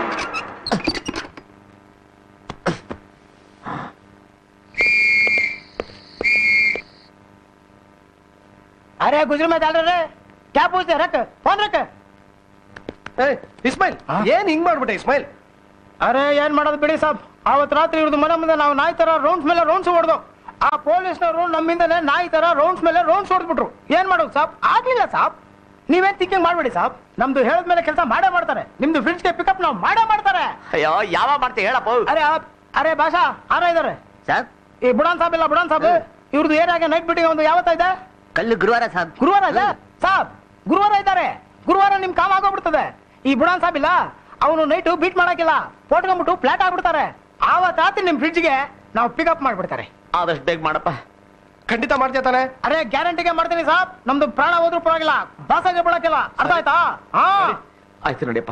S19: अरे गुजर में डाल रहे क्या पूछते रख फोन रख
S4: ಇಸ್ಮೈಲ್ ಏನ್ ಹಿಂಗ್ ಮಾಡ್ಬಿಟ್ಟೆ ಇಸ್ಮೈಲ್
S19: ಅರೆ ಏನ್ ಮಾಡೋದು ಬಿಡಿ ಸಾಬ್ ಅವತ್ ರಾತ್ರಿ ಇವ್ರದ್ದು ಮನೆ ಮುಂದೆ ನಾವು ನಾಯಿ ತರ ರೌಂಡ್ಸ್ ಮೇಲೆ ರೌಂಡ್ಸ್ ಹೊಡೆದು ಆ ಪೊಲೀಸ್ನವರು ನಮ್ಮಿಂದಲೇ ನಾಯಿ ತರ ರೌಂಡ್ಸ್ ಮೇಲೆ ರೌಂಡ್ಸ್ ಹೊಡೆದ್ಬಿಟ್ರು ಏನ್ ಮಾಡೋದು ಸಾಬ್ ಆಗ್ಲಿಲ್ಲ ಸಾಬ್ ನೀವೇನ್ ತಿಂಕಿಂಗ್ ಮಾಡ್ಬೇಡಿ ಸಾಬ್ ನಮ್ದು ಹೇಳಿದ್ಮೇಲೆ ಕೆಲಸ ಮಾಡೇ ಮಾಡ್ತಾರೆ ನಿಮ್ದು ಫ್ರಿಡ್ಜ್ಗೆ ಪಿಕಪ್ ನಾವು ಮಾಡೇ ಮಾಡ್ತಾರೆ
S5: ಅಯ್ಯೋ ಯಾವ ಮಾಡ್ತೀವಿ ಹೇಳಪ್ಪ
S19: ಅರೆ ಆ- ಅರೆ ಭಾಷಾ ಆರ ಇದಾರೆ
S5: ಸರ್
S19: ಈ ಬುಡಾನ್ ಸಾಬ್ ಇಲ್ಲ ಬುಡಾನ್ ಸಾಬ್ ಇವ್ರದ್ದು ಏರಿಯಾಗೆ ನೈಟ್ ಮೀಟಿಂಗ್ ಒಂದು ಯಾವತ್ತ ಇದೆ
S5: ಕಲ್ಲು ಗುರುವಾರ ಸಾಬ್
S19: ಗುರುವಾರ ಇದೆ ಸಾಬ್ ಗುರುವಾರ ಇದ್ದಾರೆ ಗುರುವಾರ ನಿಮ್ ಕಾಮ್ ಆಗೋಗ್ಬಿಡ್ತದೆ ಈ ಬುಡಾನ್ ಸಾಬ್ ಇಲ್ಲ ಅವನು ನೈಟು ಬೀಟ್ ಮಾಡಕ್ಕಿಲ್ಲ ಪೋಟ್ಕೊಂಡ್ಬಿಟ್ಟು ಫ್ಲಾಟ್ ಆಗ್ಬಿಡ್ತಾರೆ ಆವತ್ ರಾತ್ರಿ ನಿಮ್ ಫ್ರಿಡ್ಜ್ಗೆ ನಾವು ಪಿಕಪ್ ಮಾಡ್ಬಿಡ್ತಾರೆ
S5: ಆದಷ್ಟು ಬೇಗ ಮಾಡಪ್ಪ
S4: ಖಂಡಿತ ಮಾಡ್ತೀಯ ತಾನೆ
S19: ಅರೆ ಗ್ಯಾರಂಟಿಗೆ ಮಾಡ್ತೀನಿ ಸಾಬ್ ನಮ್ದು ಪ್ರಾಣ ಹೋದ್ರೂ ಪರವಾಗಿಲ್ಲ ಬಾಸಾಗೆ ಬಿಡಕ್ಕಿಲ್ಲ ಅರ್ಥ ಆಯ್ತಾ ಹಾ
S5: ಆಯ್ತು ನೋಡಿಯಪ್ಪ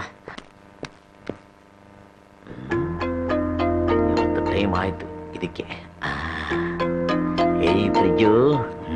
S5: ಇವತ್ತು ಟೈಮ್ ಆಯ್ತು ಇದಕ್ಕೆ ಆ, ಏಯ್ ಫ್ರಿಜ್ಜು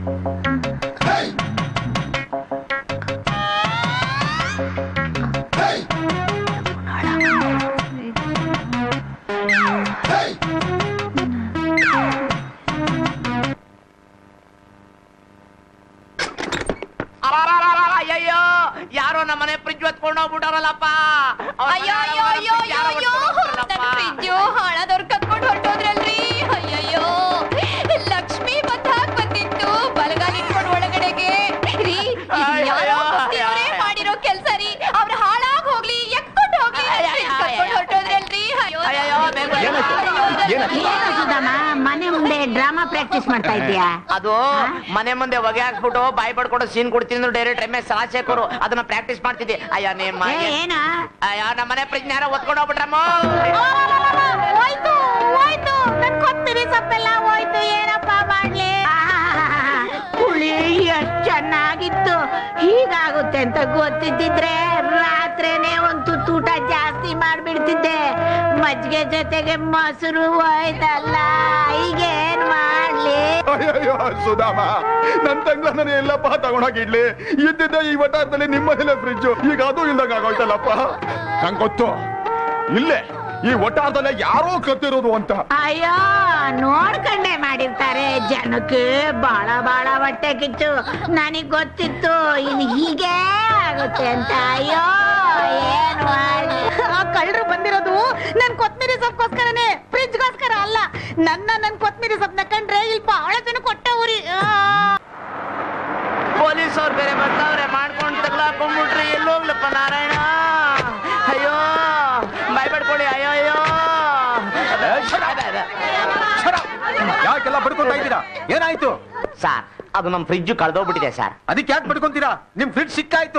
S5: ಅಯ್ಯಯ್ಯೋ ಯಾರೋ ನಮ್ಮನೆ ಫ್ರಿಜ್ ಹೊತ್ಕೊಂಡು ಹೋಗ್ಬಿಟ್ಟಾರಲ್ಲಪ್ಪ
S6: ಅಯ್ಯೋ ಅಯ್ಯೋ ಅಯ್ಯೋ ಅಯ್ಯೋ ಅಯ್ಯೋ ನನ್ ಫ್ರಿಜ್ಜು ಹಾಳಾದವ್ರು ಕತ್ಕೊಂಡು ಹೊರಟೋದ್ರಲ್ರಿ ಅಯ್ಯಯ್ಯೋ ಲಕ್ಷ್ಮಿ ಬಂದಾಗ ಬಂದಿತ್ತು ಬಲಗಾಲ ಇಟ್ಕೊಂಡು ಒಳಗಡೆಗೆ ರೀ ಇದು ಯಾರೋ ಮುಸ್ಲಿಮ್ರೇ ಮಾಡಿರೋ ಕೆಲ್ಸ ರೀ ಅವ್ರು ಹಾಳಾಗ್ ಹೋಗ್ಲಿ ಎಕ್ಕೊಂಡು ಹೋಗ್ಲಿ fridge ಕತ್ಕೊಂಡು ಹೊರಟೋದ್ರಲ್ರಿ ಅಯ್ಯೋ
S8: ಏನು ಸುಧಮ್ಮ ಮನೆ ಮುಂದೆ ಡ್ರಾಮಾ ಪ್ರಾಕ್ಟೀಸ್ ಮಾಡ್ತಾ ಇದ್ಯಾ
S5: ಅದು ಮನೆ ಮುಂದೆ ಹೊಗೆ ಹಾಕ್ಬಿಟ್ಟು ಬಾಯಿ ಪಡ್ಕೊಂಡು ಸೀನ್ ಕೊಡ್ತೀನಿ ಡೈರೆಕ್ಟ್ ಎಮ್ಮೆ ಸಾಸೇಕರು ಅದನ್ನ ಪ್ರಾಕ್ಟೀಸ್ ಮಾಡ್ತಿದ್ದೆ ಅಯ್ಯ ನಿಮ್ಮ
S8: ಏ, ಏನ
S5: ಅಯ್ಯ ನಮ್ಮನೆ ಫ್ರಿಜ್ ಯಾರೋ ಹೊತ್ಕೊಂಡು ಹೋಗ್ಬಿಟ್ರಮ್ಮ
S8: ಹೋಯ್ತು ಹೋಯ್ತು ನನ್ ಕೊತ್ತಿರಿ ಸೊಪ್ಪೆಲ್ಲ ಹೋಯ್ತು ಏನಪ್ಪ ಮಾಡ್ಲಿ ಹುಳಿ ಎಷ್ಟ್ ಚೆನ್ನಾಗಿತ್ತು ಹೀಗಾಗುತ್ತೆ ಅಂತ ಗೊತ್ತಿದ್ದಿದ್ರೆ ರಾತ್ರಿನೇ ಒಂದ್ ತುತ್ತೂಟ ಜಾಸ್ತಿ ಮಾಡ್ಬಿಡ್ತಿದ್ದೆ ಮಜ್ಜಿಗೆ ಜೊತೆಗೆ ಮೊಸರು ಹೋಯ್ತಲ್ಲ ಈಗೇನ್ ಮಾಡ್ಲಿ
S18: ಅಯ್ಯಯ್ಯೋ ಸುಧಾಮ ನನ್ ತಂಗ್ಲ ನಾನು ಎಲ್ಲಪ್ಪ ತಗೊಂಡೋಗಿಡ್ಲಿ ಇದ್ದಿದ್ದೆ ಈ ವಟಾರದಲ್ಲಿ ನಿಮ್ಮನೇಲೆ ಫ್ರಿಡ್ಜ್ ಈಗ ಅದು ಇಲ್ದಂಗ ಆಗೋಯ್ತಲ್ಲಪ್ಪ ನಂಗೆ ಗೊತ್ತು ಇಲ್ಲೇ ಈ ವಟಾರದಲ್ಲೇ ಯಾರೋ ಕತ್ತಿರೋದು ಅಂತ
S8: ಅಯ್ಯೋ ನೋಡ್ಕೊಂಡೆ ಮಾಡಿರ್ತಾರೆ ಜನಕ್ಕೆ ಬಾಳ ಬಾಳ ಹೊಟ್ಟೆ ಕಿಚ್ಚು ನನಗ್ ಗೊತ್ತಿತ್ತು ಇನ್ ಹೀಗೆ ಆಗುತ್ತೆ ಅಂತ ಅಯ್ಯೋ ಏನ್ ಮಾಡ್ಲಿ
S7: ಆ ಕಳ್ಳರು ಬಂದಿರೋದು ನನ್ ಕೊತ್ಮಿರಿ ಸೊಪ್ಪಗೋಸ್ಕರನೇ ಫ್ರಿಜ್ಗೋಸ್ಕರ ಅಲ್ಲ ನನ್ನ ನನ್ ಕೊತ್ಮಿರಿ ಸೊಪ್ಪನ್ನ ಕಂಡ್ರೆ ಇಲ್ಲಿ ಬಹಳ ಜನ ಕೊಟ್ಟ ಊರಿ
S5: ಪೊಲೀಸ್ ಅವ್ರು ಬೇರೆ ಬರ್ತಾವ್ರೆ ಮಾಡ್ಕೊಂಡು ತಗ್ಲಾಕೊಂಡ್ಬಿಟ್ರಿ ಎಲ್ಲೋಗ್ಲಪ್ಪ ನಾರಾಯಣ ಅಯ್ಯೋ ಬಾಯ್ ಪಡ್ಕೊಳ್ಳಿ ಅಯ್ಯೋ ಅಯ್ಯೋ
S11: ಯಾಕೆಲ್ಲ ಬಡ್ಕೊಂತಾ ಇದ್ದೀರಾ ಏನಾಯ್ತು
S5: ಸರ್ ಅದು ನಮ್ ಫ್ರಿಜ್ ಕಳ್ದೋಗ್ಬಿಟ್ಟಿದೆ ಸರ್
S11: ಅದಕ್ಕೆ ಯಾಕೆ ಬಡ್ಕೊಂತೀರಾ ನಿಮ್ ಫ್ರಿಡ್ಜ್ ಸಿಕ್ಕಾಯ್ತು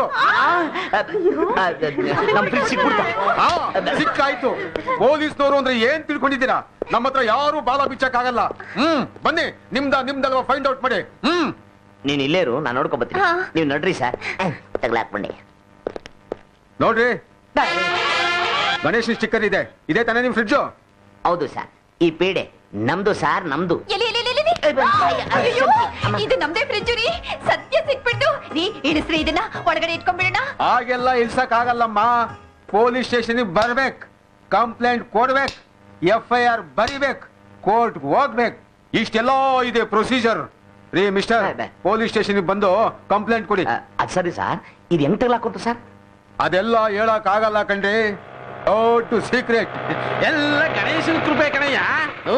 S5: ನಮ್ ಫ್ರಿಜ್ ಸಿಕ್ಬಿಡ್ತು
S11: ಆ, ಸಿಕ್ಕಾಯ್ತು ಪೊಲೀಸ್ನವರು ಅಂದ್ರೆ ಏನ್ ತಿಳ್ಕೊಂಡಿದ್ದೀರಾ ನಮ್ಮ ಹತ್ರ ಯಾರು ಬಾಲ ಬಿಚ್ಚಕ್ಕಾಗಲ್ಲ ಹ್ಮ್ ಬನ್ನಿ ನಿಮ್ದ ನಿಮ್ದಲ್ವಾ ಫೈಂಡ್ ಔಟ್ ಮಾಡಿ ಹ್ಮ್
S5: ನೀನ್ ಇಲ್ಲೇರು ನಾನು ನೋಡ್ಕೊಂಡ್ ಬರ್ತೀನಿ ನೀವು ನಡ್ರಿ ಸರ್ ತಗ್ಲಾಕ್ಬಂಡಿ
S11: ನೋಡ್ರಿ ಗಣೇಶ್ ಸ್ಟಿಕ್ಕರ್ ಇದೆ ಇದೇ ತಾನೇ ನಿಮ್ ಫ್ರಿಡ್ಜು
S5: ಹೌದು ಸರ್ ಈ ಪೇಡೆ ನಮ್ದು ಸಾರ್ ನಮ್ದು
S6: ಎಲ್ಲಿ ಎಲ್ಲಿ ಎಲ್ಲಿ, ಎಲ್ಲಿ ಅಯ್ಯೋ ಇದು ನಮ್ದೇ ಫ್ರಿಜ್ ರೀ ಸತ್ಯ ಸಿಕ್ಬಿಟ್ಟು ರೀ ಇಳಿಸ್ರಿ ಇದನ್ನ ಒಳಗಡೆ ಇಟ್ಕೊಂಡ್ಬಿಡೋಣ
S11: ಹಾಗೆಲ್ಲ ಇಲ್ಸಕ್ ಆಗಲ್ಲಮ್ಮ ಪೊಲೀಸ್ ಸ್ಟೇಷನ್ ಬರ್ಬೇಕು ಕಂಪ್ಲೇಂಟ್ ಕೊಡ್ಬೇಕು ಎಫ್ ಐ ಆರ್ ಬರಿಬೇಕು ಕೋರ್ಟ್ ಹೋಗ್ಬೇಕು ಇಷ್ಟೆಲ್ಲ ಇದೆ ಪ್ರೊಸೀಜರ್ ರೀ ಮಿಸ್ಟರ್ ಪೊಲೀಸ್ ಸ್ಟೇಷನ್ ಬಂದು ಕಂಪ್ಲೇಂಟ್ ಕೊಡಿ
S5: ಅದ್ ಸರಿ ಸರ್ ಇದು ಹೆಂಗ್ ತಗ್ಲಾಕೋತು ಸರ್
S11: ಅದೆಲ್ಲ ಹೇಳಕ್ ಆಗಲ್ಲ ಕಣ್ರಿ ಟು ಸೀಕ್ರೆಟ್
S2: ಎಲ್ಲ ಗಣೇಶನ ಕೃಪೆ ಕಣಯ್ಯ ಹ್ಞೂ.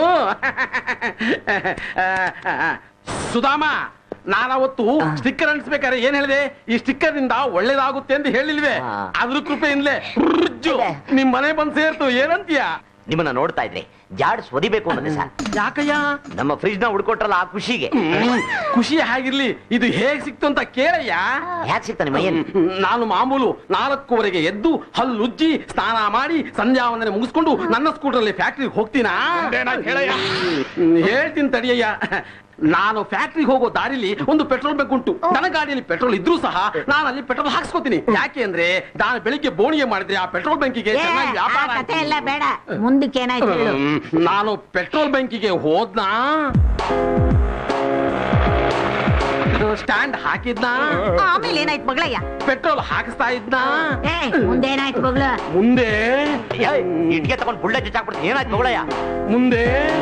S2: ಸುಧಾಮ ನಾನವತ್ತು ಸ್ಟಿಕ್ಕರ್ ಅಂಟಿಸ್ಬೇಕಾದ್ರೆ ಏನ್ ಹೇಳಿದೆ ಈ ಸ್ಟಿಕ್ಕರ್ ನಿಂದ ಒಳ್ಳೇದಾಗುತ್ತೆ ಅಂತ ಹೇಳಿಲ್ವೇ ಅದ್ರ ಕೃಪೆಯಿಂದಲೇ ಫ್ರಿಡ್ಜು ನಿಮ್ ಮನೆ ಬಂದ್ ಸೇರ್ತು ಏನಂತೀಯ
S5: ನಿಮ್ಮನ್ನ ನೋಡ್ತಾ ಇದ್ರೆ ಜಾಡ್ ಸ್ವದಿಬೇಕು ಅನ್ನೋದು ಸರ್
S2: ಯಾಕಯ್ಯ
S5: ನಮ್ಮ ಫ್ರಿಜ್ ನ ಹುಡ್ಕೊಟ್ರಲ್ಲ ಆ ಖುಷಿಗೆ
S2: ಹ್ಮ್. ಖುಷಿ ಆಗಿರ್ಲಿ ಇದು ಹೇಗ್ ಸಿಕ್ತು ಅಂತ ಕೇಳಯ್ಯ
S5: ಯಾಕೆ ಸಿಗ್ತಾನೆ ಮೈಯಲ್ಲಿ
S2: ನಾನು ಮಾಮೂಲು ನಾಲ್ಕೂವರೆಗೆ ಎದ್ದು ಹಲ್ಲುಜ್ಜಿ ಸ್ನಾನ ಮಾಡಿ ಸಂಧ್ಯಾ ವಂದನೆ ಮುಗಿಸ್ಕೊಂಡು ನನ್ನ ಸ್ಕೂಟರಲ್ಲಿ ಫ್ಯಾಕ್ಟ್ರಿಗೆ ಹೋಗ್ತೀನಾ ಹ್ಮ್, ಹೇಳ್ತೀನಿ ತಡಿಯಯ್ಯ ನಾನು ಫ್ಯಾಕ್ಟ್ರಿಗೆ ಹೋಗೋ ದಾರಿಲಿ ಒಂದು ಪೆಟ್ರೋಲ್ ಬಂಕ್ ಉಂಟು ನನ್ನ ಗಾಡಿಯಲ್ಲಿ ಪೆಟ್ರೋಲ್ ಇದ್ರೂ ಸಹ ನಾನು ಅಲ್ಲಿ ಪೆಟ್ರೋಲ್ ಹಾಕ್ಸ್ಕೊತೀನಿ ಯಾಕೆ ಅಂದ್ರೆ ನಾನು ಬೆಳಿಗ್ಗೆ ಬೋಣಿಗೆ ಮಾಡಿದ್ರೆ ಆ ಪೆಟ್ರೋಲ್ ಬಂಕಿಗೆ
S8: ಏ,
S2: ಚೆನ್ನಾಗಿ
S8: ಆ
S2: ವ್ಯಾಪಾರ
S8: ಕಥೆ ಎಲ್ಲ ಬೇಡ ಮುಂದಕ್ಕೆ ಏನಾಯ್ತು ಹೇಳು
S2: ಹ್ಮ್, ನಾನು ಪೆಟ್ರೋಲ್ ಬಂಕಿಗೆ ಹೋದ್ನಾ ಸ್ಟ್ಯಾಂಡ್ ಹಾಕಿದ್ನಾ
S7: ಆಮೇಲೆ ಏನಾಯ್ತು ಮಗಳಯ್ಯ
S2: ಪೆಟ್ರೋಲ್ ಹಾಕಿಸ್ತಾ ಇದ್ನಾ
S8: ಏ ಮುಂದೆ ಏನಾಯ್ತು ಮಗಳು
S2: ಮುಂದೆ
S5: ಇಟ್ಗೆ ತಗೊಂಡು ಬುಳ್ಳ ಚುಚ್ಚಾಕ್ಬಿಡ್ತೀನಿ ಏನಾಯ್ತು ಮಗಳಯ್ಯ
S2: ಮುಂದೆ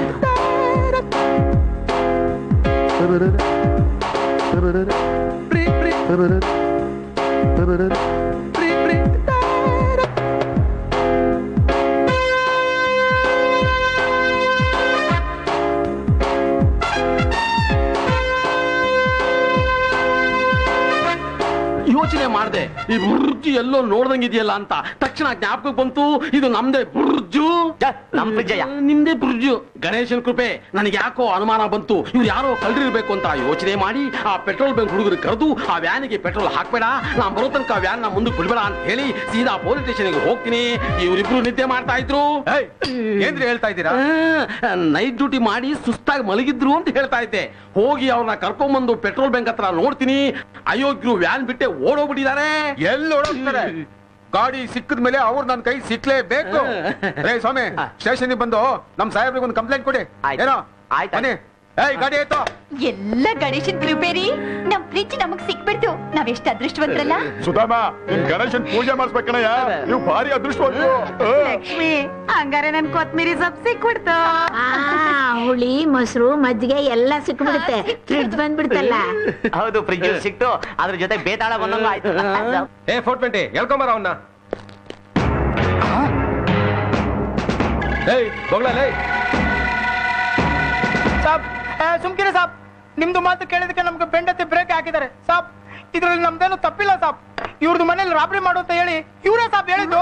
S2: ಯೋಚನೆ ಮಾಡಿದೆ ಈ ಬುರ್ಜು ಎಲ್ಲೋ ನೋಡ್ದಂಗಿದೆಯಲ್ಲ ಅಂತ ತಕ್ಷಣ ಜ್ಞಾಪಕಕ್ಕೆ ಬಂತು ಇದು ನಮ್ದೇ ಬುರ್ಜು
S5: ನಮ್ ಫ್ರಿಜ್ಜಯ್ಯ.
S2: ನಿಮ್ದೇ ಬುರ್ಜು ಗಣೇಶನ್ ಕೃಪೆ ನನಗೆ ಯಾಕೋ ಅನುಮಾನ ಬಂತು ಇವ್ರು ಯಾರೋ ಕಳ್ರಿರ್ಬೇಕು ಅಂತ ಯೋಚನೆ ಮಾಡಿ ಆ ಪೆಟ್ರೋಲ್ ಬಂಕ್ ಹುಡುಗರು ಕರೆದು ಆ ವ್ಯಾನಿಗೆ ಪೆಟ್ರೋಲ್ ಹಾಕ್ಬೇಡ ನಾ ಬರೋ ತನಕ ವ್ಯಾನ್ ನ ಮುಂದಕ್ಕೆ ಬಿಡ್ಬೇಡ ಅಂತ ಹೇಳಿ ಸೀದಾ ಪೊಲೀಸ್ ಸ್ಟೇಷನ್ಗೆ ಹೋಗ್ತೀನಿ ಇವರಿಬ್ರು ನಿದ್ದೆ ಮಾಡ್ತಾ ಇದ್ರು
S11: ಏನ್ರಿ ಹೇಳ್ತಾ ಇದ್ದೀರಾ
S2: ನೈಟ್ ಡ್ಯೂಟಿ ಮಾಡಿ ಸುಸ್ತಾಗಿ ಮಲಗಿದ್ರು ಅಂತ ಹೇಳ್ತಾ ಇದ್ದೆ ಹೋಗಿ ಅವ್ರನ್ನ ಕರ್ಕೊಂಡ್ಬಂದು ಪೆಟ್ರೋಲ್ ಬಂಕ್ ಹತ್ರ ನೋಡ್ತೀನಿ ಅಯೋಗ್ಯರು ವ್ಯಾನ್ ಬಿಟ್ಟೆ ಓಡೋಗ್ಬಿಟ್ಟಿದ್ದಾರೆ
S11: ಎಲ್ಲಿ ಓಡೋಗ್ತಾರೆ ಗಾಡಿ ಸಿಕ್ಕಿದ ಮೇಲೆ ಅವ್ರು ನನ್ನ ಕೈ ಸಿಕ್ಲೇಬೇಕು ರೇ ಸ್ವಾಮಿ ಸ್ಟೇಷನ್ ಬಂದು ನಮ್ ಸಾಹೇಬ್ರಿಗೆ ಒಂದು ಕಂಪ್ಲೇಂಟ್ ಕೊಡಿ ಏನೋ ಬನ್ನಿ ಏಯ್ ಗಾಡಿ ಆಯ್ತು
S6: ಎಲ್ಲ ಗಣೇಶನ್ ಕೃಪೇರಿ ನಮ್ ಫ್ರಿಜ್ ನಮಗ್ ಸಿಕ್ಬಿಡ್ತು ನಾವೆಷ್ಟ ಅದೃಷ್ಟವಂತರಲ್ಲ
S18: ಸುಧಾಮ ನಿನ್ ಗಣೇಶನ್ ಪೂಜೆ ಮಾಡಿಸ್ಬೇಕಣಯ್ಯ ನೀವು ಭಾರಿ ಅದೃಷ್ಟವಂತರು
S7: ಲಕ್ಷ್ಮಿ ಹಂಗಾರೆ ನನ್ ಕೊತ್ಮೀರಿ ಸೊಪ್ಪು ಸಿಕ್ಬಿಡ್ತು
S8: ಹುಳಿ ಮೊಸರು ಮಜ್ಜಿಗೆ ಎಲ್ಲ ಸಿಕ್ಬಿಡುತ್ತೆ ಫ್ರಿಡ್ಜ್ ಬಂದ್ಬಿಡ್ತಲ್ಲ
S5: ಹೌದು ಫ್ರಿಜ್ ಸಿಕ್ತು ಅದ್ರ ಜೊತೆ ಬೇತಾಳ ಬಂದಂಗ ಆಯ್ತು
S20: ಏ ಫೋರ್ ಟ್ವೆಂಟಿ ಹೇಳ್ಕೊಂಬರ ಅವನ್ನ ಏಯ್ ಬೊಗ್ಲೇ
S19: ಸಾಬ್ ಆ, ಸುಮ್ಕಿರಿ ಸಾಬ್ ನಿಮ್ದು ಮಾತು ಕೇಳಿದಕ್ಕೆ ನಮ್ಗೆ ಬೆಂಡತಿ ಬ್ರೇಕ್ ಹಾಕಿದ್ದಾರೆ ಸಾಬ್ ಇದ್ರಲ್ಲಿ ನಮ್ದೇನು ತಪ್ಪಿಲ್ಲ ಸಾಬ್ ಇವ್ರದ್ದು ಮನೇಲಿ ರಾಬರಿ ಮಾಡು ಅಂತ ಹೇಳಿ ಇವರೇ ಸಾಬ್ ಹೇಳಿದ್ದು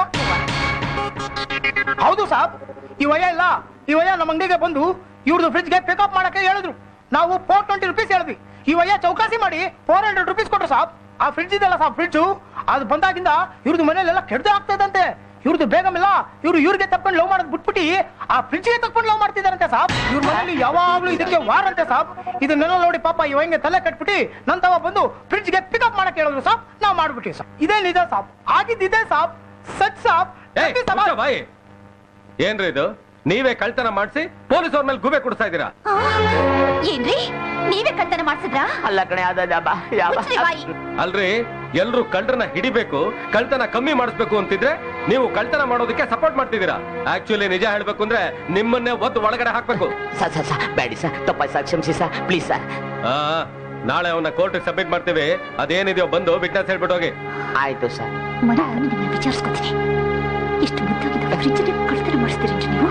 S19: ಹೌದು ಸಾಬ್ ಈ ವಯ ಇಲ್ಲ ಈ ವಯ ನಮ್ಮ ಅಂಗಡಿಗೆ ಬಂದು ಇವ್ರದ್ದು ಫ್ರಿಜ್ಗೆ ಪಿಕಪ್ ಮಾಡಕ್ಕೆ ಹೇಳಿದ್ರು ನಾವು ಫೋರ್ ಟ್ವೆಂಟಿ ರುಪೀಸ್ ಹೇಳಿದ್ವಿ ಈ ವಯ ಚೌಕಾಸಿ ಮಾಡಿ ಫೋರ್ ಹಂಡ್ರೆಡ್ ರುಪೀಸ್ ಕೊಟ್ರು ಸಾಬ್ ಆ ಫ್ರಿಡ್ಜ್ ಇದೆಲ್ಲ ಸಾಬ್ ಫ್ರಿಡ್ಜು ಅದು ಬಂದಾಗಿಂದ ಇವ್ರದ್ದು ಮನೇಲೆಲ್ಲ ಕೆಡ್ದೆ ಆಗ್ತದಂತೆ ಇವ್ರದ್ದು ಬೇಗಮಿಲ್ಲ ಇವ್ರು ಇವ್ರಿಗೆ ತಪ್ಕೊಂಡು ಲವ್ ಮಾಡೋದು ಬಿಟ್ಬಿಟ್ಟು ಆ ಫ್ರಿಡ್ಜ್ಗೆ ತಪ್ಕೊಂಡು ಲವ್ ಮಾಡ್ತಿದಾರಂತೆ ಸಾಬ್ ಇವ್ರ ಮನೇಲಿ ಯಾವಾಗ್ಲೂ ಇದಕ್ಕೆ ವಾರ್ ಅಂತೆ ಸಾಬ್ ಇದನ್ನೆಲ್ಲ ನೋಡಿ ಪಾಪ ಇವಂಗೆ ತಲೆ ಕಟ್ಬಿಟ್ಟು ನಂತವ ಬಂದು ಫ್ರಿಡ್ಜ್ಗೆ ಪಿಕಪ್ ಮಾಡಕ್ ಹೇಳಿದ್ರು ಸಾಬ್ ನಾವು ಮಾಡ್ಬಿಟ್ಟಿವಿ ಸಾಬ್ ಇದೇ ನಿಜ ಸಾಬ್ ಆಗಿದ್ದಿದೆ ಸಾಬ್ ಸಚ್ ಸಾಬ್
S20: ಏಯ್ ಮುಚ್ಚ ಬಾಯಿ ಏನ್ರಿ ಇದು ನೀವೇ ಕಳ್ತನ ಮಾಡಿಸಿ ಪೊಲೀಸ್ ಅವ್ರ ಮೇಲೆ ಗುಬೆ ಕೊಡ್ತಾ ಇದ್ದೀರಾ
S6: ಏನ್ರಿ ನೀವೇ ಕಳ್ತನ ಮಾಡ್ಸಿದ್ರಾ
S5: ಅಲ್ಲ ಕಣೆ ಅದ
S6: ಮುಚ್ಚ್ರಿ ಬಾಯಿ
S20: ಅಲ್ರಿ ಎಲ್ರು ಕಳ್ಳರನ್ನ ಹಿಡಿಬೇಕು ಕಳ್ತನ ಕಮ್ಮಿ ಮಾಡಿಸ್ಬೇಕು ಅಂತಿದ್ರೆ ನೀವು ಕಳ್ತನ ಮಾಡೋದಕ್ಕೆ ಸಪೋರ್ಟ್ ಮಾಡ್ತಿದ್ದೀರಾ ಆಕ್ಚುಲಿ ನಿಜ ಹೇಳ್ಬೇಕು ಅಂದ್ರೆ ನಿಮ್ಮನ್ನೇ ಒದ್ದು ಒಳಗಡೆ ಹಾಕ್ಬೇಕು
S5: ಸರ್ ಸರ್ ಸರ್ ಬ್ಯಾಡಿ ಸರ್ ತಪ್ಪಾಯ್ತು ಸರ್ ಕ್ಷಮಿಸಿ ಸರ್ ಪ್ಲೀಸ್ ಸರ್
S20: ಆ, ನಾಳೆ ಅವನ್ನ ಕೋರ್ಟ್ ಸಬ್ಮಿಟ್ ಮಾಡ್ತೀವಿ ಅದೇನಿದೆಯೋ ಬಂದು ವಿಟ್ನೆಸ್ ಹೇಳ್ಬಿಟ್ಟು ಹೋಗಿ
S5: ಆಯ್ತು ಸರ್
S6: ಮನೆ ಬಂದು ನಿಮ್ಮನ್ನ ವಿಚಾರಿಸ್ಕೊತೀನಿ ಇಷ್ಟು ಮುದ್ದಾಗಿದ್ದ ಫ್ರಿಜ್ ಕಳ್ತನ ಮಾಡಿಸ್ತೀರಿ ನೀವು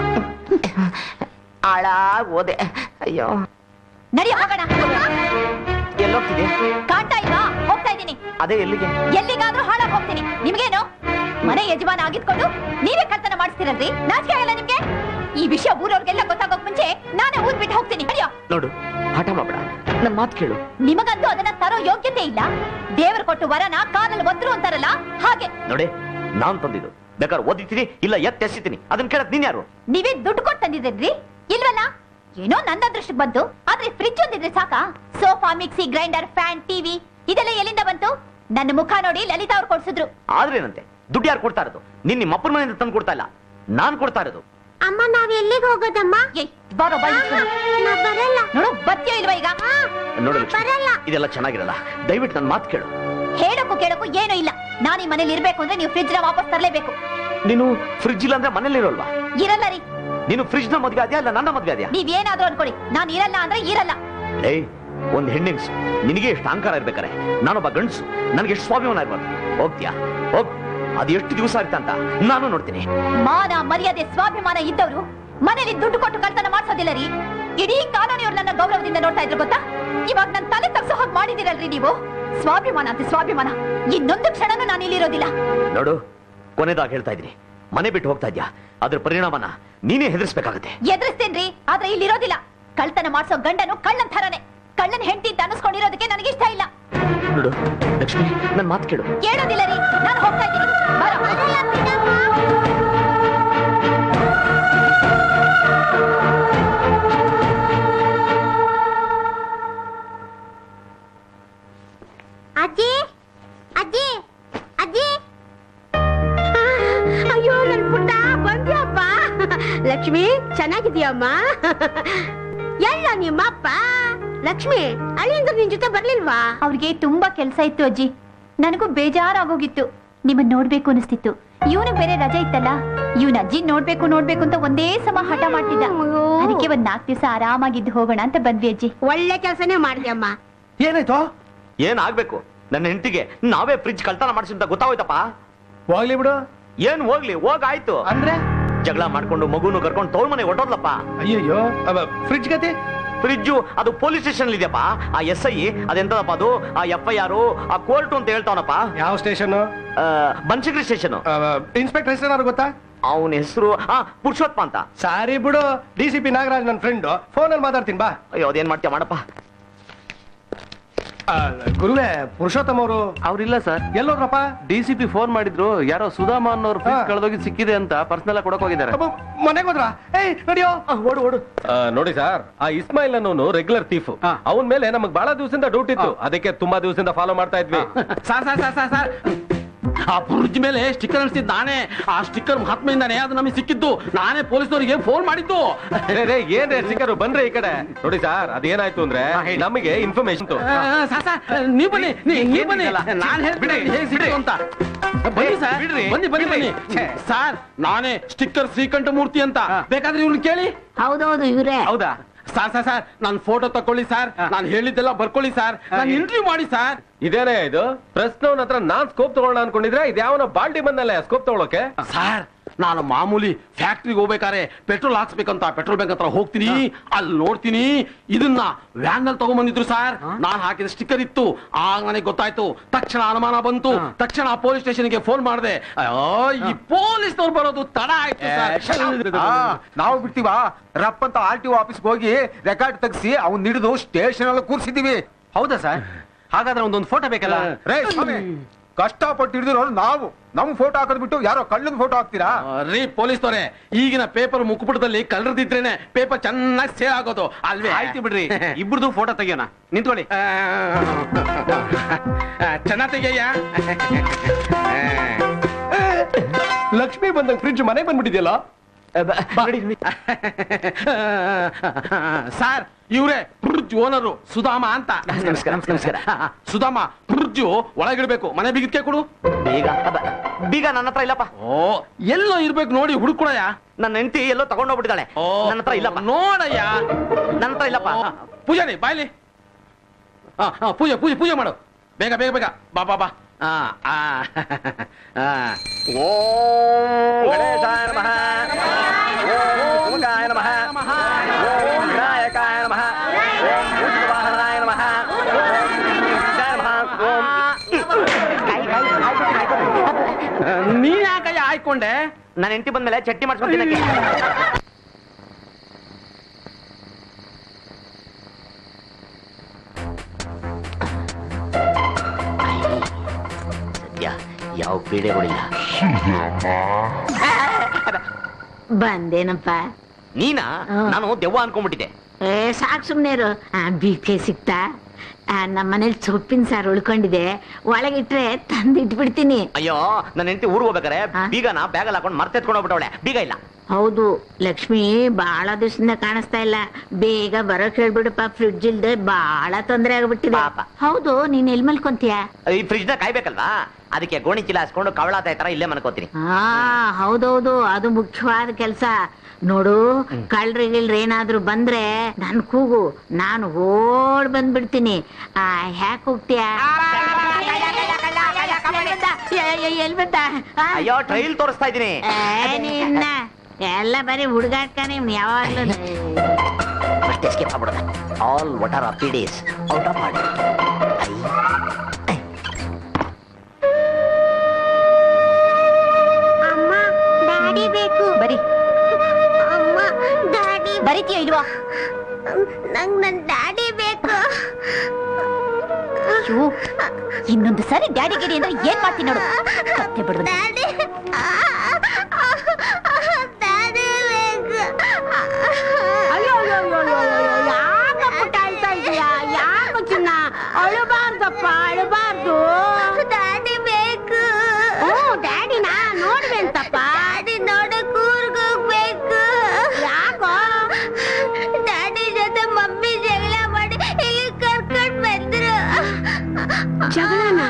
S5: ಹಾಳಾಗ್ ಹೋದೆ ಅಯ್ಯೋ
S6: ನಡಿ ಹೋಗೋಣ
S5: ಎಲ್ಲೋಗ್ತಿದೆ
S6: ಕಾಣ್ತಾ ಇಲ್ವಾ ಹೋಗ್ತಾ ಇದ್ದೀನಿ
S5: ಅದೇ ಎಲ್ಲಿಗೆ
S6: ಎಲ್ಲಿಗಾದ್ರೂ ಹಾಳಾಗ್ ಹೋಗ್ತೀನಿ ನಿಮ್ಗೇನು ಮನೆ ಯಜಮಾನ ಆಗಿದ್ಕೊಂಡು ನೀವೇ ಕಳ್ತನ ಮಾಡಿಸ್ತೀರಲ್ರಿ ನಾಚಿಕೆ ಆಗಲ್ಲ ನಿಮ್ಗೆ ಈ ವಿಷಯ ಊರವ್ರಿಗೆಲ್ಲ ಗೊತ್ತಾಗೋಕ್ ಮುಂಚೆ ನಾನೇ ಊರ್ ಬಿಟ್ಟು ಹೋಗ್ತೀನಿ ನಡಿಯೋ
S5: ನೋಡು ಹಠ ಮಾಡ್ಬೇಡ ನನ್ ಮಾತು ಕೇಳು
S6: ನಿಮಗಂತೂ ಅದನ್ನ ತರೋ ಯೋಗ್ಯತೆ ಇಲ್ಲ ದೇವರು ಕೊಟ್ಟು ವರನ ಕಾಲಲ್ಲಿ ಒದ್ರು ಅಂತಾರಲ್ಲ ಹಾಗೆ
S5: ನೋಡಿ ನಾನ್ ತಂದಿದ್ದು ಬೇಕಾದ್ರೆ ಓದಿತೀನಿ ಇಲ್ಲ ಎತ್ ಎಸಿತೀನಿ ಅದನ್ನ ಕೇಳಕ್ ನೀನ್ ಯಾರು
S6: ನೀವೇ ದುಡ್ಡು ಕೊಟ್ಟು ತಂದಿದ್ರಿ ಇಲ್ವಲ್ಲ ಏನೋ ನನ್ನ ಅದೃಷ್ಟಕ್ಕೆ ಬಂತು ಆದ್ರೆ ಫ್ರಿಡ್ಜ್ ಒಂದಿದ್ರೆ ಸಾಕಾ sofa mixie grinder fan TV ಇದೆಲ್ಲ ಎಲ್ಲಿಂದ ಬಂತು ನನ್ನ ಮುಖ ನೋಡಿ ಲಲಿತಾ ಅವ್ರು ಕೊಡ್ಸಿದ್ರು
S5: ಆದ್ರೇನಂತೆ ದುಡ್ಡು ಯಾರು ಕೊಡ್ತಾ ಇರೋದು ನಿನ್ ನಿಮ್ಮ ಅಪ್ಪನ ಮನೆಯಿಂದ ತಂದು ಕೊಡ್ತಾ ಇಲ್ಲ ನಾನ್ ಕೊಡ್ತಾ ಇರೋದು
S8: ಅಮ್ಮ ನಾವ್ ಎಲ್ಲಿಗೆ ಹೋಗೋದಮ್ಮ
S6: ಬಾರೋ ಬಾಯ್
S8: ನಾ ಬರಲ್ಲ
S6: ನೋಡು ಬತ್ತಿಯೋ ಇಲ್ವಾ ಈಗ
S5: ನೋಡು ಲಕ್ಷ್ಮಿ, ಇದೆಲ್ಲ ಚೆನ್ನಾಗಿರಲ್ಲ ದಯವಿಟ್ಟು ನನ್ನ ಮಾತು ಕೇಳು
S6: ಹೇಳಕ್ಕೂ ಕೇಳಕ್ಕೂ ಏನೂ ಇಲ್ಲ ನಾನು ಈ ಮನೇಲಿ ಇರ್ಬೇಕು ಅಂದ್ರೆ ನೀವು ಫ್ರಿಡ್ಜ್ ನ ವಾಪಸ್ ತರಲೇಬೇಕು
S5: ನೀನು ಫ್ರಿಡ್ಜ್ ಇಲ್ಲ ಅಂದ್ರೆ ಮನೇಲಿ ಇರೋಲ್ವಾ
S6: ಇರಲ್ಲ ರೀ
S5: ನೀನು ಫ್ರಿಡ್ಜ್ ನ ಮದ್ವೆ ಆದ್ಯಾ ಇಲ್ಲ ನನ್ನ ಮದ್ವೆ ಆದ್ಯಾ
S6: ನೀವ್ ಏನಾದ್ರೂ ಅನ್ಕೊಳ್ಳಿ ನಾನು ಇರಲ್ಲ ಅಂದ್ರೆ ಇರಲ್ಲ
S5: ಏಯ್ ಒಂದ್ ಹೆಣ್ಣಿನ್ಸು ನಿನಗೆ ಎಷ್ಟು ಅಹಂಕಾರ ಇರ್ಬೇಕಾರೆ ನಾನೊಬ್ಬ ಗಂಡಸು ನನಗೆ ಎಷ್ಟು ಸ್ವಾಭಿಮಾನ ಇರ್ಬಾರ್ದು ಹೋಗ್ತೀಯಾ ಹೋಗ್ ಅದು ಎಷ್ಟು ದಿವಸ ಆಯ್ತಾ ಅಂತ ನಾನು ನೋಡ್ತೀನಿ
S6: ಮಾನ ಮರ್ಯಾದೆ ಸ್ವಾಭಿಮಾನ ಇದ್ದವರು ಮನೇಲಿ ದುಡ್ಡು ಕೊಟ್ಟು ಕಳ್ತನ ಮಾಡ್ಸೋದಿಲ್ಲ ರೀ ಇಡೀ ಕಾನೂನಿಯವ್ರು ನನ್ನ ಗೌರವದಿಂದ ನೋಡ್ತಾ ಇದ್ರು ಗೊತ್ತಾ ಇವಾಗ ನನ್ ತಲೆ ತಗ್ಸೋ ಹಾಗೆ ಮಾಡಿದಿರಲ್ರಿ ನೀವು ಸ್ವಾಭಿಮಾನ ಅಂತ ಸ್ವಾಭಿಮಾನ ಇನ್ನೊಂದು ಕ್ಷಣನೂ ನಾನು ಇಲ್ಲಿರೋದಿಲ್ಲ
S5: ನೋಡು ಕೊನೆದಾಗ ಹೇಳ್ತಾ ಇದ್ದೀನಿ ಮನೆ ಬಿಟ್ಟು ಹೋಗ್ತಾ ಇದ್ಯಾ ಅದ್ರ ಪರಿಣಾಮನ ನೀನೇ ಹೆದರ್ಸ್ಬೇಕಾಗತ್ತೆ
S6: ಎದುರಿಸ್ತೇನ್ರಿ ಆದ್ರೆ ಇಲ್ಲಿರೋದಿಲ್ಲ ಕಳ್ತನ ಮಾಡ್ಸೋ ಗಂಡನು ಕಳ್ಳನ್ ಥರನೇ ಕಳ್ಳನ್ ಹೆಂಡತಿ ಅಂತ ಅನಿಸ್ಕೊಂಡಿರೋದಕ್ಕೆ ನನಗೆ ಇಷ್ಟ ಇಲ್ಲ
S5: ನೋಡು ಲಕ್ಷ್ಮಿ ನನ್ ಮಾತು ಕೇಳು
S6: ಕೇಳೋದಿಲ್ಲ ರೀ ನಾನು ಹೋಗ್ತಾ ಇದ್ದೀನಿ ಬರೋ.
S8: ಅಜ್ಜಿ ಅಜ್ಜಿ ಅಜ್ಜಿ ಅಯ್ಯೋ ನನ್ ಪುಟ್ಟ ಬಂದ್ಯಪ್ಪ ಲಕ್ಷ್ಮಿ ಚೆನ್ನಾಗಿದ್ಯಮ್ಮ ಎಲ್ಲ ನಿಮ್ಮಪ್ಪ ಲಕ್ಷ್ಮಿ ಅಳಿಯಿಂದ ನಿನ್ ಜೊತೆ ಬರ್ಲಿಲ್ವಾ
S6: ಅವ್ರಿಗೆ ತುಂಬಾ ಕೆಲ್ಸ ಇತ್ತು ಅಜ್ಜಿ ನನಗೂ ಬೇಜಾರಾಗೋಗಿತ್ತು ನಿಮ್ಮನ್ ನೋಡ್ಬೇಕು ಅನಿಸ್ತಿತ್ತು ಇವನು ಬೇರೆ ರಜೆ ಇತ್ತಲ್ಲ ಇವನ್ ಅಜ್ಜಿ ನೋಡ್ಬೇಕು ನೋಡ್ಬೇಕು ಅಂತ ಒಂದೇ ಸಮ ಹಠ ಮಾಡ್ತಿದ್ದ ಅದಕ್ಕೆ ಒಂದ್ ನಾಲ್ಕು ದಿವಸ ಆರಾಮಾಗಿದ್ದು ಹೋಗೋಣ ಅಂತ ಬಂದ್ವಿ ಅಜ್ಜಿ
S8: ಒಳ್ಳೆ ಕೆಲಸನೇ ಮಾಡಿದ್ಯಮ್ಮ
S4: ಏನಾಯ್ತು
S5: ಏನ್ ಆಗ್ಬೇಕು ನನ್ನ ಹೆಂಡತಿಗೆ ನಾವೇ ಫ್ರಿಡ್ಜ್ ಕಳ್ತನ ಮಾಡಿಸಿ ಅಂತ ಗೊತ್ತಾಗೋಯ್ತಪ್ಪ
S4: ಹೋಗ್ಲಿ ಬಿಡು
S5: ಏನ್ ಹೋಗ್ಲಿ ಹೋಗಾಯ್ತು
S4: ಅಂದ್ರೆ
S5: ಜಗಳ ಮಾಡ್ಕೊಂಡು ಮಗುನು ಕರ್ಕೊಂಡು ತೋಳ್ ಮನೆ ಹೊಟ್ಟೋದ್ಲಪ್ಪ
S4: ಅಯ್ಯಯ್ಯೋ ಫ್ರಿಡ್ಜ್ ಗತಿ
S5: ಫ್ರಿಡ್ಜು ಅದು ಪೊಲೀಸ್ ಸ್ಟೇಷನ್ ಇದೆಯಪ್ಪ ಆ ಎಸ್ ಐ ಅದೆಂತದಪ್ಪ ಅದು ಆ ಎಫ್ ಐ ಆರ್ ಆ ಕೋರ್ಟ್ ಅಂತ ಹೇಳ್ತಾವನಪ್ಪ
S4: ಯಾವ ಸ್ಟೇಷನ್
S5: ಬನ್ಸಿಗ್ರಿ ಸ್ಟೇಷನ್
S4: ಇನ್ಸ್ಪೆಕ್ಟರ್ ಹೆಸರು ಏನಾದ್ರು ಗೊತ್ತಾ
S5: ಅವನ ಹೆಸರು ಆ ಪುರುಷೋತ್ಮ ಅಂತ
S4: ಸಾರಿ ಬಿಡು ಡಿ ಸಿ ಪಿ ನಾಗರಾಜ್ ನನ್ನ ಫ್ರೆಂಡ್ ಫೋನಲ್ಲಿ ಮಾತಾಡ್ತೀನಿ ಬಾ
S5: ಅಯ್ಯೋ ಅದೇನ್ ಮಾಡ್ತೀಯ ಮಾಡಪ್ಪ
S4: ಆ, ಗುರುವೆ ಪುರುಷೋತ್ತಮ್ ಅವರು
S3: ಅವ್ರಿಲ್ಲ ಸರ್
S4: ಎಲ್ಲೋದ್ರಪ್ಪ
S3: ಡಿ ಸಿ ಪಿ ಫೋನ್ ಮಾಡಿದ್ರು ಯಾರೋ ಸುಧಾಮ ಅನ್ನೋರು ಫೀಸ್ ಕಳೆದೋಗಿ ಸಿಕ್ಕಿದೆ ಅಂತ ಪರ್ಸನಲ್ ಆಗಿ ಕೊಡಕ್ ಹೋಗಿದ್ದಾರೆ
S4: ಮನೆಗೆ ಹೋದ್ರ ಏಯ್ ನಡಿಯೋ
S5: ಓಡು ಓಡು
S20: ಆ, ನೋಡಿ ಸರ್ ಆ ಇಸ್ಮಾಯಿಲ್ ಅನ್ನೋನು ರೆಗ್ಯುಲರ್ ತೀಫ್ ಅವನ್ ಮೇಲೆ ನಮಗ್ ಬಹಳ ದಿವಸದಿಂದ ಡೌಟ್ ಇತ್ತು ಅದಕ್ಕೆ ತುಂಬಾ ದಿವಸದಿಂದ ಫಾಲೋ ಮಾಡ್ತಾ ಇದ್ವಿ
S11: sir sir sir sir sir
S2: ಆ ಬ್ರಿಡ್ಜ್ ಮೇಲೆ ಸ್ಟಿಕ್ಕರ್ ಅನ್ಸಿದ್ ನಾನೇ ಆ ಸ್ಟಿಕ್ಕರ್ ಮಹಾತ್ಮೆಯಿಂದಾನೆ ಅದು ನಮಗೆ ಸಿಕ್ಕಿದ್ದು ನಾನೇ ಪೊಲೀಸ್ನವರಿಗೆ ಫೋನ್ ಮಾಡಿದ್ದು
S20: ರೇ, ರೇ, ಏನ್ ಸ್ಟಿಕ್ಕರ್ ಬನ್ರಿ ಈ ಕಡೆ ನೋಡಿ ಸರ್ ಅದೇನಾಯ್ತು ಅಂದ್ರೆ ನಮಗೆ ಇನ್ಫಾರ್ಮೇಶನ್
S2: ಆ, ಸಾ- ಸಾ, ನೀವ್ ಬನ್ನಿ ನೀ- ನೀವ್ ಬನ್ನಿ ನಾನ್ ಹೇಳ್ಬಿಡಿ ಹೇಗೆ ಸಿಕ್ತು ಅಂತ ಬನ್ನಿ ಸರ್ ಬನ್ನಿ ಬನ್ನಿ ಬನ್ನಿ ಸರ್ ನಾನೇ ಸ್ಟಿಕ್ಕರ್ ಶ್ರೀಕಂಠ ಮೂರ್ತಿ ಅಂತ ಬೇಕಾದ್ರೆ ಇವ್ನು ಕೇಳಿ
S8: ಹೌದೌದು ಇವ್ರೆ
S2: ಹೌದಾ ಸರ್ ಸರ್ ಸರ್ ನನ್ ಫೋಟೋ ತಕೊಳ್ಳಿ ಸರ್ ನಾನು ಹೇಳಿದ್ದೆಲ್ಲ ಬರ್ಕೊಳ್ಳಿ ಸರ್ ನಾನು ಇಂಟರ್ವ್ಯೂ ಮಾಡಿ ಸರ್
S20: ಇದೇನೇ ಇದು ಪ್ರಶ್ನವನ ಹತ್ರ ನಾನ್ ಸ್ಕೋಪ್ ತಗೊಳ್ಳೋಣ ಅನ್ಕೊಂಡಿದ್ರೆ ಇದ್ಯಾವನ ಬಾಲ್ಟಿ ಬಂದಲ್ಲ ಸ್ಕೋಪ್ ತಗೊಳಕ್ಕೆ
S2: ಸರ್ ನಾನು ಮಾಮೂಲಿ ಫ್ಯಾಕ್ಟ್ರಿಗೆ ಹೋಗ್ಬೇಕಾರೆ ಪೆಟ್ರೋಲ್ ಹಾಕ್ಸ್ಬೇಕಂತ ಪೆಟ್ರೋಲ್ ಬ್ಯಾಂಕ್ ಹತ್ರ ಹೋಗ್ತೀನಿ ಅಲ್ಲಿ ನೋಡ್ತೀನಿ ಇದನ್ನ ವ್ಯಾನ್ ನಲ್ಲಿ ತಗೊಂಡ್ಬಂದಿದ್ರು ಸರ್ ನಾನ್ ಹಾಕಿದ ಸ್ಟಿಕ್ಕರ್ ಇತ್ತು ಆಗ ನನಗೆ ಗೊತ್ತಾಯ್ತು ತಕ್ಷಣ ಅನುಮಾನ ಬಂತು ತಕ್ಷಣ ಪೊಲೀಸ್ ಸ್ಟೇಷನ್ಗೆ ಫೋನ್ ಮಾಡಿದೆ ಅಯ್ಯೋ ಈ ಪೊಲೀಸ್ನವ್ರು ಬರೋದು ತಡ ಆಯ್ತು ಸರ್
S11: ಆ, ನಾವು ಬಿಡ್ತೀವ ರಪ್ ಅಂತ ಆರ್ ಟಿ ಆಫೀಸ್ಗೆ ಹೋಗಿ ರೆಕಾರ್ಡ್ ತೆಗ್ಸಿ ಅವ್ನ್ ಹಿಡಿದು ಸ್ಟೇಷನ್ ಅಲ್ಲಿ ಕೂರ್ಸಿದೀವಿ
S2: ಹೌದಾ ಸರ್ ಹಾಗಾದ್ರೆ ಒಂದೊಂದು ಫೋಟೋ ಬೇಕಲ್ಲ
S11: ರೇ ಸ್ವಾಮಿ ಕಷ್ಟಪಟ್ಟು ಹಿಡಿದಿರೋ ನಾವು ನಮ್ ಫೋಟೋ ಹಾಕೋದ್ ಬಿಟ್ಟು ಯಾರೋ ಕಳ್ಳನ್ ಫೋಟೋ ಹಾಕ್ತೀರಾ
S2: ರೀ ಪೊಲೀಸ್ನವ್ರೆ ಈಗಿನ ಪೇಪರ್ ಮುಖಪುಟದಲ್ಲಿ ಕಲರ್ದಿದ್ರೇನೆ ಪೇಪರ್ ಚೆನ್ನಾಗಿ ಸೇಲ್ ಆಗೋದು ಅಲ್ವೇ
S13: ಆಯ್ತು ಬಿಡ್ರಿ ಇಬ್ರದು ಫೋಟೋ ತೆಗಿಯೋಣ ನಿಂತ್ಕೊಳ್ಳಿ
S2: ಚೆನ್ನಾಗ್ ತೆಗೆಯ್ಯ
S4: ಲಕ್ಷ್ಮಿ ಬಂದಂಗ್ ಫ್ರಿಡ್ಜ್ ಮನೆ ಬಂದ್ಬಿಟ್ಟಿದ್ಯಲ್ಲ
S2: ಸರ್ ಇವ್ರೆ ಫ್ರಿಡ್ಜ್ ಓನರು ಸುಧಾಮ ಅಂತ
S5: ನಮಸ್ಕಾರ, ನಮಸ್ಕಾರ.
S2: ಸುಧಾಮ ಫ್ರಿಡ್ಜ್ ಒಳಗಿಡ್ಬೇಕು ಮನೆ ಬಿಗಿದ್ಕೆ ಕೊಡು
S5: ಬೀಗ ಅಬ್ಬ, ಬೀಗ ನನ್ನ ಹತ್ರ ಇಲ್ಲಪ್ಪ
S2: ಓ ಎಲ್ಲೋ ಇರ್ಬೇಕು ನೋಡಿ ಹುಡುಕೊಡಯ್ಯ
S5: ನನ್ನ ಹೆಂಡತಿ ಎಲ್ಲೋ ತಗೊಂಡೋಗ್ಬಿಟ್ಟಿದ್ದಾಳೆ ನನ್ನ ಹತ್ರ ಇಲ್ಲಪ್ಪ
S2: ನೋಡಯ್ಯ
S5: ನನ್ನ ಹತ್ರ ಇಲ್ಲಪ್ಪ
S2: ಪೂಜಾರಿ ಬಾಯ್ಲಿ ಆ, ಆ, ಪೂಜೆ ಪೂಜೆ ಪೂಜೆ ಮಾಡು ಬೇಗ ಬೇಗ ಬೇಗ ಬಾ ಬಾ ಬಾ ಆ, ಆ, ಆ.
S5: ಓಂ ಗಣೇಶಾಯ ನಮಃ ಓಂ ಸುಮುಖಾಯ ನಮಃ ಓಂ ವಿನಾಯಕಾಯ ನಮಃ ಓಂ ಭೂತವಾಹನಾಯ ನಮಃ ಓಂ ಶ್ರೀಗಣೇಶಾಯ ನಮಃ ಓಂ
S2: ನೀನ್ ಯಾಕಯ್ಯ ಆಯ್ಕೊಂಡೆ
S5: ನನ್ನ ಹೆಂಡತಿ ಬಂದ್ಮೇಲೆ ಚಟ್ನಿ ಮಾಡ್ಸ್ಕೊಂತೀನಿ ಸದ್ಯ ಯಾವ ಪೀಡೆಗಳಿಲ್ಲ
S8: ಬಂದೇನಪ್ಪ
S5: ನೀನಾ ನಾನು ದೆವ್ವ ಅನ್ಕೊಂಡ್ಬಿಟ್ಟಿದ್ದೆ
S8: ಏ ಸಾಕ್ ಸುಮ್ನೆ ಇರು ಬೀಕೆ ಸಿಕ್ತಾ ಆ, ನಮ್ಮ ಮನೇಲಿ ಸೊಪ್ಪಿನ ಸಾರು ಉಳ್ಕೊಂಡಿದೆ ಒಳಗಿಟ್ರೆ ತಂದಿಟ್ಬಿಡ್ತೀನಿ
S5: ಅಯ್ಯೋ ನನ್ನ ಹೆಂಡತಿ ಊರಿಗೆ ಹೋಗ್ಬೇಕಾರೆ ಬೀಗನ ಬ್ಯಾಗಲ್ಲಿ ಹಾಕೊಂಡು ಮರ್ತೆತ್ಕೊಂಡು ಹೋಗ್ಬಿಟ್ಟವಳೆ ಬೀಗ ಇಲ್ಲ
S8: ಹೌದು ಲಕ್ಷ್ಮಿ ಬಹಳ ದಿವಸದಿಂದ ಕಾಣಿಸ್ತಾ ಇಲ್ಲ ಬೇಗ ಬರೋಕ್ ಹೇಳ್ಬಿಡಪ್ಪ ಫ್ರಿಡ್ಜ್ ಇಲ್ದೆ ಬಹಳ ತೊಂದರೆ ಆಗ್ಬಿಟ್ಟಿದೆ ಹೌದು ನೀನ್ ಎಲ್ ಮಲ್ಕೊಂತೀಯ
S5: ಈ ಫ್ರಿಜ್ ನ ಕಾಯ್ಬೇಕಲ್ವಾ ಅದಕ್ಕೆ ಗೋಣಿ ಚೀಲ ಹಾಸ್ಕೊಂಡು ಕವಳಾತ ತರ ಇಲ್ಲೇ ಮನ್ಕೋತೀನಿ
S8: ಹಾ ಹೌದೌದು ಅದು ಮುಖ್ಯವಾದ ಕೆಲ್ಸ ನೋಡು ಕಳ್ರಿ ಗಿಳ್ರಿ ಏನಾದ್ರೂ ಬಂದ್ರೆ ನನ್ ಕೂಗು ನಾನು ಓಡ್ ಬಂದ್ಬಿಡ್ತೀನಿ ಆ ಹ್ಯಾಕ್ ಹೋಗ್ತೀಯ ಎಲ್ ಬಂದ ಆ?
S5: ಅಯ್ಯೋ ಟ್ರೈಲ್ ತೋರಿಸ್ತಾ ಇದೀನಿ
S8: ಏ, ನಿನ್ನ ಎಲ್ಲ ಬರೀ ಹುಡುಗಾಟ್ಕಾನೆ ಇವ್ನು ಯಾವಾಗ್ಲೂ
S5: ಫಸ್ಟ್ ಎಸ್ಕೇಪ್ ಆಗ್ಬಿಡೋಣ all what are happy days out of ಮಾಡಿ
S15: ಅಮ್ಮ ಡ್ಯಾಡಿ ಬೇಕು ಬರಿ ಅಮ್ಮ ಡ್ಯಾಡಿ ಬರಿತೀಯ ಇಲ್ವಾ ನಂಗ್ ನನ್ ಡ್ಯಾಡಿ ಬೇಕು
S9: ಅಯ್ಯೋ ಇನ್ನೊಂದು ಸಾರಿ ಡ್ಯಾಡಿ ಗಿಡಿ ಅಂದ್ರೆ ಏನ್ ಮಾಡ್ತೀನಿ ನೋಡು ಕತ್ತೆ ಬಿಡುದು
S15: ಡ್ಯಾಡಿ ಡ್ಯಾಡಿ ಬೇಕು
S8: ಅಯ್ಯೋ ಅಯ್ಯೋ ಅಯ್ಯೋ ಅಯ್ಯೋ ಅಯ್ಯೋ, ಯಾಕ ಪುಟ್ಟ ಅಳ್ತಾ ಇದೀಯಾ ಯಾಕ ಚಿನ್ನ ಅಳಬಾರ್ದಪ್ಪ ಅಳಬಾರ್ದು
S15: ಡ್ಯಾಡಿ ಬೇಕು
S8: ಡ್ಯಾಡಿನ ನೋಡ್ಬೇಂತಪ್ಪ
S15: ಡ್ಯಾಡಿ ನೋಡಕ್ ಊರ್ಗ್ ಹೋಗ್ಬೇಕು
S8: ಯಾಕೋ
S15: ಡ್ಯಾಡಿ ಜೊತೆ ಮಮ್ಮಿ ಜಗಳ ಮಾಡಿ ಇಲ್ಲಿ ಕರ್ಕೊಂಡ್ ಬಂದ್ರು
S8: ಜಗಳನ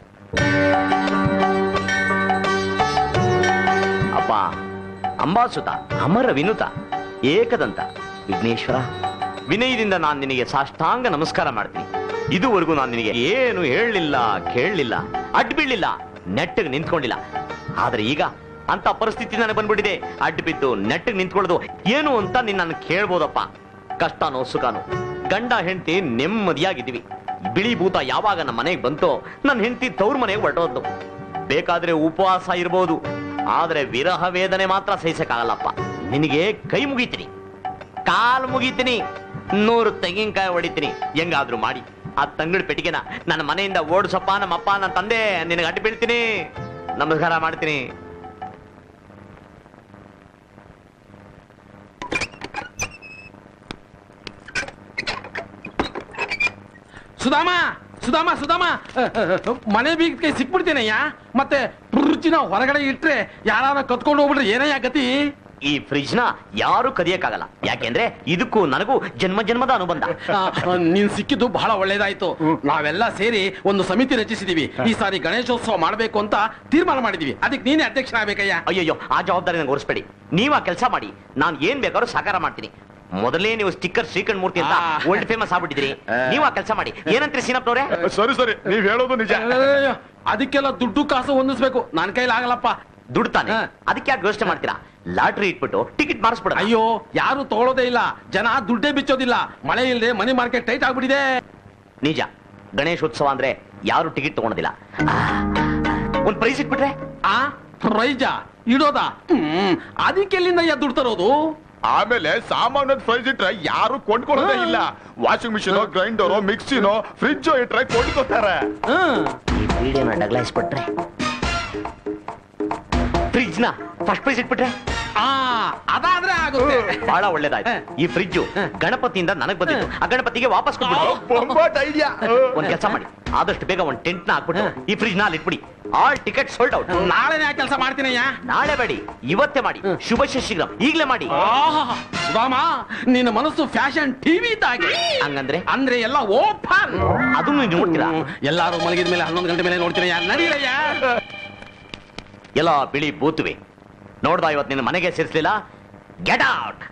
S5: ಅಪ್ಪ ಅಂಬಾಸುತ ಅಮರ ವಿನುತ ಏಕದಂತ ವಿಘ್ನೇಶ್ವರ ವಿನಯದಿಂದ ನಾನು ನಿನಗೆ ಸಾಷ್ಟಾಂಗ ನಮಸ್ಕಾರ ಮಾಡ್ತೀನಿ ಇದುವರೆಗೂ ನಾನು ನಿನಗೆ ಏನು ಹೇಳಲಿಲ್ಲ ಕೇಳಲಿಲ್ಲ ಅಡ್ಡ ಬೀಳಲಿಲ್ಲ ನೆಟ್ಟಗೆ ನಿಂತ್ಕೊಂಡಿಲ್ಲ ಆದ್ರೆ ಈಗ ಅಂತ ಪರಿಸ್ಥಿತಿ ನನಗೆ ಬಂದ್ಬಿಟ್ಟಿದೆ ಅಡ್ಡ ಬಿದ್ದು ನೆಟ್ಟಗೆ ನಿಂತ್ಕೊಳ್ಳೋದು ಏನು ಅಂತ ನಿನ್ನ ಕೇಳ್ಬೋದಪ್ಪ ಕಷ್ಟನೋ ಸುಖನೋ ಗಂಡ ಹೆಂಡತಿ ನೆಮ್ಮದಿಯಾಗಿದ್ದೀವಿ ಬಿಳಿ ಭೂತ ಯಾವಾಗ ನಮ್ಮ ಮನೆಗೆ ಬಂತೋ ನನ್ನ ಹೆಂಡತಿ ತವ್ರ ಮನೆಗೆ ಹೊರಟೋದ್ಲು ಬೇಕಾದ್ರೆ ಉಪವಾಸ ಇರ್ಬೋದು ಆದ್ರೆ ವಿರಹ ವೇದನೆ ಮಾತ್ರ ಸಹಿಸಕ್ಕಾಗಲ್ಲಪ್ಪ ನಿನಗೆ ಕೈ ಮುಗಿತೀನಿ ಕಾಲ್ ಮುಗಿತೀನಿ ನೂರು ತೆಂಗಿನಕಾಯಿ ಹೊಡಿತೀನಿ ಹೆಂಗಾದ್ರೂ ಮಾಡಿ ಆ ತಂಗಡ ಪೆಟ್ಟಿಗೆನ ನನ್ನ ಮನೆಯಿಂದ ಓಡಿಸಪ್ಪ ನಮ್ಮಪ್ಪ ನನ್ನ ತಂದೆ ನಿನಗೆ ಅಡ್ಡ ಬೀಳ್ತೀನಿ ನಮಸ್ಕಾರ ಮಾಡ್ತೀನಿ
S2: ಸುಧಾಮ
S4: ಸುಧಾಮ ಸುಧಾಮ ಅಹ್, ಅಹ್, ಮನೆ ಬೀಗಕ್ಕೆ ಸಿಕ್ಬಿಡ್ತೀನಯ್ಯ ಮತ್ತೆ ಫ್ರಿಜ್ನ ಹೊರಗಡೆ ಇಟ್ರೆ ಯಾರು ಕತ್ಕೊಂಡು ಹೋಗ್ಬಿಟ್ರೆ ಏನಯ್ಯ ಗತಿ
S5: ಈ ಫ್ರಿಜ್ ನ ಯಾರು ಕದಿಯಕ್ಕಾಗಲ್ಲ ಯಾಕೆಂದ್ರೆ ಇದಕ್ಕೂ ನನಗೂ ಜನ್ಮ ಜನ್ಮದ ಅನುಬಂಧ
S4: ಆ, ಆ, ನೀನ್ ಸಿಕ್ಕಿದ್ದು ಬಹಳ ಒಳ್ಳೇದಾಯ್ತು ನಾವೆಲ್ಲ ಸೇರಿ ಒಂದು ಸಮಿತಿ ರಚಿಸಿದೀವಿ ಈ ಸಾರಿ ಗಣೇಶೋತ್ಸವ ಮಾಡ್ಬೇಕು ಅಂತ ತೀರ್ಮಾನ ಮಾಡಿದೀವಿ ಅದಕ್ಕೆ ನೀನೇ ಅಧ್ಯಕ್ಷನಾಗಬೇಕಯ್ಯ
S5: ಅಯ್ಯಯ್ಯೋ ಆ ಜವಾಬ್ದಾರಿ ನಂಗೆ ಹೊರಿಸ್ಬೇಡಿ ನೀವು ಆ ಕೆಲಸ ಮಾಡಿ ನಾನು ಏನ್ ಬೇಕಾದ್ರೂ ಸಾಕಾರ ಮಾಡ್ತೀನಿ ಮೊದಲೇ ನೀವು ಸ್ಟಿಕ್ಕರ್ ಶ್ರೀಕಂಠ ಮೂರ್ತಿ ಅಂತ ವರ್ಲ್ಡ್ ಫೇಮಸ್ ಆಗ್ಬಿಟ್ಟಿದ್ರಿ ನೀವು ಆ ಕೆಲಸ ಮಾಡಿ ಏನಂತ್ರಿ ಸೀನಪ್ಪನವ್ರೆ
S18: ಸರಿ ಸರಿ ನೀವ್ ಹೇಳೋದು ನಿಜ
S4: ಅಯ್ಯಯ್ಯೋ, ಅದಕ್ಕೆಲ್ಲ ದುಡ್ಡು ಕಾಸು ಹೊಂದಿಸ್ಬೇಕು ನನ್ ಕೈಲಿ ಆಗಲ್ಲಪ್ಪ
S5: ದುಡ್ಡು ತಾನೆ ಅದಕ್ಕೆ ಯಾಕೆ ಯೋಚನೆ ಮಾಡ್ತೀರಾ ಲಾಟ್ರಿ ಇಟ್ಬಿಟ್ಟು ಟಿಕೆಟ್ ಮಾಡಿಸ್ಬಿಡ
S4: ಅಯ್ಯೋ ಯಾರು ತಗೊಳ್ಳೋದೇ ಇಲ್ಲ ಜನ ದುಡ್ಡೇ ಬಿಚ್ಚೋದಿಲ್ಲ ಮಳೆ ಇಲ್ಲದೆ ಮನಿ ಮಾರ್ಕೆಟ್ ಟೈಟ್ ಆಗ್ಬಿಟ್ಟಿದೆ
S5: ನಿಜ ಗಣೇಶೋತ್ಸವ ಅಂದ್ರೆ ಯಾರು ಟಿಕೆಟ್ ತಗೊಳೋದಿಲ್ಲ ಒಂದ್ ಪ್ರೈಸ್ ಇಟ್ಬಿಟ್ರೆ
S4: ಆ ಪ್ರೈಜ ಇಡೋದಾ ಹ್ಮ್ ಅದಕ್ಕೆಲ್ಲಿಂದ ದುಡ್ಡು ತರೋದು
S18: ಆಮೇಲೆ ಸಾಮಾನ್ಯದ ಫ್ರೈಸ್ ಇಟ್ರೆ ಯಾರು ಕೊಂಡ್ಕೊಳ್ಳೋದೇ ಇಲ್ಲ ವಾಷಿಂಗ್ ಮಿಷಿನ್ ಗ್ರೈಂಡರು ಮಿಕ್ಸಿನೋ ಫ್ರಿಜ್ ಇಟ್ರೆ ಕೊಂಡ್ಕೋತಾರೆ
S5: ಈ ವಿಡಿಯೋನ ಡಗ್ಲಾಯಿಸ್ಬಿಟ್ರೆ ಫ್ರಿಜ್ ನ ಫಸ್ಟ್ ಪ್ರೈಸ್ ಇಟ್ಬಿಟ್ರೆ
S4: ಆ ಅದಾದ್ರೆ ಆಗುತ್ತೆ
S5: ಬಹಳ ಒಳ್ಳೇದಾಯ್ತು ಈ ಫ್ರಿಜ್ ಗಣಪತಿಯಿಂದ ನನಗ್ ಬಂದಿತ್ತು ಆ ಗಣಪತಿಗೆ ವಾಪಸ್ ಕೊಟ್ಬಿಡು
S18: ಐಡಿಯಾ
S5: ಒಂದ್ ಕೆಲಸ ಮಾಡಿ ಆದಷ್ಟು ಬೇಗ ಒಂದ್ ಟೆಂಟ್ ನ ಹಾಕ್ಬಿಟ್ಟು ಈ ಫ್ರಿಜ್ ನ ಅಲ್ಲಿ ಇಟ್ಬಿಡಿ ಆಲ್ ಟಿಕೆಟ್ ಸೋಲ್ಡ್ ಔಟ್
S4: ನಾಳೆನೇ ಆ ಕೆಲಸ ಮಾಡ್ತೀನಯ್ಯ
S5: ನಾಳೆ ಬೇಡಿ ಇವತ್ತೇ ಮಾಡಿ ಶುಭ ಶೀಘ್ರ ಈಗಲೇ ಮಾಡಿ
S4: ಆಹಾ, ಸುಧಾಮ ನಿನ್ನ ಮನಸ್ಸು ಫ್ಯಾಷನ್ ಟಿವಿ ಇದ್ದಾಗೆ
S5: ಹಂಗಂದ್ರೆ
S4: ಅಂದ್ರೆ ಎಲ್ಲ ಓಪನ್
S5: ಅದನ್ನು ನೀವು ನೋಡ್ತೀರಾ
S4: ಎಲ್ಲಾರು ಮಲಗಿದ ಮೇಲೆ ಹನ್ನೊಂದು ಗಂಟೆ ಮೇಲೆ ನೋಡ್ತೀನಿ ಯಾರು ನಡೀರಯ್ಯ
S5: ಎಲ್ಲ ಬಿಳಿ ಬೂತ್ವಿ ನೋಡ್ದ ಇವತ್ತು ನಿನ್ನ ಮನೆಗೆ ಸೇರಿಸ್ಲಿಲ್ಲ ಗೆಟ್ ಔಟ್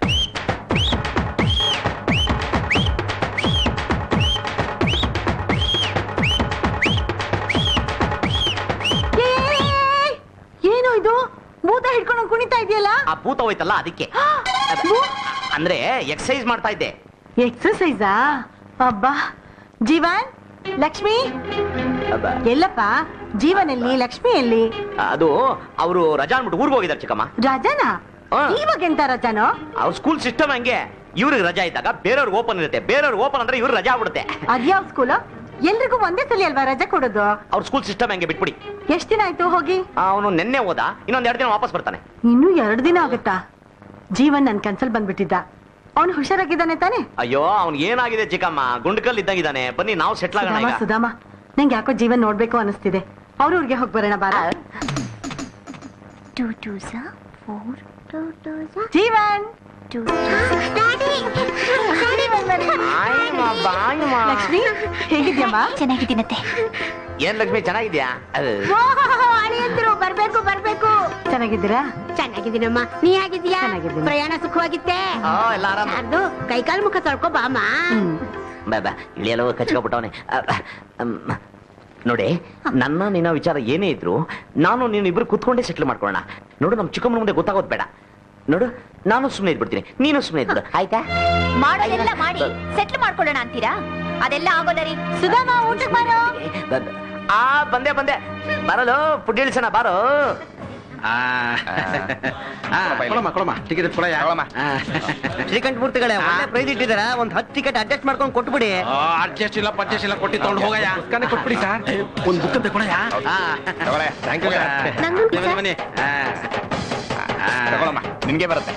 S7: ಏನು ಇದು ಭೂತ ಹಿಡ್ಕೊಂಡು ಕುಣಿತಾ ಇದೆಯಲ್ಲ
S5: ಆ ಭೂತ ಹೋಯ್ತಲ್ಲ ಅದಕ್ಕೆ ಅಂದ್ರೆ ಎಕ್ಸಸೈಸ್ ಮಾಡ್ತಾ ಇದ್ದೆ
S7: ಎಕ್ಸರ್ಸೈಸಾ ಅಬ್ಬಾ ಜೀವನ್ ಲಕ್ಷ್ಮಿ ಎಲ್ಲಪ್ಪ ಜೀವನಲ್ಲಿ ಲಕ್ಷ್ಮಿ ಎಲ್ಲಿ
S5: ಅದು ಅವರು ರಜಾ ಅನ್ಬಿಟ್ಟು ಊರಿಗೆ ಹೋಗಿದ್ದಾರೆ ಚಿಕ್ಕಮ್ಮ
S7: ರಾಜನ ಇವಾಗ ಎಂತ ರಜಾನೋ
S5: ಅವ್ರ ಸ್ಕೂಲ್ ಸಿಸ್ಟಮ್ ಹಂಗೆ ಇವ್ರಿಗೆ ರಜಾ ಇದ್ದಾಗ ಬೇರೆಯವ್ರಿಗೆ ಓಪನ್ ಇರುತ್ತೆ ಬೇರೆಯವ್ರಿಗೆ ಓಪನ್ ಅಂದ್ರೆ ಇವ್ರು ರಜಾ ಆಗ್ಬಿಡುತ್ತೆ
S7: ಅದ್ಯಾವ್ ಸ್ಕೂಲ್ ಎಲ್ರಿಗೂ ಒಂದೇ ಸಲ ಅಲ್ವಾ ರಜೆ ಕೊಡೋದು
S5: ಅವ್ರ ಸ್ಕೂಲ್ ಸಿಸ್ಟಮ್ ಹಂಗೆ ಬಿಟ್ಬಿಡಿ
S7: ಎಷ್ಟ್ ದಿನ ಆಯ್ತು ಹೋಗಿ
S5: ಅವನು ನಿನ್ನೆ ಹೋದ ಇನ್ನೊಂದ್ ಎರಡು ದಿನ ವಾಪಸ್ ಬರ್ತಾನೆ
S7: ಇನ್ನು ಎರಡು ದಿನ ಆಗುತ್ತಾ ಜೀವನ್ ನನ್ ಕನ್ಸಲ್ ಬಂದ್ಬಿಟ್ಟಿದ್ದ ಅವನು ಹುಷಾರಾಗಿದ್ದಾನೆ ತಾನೆ
S5: ಅಯ್ಯೋ ಅವ್ನ್ ಏನಾಗಿದೆ ಚಿಕ್ಕಮ್ಮ ಗುಂಡ್ಕಲ್ ಇದ್ದಂಗಿದ್ದಾನೆ ಬನ್ನಿ ನಾವು ಸೆಟ್ಲ್ ಆಗೋಣ
S7: ಸುಧಾಮ
S5: ಈಗ
S7: ಸುಧಾಮ ನಂಗೆ ಯಾಕೋ ಜೀವನ್ ನೋಡ್ಬೇಕು ಅನಿಸ್ತಿದೆ ಅವ್ರ ಊರಿಗೆ ಹೋಗಿ ಬರೋಣ ಬಾರ
S15: ಟೂ ಟೂ ಸಾ ಫೋರ್ ಟೂ ಟೂ ಸಾ
S7: ಜೀವನ್
S15: ಟೂ
S7: ಲಕ್ಷ್ಮಿ ಹೇಗಿದ್ಯಮ್ಮ
S15: ಚೆನ್ನಾಗಿದ್ದೀನತ್ತೆ
S5: ಏನ್ ಲಕ್ಷ್ಮಿ ಚೆನ್ನಾಗಿದ್ಯಾ ಅದು
S8: ಅಳಿಯಂದ್ರು ಬರ್ಬೇಕು ಬರ್ಬೇಕು
S7: ಚೆನ್ನಾಗಿದ್ದೀರಾ
S8: ಚೆನ್ನಾಗಿದ್ದೀನಮ್ಮ ನೀ ಹೇಗಿದ್ಯಾ ಪ್ರಯಾಣ ಸುಖವಾಗಿತ್ತೆ
S5: ಆ, ಎಲ್ಲ ಆರಾಮ.
S8: ಶಾರ್ದು ಕೈಕಾಲ್ ಮುಖ ತೊಳ್ಕೊ ಬಾಮ
S5: ಬಾ ಬಾ ಇಳಿಯಲು ಕಚ್ಕೊಬಿಟ್ಟವನೆ ನೋಡಿ ನನ್ನ ನಿನ್ನ ವಿಚಾರ ಏನೇ ಇದ್ರು ನಾನು ನೀನು ಇಬ್ರು ಕುತ್ಕೊಂಡೇ ಸೆಟ್ಲ್ ಮಾಡ್ಕೊಳ್ಳೋಣ ನೋಡು ನಮ್ ಚಿಕ್ಕಮ್ಮನ ಮುಂದೆ ಗೊತ್ತಾಗೋದು ಬೇಡ ನೋಡು ನಾನು ಸುಮ್ಮನೆ ಇದ್ಬಿಡ್ತೀನಿ ನೀನು ಸುಮ್ಮನೆ ಇದ್ಬಿಡು ಆಯ್ತಾ
S15: ಮಾಡೋದೆಲ್ಲ ಮಾಡಿ ಸೆಟ್ಲ್ ಮಾಡ್ಕೊಳ್ಳೋಣ ಅಂತೀರಾ ಅದೆಲ್ಲ ಆಗೋಲ್ಲ ರೀ
S7: ಸುಧಾಮ ಊಟಕ್ಕೆ ಬಾರೋ
S5: ಬ- ಬ- ಆ ಬಂದೆ ಬಂದೆ ಬರಲು ಫುಡ್ ಇಳಿಸೋಣ ಬಾರೋ
S4: ಆ, ಆ, ಕೊಡಮ್ಮ ಕೊಡಮ್ಮ ಟಿಕೆಟ್ ಕೊಡಯ್ಯ
S1: ಶ್ರೀಕಂಠ ಮೂರ್ತಿಗಳೇ ಒಳ್ಳೆ ಪ್ರೈಸ್ ಇಟ್ಟಿದಾರ ಒಂದ್ ಹತ್ತು ಟಿಕೆಟ್ ಅಡ್ಜಸ್ಟ್ ಮಾಡ್ಕೊಂಡು ಕೊಟ್ಬಿಡಿ
S4: ಅಡ್ಜಸ್ಟ್ ಇಲ್ಲ ಪಡ್ಜಸ್ಟ್ ಇಲ್ಲ ಕೊಟ್ಟಿ ತಗೊಂಡು ಹೋಗಯ್ಯ ಪುಸ್ತಕನೇ ಕೊಟ್ಬಿಡಿ ಸರ್ ಒಂದು ಬುಕ್ ಅಂತ ಕೊಡಯ್ಯ
S18: ಥ್ಯಾಂಕ್ ಯು
S4: ಬನ್ನಿ ಬನ್ನಿ ಆ,
S18: ತಗೊಳಮ್ಮ ನಿನ್ಗೆ ಬರುತ್ತೆ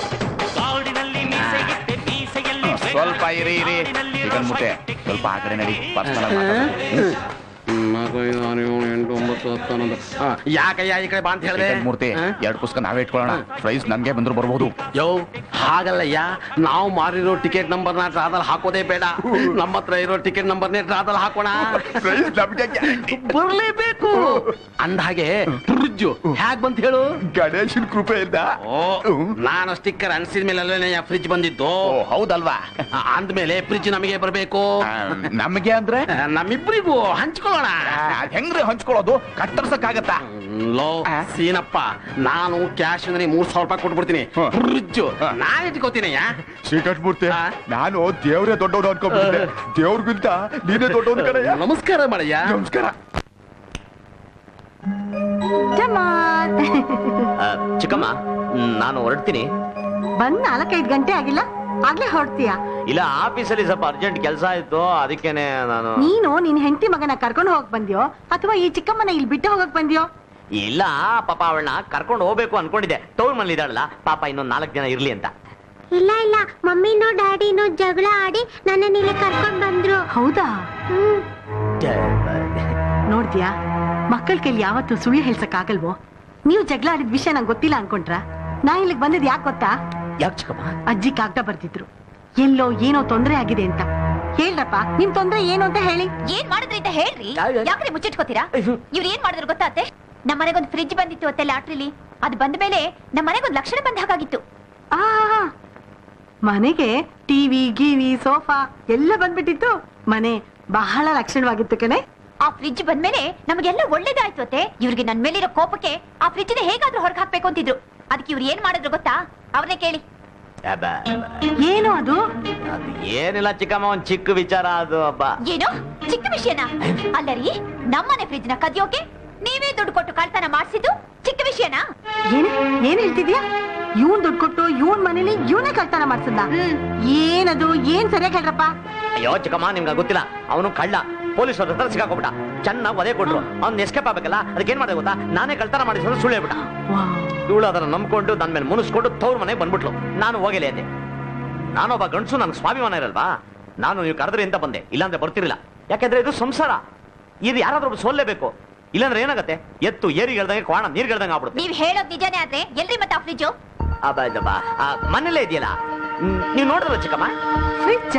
S18: ಸ್ವಲ್ಪ ಇರಿ ಇರಿ ಚಿಕನ್ ಮುಟ್ಟೆ ಸ್ವಲ್ಪ ಆ ಕಡೆ ನಡಿ ಪರ್ಸನಲ್
S4: ನಾಲ್ಕು ಐದು ಆರು ಏಳು ಎಂಟು ಒಂಬತ್ತು ಹತ್ತು ಹನ್ನೊಂದು ಆ, ಯಾಕಯ್ಯ ಈ ಕಡೆ ಬಾ ಅಂತ ಹೇಳಿದೆ
S18: ಮೂರ್ತಿ ಎರಡು ಪುಸ್ತಕ ನಾವೇ ಇಟ್ಕೊಳ್ಳೋಣ ಪ್ರೈಸ್ ನನ್ಗೆ ಬಂದ್ರು ಬರ್ಬೋದು
S4: ಯೋ ಹಾಗಲ್ಲಯ್ಯ ನಾವು ಮಾರಿರೋ ಟಿಕೆಟ್ ನಂಬರ್ನ ಡ್ರಾದಲ್ಲಿ ಹಾಕೋದೇ ಬೇಡ ನಮ್ಮ ಹತ್ರ ಇರೋ ಟಿಕೆಟ್ ನಂಬರ್ನೇ ಡ್ರಾದಲ್ಲಿ ಹಾಕೋಣ
S18: ಪ್ರೈಸ್ ನಮ್ಗೆ
S4: ಬರ್ಲೇಬೇಕು ಅಂದ ಹಾಗೆ ಫ್ರಿಜ್ಜು ಹ್ಯಾಗ್ ಬಂತ ಹೇಳು
S18: ಗಣೇಶನ್ ಕೃಪೆಯಿಂದ
S4: ಓ ನಾನು ಸ್ಟಿಕ್ಕರ್ ಅನ್ಸಿದ ಮೇಲೆ ಅಲ್ವೇನೆ ಫ್ರಿಜ್ ಬಂದಿದ್ದು
S18: ಹೌದಲ್ವಾ
S4: ಅಂದ್ಮೇಲೆ ಫ್ರಿಜ್ ನಮಗೆ ಬರಬೇಕು
S18: ನಮಗೆ ಅಂದ್ರೆ
S4: ನಮ್ಮಿಬ್ಬರಿಗೂ ಹಂಚ್ಕೊಳ್ಳೋಣ
S18: ಅದ್ ಹೆಂಗ್ರಿ ಹಂಚ್ಕೊಳ್ಳೋದು ಕತ್ತರ್ಸಕ್ಕಾಗತ್ತಾ
S4: ಲೋ ಸೀನಪ್ಪ ನಾನು ಕ್ಯಾಶ್ ಅಂದ್ರೆ ಮೂರ್ ಸಾವಿರ ರೂಪಾಯಿ ಕೊಟ್ಬಿಡ್ತೀನಿ ಫ್ರಿಜ್ ನಾನ್ ಇಟ್ಕೋತೀನಯ್ಯ
S18: ಶ್ರೀಕಂಠ ಮೂರ್ತಿ ನಾನು ದೇವ್ರೇ ದೊಡ್ಡವನು ಅನ್ಕೊಂಡ್ಬಿಟ್ಟೆ ದೇವ್ರಿಗಿಂತ ನೀನೇ ದೊಡ್ಡವನು ಕಣಯ್ಯ
S4: ನಮಸ್ಕಾರ ಮಾಡಯ್ಯ
S18: ನಮಸ್ಕಾರ
S7: ಜಮಾನ್
S5: ಆ, ಚಿಕ್ಕಮ್ಮ ಮ್, ನಾನು ಹೊರಡ್ತೀನಿ
S7: ಬಂದ್ ನಾಲ್ಕೈದು ಗಂಟೆ ಆಗಿಲ್ಲ ಆಗ್ಲೇ ಹೊರಡ್ತೀಯ
S5: ಇಲ್ಲ ಆಫೀಸಲ್ಲಿ ಸ್ವಲ್ಪ ಅರ್ಜೆಂಟ್ ಕೆಲಸ ಇತ್ತು ಅದಕ್ಕೇನೆ ನಾನು
S7: ನೀನು ನಿನ್ ಹೆಂಡತಿ ಮಗನ ಕರ್ಕೊಂಡು ಹೋಗಕ್ ಬಂದ್ಯೋ ಅಥವಾ ಈ ಚಿಕ್ಕಮ್ಮನ ಇಲ್ಲಿ ಬಿಟ್ಟು ಹೋಗಕ್ ಬಂದ್ಯೋ
S5: ಇಲ್ಲ ಪಾಪ ಅವಳನ್ನ ಕರ್ಕೊಂಡು ಹೋಗ್ಬೇಕು ಅನ್ಕೊಂಡಿದ್ದೆ ಟೌನ್ ಮನೇಲಿ ಇದ್ದಾಳಲ್ಲ ಪಾಪ ಇನ್ನೊಂದ್ ನಾಲ್ಕು ಜನ ಇರ್ಲಿ ಅಂತ
S15: ಇಲ್ಲ ಇಲ್ಲ ಮಮ್ಮಿನೋ ಡ್ಯಾಡಿನೋ ಜಗಳ ಆಡಿ ನನ್ನನ್ನ ಇಲ್ಲಿ ಕರ್ಕೊಂಡ್ ಬಂದ್ರು
S7: ಹೌದಾ
S15: ಹ್ಮ್
S7: ನೋಡ್ದ್ಯಾ ಮಕ್ಕಳ ಕೈಲಿ ಯಾವತ್ತೂ ಸುಳ್ಳು ಹೇಳ್ಸಕ್ಕಾಗಲ್ವೋ ನೀವು ಜಗಳ ಆಡಿದ ವಿಷಯ ನಂಗೆ ಗೊತ್ತಿಲ್ಲ ಅನ್ಕೊಂಡ್ರ ನಾ ಇಲ್ಲಿಗೆ ಬಂದಿದ್ ಯಾಕೆ ಗೊತ್ತಾ
S5: ಯಾಕೆ ಚಿಕ್ಕಮ್ಮ
S7: ಅಜ್ಜಿ ಕಾಗ್ದ ಬರ್ತಿದ್ರು ಎಲ್ಲೋ ಏನೋ ತೊಂದರೆ ಆಗಿದೆ ಅಂತ ಹೇಳ್ರಪ್ಪ ನಿಮ್ ತೊಂದ್ರೆ ಏನು ಅಂತ ಹೇಳಿ
S15: ಏನ್ ಮಾಡಿದ್ರಿ ಅಂತ ಹೇಳ್ರಿ ಯಾಕ್ರಿ ಮುಚ್ಚಿಟ್ಕೋತೀರಾ ಇವ್ರು ಏನ್ ಮಾಡಿದ್ರು ಗೊತ್ತಾ ಅತ್ತೆ ನಮ್ಮ ಮನೆಗೊಂದು ಫ್ರಿಡ್ಜ್ ಬಂದಿತ್ತು ಅತ್ತೆ ಲಾಟ್ರಿಲಿ ಅದು ಬಂದ ಮೇಲೆ ನಮ್ಮ ಮನೆಗೊಂದು ಲಕ್ಷಣ ಬಂದ ಹಾಗಾಗಿತ್ತು
S7: ಆ ಮನೆಗೆ ಟಿವಿ ಗಿವಿ ಸೋಫಾ ಎಲ್ಲ ಬಂದ್ಬಿಟ್ಟಿತ್ತು ಮನೆ ಬಹಳ ಲಕ್ಷಣವಾಗಿತ್ತು ಕಣೆ
S15: ಆ ಫ್ರಿಡ್ಜ್ ಬಂದ್ಮೇಲೆ ನಮಗೆಲ್ಲ ಒಳ್ಳೇದಾಯ್ತು ಅತ್ತೆ ಇವ್ರಿಗೆ ನನ್ ಮೇಲಿರೋ ಕೋಪಕ್ಕೆ ಆ ಫ್ರಿಡ್ಜ್ ಹೇಗಾದ್ರೂ ಹೊರಗೆ ಹಾಕ್ಬೇಕು ಅಂತಿದ್ರು ಅದಕ್ಕೆ ಇವ್ರು ಏನ್ ಮಾಡಿದ್ರು ಗೊತ್ತಾ ಅವ್ರನ್ನೇ ಕೇಳಿ
S7: ಏನು ಅದು
S5: ಅದು ಏನಿಲ್ಲ ಚಿಕ್ಕಮ್ಮ ಒಂದ್ ಚಿಕ್ಕ ವಿಚಾರ ಅದು ಹಬ್ಬ
S15: ಏನು ಚಿಕ್ಕ ವಿಷಯನ ಅಲ್ಲ ರೀ ನಮ್ಮನೆ ಫ್ರಿಡ್ಜ್ ನ ಕದಿಯೋಕೆ ನೀವೇ ದುಡ್ಡು ಕೊಟ್ಟು ಕಳ್ತನ ಮಾಡಿಸಿದ್ದು ಚಿಕ್ಕ ವಿಷಯನಾ
S7: ಏನ್ ಏನ್ ಹೇಳ್ತಿದ್ಯಾ ಇವನ್ ದುಡ್ಡು ಕೊಟ್ಟು ಇವನ್ ಮನೇಲಿ ಇವನೇ ಕಳ್ತನ ಮಾಡ್ಸದ್ನ ಏನದು ಏನ್ ಸರಿಯಾಗಿ ಹೇಳ್ರಪ್ಪ
S5: ಅಯ್ಯೋ ಚಿಕ್ಕಮ್ಮ ನಿಮ್ಗೆ ಗೊತ್ತಿಲ್ಲ ಅವನು ಕಳ್ಳ ಪೊಲೀಸ್ ಅವ್ರ ಹತ್ರ ಸಿಕ್ಕಾಕೊಬಿಟ್ಟ ಚೆನ್ನಾಗಿ ಒದೆ ಕೊಟ್ರು ಅವ್ನು ಎಸ್ಕೇಪ್ ಆಗ್ಬೇಕಲ್ಲ ಅದಕ್ಕೆ ಏನ್ ಮಾಡಿದೆ ಗೊತ್ತಾ ನಾನೇ ಕಳ್ತನ ಮಾಡಿಸೋದು ಸುಳ್ಳು ಹೇಳ್ಬಿಟ್ಟ ಇವಳು ಅದನ್ನ ನಂಬ್ಕೊಂಡು ನನ್ನ ಮೇಲೆ ಮುನಿಸ್ಕೊಂಡು ತವ್ರ ಮನೆಗೆ ಬಂದ್ಬಿಟ್ಲು ನಾನು ಹೋಗಿಲ್ಲ ಅಂದೆ ನಾನೊಬ್ಬ ಗಂಡಸು ನನ್ಗೆ ಸ್ವಾಭಿಮಾನ ಇರಲ್ವಾ ನಾನು ನೀವು ಕರೆದ್ರಿ ಅಂತ ಬಂದೆ ಇಲ್ಲಾಂದ್ರೆ ಬರ್ತಿರ್ಲಿಲ್ಲ ಯಾಕೆಂದ್ರೆ ಇದು ಸಂಸಾರ ಇದು ಯಾರಾದ್ರೂ ಒಬ್ರು ಸೋಲ್ಲೇಬೇಕು ಇಲ್ಲಾಂದ್ರೆ ಏನಾಗತ್ತೆ ಎತ್ತು ಏರಿಗೆಳ್ದಂಗೆ ಕ್ವಾಣ ನೀರ್ಗೆಳ್ದಂಗೆ ಆಗ್ಬಿಡುತ್ತೆ
S15: ನೀವ್ ಹೇಳೋದ್ ನಿಜಾನೇ ಆದ್ರೆ ಎಲ್ರಿ ಮತ್ತೆ ಆ ಫ್ರಿಡ್ಜ್
S5: ಅಬ್ಬಾ ಇದಬ್ಬಾ ಆ, ಮನೇಲೇ ಇದೆಯಲ್ಲ ಹ್ಮ್, ನೀವು ನೋಡಿದ್ರ ಚಿಕ್ಕಮ್ಮ
S7: ಫ್ರಿಡ್ಜ್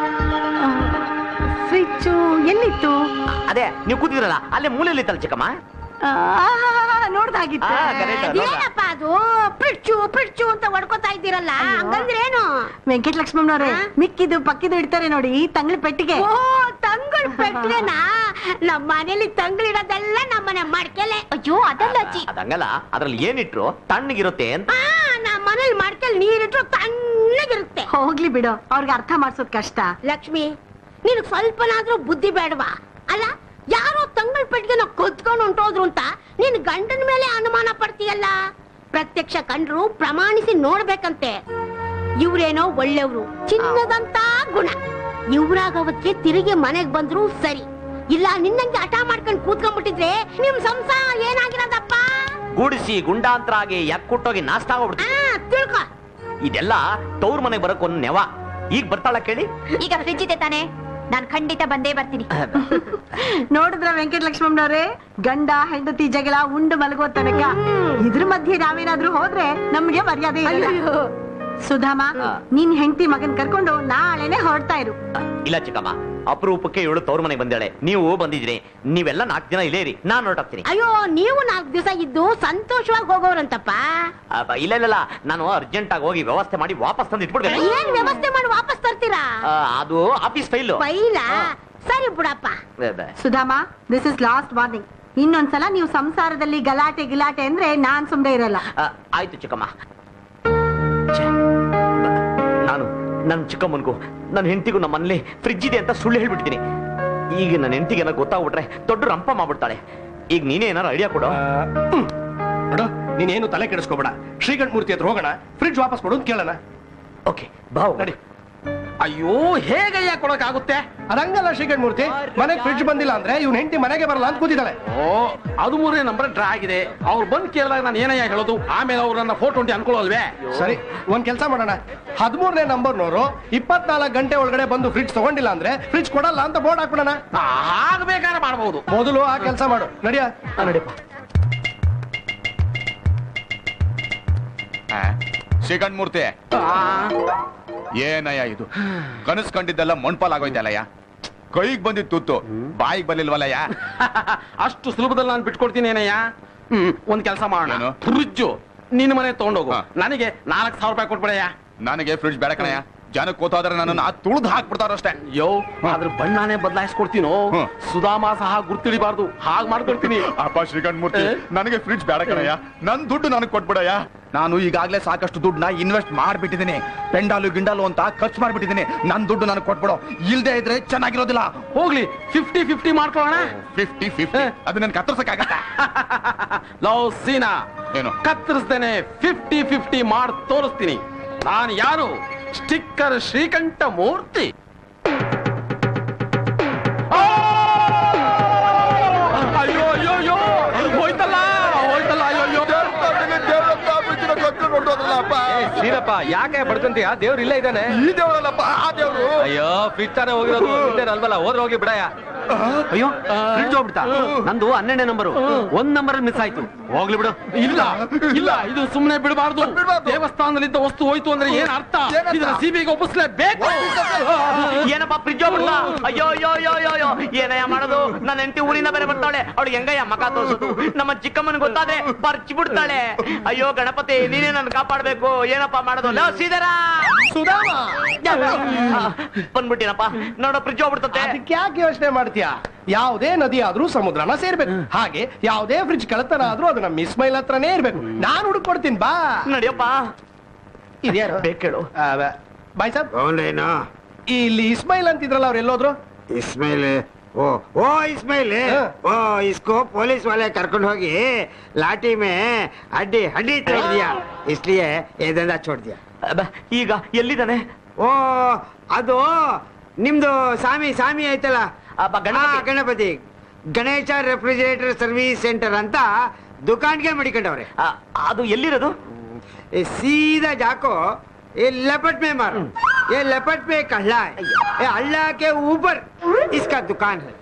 S7: ಫ್ರಿಡ್ಜ್ ಎಲ್ಲಿತ್ತು
S5: ಅದೇ ನೀವು ಕೂತಿದ್ರಲ್ಲ ಅಲ್ಲೇ ಮೂಲೆಯಲ್ಲಿ ಇತ್ತಲ್ಲ ಚಿಕ್ಕಮ್ಮ
S7: ನೋಡ್ದಾಗಿತ್ತು
S5: ಆ, correct, ನೋಡ್ದ.
S8: ಏನಪ್ಪ ಅದು ಪ್ರಿಡ್ಚು ಪ್ರಿಡ್ಚು ಅಂತ ಹೊಡ್ಕೊತಾ ಇದ್ದೀರಲ್ಲ ಹಂಗಂದ್ರೇನು
S7: ವೆಂಕಟ ಲಕ್ಷ್ಮಣ್ಣವ್ರೆ ಮಿಕ್ಕಿದು ಪಕ್ಕಿದು ಇಡ್ತಾರೆ ನೋಡಿ ತಂಗ್ಳ ಪೆಟ್ಟಿಗೆ
S8: ಓ ತಂಗಳ ಪೆಟ್ಲೆನಾ ನಮ್ಮ ಮನೇಲಿ ತಂಗಳಿರೋದೆಲ್ಲ ನಮ್ಮನೆ ಮಡ್ಕೆಲೆ
S15: ಅಯ್ಯೋ ಅದಲ್ಲ ಅಜ್ಜಿ
S5: ಅದಂಗಲ್ಲ ಅದ್ರಲ್ಲಿ ಏನಿಟ್ರು ತಣ್ಣಗಿರುತ್ತೆ ಅಂತ
S8: ಆ ನಮ್ಮ ಮನೇಲಿ ಮಡ್ಕೆಲ್ ನೀರಿಟ್ರು ತಣ್ಣಗಿರುತ್ತೆ
S7: ಹೋಗ್ಲಿ ಬಿಡು ಅವ್ರಿಗೆ ಅರ್ಥ ಮಾಡ್ಸೋದ್ ಕಷ್ಟ
S8: ಲಕ್ಷ್ಮಿ ನಿನಗ್ ಸ್ವಲ್ಪನಾದ್ರೂ ಬುದ್ಧಿ ಬೇಡವಾ ಅಲ್ಲ ಯಾರೋ ತಂಗಳ ಪೆಟ್ಟಿಗೆನ ಕೊತ್ಕೊಂಡು ಹೊಂಟೋದ್ರು ಅಂತ ನಿನ್ ಗಂಡನ ಮೇಲೆ ಅನುಮಾನ ಪಡ್ತೀಯಲ್ಲ ಪ್ರತ್ಯಕ್ಷ ಕಂಡ್ರು ಪ್ರಮಾಣಿಸಿ ನೋಡ್ಬೇಕಂತೆ ಇವ್ರೇನೋ ಒಳ್ಳೆಯವ್ರು ಚಿನ್ನದಂತ ಗುಣ ಇವ್ರಾಗ ಅವತ್ತಿಗೆ ತಿರುಗಿ ಮನೆಗ್ ಬಂದ್ರು ಸರಿ ಇಲ್ಲ ನಿನ್ನಂಗೆ ಹಠ ಮಾಡ್ಕೊಂಡು ಕೂತ್ಕೊಂಡ್ಬಿಟ್ಟಿದ್ರೆ ನಿಮ್ ಸಂಸಾರ ಏನಾಗಿರೋದಪ್ಪ
S5: ಗೂಡಿಸಿ ಗುಂಡಾಂತರ ಆಗಿ ಯಾಕುಟ್ಟೋಗಿ ನಾಷ್ಟ ಆಗೋಗ್ಬಿಡ್ತು
S8: ಆ, ತಿಳ್ಕೊ
S5: ಇದೆಲ್ಲ ತವ್ರ ಮನೆಗೆ ಬರಕ್ ಒಂದ್ ನೆವ ಈಗ ಬರ್ತಾಳ ಕೇಳಿ
S15: ಈಗ ಫ್ರಿಡ್ಜ್ ಇದೆ ತಾನೆ ನಾನ್ ಖಂಡಿತ ಬಂದೇ ಬರ್ತೀನಿ
S7: ನೋಡಿದ್ರ ವೆಂಕಟ ಲಕ್ಷ್ಮಣ್ಣವ್ರೆ ಗಂಡ ಹೆಂಡತಿ ಜಗಳ ಉಂಡು ಮಲಗೋ ತನಕ ಇದ್ರ ಮಧ್ಯೆ ನಾವೇನಾದ್ರೂ ಹೋದ್ರೆ ನಮ್ಗೆ ಮರ್ಯಾದೆ ಇರಲ್ಲ ಸುಧಾಮ ನಿನ್ ಹೆಂಡತಿ ಮಗನ್ ಕರ್ಕೊಂಡು ನಾಳೆನೆ ಹೊರಡ್ತಾ ಇರು
S5: ಇಲ್ಲ ಚಿಕ್ಕಮ್ಮ ಅಪರೂಪಕ್ಕೆ ಇವಳು ತವ್ರ ಮನೆಗೆ ಬಂದಾಳೆ ನೀವು ಬಂದಿದ್ರಿ ನೀವೆಲ್ಲ ನಾಲ್ಕು ದಿನ ಇಲ್ಲೇ ಇರಿ ನಾನು ಹೊರಟಾಗ್ತೀನಿ
S8: ಅಯ್ಯೋ ನೀವು ನಾಲ್ಕು ದಿವಸ ಇದ್ದು ಸಂತೋಷವಾಗಿ ಹೋಗೋರಂತಪ್ಪ
S5: ಅಬ್ಬ, ಇಲ್ಲ ಇಲ್ಲ ಇಲ್ಲ, ನಾನು ಅರ್ಜೆಂಟ್ ಆಗಿ ಹೋಗಿ ವ್ಯವಸ್ಥೆ ಮಾಡಿ ವಾಪಸ್ ತಂದು ಇಟ್ಬಿಡ್ಬೇಕು
S8: ಏನ್ ವ್ಯವಸ್ಥೆ ಮಾಡಿ ವಾಪಸ್ ತರ್ತೀರಾ
S5: ಆ, ಅದು ಆಫೀಸ್ ಫೈಲ್
S8: ಬೈಲ ಸರಿ ಬಿಡಪ್ಪ
S7: Sudhama this is last warning ಇನ್ನೊಂದ್ಸಲ ನೀವು ಸಂಸಾರದಲ್ಲಿ ಗಲಾಟೆ ಗಿಲಾಟೆ ಅಂದ್ರೆ ನಾನ್ ಸುಮ್ನೆ ಇರಲ್ಲ
S5: ಆಯ್ತು ಚಿಕ್ಕಮ್ಮ ಛೆ, ಬ- ನಾನು ನನ್ನ ಚಿಕ್ಕಮ್ಮನ್ಗೂ ನನ್ನ ಹೆಂಡತಿಗೂ ನಮ್ಮ ಮನೇಲಿ ಫ್ರಿಜ್ ಇದೆ ಅಂತ ಸುಳ್ಳು ಹೇಳ್ಬಿಡ್ತೀನಿ ಈಗ ನನ್ನ ಹೆಂಡತಿಗೆ ಏನೋ ಗೊತ್ತಾಗ್ಬಿಟ್ರೆ ದೊಡ್ಡ ರಂಪ ಮಾಡ್ಬಿಡ್ತಾಳೆ ಈಗ ನೀನೇ ಏನಾರು ಐಡಿಯಾ ಕೊಡು
S4: ನೋಡು ನೀನೇನು ತಲೆ ಕೆಡಿಸ್ಕೋಬೇಡ ಶ್ರೀಗಂಠ ಮೂರ್ತಿ ಹತ್ರ ಹೋಗೋಣ ಫ್ರಿಡ್ಜ್ ವಾಪಸ್ ಕೊಡು ಅಂತ ಕೇಳೋಣ
S5: ಓಕೆ ಬಾವು
S4: ನಡಿ ಅಯ್ಯೋ ಹೇಗಯ್ಯ ಕೊಡಕ್ಕಾಗುತ್ತೆ ಅದಂಗಲ್ಲ ಶ್ರೀಗಂಠ ಮೂರ್ತಿ ಮನೆಗೆ ಫ್ರಿಡ್ಜ್ ಬಂದಿಲ್ಲ ಅಂದ್ರೆ ಇವ್ನ ಹೆಂಡತಿ ಮನೆಗೆ ಬರಲ್ಲ ಅಂತ ಕೂತಿದ್ದಾಳೆ
S3: ಓ ಅದು ಮೂರನೇ ನಂಬರ್ ಡ್ರಾ ಆಗಿದೆ ಅವ್ರು ಬಂದು ಕೇಳಿದಾಗ ನಾನು ಏನಯ್ಯ ಹೇಳೋದು ಆಮೇಲೆ ಅವ್ರು ನನ್ನ ಫೋಟೋ ಉಂಟು ಅನ್ಕೊಳ್ಳಲ್ವೇ
S4: ಸರಿ ಒಂದ್ ಕೆಲಸ ಮಾಡೋಣ ಹದಿಮೂರನೇ ನಂಬರ್ನವರು ಇಪ್ಪತ್ನಾಲ್ಕು ಗಂಟೆ ಒಳಗಡೆ ಬಂದು ಫ್ರಿಡ್ಜ್ ತಗೊಂಡಿಲ್ಲ ಅಂದ್ರೆ ಫ್ರಿಡ್ಜ್ ಕೊಡಲ್ಲ ಅಂತ ಬೋರ್ಡ್ ಹಾಕ್ಬಿಡೋಣ
S3: ಹಾಗೆ ಬೇಕಾದ್ರೆ ಮಾಡಬಹುದು
S4: ಮೊದಲು ಆ ಕೆಲಸ ಮಾಡು ನಡಿಯ
S5: ನಡಿಯಪ್ಪ
S18: ಶ್ರೀಕಂಠ ಮೂರ್ತಿ ಏನಯ್ಯ ಇದು ಕನಸು ಕಂಡಿದ್ದೆಲ್ಲ ಮಣ್ಪಾಲ್ ಆಗೋಯ್ತಲ್ಲಯ್ಯ ಕೈಗೆ ಬಂದಿದ್ ತುತ್ತು ಬಾಯಿಗೆ ಬರ್ಲಿಲ್ವಲ್ಲಯ್ಯ
S3: ಅಷ್ಟು ಸುಲಭದಲ್ಲಿ ನಾನು ಬಿಟ್ಕೊಡ್ತೀನಿ ಏನಯ್ಯ ಹ್ಮ್ ಒಂದ್ ಕೆಲಸ ಮಾಡೋಣ ಫ್ರಿಜ್ಜು ನಿನ್ನ ಮನೆ ತಗೊಂಡೋಗು ನನಗೆ ನಾಲ್ಕು ಸಾವಿರ ರೂಪಾಯಿ ಕೊಟ್ಬಿಡಯ್ಯ
S18: ನನಗೆ ಫ್ರಿಡ್ಜ್ ಬೇಡ ಕಣಯ್ಯ ಜನಕ್ಕೆ ಕೂತಾದ್ರೆ ನನ್ನನ್ನು ತುಳಿದು ಹಾಕ್ಬಿಡ್ತಾರಷ್ಟೇ
S3: ಯೋ ಅದ್ರ ಬಣ್ಣನೇ ಬದಲಾಯಿಸ್ಕೊಡ್ತೀನೋ ಸುಧಾಮ ಸಹ ಗುರ್ತಿಡಿಬಾರ್ದು ಹಾಗೆ ಮಾಡ್ಕೊಡ್ತೀನಿ
S18: ಅಪ್ಪ ಶ್ರೀಕಂಠ ಮೂರ್ತಿ ನನಗೆ ಫ್ರಿಡ್ಜ್ ಬೇಡ ಕಣಯ್ಯ ನನ್ ದುಡ್ಡು ನನಗೆ ಕೊಟ್ಬಿಡಯ್ಯ ನಾನು ಈಗಾಗಲೇ ಸಾಕಷ್ಟು ದುಡ್ಡನ್ನ ಇನ್ವೆಸ್ಟ್ ಮಾಡ್ಬಿಟ್ಟಿದ್ದೀನಿ ಪೆಂಡಾಲು ಗಿಂಡಾಲು ಅಂತ ಖರ್ಚು ಮಾಡ್ಬಿಟ್ಟಿದ್ದೀನಿ ನನ್ ದುಡ್ಡು ನನಗೆ ಕೊಟ್ಬಿಡೋ ಇಲ್ದೇ ಇದ್ರೆ ಚೆನ್ನಾಗಿರೋದಿಲ್ಲ
S3: ಹೋಗ್ಲಿ ಫಿಫ್ಟಿ ಫಿಫ್ಟಿ ಮಾಡ್ಕೊಳ್ಳೋಣ
S18: ಫಿಫ್ಟಿ ಫಿಫ್ಟಿ ಅದು ನನ್ ಕತ್ತರ್ಸಕ್ಕಾಗತ್ತ
S3: ಲವ್ ಸೀನಾ
S18: ಏನು
S3: ಕತ್ತರಿಸ್ತೇನೆ ಫಿಫ್ಟಿ ಫಿಫ್ಟಿ ಮಾಡಿ ತೋರಿಸ್ತೀನಿ ನಾನು ಯಾರು ಸ್ಟಿಕ್ಕರ್ ಶ್ರೀಕಂಠ ಮೂರ್ತಿ ಆ! ಅಯ್ಯೋ ಅಯ್ಯೋ ಅಯ್ಯೋ ಹೋಯ್ತಲ್ಲ ಹೋಯ್ತಲ್ಲ ಅಯ್ಯೋ ಅಯ್ಯೋ
S20: ಶ್ರೀರಪ್ಪ ಯಾಕೆ ಬಡ್ಕಂತೀಯ ದೇವ್ರು ಇಲ್ಲೇ ಇದ್ದಾನೆ
S18: ಈ ದೇವರಲ್ಲಪ್ಪ ಆ ದೇವ್ರು
S20: ಅಯ್ಯೋ ಫಿಟ್ಟಾನೆ ಹೋಗಿರೋದು ಇದ್ದೇನೆ ಅಲ್ವಲ್ಲ ಹೋದ್ರೆ ಹೋಗಿ ಬಿಡಯ್ಯ
S2: ಅಯ್ಯೋ ಫ್ರಿಡ್ಜ್ ಹೋಗ್ಬಿಡ್ತಾ ನಂದು ಹನ್ನೆರಡನೇ ನಂಬರು ಒಂದ್ ನಂಬರ್ ಮಿಸ್ ಆಯ್ತು ಹೋಗ್ಲಿ ಬಿಡು
S20: ಇಲ್ಲ ಇಲ್ಲ ಇದು ಸುಮ್ಮನೆ ಬಿಡಬಾರ್ದು ದೇವಸ್ಥಾನದಲ್ಲಿದ್ದ ವಸ್ತು ಹೋಯ್ತು ಅಂದ್ರೆ ಏನ್ ಅರ್ಥ ಇದನ್ನ ಸಿಬಿಗೆ ಒಪ್ಪಿಸ್ಲೇಬೇಕು
S5: ಏನಪ್ಪ ಫ್ರಿಜ್ ಹೋಗ್ಬಿಡ್ಲ ಅಯ್ಯೋ ಅಯ್ಯೋ ಅಯ್ಯೋ ಅಯ್ಯೋ ಅಯ್ಯೋ ಏನಯ್ಯ ಮಾಡೋದು ನನ್ನ ಹೆಂಡತಿ ಊರಿಂದ ಬೇರೆ ಬರ್ತಾಳೆ ಅವಳು ಹೆಂಗಯ್ಯ ಮಕ ತೋರ್ಸೋದು ನಮ್ಮ ಚಿಕ್ಕಮ್ಮನ ಗೊತ್ತಾದ್ರೆ ಬರ್ಚಿ ಬಿಡ್ತಾಳೆ ಅಯ್ಯೋ ಗಣಪತಿ ನೀನೇ ನನ್ನ ಕಾಪಾಡ್ಬೇಕು ಏನಪ್ಪ ಮಾಡೋದು ಲೋ ಶ್ರೀಧರ
S4: ಸುಧಾಮ
S5: ಬಂದ್ಬಿಟ್ಟಿನಪ್ಪ ನೋಡೋ ಫ್ರಿಜ್ ಹೋಗ್ಬಿಡ್ತತೆ
S4: ಅದಕ್ಕೆ ಯಾಕೆ ಯೋಚನೆ ಮಾಡ್ತೀಯಾ ಯಾವುದೇ ನದಿ ಆದ್ರೂ ಸಮುದ್ರನ ಸೇರ್ಬೇಕು ಹಾಗೆ ಯಾವುದೇ ಫ್ರಿಡ್ಜ್ ಕಳತನ ಆದ್ರೂ ಅದು ನಮ್ಮ ಇಸ್ಮೈಲ್ ಹತ್ರನೇ ಇರ್ಬೇಕು ನಾನು ಹುಡುಕೊಡ್ತೀನಿ ಬಾ
S5: ನಡಿಯಪ್ಪ
S4: ಇದ್ಯಾರು
S5: ಬೇಕೇಳು
S4: ಬಾಯ್ ಸಾಬ್ ಇಲ್ಲಿ ಇಸ್ಮೈಲ್ ಅಂತಿದ್ರಲ್ಲ ಅವ್ರು ಎಲ್ಲೋದ್ರು
S21: ಇಸ್ಮೈಲ್ ओ ओ इस्माइल ओ इसको पुलिस वाले करकंड होगी लाठी में हड्डी हड्डी तोड़ दिया इसलिए ये धंधा छोड़ दिया
S5: ಈಗ ಎಲ್ಲಿದ್ದಾನೆ
S21: ಓ ಅದು ನಿಮ್ದು ಸ್ವಾಮಿ ಸ್ವಾಮಿ ಐತಲ್ಲ ಹಾ, Ganapathi Ganesha refrigerator service centre ಅಂತ ದುಕಾನ್ಗೆ ಮಡಿಕೊಂಡವ್ರೆ
S5: ಅದು ಎಲ್ಲಿರೋದು
S21: ಸೀದಾ ಜಾಕೋ ये लपट में मारो ये लपट में एक अल्लाह है ये अल्लाह के ऊपर इसका दुकान है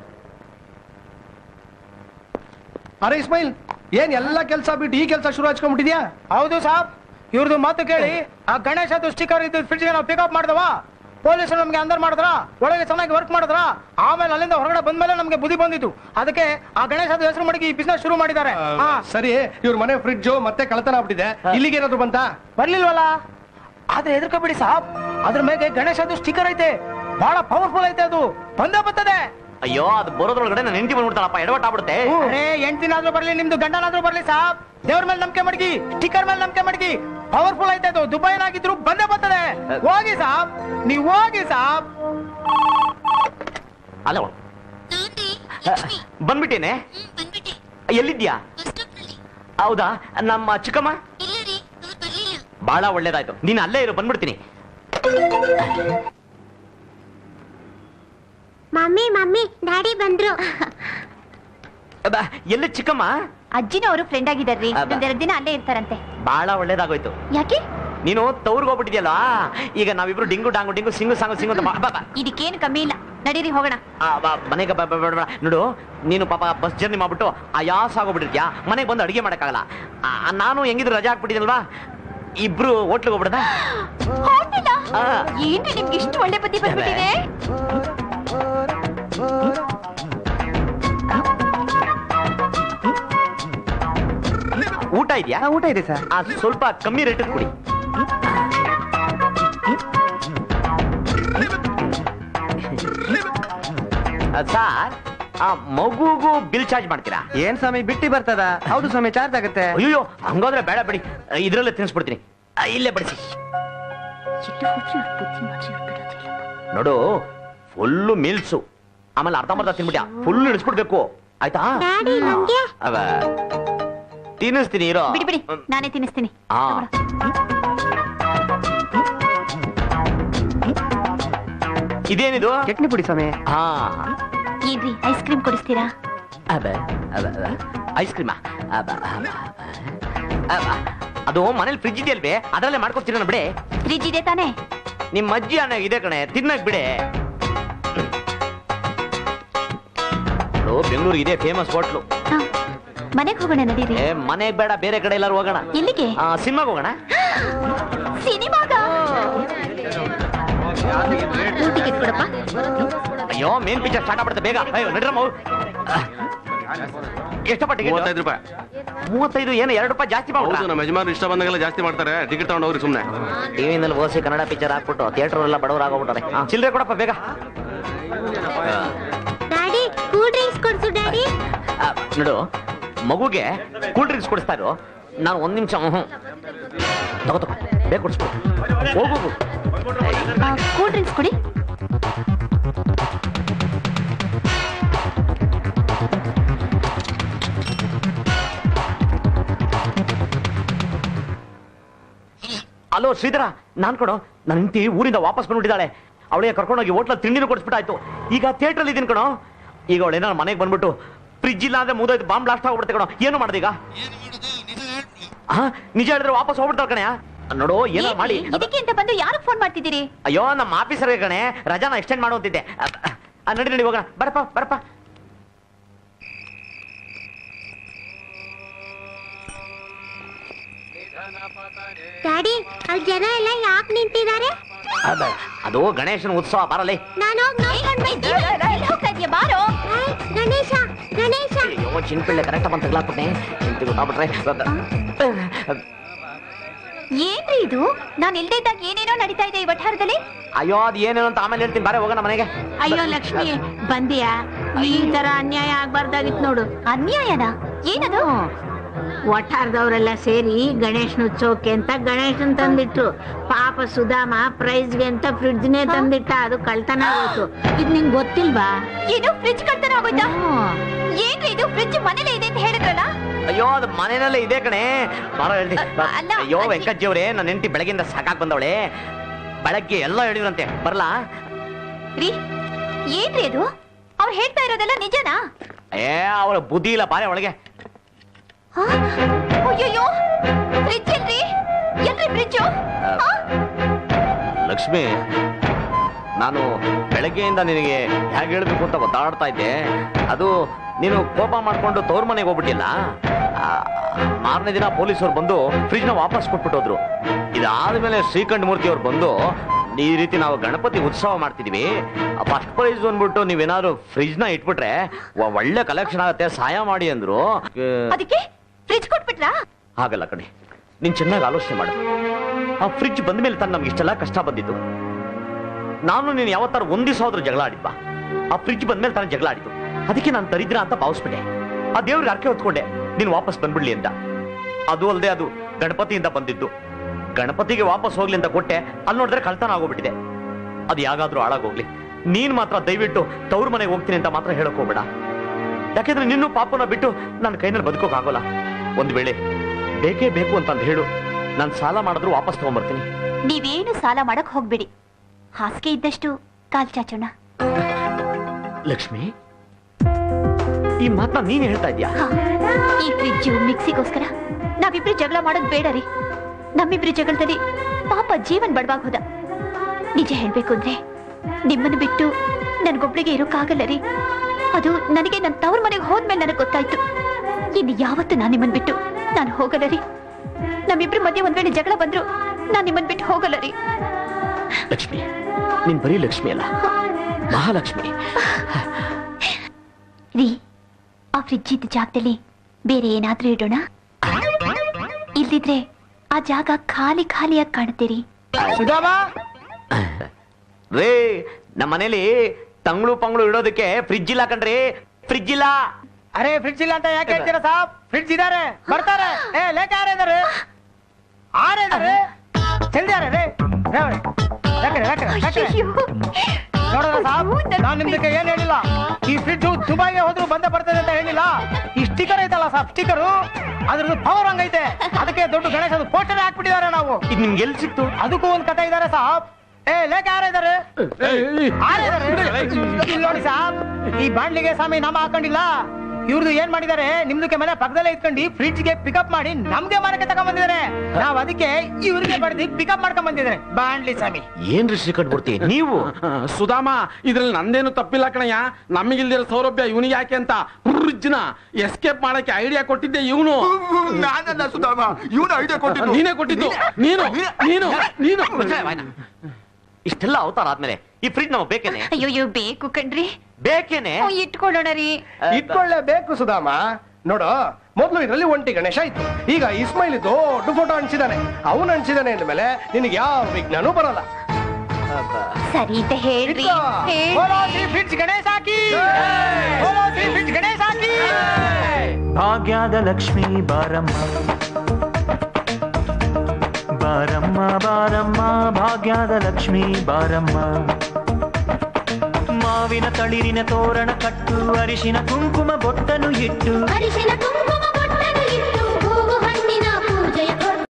S4: ಅರೆ ಇಸ್ಮೈಲ್ ಏನ್ ಎಲ್ಲ ಕೆಲಸ ಬಿಟ್ಟು ಈ ಕೆಲಸ ಶುರು ಹಚ್ಕೊಂಡ್ಬಿಟ್ಟಿದ್ಯಾ
S19: ಹೌದು ಸಾಬ್ ಇವ್ರದ್ದು ಮಾತು ಕೇಳಿ ಆ ಗಣೇಶದು ಸ್ಟಿಕರ್ ಇದ್ದು ಫ್ರಿಡ್ಜ್ ನಾವು ಪಿಕಪ್ ಮಾಡಿದವ ಪೊಲೀಸರು ನಮ್ಗೆ ಅಂದರ್ ಮಾಡಿದ್ರ ಒಳಗೆ ಚೆನ್ನಾಗಿ ವರ್ಕ್ ಮಾಡಿದ್ರ ಆಮೇಲೆ ಅಲ್ಲಿಂದ ಹೊರಗಡೆ ಬಂದ್ಮೇಲೆ ನಮ್ಗೆ ಬುದ್ಧಿ ಬಂದಿತ್ತು ಅದಕ್ಕೆ ಆ ಗಣೇಶದ ಹೆಸರು ಮಡಗಿ ಈ ಬಿಸ್ನೆಸ್ ಶುರು ಮಾಡಿದ್ದಾರೆ ಹಾ
S4: ಸರಿ ಇವ್ರ ಮನೆ ಫ್ರಿಡ್ಜ್ ಮತ್ತೆ ಕಳತನ ಆಗ್ಬಿಟ್ಟಿದೆ ಇಲ್ಲಿಗೆ ಏನಾದ್ರು ಬಂತ
S19: ಬರ್ಲಿಲ್ವಲ್ಲ ಆದ್ರೆ ಹೆದರ್ಕೋಬೇಡಿ ಸಾಬ್ ಅದ್ರ ಮೇಲೆ ಗಣೇಶದು ಸ್ಟಿಕರ್ ಐತೆ ಬಹಳ ಪವರ್ಫುಲ್ ಐತೆ ಅದು ಬಂದೇ ಬರ್ತದೆ
S5: ಅಯ್ಯೋ ಅದು ಬರೋದ್ರೊಳಗಡೆ ನನ್ನ ಹೆಂಡತಿ ಬಂದ್ಬಿಡ್ತಾಳಪ್ಪ ಎಡವಟ್ ಆಗ್ಬಿಡುತ್ತೆ
S19: ಅರೇ ಎಂಟಿನಾದ್ರೂ ಬರ್ಲಿ ನಿಮ್ದು ಗಂಡನಾದ್ರೂ ಬರ್ಲಿ ಸಾಬ್ ದೇವ್ರ ಮೇಲೆ ನಂಬಿಕೆ ಮಡಗಿ ಸ್ಟಿಕರ್ ಮೇಲೆ ನಂಬಿಕೆ ಮಡಗಿ ಪವರ್ಫುಲ್ ಐತೆ ಅದು ದುಬೈನಾಗಿದ್ರು ಬಂದೇ ಬರ್ತದೆ ಹೋಗಿ ಸಾಬ್ ನೀವ್ ಹೋಗಿ ಸಾಬ್
S5: ಅಲ್ಲ ಬಂದ್ಬಿಟ್ಟೇನೆ ಎಲ್ಲಿದ್ಯಾ ಹೌದಾ ನಮ್ಮ ಚಿಕ್ಕಮ್ಮ ಬಹಳ ಒಳ್ಳೇದಾಯ್ತು ನೀನ್ ಅಲ್ಲೇ ಇರು ಬಂದ್ಬಿಡ್ತೀನಿ
S6: ಮಮ್ಮಿ ಮಮ್ಮಿ ಡ್ಯಾಡಿ ಬಂದ್ರು
S5: ಅಬ್ಬಾ, ಎಲ್ಲಿ ಚಿಕ್ಕಮ್ಮ
S15: ಅಜ್ಜಿನೂ ಅವರು ಫ್ರೆಂಡ್ ಆಗಿದಾರ್ರಿ
S5: ಅಬ್ಬಾ.
S15: ಒಂದೆರಡು ದಿನ ಅಲ್ಲೇ ಇರ್ತಾರಂತೆ
S5: ಬಹಳ ಒಳ್ಳೇದಾಗೋಯ್ತು
S15: ಯಾಕೆ
S5: ನೀನು ತವ್ರಿಗೆ ಹೋಗ್ಬಿಟ್ಟಿದ್ಯಲ್ಲ ಈಗ ನಾವಿಬ್ರು ಡಿಂಗು ಡಾಂಗು ಡಿಂಗು ಸಿಂಗು ಸಾಂಗು ಸಿಂಗು ಅಂತ ಬಾ- ಬಾ- ಬಾ.
S15: ಇದಕ್ಕೇನು ಕಮ್ಮಿ ಇಲ್ಲ ನಡೀರಿ ಹೋಗೋಣ
S5: ಆ, ಬಾ, ಮನೆಗೆ ಬಾ- ಬಾ- ಬಾ- ಬಾ. ನೋಡು ನೀನು ಪಾಪ ಬಸ್ ಜರ್ನಿ ಮಾಡ್ಬಿಟ್ಟು ಆಯಾಸ ಆಗೋಗ್ಬಿಟ್ಟಿರ್ತೀಯ ಮನೆಗೆ ಬಂದು ಅಡಿಗೆ ಮಾಡಕ್ಕಾಗಲ್ಲ ಆ, ನಾನು ಹೆಂಗಿದ್ರು ರಜಾ ಹಾಕ್ಬಿಟ್ಟಿದಲ್ವಾ ಇಬ್ರು ಹೋಟ್ಲಿಗೆ ಹೋಗ್ಬಿಡದ
S15: ಏನ್ರಿ ನಿಮ್ಗೆ ಇಷ್ಟು ಒಳ್ಳೆ ಬುದ್ಧಿ ಬಂದ್ಬಿಟ್ಟಿದೆ
S5: ಊಟ ಇದೆಯಾ ಊಟ ಇದೆ ಸರ್ ಸ್ವಲ್ಪ ಕಮ್ಮಿ ರೇಟ್ ಕೊಡಿ ಸರ್ ಆ ಮಗುಗೂ ಬಿಲ್ ಚಾರ್ಜ್ ಮಾಡ್ತೀರಾ
S1: ಏನ್ ಸ್ವಾಮಿ ಬಿಟ್ಟಿ ಬರ್ತದ ಹೌದು ಸ್ವಾಮಿ ಚಾರ್ಜ್ ಆಗುತ್ತೆ
S5: ಅಯ್ಯೋ ಹಂಗಾದ್ರೆ ಬೇಡ ಬಿಡಿ ಇದ್ರಲ್ಲೇ ತಿನ್ಸ್ಬಿಡ್ತೀನಿ ಆ, ಇಲ್ಲೇ ಬಡಿಸಿ ನೋಡು ಫುಲ್ಲು ಮೀಲ್ಸು ಆಮೇಲೆ ಅರ್ಧಂಬರ್ಧ ತಿನ್ಬಿಟ್ಯಾ ಫುಲ್ ಇಳಿಸ್ಬಿಡ್ಬೇಕು ಆಯ್ತಾ
S6: ಡ್ಯಾಡಿ ನಂಗೆ
S5: ಅವ ತಿನ್ನಿಸ್ತೀನಿ ಇರೋ
S15: ಬಿಡಿ ಬಿಡಿ ನಾನೇ ತಿನ್ನಿಸ್ತೀನಿ
S5: ಆ ಇದೇನಿದು
S1: ಚಟ್ನಿ ಪುಡಿ ಸ್ವಾಮಿ
S5: ಹಾ
S15: ಏನ್ರಿ ಐಸ್ ಕ್ರೀಮ್ ಕೊಡಿಸ್ತೀರಾ
S5: ಅಬ ಅಬ ಐಸ್ ಕ್ರೀಮಾ ಅಬ ಅಬ, ಅಬ. ಅದು ಮನೇಲಿ ಫ್ರಿಜ್ ಇದೆಯಲ್ವೇ ಅದರಲ್ಲೇ ಮಾಡ್ಕೊಡ್ತೀನಿ ನಾನು ಬಿಡೆ
S15: ಫ್ರಿಜ್ ಇದೆ ತಾನೇ
S5: ನಿಮ್ಮ ಅಜ್ಜಿ ಅನ್ನ ಇದೆ ಕಣೆ ತಿನ್ನಕ್ ಬಿಡೆ ನೋಡು, ಬೆಂಗಳೂರು ಇದೆ ಫೇಮಸ್ ಹೋಟ್ಲು
S15: ಮನೆಗೆ ಹೋಗೋಣ ನಡೀರಿ
S5: ಏ ಮನೆಗ್ ಬೇಡ ಬೇರೆ ಕಡೆ ಎಲ್ಲಾರು ಹೋಗೋಣ
S15: ಎಲ್ಲಿಗೆ
S5: ಸಿನಿಮಾಗ ಹೋಗೋಣ
S15: ಸಿನಿಮಾಗ ಟಿಕೆಟ್ ಕೊಡಪ್ಪ
S5: ಅಯ್ಯೋ ಮೇನ್ ಪಿಕ್ಚರ್ ಸ್ಟಾರ್ಟ್ ಆಗ್ಬಿಡುತ್ತೆ ಬೇಗ ಅಯ್ಯೋ ನಡ್ರಮ್ಮ ಎಷ್ಟಪ್ಪ ಟಿಕೆಟ್
S3: ಮೂವತ್ತೈದು ರೂಪಾಯಿ
S5: ಮೂವತ್ತೈದು ಏನು ಎರಡು ರೂಪಾಯಿ ಜಾಸ್ತಿ
S3: ಹೌದು
S5: ಮಾಡ್ಬಿಟ್ರಾ?
S3: ನಮ್ಮ ಯಜಮಾನ್ ಇಷ್ಟ ಬಂದಾಗೆಲ್ಲ ಜಾಸ್ತಿ ಮಾಡ್ತಾರೆ ಟಿಕೆಟ್ ತಗೊಂಡು ಹೋಗ್ರಿ ಸುಮ್ಮನೆ
S5: ಟಿವಿನಲ್ಲಿ ಓಸಿ ಕನ್ನಡ ಪಿಕ್ಚರ್ ಹಾಕ್ಬಿಟ್ಟು ಥಿಯೇಟರ್ ಎಲ್ಲ ಬಡವರು ಆಗೋಗ್ಬಿಟ್ಟಾರೆ ಚಿಲ್ಲರೆ ಕೊಡಪ್ಪ ಬೇಗ
S6: ಡ್ಯಾಡಿ ಕೂಲ್ ಡ್ರಿಂಕ್ಸ್ ಕೊಡ್ಸು ಡ್ಯಾಡಿ
S5: ಆ, ನೋಡು ಮಗುಗೆ ಕೂಲ್ ಡ್ರಿಂಕ್ಸ್ ಕೊಡಿಸ್ತಾ ಇರು ನಾನು ಒಂದ್ ನಿಮಿಷ ಹ್ಞೂ ತಗೋ ತಗೋ ಬೇಗ ಕೊಡಿಸ್ಬಿಡು ಹೋಗು ಹೋಗು.
S15: ಕೂಲ್ ಡ್ರಿಂಕ್ಸ್ ಕೊಡಿ
S5: ಅಲೋ ಶ್ರೀಧರ ನಾನ್ ಕೊಡು ನನ್ನ ಹೆಂಡತಿ ಊರಿಂದ ವಾಪಸ್ ಬಂದ್ಬಿಟ್ಟಿದ್ದಾಳೆ ಅವಳಿಗೆ ಕರ್ಕೊಂಡೋಗಿ ಹೋಟ್ಲ ತಿಂಡಿನೂ ಕೊಡಿಸ್ಬಿಟ್ಟಾಯ್ತು ಈಗ ಥಿಯೇಟ್ರಲ್ಲಿ ಇದೀನಿ ಕಣೋ ಈಗ ಅವಳು ಏನಾರು ಮನೆಗೆ ಬಂದ್ಬಿಟ್ಟು ಫ್ರಿಜ್ ಇಲ್ಲ ಅಂದ್ರೆ ಮುದೋಯ್ತು ಬಾಂಬ್ ಬ್ಲಾಸ್ಟ್ ಆಗ್ಬಿಡುತ್ತೆ ಕಣೋ ಏನು ಮಾಡೋದು ಈಗ ಹಾ ನಿಜ ಹೇಳಿದ್ರೆ ವಾಪಸ್ ಹೋಗ್ಬಿಡ್ತಾಳೆ ಕಣೆ ನೋಡು ಏನಾರು ಮಾಡಿ
S15: ಇದಕ್ಕೆ ಅಂತ ಬಂದು ಯಾರಿಗೆ ಫೋನ್ ಮಾಡ್ತಿದ್ದೀರಿ
S5: ಅಯ್ಯೋ ನಮ್ಮ ಆಫೀಸರ್ಗೆ ಕಣೆ ರಜಾನ ಎಕ್ಸ್ಟೆಂಡ್ ಮಾಡುವಂತಿದ್ದೆ ಆ, ನಡಿ ನಡಿ ಹೋಗೋಣ ಬರಪ್ಪ ಬರಪ್ಪ
S8: ಡ್ಯಾಡಿ ಅಲ್ಲಿ ಜನ ಎಲ್ಲ ಯಾಕೆ ನಿಂತಿದ್ದಾರೆ
S5: ಅದ ಅದು ಗಣೇಶನ ಉತ್ಸವ ಬರಲಿ
S8: ನಾನು ಹೋಗಿ ಬಾರೋ ಗಣೇಶ ಗಣೇಶ
S5: ಅಯ್ಯೋ ಚಿನ್ಪಿಳ್ಳೆ ಕರೆಕ್ಟ್ ಬಂತ ತಗ್ಲಾಕ್ಬಿಟ್ಟೆ ಇಂತಿ ಗೊತ್ತಾಗ್ಬಿಟ್ರೆ
S15: ಏನ್ರಿ ಇದು ನಾನ್ ಇಲ್ದೇ ಇದ್ದಾಗ ಏನೇನೋ ನಡೀತಾ ಇದೆ ಈ ವಠಾರದಲ್ಲಿ
S5: ಅಯ್ಯೋ ಅದು ಏನೇನು ಅಂತ ಆಮೇಲೆ ಹೇಳ್ತೀನಿ ಬಾರೆ ಹೋಗೋಣ ಮನೆಗೆ
S8: ಅಯ್ಯೋ ಲಕ್ಷ್ಮಿ ಬಂದಿಯಾ ಈ ತರ ಅನ್ಯಾಯ ಆಗ್ಬಾರ್ದಾಗಿತ್ತು ನೋಡು
S15: ಅನ್ಯಾಯನ ಏನದು
S8: ವಠಾರದವರೆಲ್ಲ ಸೇರಿ ಗಣೇಶನ ಉತ್ಸವಕ್ಕೆ ಅಂತ ಗಣೇಶನ್ ತಂದಿಟ್ರು ಪಾಪ ಸುಧಾಮ ಪ್ರೈಸ್ಗೆ ಅಂತ ಫ್ರಿಡ್ಜ್ನೇ ತಂದಿಟ್ಟ ಅದು ಕಳ್ತನ ಆಗೋಯ್ತು ಇದು ನಿಂಗ್ ಗೊತ್ತಿಲ್ವಾ
S15: ಏನು ಫ್ರಿಡ್ಜ್ ಕಳ್ತನ ಆಗೋಯ್ತಾ ಏನ್ರಿ ಇದು ಫ್ರಿಡ್ಜ್ ಮನೇಲೆ ಇದೆ ಅಂತ ಹೇಳಿದ್ರಲ್ಲ
S5: ಅಯ್ಯೋ ಅದು ಮನೆಯಲ್ಲೇ ಇದೆ ಕಣೆ ಬಾರೋ ಹೇಳ್ತಿ ಬಾ.
S15: ಅಲ್ಲ,
S5: ಅಯ್ಯೋ ವೆಂಕಜ್ಜಿ ಅವ್ರೆ ನನ್ನ ಹೆಂಡತಿ ಬೆಳಗಿಂದ ಸಾಕಾಗ್ ಬಂದವಳೆ ಬೆಳಗ್ಗೆ ಎಲ್ಲ ಹೇಳಿದ್ರಂತೆ ಬರ್ಲಾ
S15: ರೀ ಏನ್ರಿ ಅದು ಅವ್ರು ಹೇಳ್ತಾ ಇರೋದೆಲ್ಲ ನಿಜನಾ
S5: ಏ ಅವಳ ಬುದ್ಧಿ ಇಲ್ಲ ಬಾರೆ ಒಳಗೆ
S15: ಅಯ್ಯೋ ಫ್ರಿಡ್ಜ್ ಎಲ್ರಿ ಎಲ್ರಿ ಫ್ರಿಡ್ಜು
S5: ಲಕ್ಷ್ಮಿ ನಾನು ಬೆಳಗ್ಗೆಯಿಂದ ನಿನಗೆ ಹೇಗೆ ಹೇಳ್ಬೇಕು ಅಂತ ಒದ್ದಾಡ್ತಾ ಇದ್ದೆ ಅದು ನೀನು ಕೋಪ ಮಾಡ್ಕೊಂಡು ತವ್ರ ಮನೆಗೆ ಹೋಗ್ಬಿಟ್ಟಿಲ್ಲ ಆ, ಮಾರನೇ ದಿನ ಪೊಲೀಸರು ಬಂದು ಫ್ರಿಜ್ನ ವಾಪಸ್ ಕೊಟ್ಬಿಟ್ಟು ಹೋದ್ರು ಇದಾದ್ಮೇಲೆ ಶ್ರೀಕಂಠ ಮೂರ್ತಿ ಅವ್ರು ಬಂದು ಈ ರೀತಿ ನಾವು ಗಣಪತಿ ಉತ್ಸವ ಮಾಡ್ತಿದೀವಿ ಫಸ್ಟ್ ಪ್ರೈಸ್ ಅಂದ್ಬಿಟ್ಟು ನೀವೇನಾದ್ರು ಫ್ರಿಜ್ನ ಇಟ್ಬಿಟ್ರೆ ಒ- ಒಳ್ಳೆ ಕಲೆಕ್ಷನ್ ಆಗುತ್ತೆ ಸಹಾಯ ಮಾಡಿ ಅಂದ್ರು ಆ,
S15: ಅದಕ್ಕೆ ಫ್ರಿಡ್ಜ್ ಕೊಟ್ಬಿಟ್ರಾ
S5: ಹಾಗಲ್ಲ ಕಣೆ ನೀನ್ ಚೆನ್ನಾಗಿ ಆಲೋಚನೆ ಮಾಡು ಆ ಫ್ರಿಡ್ಜ್ ಬಂದ ಮೇಲೆ ತಾನು ನಮ್ಗೆ ಇಷ್ಟೆಲ್ಲ ಕಷ್ಟ ಬಂದಿದ್ದು ನಾನು ನೀನು ಯಾವತ್ತಾರು ಒಂದ್ ದಿವಸ ಹೋದ್ರೂ ಜಗಳ ಆಡಿದ್ವಾ ಆ ಫ್ರಿಡ್ಜ್ ಬಂದ್ಮೇಲೆ ತಾನು ಜಗಳ ಆಡಿದ್ದು ಅದಕ್ಕೆ ನಾನು ತರಿದ್ರ ಅಂತ ಭಾವಿಸ್ಬಿಟ್ಟೆ ಆ ದೇವ್ರಿಗೆ ಅರ್ಕೆ ಹೊತ್ಕೊಂಡೆ ನೀನು ವಾಪಸ್ ಬಂದ್ಬಿಡ್ಲಿ ಅಂತ ಅದು ಅಲ್ಲದೆ ಅದು ಗಣಪತಿಯಿಂದ ಬಂದಿದ್ದು ಗಣಪತಿಗೆ ವಾಪಸ್ ಹೋಗ್ಲಿ ಅಂತ ಕೊಟ್ಟೆ ಅಲ್ಲಿ ನೋಡಿದ್ರೆ ಕಳ್ತನ ಆಗೋಗ್ಬಿಟ್ಟಿದೆ ಅದು ಯಾಗಾದ್ರೂ ಹಾಳಾಗೋಗ್ಲಿ ನೀನ್ ಮಾತ್ರ ದಯವಿಟ್ಟು ತವ್ರ ಮನೆಗೆ ಹೋಗ್ತೀನಿ ಅಂತ ಮಾತ್ರ ಹೇಳಕ್ ಹೋಗ್ಬೇಡ ಯಾಕೆಂದ್ರೆ ನಿನ್ನೂ ಪಾಪನ ಬಿಟ್ಟು ನನ್ನ ಕೈನಲ್ಲಿ ಬದುಕೋಕ್ ಆಗೋಲ್ಲ ಒಂದ್ ವೇಳೆ ಬೇಕೇ ಬೇಕು ಅಂತ ಹೇಳು ನಾನು ಸಾಲ ಮಾಡಿದ್ರು ವಾಪಸ್ ತಗೊಂಡ್ಬರ್ತೀನಿ
S15: ನೀವೇನು ಸಾಲ ಮಾಡಕ್ ಹೋಗ್ಬಿಡಿ ಹಾಸಿಗೆ ಇದ್ದಷ್ಟು ಕಾಲ್ ಚಾಚೋಣ
S5: ಲಕ್ಷ್ಮಿ ಈ ಮಾತನ್ನ ನೀನ್ ಹೇಳ್ತಾ ಇದ್ಯಾ
S15: ಈ ಫ್ರಿಡ್ಜು ಮಿಕ್ಸಿಗೋಸ್ಕರ ನಾವಿಬ್ರು ಜಗಳ ಮಾಡೋದ್ ಬೇಡ ರೀ ನಮ್ಮಿಬ್ರು ಜಗಳದಲ್ಲಿ ಪಾಪ ಜೀವನ್ ಬಡವಾಗ್ ಹೋದ ನಿಜ ಹೇಳ್ಬೇಕು ಅಂದ್ರೆ ನಿಮ್ಮನ್ನು ಬಿಟ್ಟು ನನ್ಗೊಬ್ಳಿಗೆ ಇರೋಕ್ಕಾಗಲ್ಲ ರೀ ಅದು ನನಗೆ ನನ್ನ ತವ್ರ ಮನೆಗೆ ಹೋದ್ಮೇಲೆ ನನಗೆ ಗೊತ್ತಾಯ್ತು ಇನ್ನು ಯಾವತ್ತು ನಾನು ನಿಮ್ಮನ್ ಬಿಟ್ಟು ನಾನು ಹೋಗಲ್ಲ ರೀ ನಮ್ಮಿಬ್ರ ಮಧ್ಯೆ ಒಂದ್ ವೇಳೆ ಜಗಳ ಬಂದ್ರು ನಾನ್ ನಿಮ್ಮನ್ ಬಿಟ್ಟು ಹೋಗಲ್ಲ ರೀ
S5: ಲಕ್ಷ್ಮಿ ನೀನ್ ಬರೀ ಲಕ್ಷ್ಮಿ ಅಲ್ಲ ಮಹಾಲಕ್ಷ್ಮಿ
S15: ರೀ ಆ ಫ್ರಿಡ್ಜ್ ಇದ್ದ ಜಾಗದಲ್ಲಿ ಬೇರೆ ಏನಾದ್ರೂ ಇಡೋಣ ಇಲ್ದಿದ್ರೆ ಆ ಜಾಗ ಖಾಲಿ ಖಾಲಿಯಾಗಿ ಕಾಣುತ್ತೀರಿ
S19: ಸುಧಾಮ
S5: ರೇ ನಮ್ಮ ಮನೇಲಿ ತಂಗ್ಳು ಪಂಗ್ಳು ಇಡೋದಕ್ಕೆ ಫ್ರಿಡ್ಜ್ ಇಲ್ಲ ಕಣ್ರಿ ಫ್ರಿಡ್ಜ್ ಇಲ್ಲ
S19: ಅರೆ ಫ್ರಿಡ್ಜ್ ಇಲ್ಲ ಅಂತ ಯಾಕೆ ಹೇಳ್ತೀರಾ ಸಾಬ್ ಫ್ರಿಡ್ಜ್ ಇದಾರೆ ಬರ್ತಾರೆ ಏ ಲೇಖ ಯಾರು ಇದಾರೆ ಆರು ಇದಾರೆ ಜಲ್ದಿ ಯಾರು ರೇ ನೋಡೋಣ ಸಾಬ್ ನಾನ್ ನಿಮ್ದಕ್ಕೆ ಏನ್ ಹೇಳಿಲ್ಲ ಈ ಫ್ರಿಡ್ಜ್ ದುಬೈಗೆ ಹೋದ್ರು ಬಂದ ಬರ್ತದೆ ಅಂತ ಹೇಳಿಲ್ಲ ಈ ಸ್ಟಿಕರ್ ಐತಲ್ಲ ಸಾಬ್ ಸ್ಟಿಕರು ಅದ್ರದ್ದು ಪವರ್ ಹಂಗೈತೆ ಅದಕ್ಕೆ ದೊಡ್ಡ ಗಣೇಶದ ಪೋಸ್ಟರ್ ಹಾಕ್ಬಿಟ್ಟಿದ್ದಾರೆ ನಾವು
S5: ಇದು ನಿಮ್ಗೆ ಎಲ್ಲಿ ಸಿಕ್ತು
S19: ಅದಕ್ಕೂ ಒಂದ್ ಕತೆ ಇದಾರೆ ಸಾಬ್ ಏ ಲೇಖ ಯಾರು ಇದಾರೆ ಆರು ಇದಾರೆ? ಇಲ್ಲಿ ನೋಡಿ ಸಾಬ್ ಈ ಬಾಂಡ್ಲಿಗೆ ಸ್ವಾಮಿ ನಾಮ ಹಾಕೊಂಡಿಲ್ಲ ಇವ್ರದ್ದು ಏನ್ ಮಾಡಿದ್ದಾರೆ ನಿಮ್ದಕ್ಕೆ ಮನೆ ಪಕ್ಕದಲ್ಲೇ ಇಟ್ಕೊಂಡು ಫ್ರಿಡ್ಜ್ ಗೆ ಪಿಕಪ್ ಮಾಡಿ ನಮ್ಗೆ ಮನೆಗೆ ತಗೊಂಡ್ ಬಂದಿದ್ದಾರೆ ನಾವ್ ಅದಕ್ಕೆ ಇವ್ರಿಗೆ ಬಡ್ದು ಪಿಕಪ್ ಮಾಡ್ಕೊಂಡ್ ಬಂದಿದ್ದಾರೆ ಬಾಂಡ್ಲಿ ಸ್ವಾಮಿ
S5: ಏನ್ರಿ ಶ್ರೀಕಂಠ ಮೂರ್ತಿ ನೀವು
S20: ಸುಧಾಮ ಇದ್ರಲ್ಲಿ ನಂದೇನು ತಪ್ಪಿಲ್ಲ ಕಣಯ್ಯ ನಮಗಿಲ್ದಿರೋ ಸೌಲಭ್ಯ ಇವನಿಗೆ ಯಾಕೆ ಅಂತ ಫ್ರಿಡ್ಜ್ನ ಎಸ್ಕೇಪ್ ಮಾಡಕ್ಕೆ ಐಡಿಯಾ ಕೊಟ್ಟಿದ್ದೆ ಇವನು
S18: ನಾನಲ್ಲ ಸುಧಾಮ ಇವನು ಐಡಿಯಾ ಕೊಟ್ಟಿದ್ದು
S20: ನೀನೇ ಕೊಟ್ಟಿದ್ದು ನೀನು ನೀನು ನೀನು
S5: ಇಷ್ಟೆಲ್ಲ ಅವತಾರ ಆದ್ಮೇಲೆ ಈ ಫ್ರಿಡ್ಜ್ ನಮಗೆ ಬೇಕೇನೆ
S15: ಅಯ್ಯೋ ಬೇಕು ಕಣ್ರಿ
S5: ಬೇಕೇನೆ
S15: ಓ, ಇಟ್ಕೊಳ್ಳೋಣ ರೀ
S4: ಇಟ್ಕೊಳ್ಳೇಬೇಕು ಸುಧಾಮ ನೋಡು ಮೊದಲು ಇದರಲ್ಲಿ ಒಂಟಿ ಗಣೇಶ ಇತ್ತು ಈಗ ಇಸ್ಮೈಲ್ ದೊಡ್ಡ ಫೋಟೋ ಅನ್ಸಿದಾನೆ ಅವನು ಅನ್ಸಿದಾನೆ ಅಂದ್ಮೇಲೆ ನಿನಗೆ ಯಾವ ವಿಜ್ಞಾನೂ ಬರಲ್ಲ
S15: ಸರಿ ಅಂತ ಹೇಳ್ರಿ ಹೇಳ್ರಿ.
S19: ಬೋಲೋ ಶ್ರೀ ಫ್ರಿಡ್ಜ್ ಗಣೇಶ ಹಾಕಿ ಬೋಲೋ ಶ್ರೀ ಫ್ರಿಡ್ಜ್ ಗಣೇಶ ಹಾಕಿ
S16: ಭಾಗ್ಯದ ಲಕ್ಷ್ಮೀ ಬಾರಮ್ಮ ಬಾರಮ್ಮ ಬಾರಮ್ಮ ಭಾಗ್ಯದ ಲಕ್ಷ್ಮೀ ಬಾರಮ್ಮ ಮಾವಿನ ತಳಿರಿನ ತೋರಣ ಕಟ್ಟು ಅರಿಶಿನ ಕುಂಕುಮ ಬೊಟ್ಟನು ಇಟ್ಟು
S8: ಅರಿಶಿನ ಕುಂಕುಮ